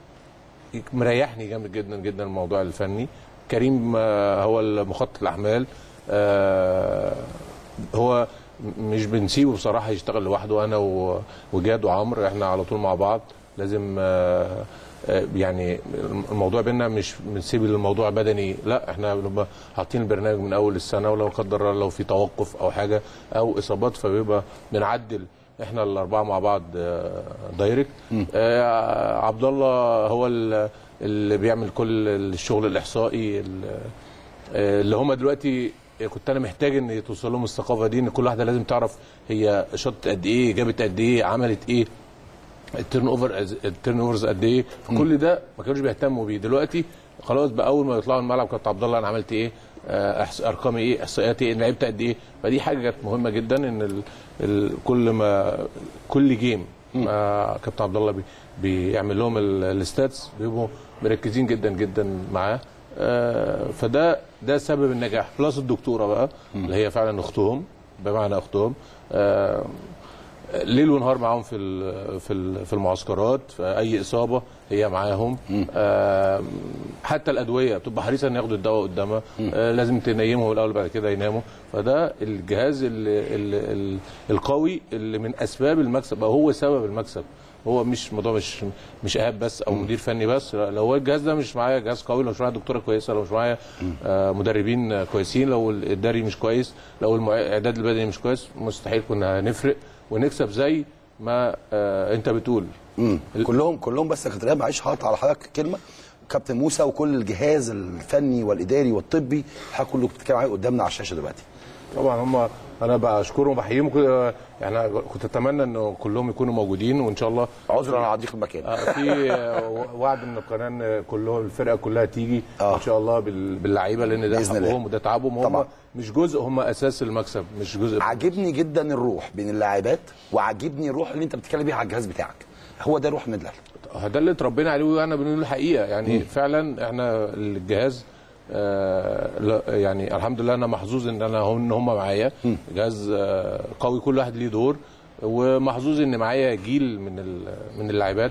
Speaker 19: مريحني جامد جدا جدا الموضوع الفني كريم آه، هو المخطط الاعمال آه، هو مش بنسيبه بصراحه يشتغل لوحده انا و- وجاد وعمرو احنا على طول مع بعض لازم آه، آه، يعني الموضوع بينا مش بنسيب الموضوع بدني لا احنا بنبقى حاطين البرنامج من اول السنه ولو قدر الله لو في توقف او حاجه او اصابات فبيبقى بنعدل احنا الاربعه مع بعض آه، دايركت آه، عبد الله هو ال- اللي بيعمل كل الشغل الاحصائي ال- آه، اللي هم دلوقتي كنت انا محتاج ان توصل لهم الثقافه دي ان كل واحده لازم تعرف هي شطت قد ايه جابت قد ايه عملت ايه التيرن اوفر التيرن اوفرز قد ايه فكل ده ما كانوش بيهتموا بيه دلوقتي خلاص بقى اول ما يطلعوا الملعب كابتن عبد الله انا عملت ايه آه، أحص- ارقامي ايه احصائياتي ايه لعبت قد ايه فدي حاجه كانت مهمه جدا ان ال... ال... كل ما كل جيم ما كابتن عبد الله بي... بيعمل لهم ال- الستاتس بيبقوا مركزين جدا جدا معاه آه، فده ده سبب النجاح بلس الدكتوره بقى اللي هي فعلا اختهم بمعنى اختهم آه، ليل ونهار معاهم في ال- في ال- في المعسكرات في اي اصابه هي معاهم آه، حتى الادويه بتبقى حريصه ان ياخدوا الدواء قدامها آه، لازم تنيمهم الاول بعد كده يناموا فده الجهاز ال ال ال القوي اللي من اسباب المكسب او هو سبب المكسب هو مش موضوع مش مش ايهاب بس او مدير فني بس لا، لو هو الجهاز ده مش معايا جهاز قوي لو مش معايا دكتوره كويسه لو مش معايا آه، مدربين آه، كويسين لو الاداري مش كويس لو المع- الاعداد البدني مش كويس مستحيل كنا هنفرق ونكسب زي ما آه انت بتقول
Speaker 11: مم. كلهم كلهم بس يا كابتن إيهاب معلش هقطع على حضرتك كلمه كابتن موسى وكل الجهاز الفني والاداري والطبي الحقيقه كله بتتكلم عليه قدامنا على الشاشه دلوقتي
Speaker 19: طبعا هم انا بشكرهم وبحييهم كده- يعني أنا كنت اتمنى انه كلهم يكونوا موجودين وان شاء الله
Speaker 11: عذرا على ضيق المكان
Speaker 19: آه، في آه، وعد من القناه ان كلهم الفرقه كلها تيجي ان شاء الله بال- باللعيبه لان ده
Speaker 11: بإذن الله.
Speaker 19: حقهم وده تعبهم هم
Speaker 11: طبعا.
Speaker 19: مش جزء هم اساس المكسب مش جزء
Speaker 11: عاجبني جدا الروح بين اللاعبات وعاجبني الروح اللي انت بتتكلم بيها على الجهاز بتاعك هو ده روح النادي الاهلي
Speaker 19: ده اللي اتربينا عليه وانا بنقول الحقيقه يعني فعلا احنا الجهاز آه لا- يعني الحمد لله انا محظوظ ان انا هم ان هم معايا جهاز آه قوي كل واحد ليه دور ومحظوظ ان معايا جيل من ال- من اللاعبات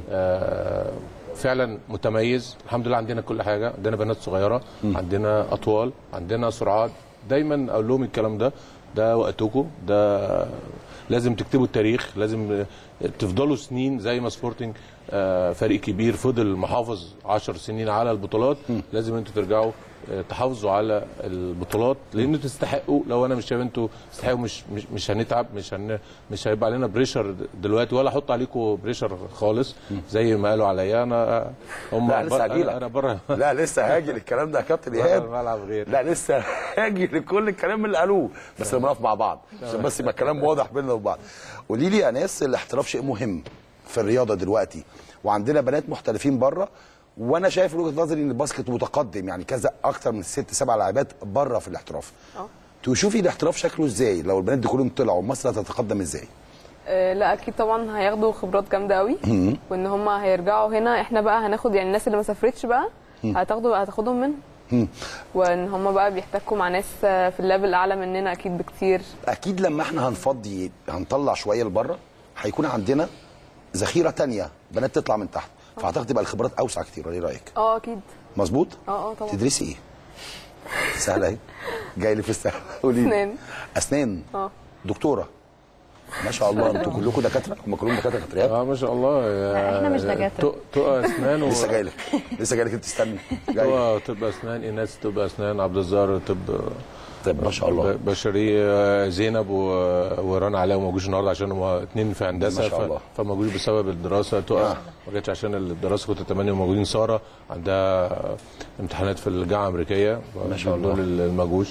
Speaker 19: آه فعلا متميز الحمد لله عندنا كل حاجه عندنا بنات صغيره عندنا اطوال عندنا سرعات دايما اقول لهم الكلام ده ده وقتكم ده لازم تكتبوا التاريخ لازم تفضلوا سنين زي ما سبورتنج آه، فريق كبير فضل محافظ 10 سنين على البطولات لازم انتوا ترجعوا آه، تحافظوا على البطولات لان تستحقوا لو انا مش شايف انتوا تستحقوا مش مش, مش هنتعب مش هن مش هيبقى علينا بريشر دلوقتي ولا احط عليكم بريشر خالص زي ما قالوا عليا انا هم
Speaker 11: لا لسه هاجي
Speaker 19: انا, أنا بره
Speaker 11: لا لسه هاجي للكلام ده يا كابتن
Speaker 19: بره
Speaker 11: ايهاب
Speaker 19: الملعب غير
Speaker 11: لا لسه هاجي لكل الكلام اللي قالوه بس لما نقف مع بعض عشان بس يبقى الكلام واضح بيننا وبعض قولي لي يا ناس الاحتراف شيء مهم في الرياضه دلوقتي وعندنا بنات محترفين بره وانا شايف من وجهه نظري ان الباسكت متقدم يعني كذا اكتر من ست سبع لاعبات بره في الاحتراف
Speaker 14: اه
Speaker 11: تشوفي الاحتراف شكله ازاي لو البنات دي كلهم طلعوا مصر هتتقدم ازاي
Speaker 3: آه، لا اكيد طبعا هياخدوا خبرات جامده قوي
Speaker 11: مم.
Speaker 3: وان هم هيرجعوا هنا احنا بقى هناخد يعني الناس اللي ما سافرتش بقى
Speaker 11: مم.
Speaker 3: هتاخدوا هتاخدهم منهم
Speaker 11: مم.
Speaker 3: وان هم بقى بيحتكوا مع ناس آه، في الليفل اعلى مننا اكيد بكتير
Speaker 11: اكيد لما احنا هنفضي هنطلع شويه لبره هيكون عندنا ذخيره تانية بنات تطلع من تحت فاعتقد تبقى الخبرات اوسع كتير ولا ايه رايك
Speaker 3: اه اكيد
Speaker 11: مظبوط
Speaker 3: اه اه طبعا
Speaker 11: تدرسي ايه سهله اهي جاي لي في السهل قولي لي.
Speaker 3: اسنان
Speaker 11: اسنان
Speaker 3: اه
Speaker 11: دكتوره ما شاء الله انتوا كلكم دكاتره هم كلهم دكاتره كتريات
Speaker 19: اه ما شاء الله
Speaker 11: لا، إحنا مش دكاترة.
Speaker 19: تقى اسنان و...
Speaker 11: لسه جاي لك لسه جاي لك انت استني جاي
Speaker 19: تقى طب اسنان ايناس طب اسنان عبد الزهر طب
Speaker 11: طب ما شاء الله
Speaker 19: بشري آه، زينب و... ورنا علاء ما جوش النهارده عشان هم اتنين في هندسه
Speaker 11: ما شاء الله.
Speaker 19: فما جوش بسبب الدراسه تقى ما جاتش عشان الدراسه كنت اتمنى موجودين ساره عندها امتحانات في الجامعه الامريكيه
Speaker 11: ما شاء الله.
Speaker 19: دول اللي ما جوش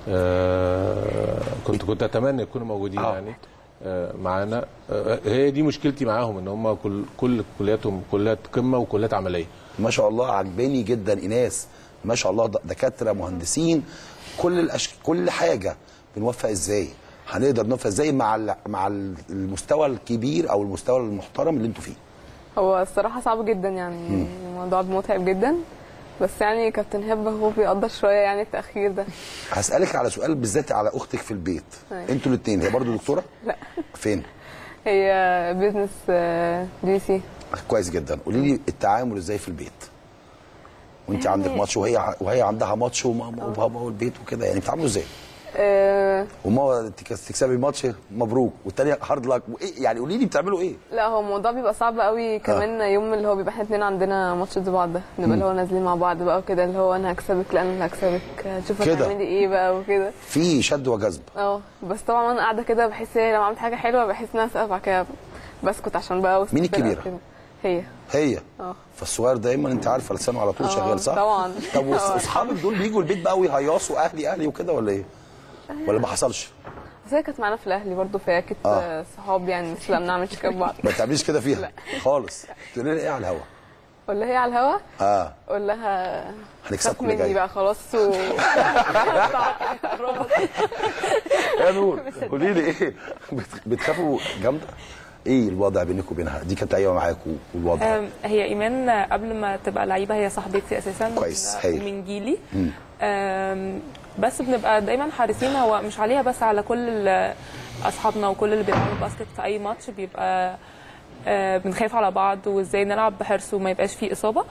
Speaker 19: آه، كنت كنت اتمنى يكونوا موجودين يعني آه، معانا آه، هي دي مشكلتي معاهم ان هم كل كل كلياتهم كليات قمه وكليات عمليه
Speaker 11: ما شاء الله عجباني جدا ايناس ما شاء الله د- دكاتره مهندسين كل الأش... كل حاجه بنوفق ازاي هنقدر نوفق ازاي مع ال... مع ال- المستوى الكبير او المستوى المحترم اللي انتوا فيه
Speaker 3: هو الصراحه صعب جدا يعني
Speaker 11: مم.
Speaker 3: الموضوع متعب جدا بس يعني كابتن هبه هو بيقدر شويه يعني التاخير ده
Speaker 11: هسالك على سؤال بالذات على اختك في البيت
Speaker 3: أيوة.
Speaker 11: انتوا الاثنين هي برضو دكتوره
Speaker 3: لا
Speaker 11: فين
Speaker 3: هي بيزنس دي سي
Speaker 11: كويس جدا قولي لي التعامل ازاي في البيت وانت
Speaker 3: يعني-
Speaker 11: عندك ماتش وهي ع- وهي عندها ماتش وماما وبابا والبيت وكده يعني بتعاملوا ازاي
Speaker 3: آه،
Speaker 11: وماما تكس- تكسبي ماتش مبروك والتانيه هارد لك وايه يعني قولي لي بتعملوا ايه
Speaker 3: لا هو الموضوع بيبقى صعب قوي كمان يوم اللي هو بيبقى احنا اتنين عندنا ماتش ضد بعض ده نبقى اللي هو نازلين مع بعض بقى وكده اللي هو انا هكسبك لا انا اللي هكسبك شوف
Speaker 11: كده.
Speaker 3: هتعملي ايه بقى وكده
Speaker 11: في شد وجذب
Speaker 3: اه بس طبعا انا قاعده كده بحس إيه لما عملت حاجه حلوه بحس ان انا سقف بعد كده بسكت عشان بقى وسط
Speaker 11: مين
Speaker 3: الفرقة
Speaker 11: الكبيرة؟
Speaker 3: وكده. هي
Speaker 11: هي
Speaker 3: اه
Speaker 11: فالصغير دايما انت عارفه لسانه على طول
Speaker 3: آه،
Speaker 11: شغال صح؟
Speaker 3: طبعا.
Speaker 11: طب وص-
Speaker 3: آه.
Speaker 11: واصحابك دول بيجوا البيت بقى ويهيصوا اهلي اهلي وكده ولا ايه؟ ولا ما حصلش؟
Speaker 3: بس هي كانت معانا في الاهلي برضه فهي اكيد
Speaker 11: آه.
Speaker 3: صحاب يعني مش لا بنعمل شيكات بعض
Speaker 11: ما تعمليش كده فيها خالص تقول لنا ايه على الهوا؟
Speaker 3: ولا هي على الهوا
Speaker 11: اه
Speaker 3: قول لها
Speaker 11: هنكسبكم
Speaker 3: خاف
Speaker 11: اللي
Speaker 3: مني
Speaker 11: جاي.
Speaker 3: بقى خلاص و...
Speaker 11: يا نور قولي لي ايه بت- بتخافوا جامده؟ ايه الوضع بينك وبينها دي كانت لعيبه معاك والوضع
Speaker 3: أم، هي ايمان قبل ما تبقى لعيبه هي صاحبتي اساسا
Speaker 11: كويس،
Speaker 3: من-
Speaker 11: هايل.
Speaker 3: ومن جيلي
Speaker 11: مم.
Speaker 3: أم، بس بنبقى دايما حريصين هو مش عليها بس على كل ال- اصحابنا وكل اللي بيلعبوا باسكت في اي ماتش بيبقى آه، بنخاف على بعض وازاي نلعب بحرص وما يبقاش فيه اصابه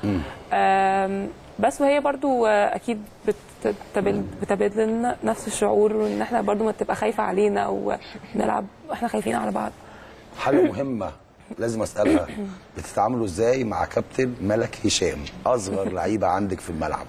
Speaker 3: آم، بس وهي برضو آه، اكيد بتبادل بتبادل لنا نفس الشعور وان احنا برضو ما تبقى خايفه علينا ونلعب واحنا خايفين على بعض
Speaker 11: حاجه مهمه لازم اسالها بتتعاملوا ازاي مع كابتن ملك هشام اصغر لعيبه عندك في الملعب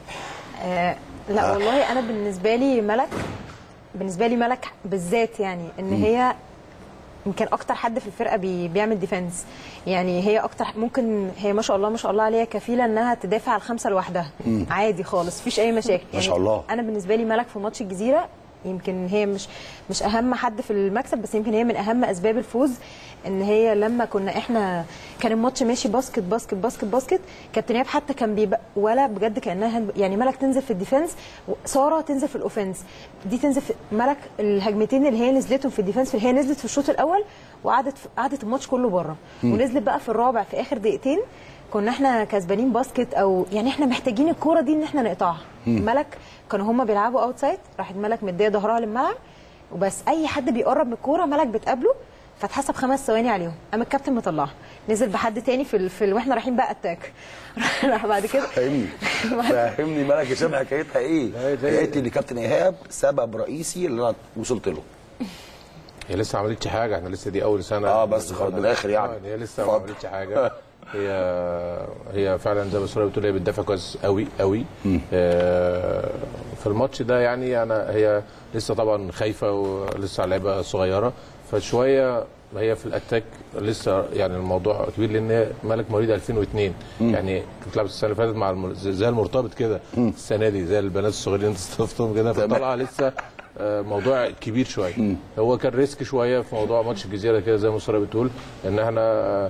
Speaker 21: آه لا
Speaker 11: آه.
Speaker 21: والله انا بالنسبه لي ملك بالنسبه لي ملك بالذات يعني ان هي يمكن اكتر حد في الفرقه بي بيعمل ديفenس يعني هي اكتر ممكن هي ما شاء الله ما شاء الله عليها كفيله انها تدافع على الخمسه لوحدها
Speaker 11: مم.
Speaker 21: عادي خالص مفيش اي مشاكل
Speaker 11: ما شاء الله.
Speaker 21: انا بالنسبه لي ملك في ماتش الجزيره يمكن هي مش مش اهم حد في المكسب بس يمكن هي من اهم اسباب الفوز ان هي لما كنا احنا كان الماتش ماشي باسكت باسكت باسكت باسكت كابتن ايهاب حتى كان بيبقى ولا بجد كانها هند- يعني ملك تنزل في الديفنس ساره تنزل في الاوفنس دي تنزل في ملك الهجمتين اللي هي نزلتهم في الديفنس اللي هي نزلت في الشوط الاول وقعدت قعدت الماتش كله بره
Speaker 4: مم.
Speaker 21: ونزلت بقى في الرابع في اخر دقيقتين كنا احنا كسبانين باسكت او يعني احنا محتاجين الكوره دي ان احنا نقطعها
Speaker 4: مم.
Speaker 21: ملك كانوا هما بيلعبوا اوتسايد راحت ملك مديه ظهرها للملعب وبس اي حد بيقرب من الكوره ملك بتقابله فاتحسب خمس ثواني عليهم قام الكابتن مطلعها نزل بحد تاني في ال... في ال... واحنا رايحين بقى اتاك راح بعد كده
Speaker 11: فاهمني فاهمني ملك هشام حكايتها ايه؟ حكايتي اللي كابتن ايهاب سبب رئيسي اللي انا وصلت له
Speaker 19: هي لسه ما عملتش حاجه احنا لسه دي اول سنه
Speaker 11: اه بس خلاص بالاخر يعني
Speaker 19: آه، هي لسه ما عملتش حاجه هي هي فعلا زي ما سوري بتقول هي بتدافع كويس قوي قوي آه، في الماتش ده يعني انا هي لسه طبعا خايفه ولسه لعيبه صغيره فشويه هي في الاتاك لسه يعني الموضوع كبير لان هي ملك مواليد 2002 يعني كانت لعبت السنه اللي فاتت مع الم... زي المرتبط كده السنه دي زي البنات الصغيرين اللي انت استضفتهم كده فطلع لسه آه، موضوع كبير شويه هو كان ريسك شويه في موضوع ماتش الجزيره كده زي ما ساره بتقول ان احنا آه،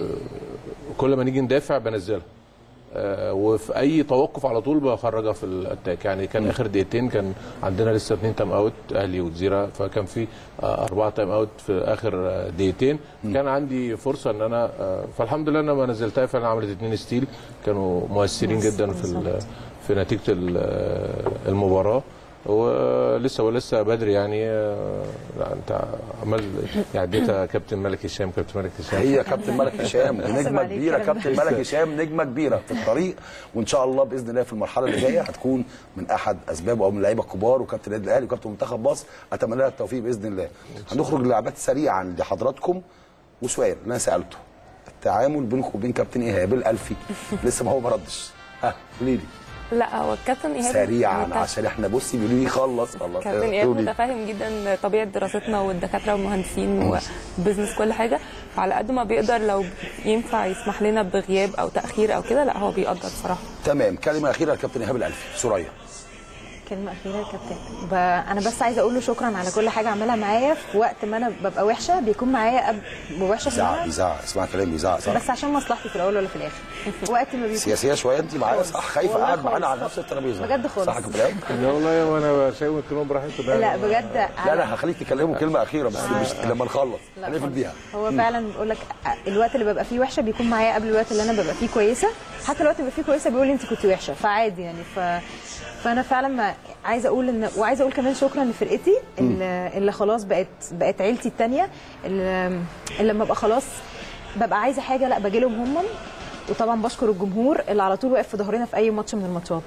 Speaker 19: كل ما نيجي ندافع بنزلها آه، وفي اي توقف على طول بخرجها في الاتاك يعني كان اخر دقيقتين كان عندنا لسه اثنين تايم اوت اهلي وجزيره فكان في آه، اربعه تايم اوت في اخر آه، دقيقتين كان عندي فرصه ان انا آه، فالحمد لله انا ما نزلتها فعلا عملت اثنين ستيل كانوا مؤثرين جدا في ال- في نتيجه ال- آه، المباراه ولسه ولسه بدري يعني آه، لا انت عمال يعني اديتها كابتن ملك هشام كابتن ملك هشام
Speaker 11: هي كابتن ملك هشام ونجمه كبيره كابتن ملك هشام نجمه كبيره في الطريق وان شاء الله باذن الله في المرحله اللي جايه هتكون من احد اسباب او من اللعيبه الكبار وكابتن النادي الاهلي وكابتن منتخب مصر اتمنى لها التوفيق باذن الله هنخرج للعبات سريعا لحضراتكم وسؤال اللي انا سالته التعامل بينك وبين كابتن ايهاب الالفي لسه ما هو ما ردش ها قولي لي
Speaker 3: لا هو الكابتن ايهاب
Speaker 11: سريعا
Speaker 3: متف-
Speaker 11: عشان احنا بصي بيقولوا لي خلص خلص
Speaker 3: كابتن ايهاب
Speaker 11: قولي.
Speaker 3: متفاهم جدا طبيعه دراستنا والدكاتره والمهندسين وبزنس كل حاجه فعلى قد ما بيقدر لو ينفع يسمح لنا بغياب او تاخير او كده لا هو بيقدر بصراحه
Speaker 11: تمام كلمه اخيره للكابتن ايهاب الالفي سوريا
Speaker 21: كلمة أخيرة يا كابتن ب... أنا بس عايزة أقول له شكرا على كل حاجة عملها معايا في وقت ما أنا ببقى وحشة بيكون معايا أب... وحشة في
Speaker 11: بيزعق
Speaker 21: الملعب
Speaker 11: بيزعق اسمع كلامي بيزعق صح
Speaker 21: بس عشان مصلحتي في الأول ولا في الآخر وقت ما بيكون
Speaker 11: سياسيه شويه انت معايا صح خايفه
Speaker 21: والله
Speaker 11: قاعد معانا
Speaker 21: خالص.
Speaker 11: على نفس الترابيزه
Speaker 21: بجد خالص.
Speaker 11: صح يا كابتن إيهاب؟
Speaker 19: لا والله وانا شايف الكلام براحته ده
Speaker 21: لا بجد
Speaker 11: لا لا هخليك تكلموا كلمه اخيره بس مش لما نخلص
Speaker 21: لا
Speaker 11: هنقفل
Speaker 21: خالص.
Speaker 11: بيها
Speaker 21: هو فعلا بيقول لك الوقت اللي ببقى فيه وحشه بيكون معايا قبل الوقت اللي انا ببقى فيه كويسه حتى الوقت اللي ببقى فيه كويسه بيقول لي انت كنت وحشه فعادي يعني ف فانا فعلا ما عايزه اقول ان وعايزه اقول كمان شكرا لفرقتي اللي, اللي خلاص بقت بقت عيلتي الثانيه اللي, اللي لما ابقى خلاص ببقى عايزه حاجه لا باجي لهم هم وطبعا بشكر الجمهور اللي على طول واقف في ظهرنا في اي ماتش من الماتشات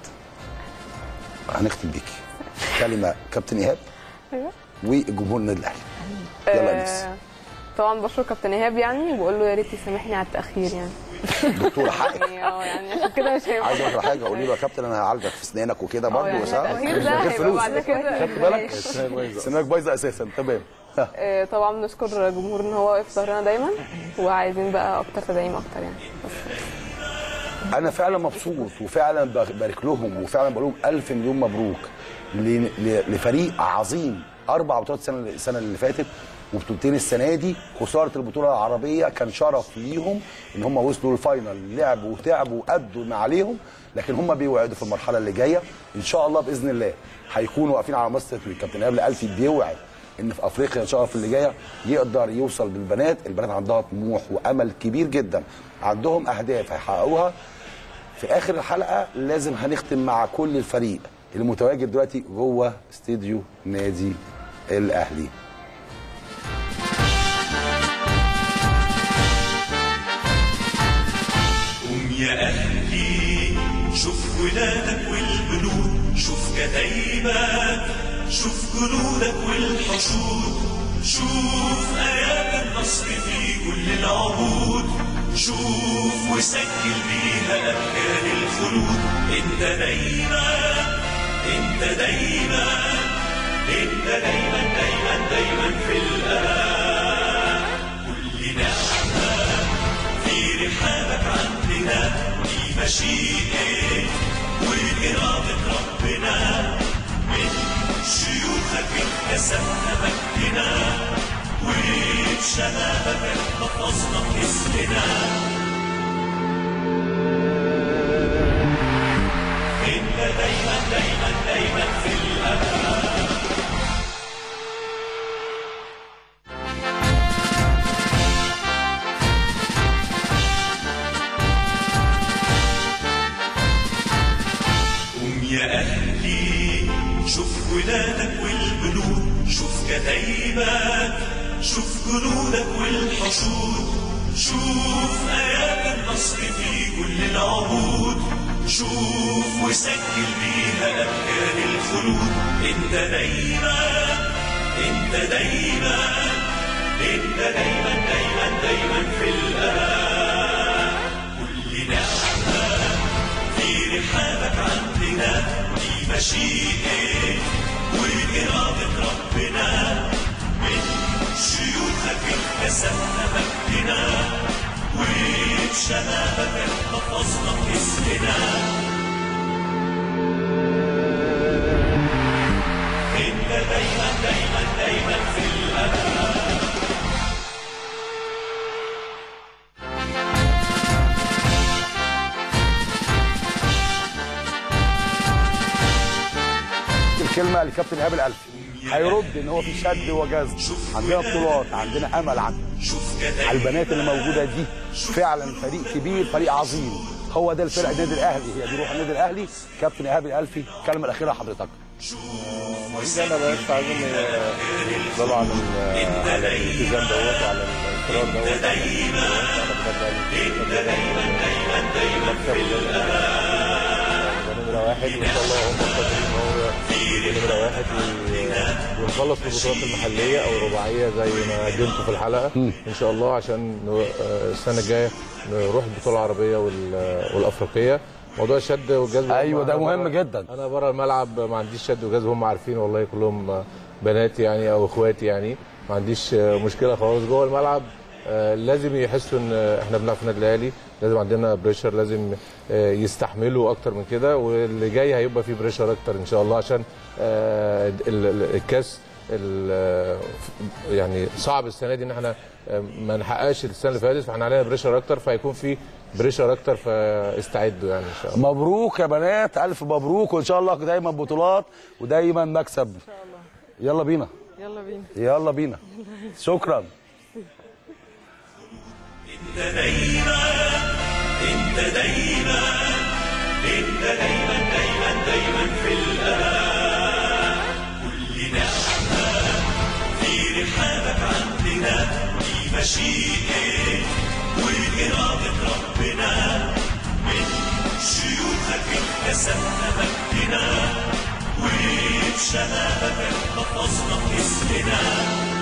Speaker 11: هنختم بيكي كلمه كابتن ايهاب
Speaker 14: ايوه
Speaker 11: وجمهور النادي الاهلي يلا يا انس
Speaker 14: آه، طبعا بشكر كابتن ايهاب يعني وبقول له يا ريت يسامحني على التاخير يعني
Speaker 11: دكتوره حقك
Speaker 14: يعني اه يعني عشان كده مش هيبقى
Speaker 11: عايز اقول لك على حاجه قولي له يا كابتن انا هعالجك في اسنانك وكده برضه
Speaker 14: يعني
Speaker 11: بس ها؟
Speaker 14: التأخير
Speaker 11: من
Speaker 14: ده
Speaker 11: غير
Speaker 14: هيبقى
Speaker 11: فلوس
Speaker 14: بعد كده.
Speaker 11: خدت بالك
Speaker 14: ماشي.
Speaker 11: سنانك بايظه اساسا تمام ها.
Speaker 14: آه، طبعا بنشكر جمهور ان هو واقف في ظهرنا دايما وعايزين بقى اكتر تدعيم اكتر يعني
Speaker 11: انا فعلا مبسوط وفعلا ببارك لهم وفعلا بقول لهم الف مليون مبروك ل- ل- لفريق عظيم اربع بطولات السنه السنه اللي فاتت وبطولتين السنه دي خساره البطوله العربيه كان شرف ليهم ان هم وصلوا للفاينل لعبوا وتعبوا وادوا ما عليهم لكن هم بيوعدوا في المرحله اللي جايه ان شاء الله باذن الله هيكونوا واقفين على مسطره الكابتن ايهاب الالفي بيوعد ان في افريقيا ان شاء الله في اللي جايه يقدر يوصل بالبنات البنات عندها طموح وامل كبير جدا عندهم اهداف هيحققوها في اخر الحلقه لازم هنختم مع كل الفريق اللي متواجد دلوقتي جوه استديو نادي الاهلي
Speaker 4: قوم يا أهلي شوف ولادك والبنود شوف كتايبك شوف جنودك والحشود شوف آيات النصر في كل العهود شوف وسجل بيها أبكار الخلود انت دايما انت دايما انت دايما دايما دايما في الأمان كل نعمة في رحابك عندنا دي مشيئة وإرادة ربنا من شيوخك اكتسبنا مجدنا وبشبابك حفظنا اسمنا انت دايما دايما دايما في الأمان قوم يا أهلي شوف ولادك والبنود شوف كتايبك شوف جنودك والحشود شوف آيات النصر في كل العهود شوف وسجل بيها أبكار الخلود انت دايما انت دايما انت دايما دايما دايما في الأمان كل نعمة في رحابك عندنا دي مشيئة وإرادة ربنا من شيوخك اكتسبنا مجدنا وبشبابك حفظنا اسمنا انت دايما دايما دايما في الأمان
Speaker 11: الكلمه لكابتن ايهاب الالفي هيرد ان هو في شد وجذب عندنا بطولات عندنا امل عن على البنات اللي موجوده دي فعلا فريق كبير فريق عظيم هو ده الفرق النادي الاهلي هي دي روح النادي الاهلي كابتن ايهاب الالفي الكلمه الاخيره لحضرتك
Speaker 19: مريض انا بس عايزهم يفضلوا على ال- على الالتزام دوت وعلى الاصرار دوت على نمرة واحد وان شاء الله هم قادرين ان هو يبقى نمرة واحد و- ونخلص البطولات المحلية او الرباعية زي ما قدمتوا في الحلقة ان شاء الله عشان نو- آه، السنة الجاية نروح البطولة العربية وال- والافريقية موضوع الشد والجذب
Speaker 11: أيوة، ده
Speaker 19: أنا
Speaker 11: مهم
Speaker 19: برا-
Speaker 11: جدا.
Speaker 19: انا بره الملعب ما عنديش شد وجذب هم عارفين والله كلهم بناتي يعني او اخواتي يعني ما عنديش مشكله خالص جوه الملعب آه، لازم يحسوا ان احنا بنلعب في النادي الاهلي لازم عندنا بريشر لازم آه، يستحملوا اكتر من كده واللي جاي هيبقى فيه بريشر اكتر ان شاء الله عشان آه، ال- ال- الكاس ال- يعني صعب السنه دي ان احنا آه، ما نحققش السنه اللي فاتت فاحنا علينا بريشر اكتر فهيكون في بريشر اكتر فاستعدوا يعني ان شاء الله
Speaker 11: مبروك يا بنات الف مبروك وان شاء الله دايما بطولات ودايما مكسب ان شاء الله يلا بينا
Speaker 13: يلا بينا
Speaker 11: يلا بينا شكرا
Speaker 4: انت دايما انت دايما انت دايما دايما دايما في الامان كل نعمه في رحابك عندنا دي مشيئه واراده ربنا من شيوخك اكتسبنا مجدنا وبشبابك حفظنا اسمنا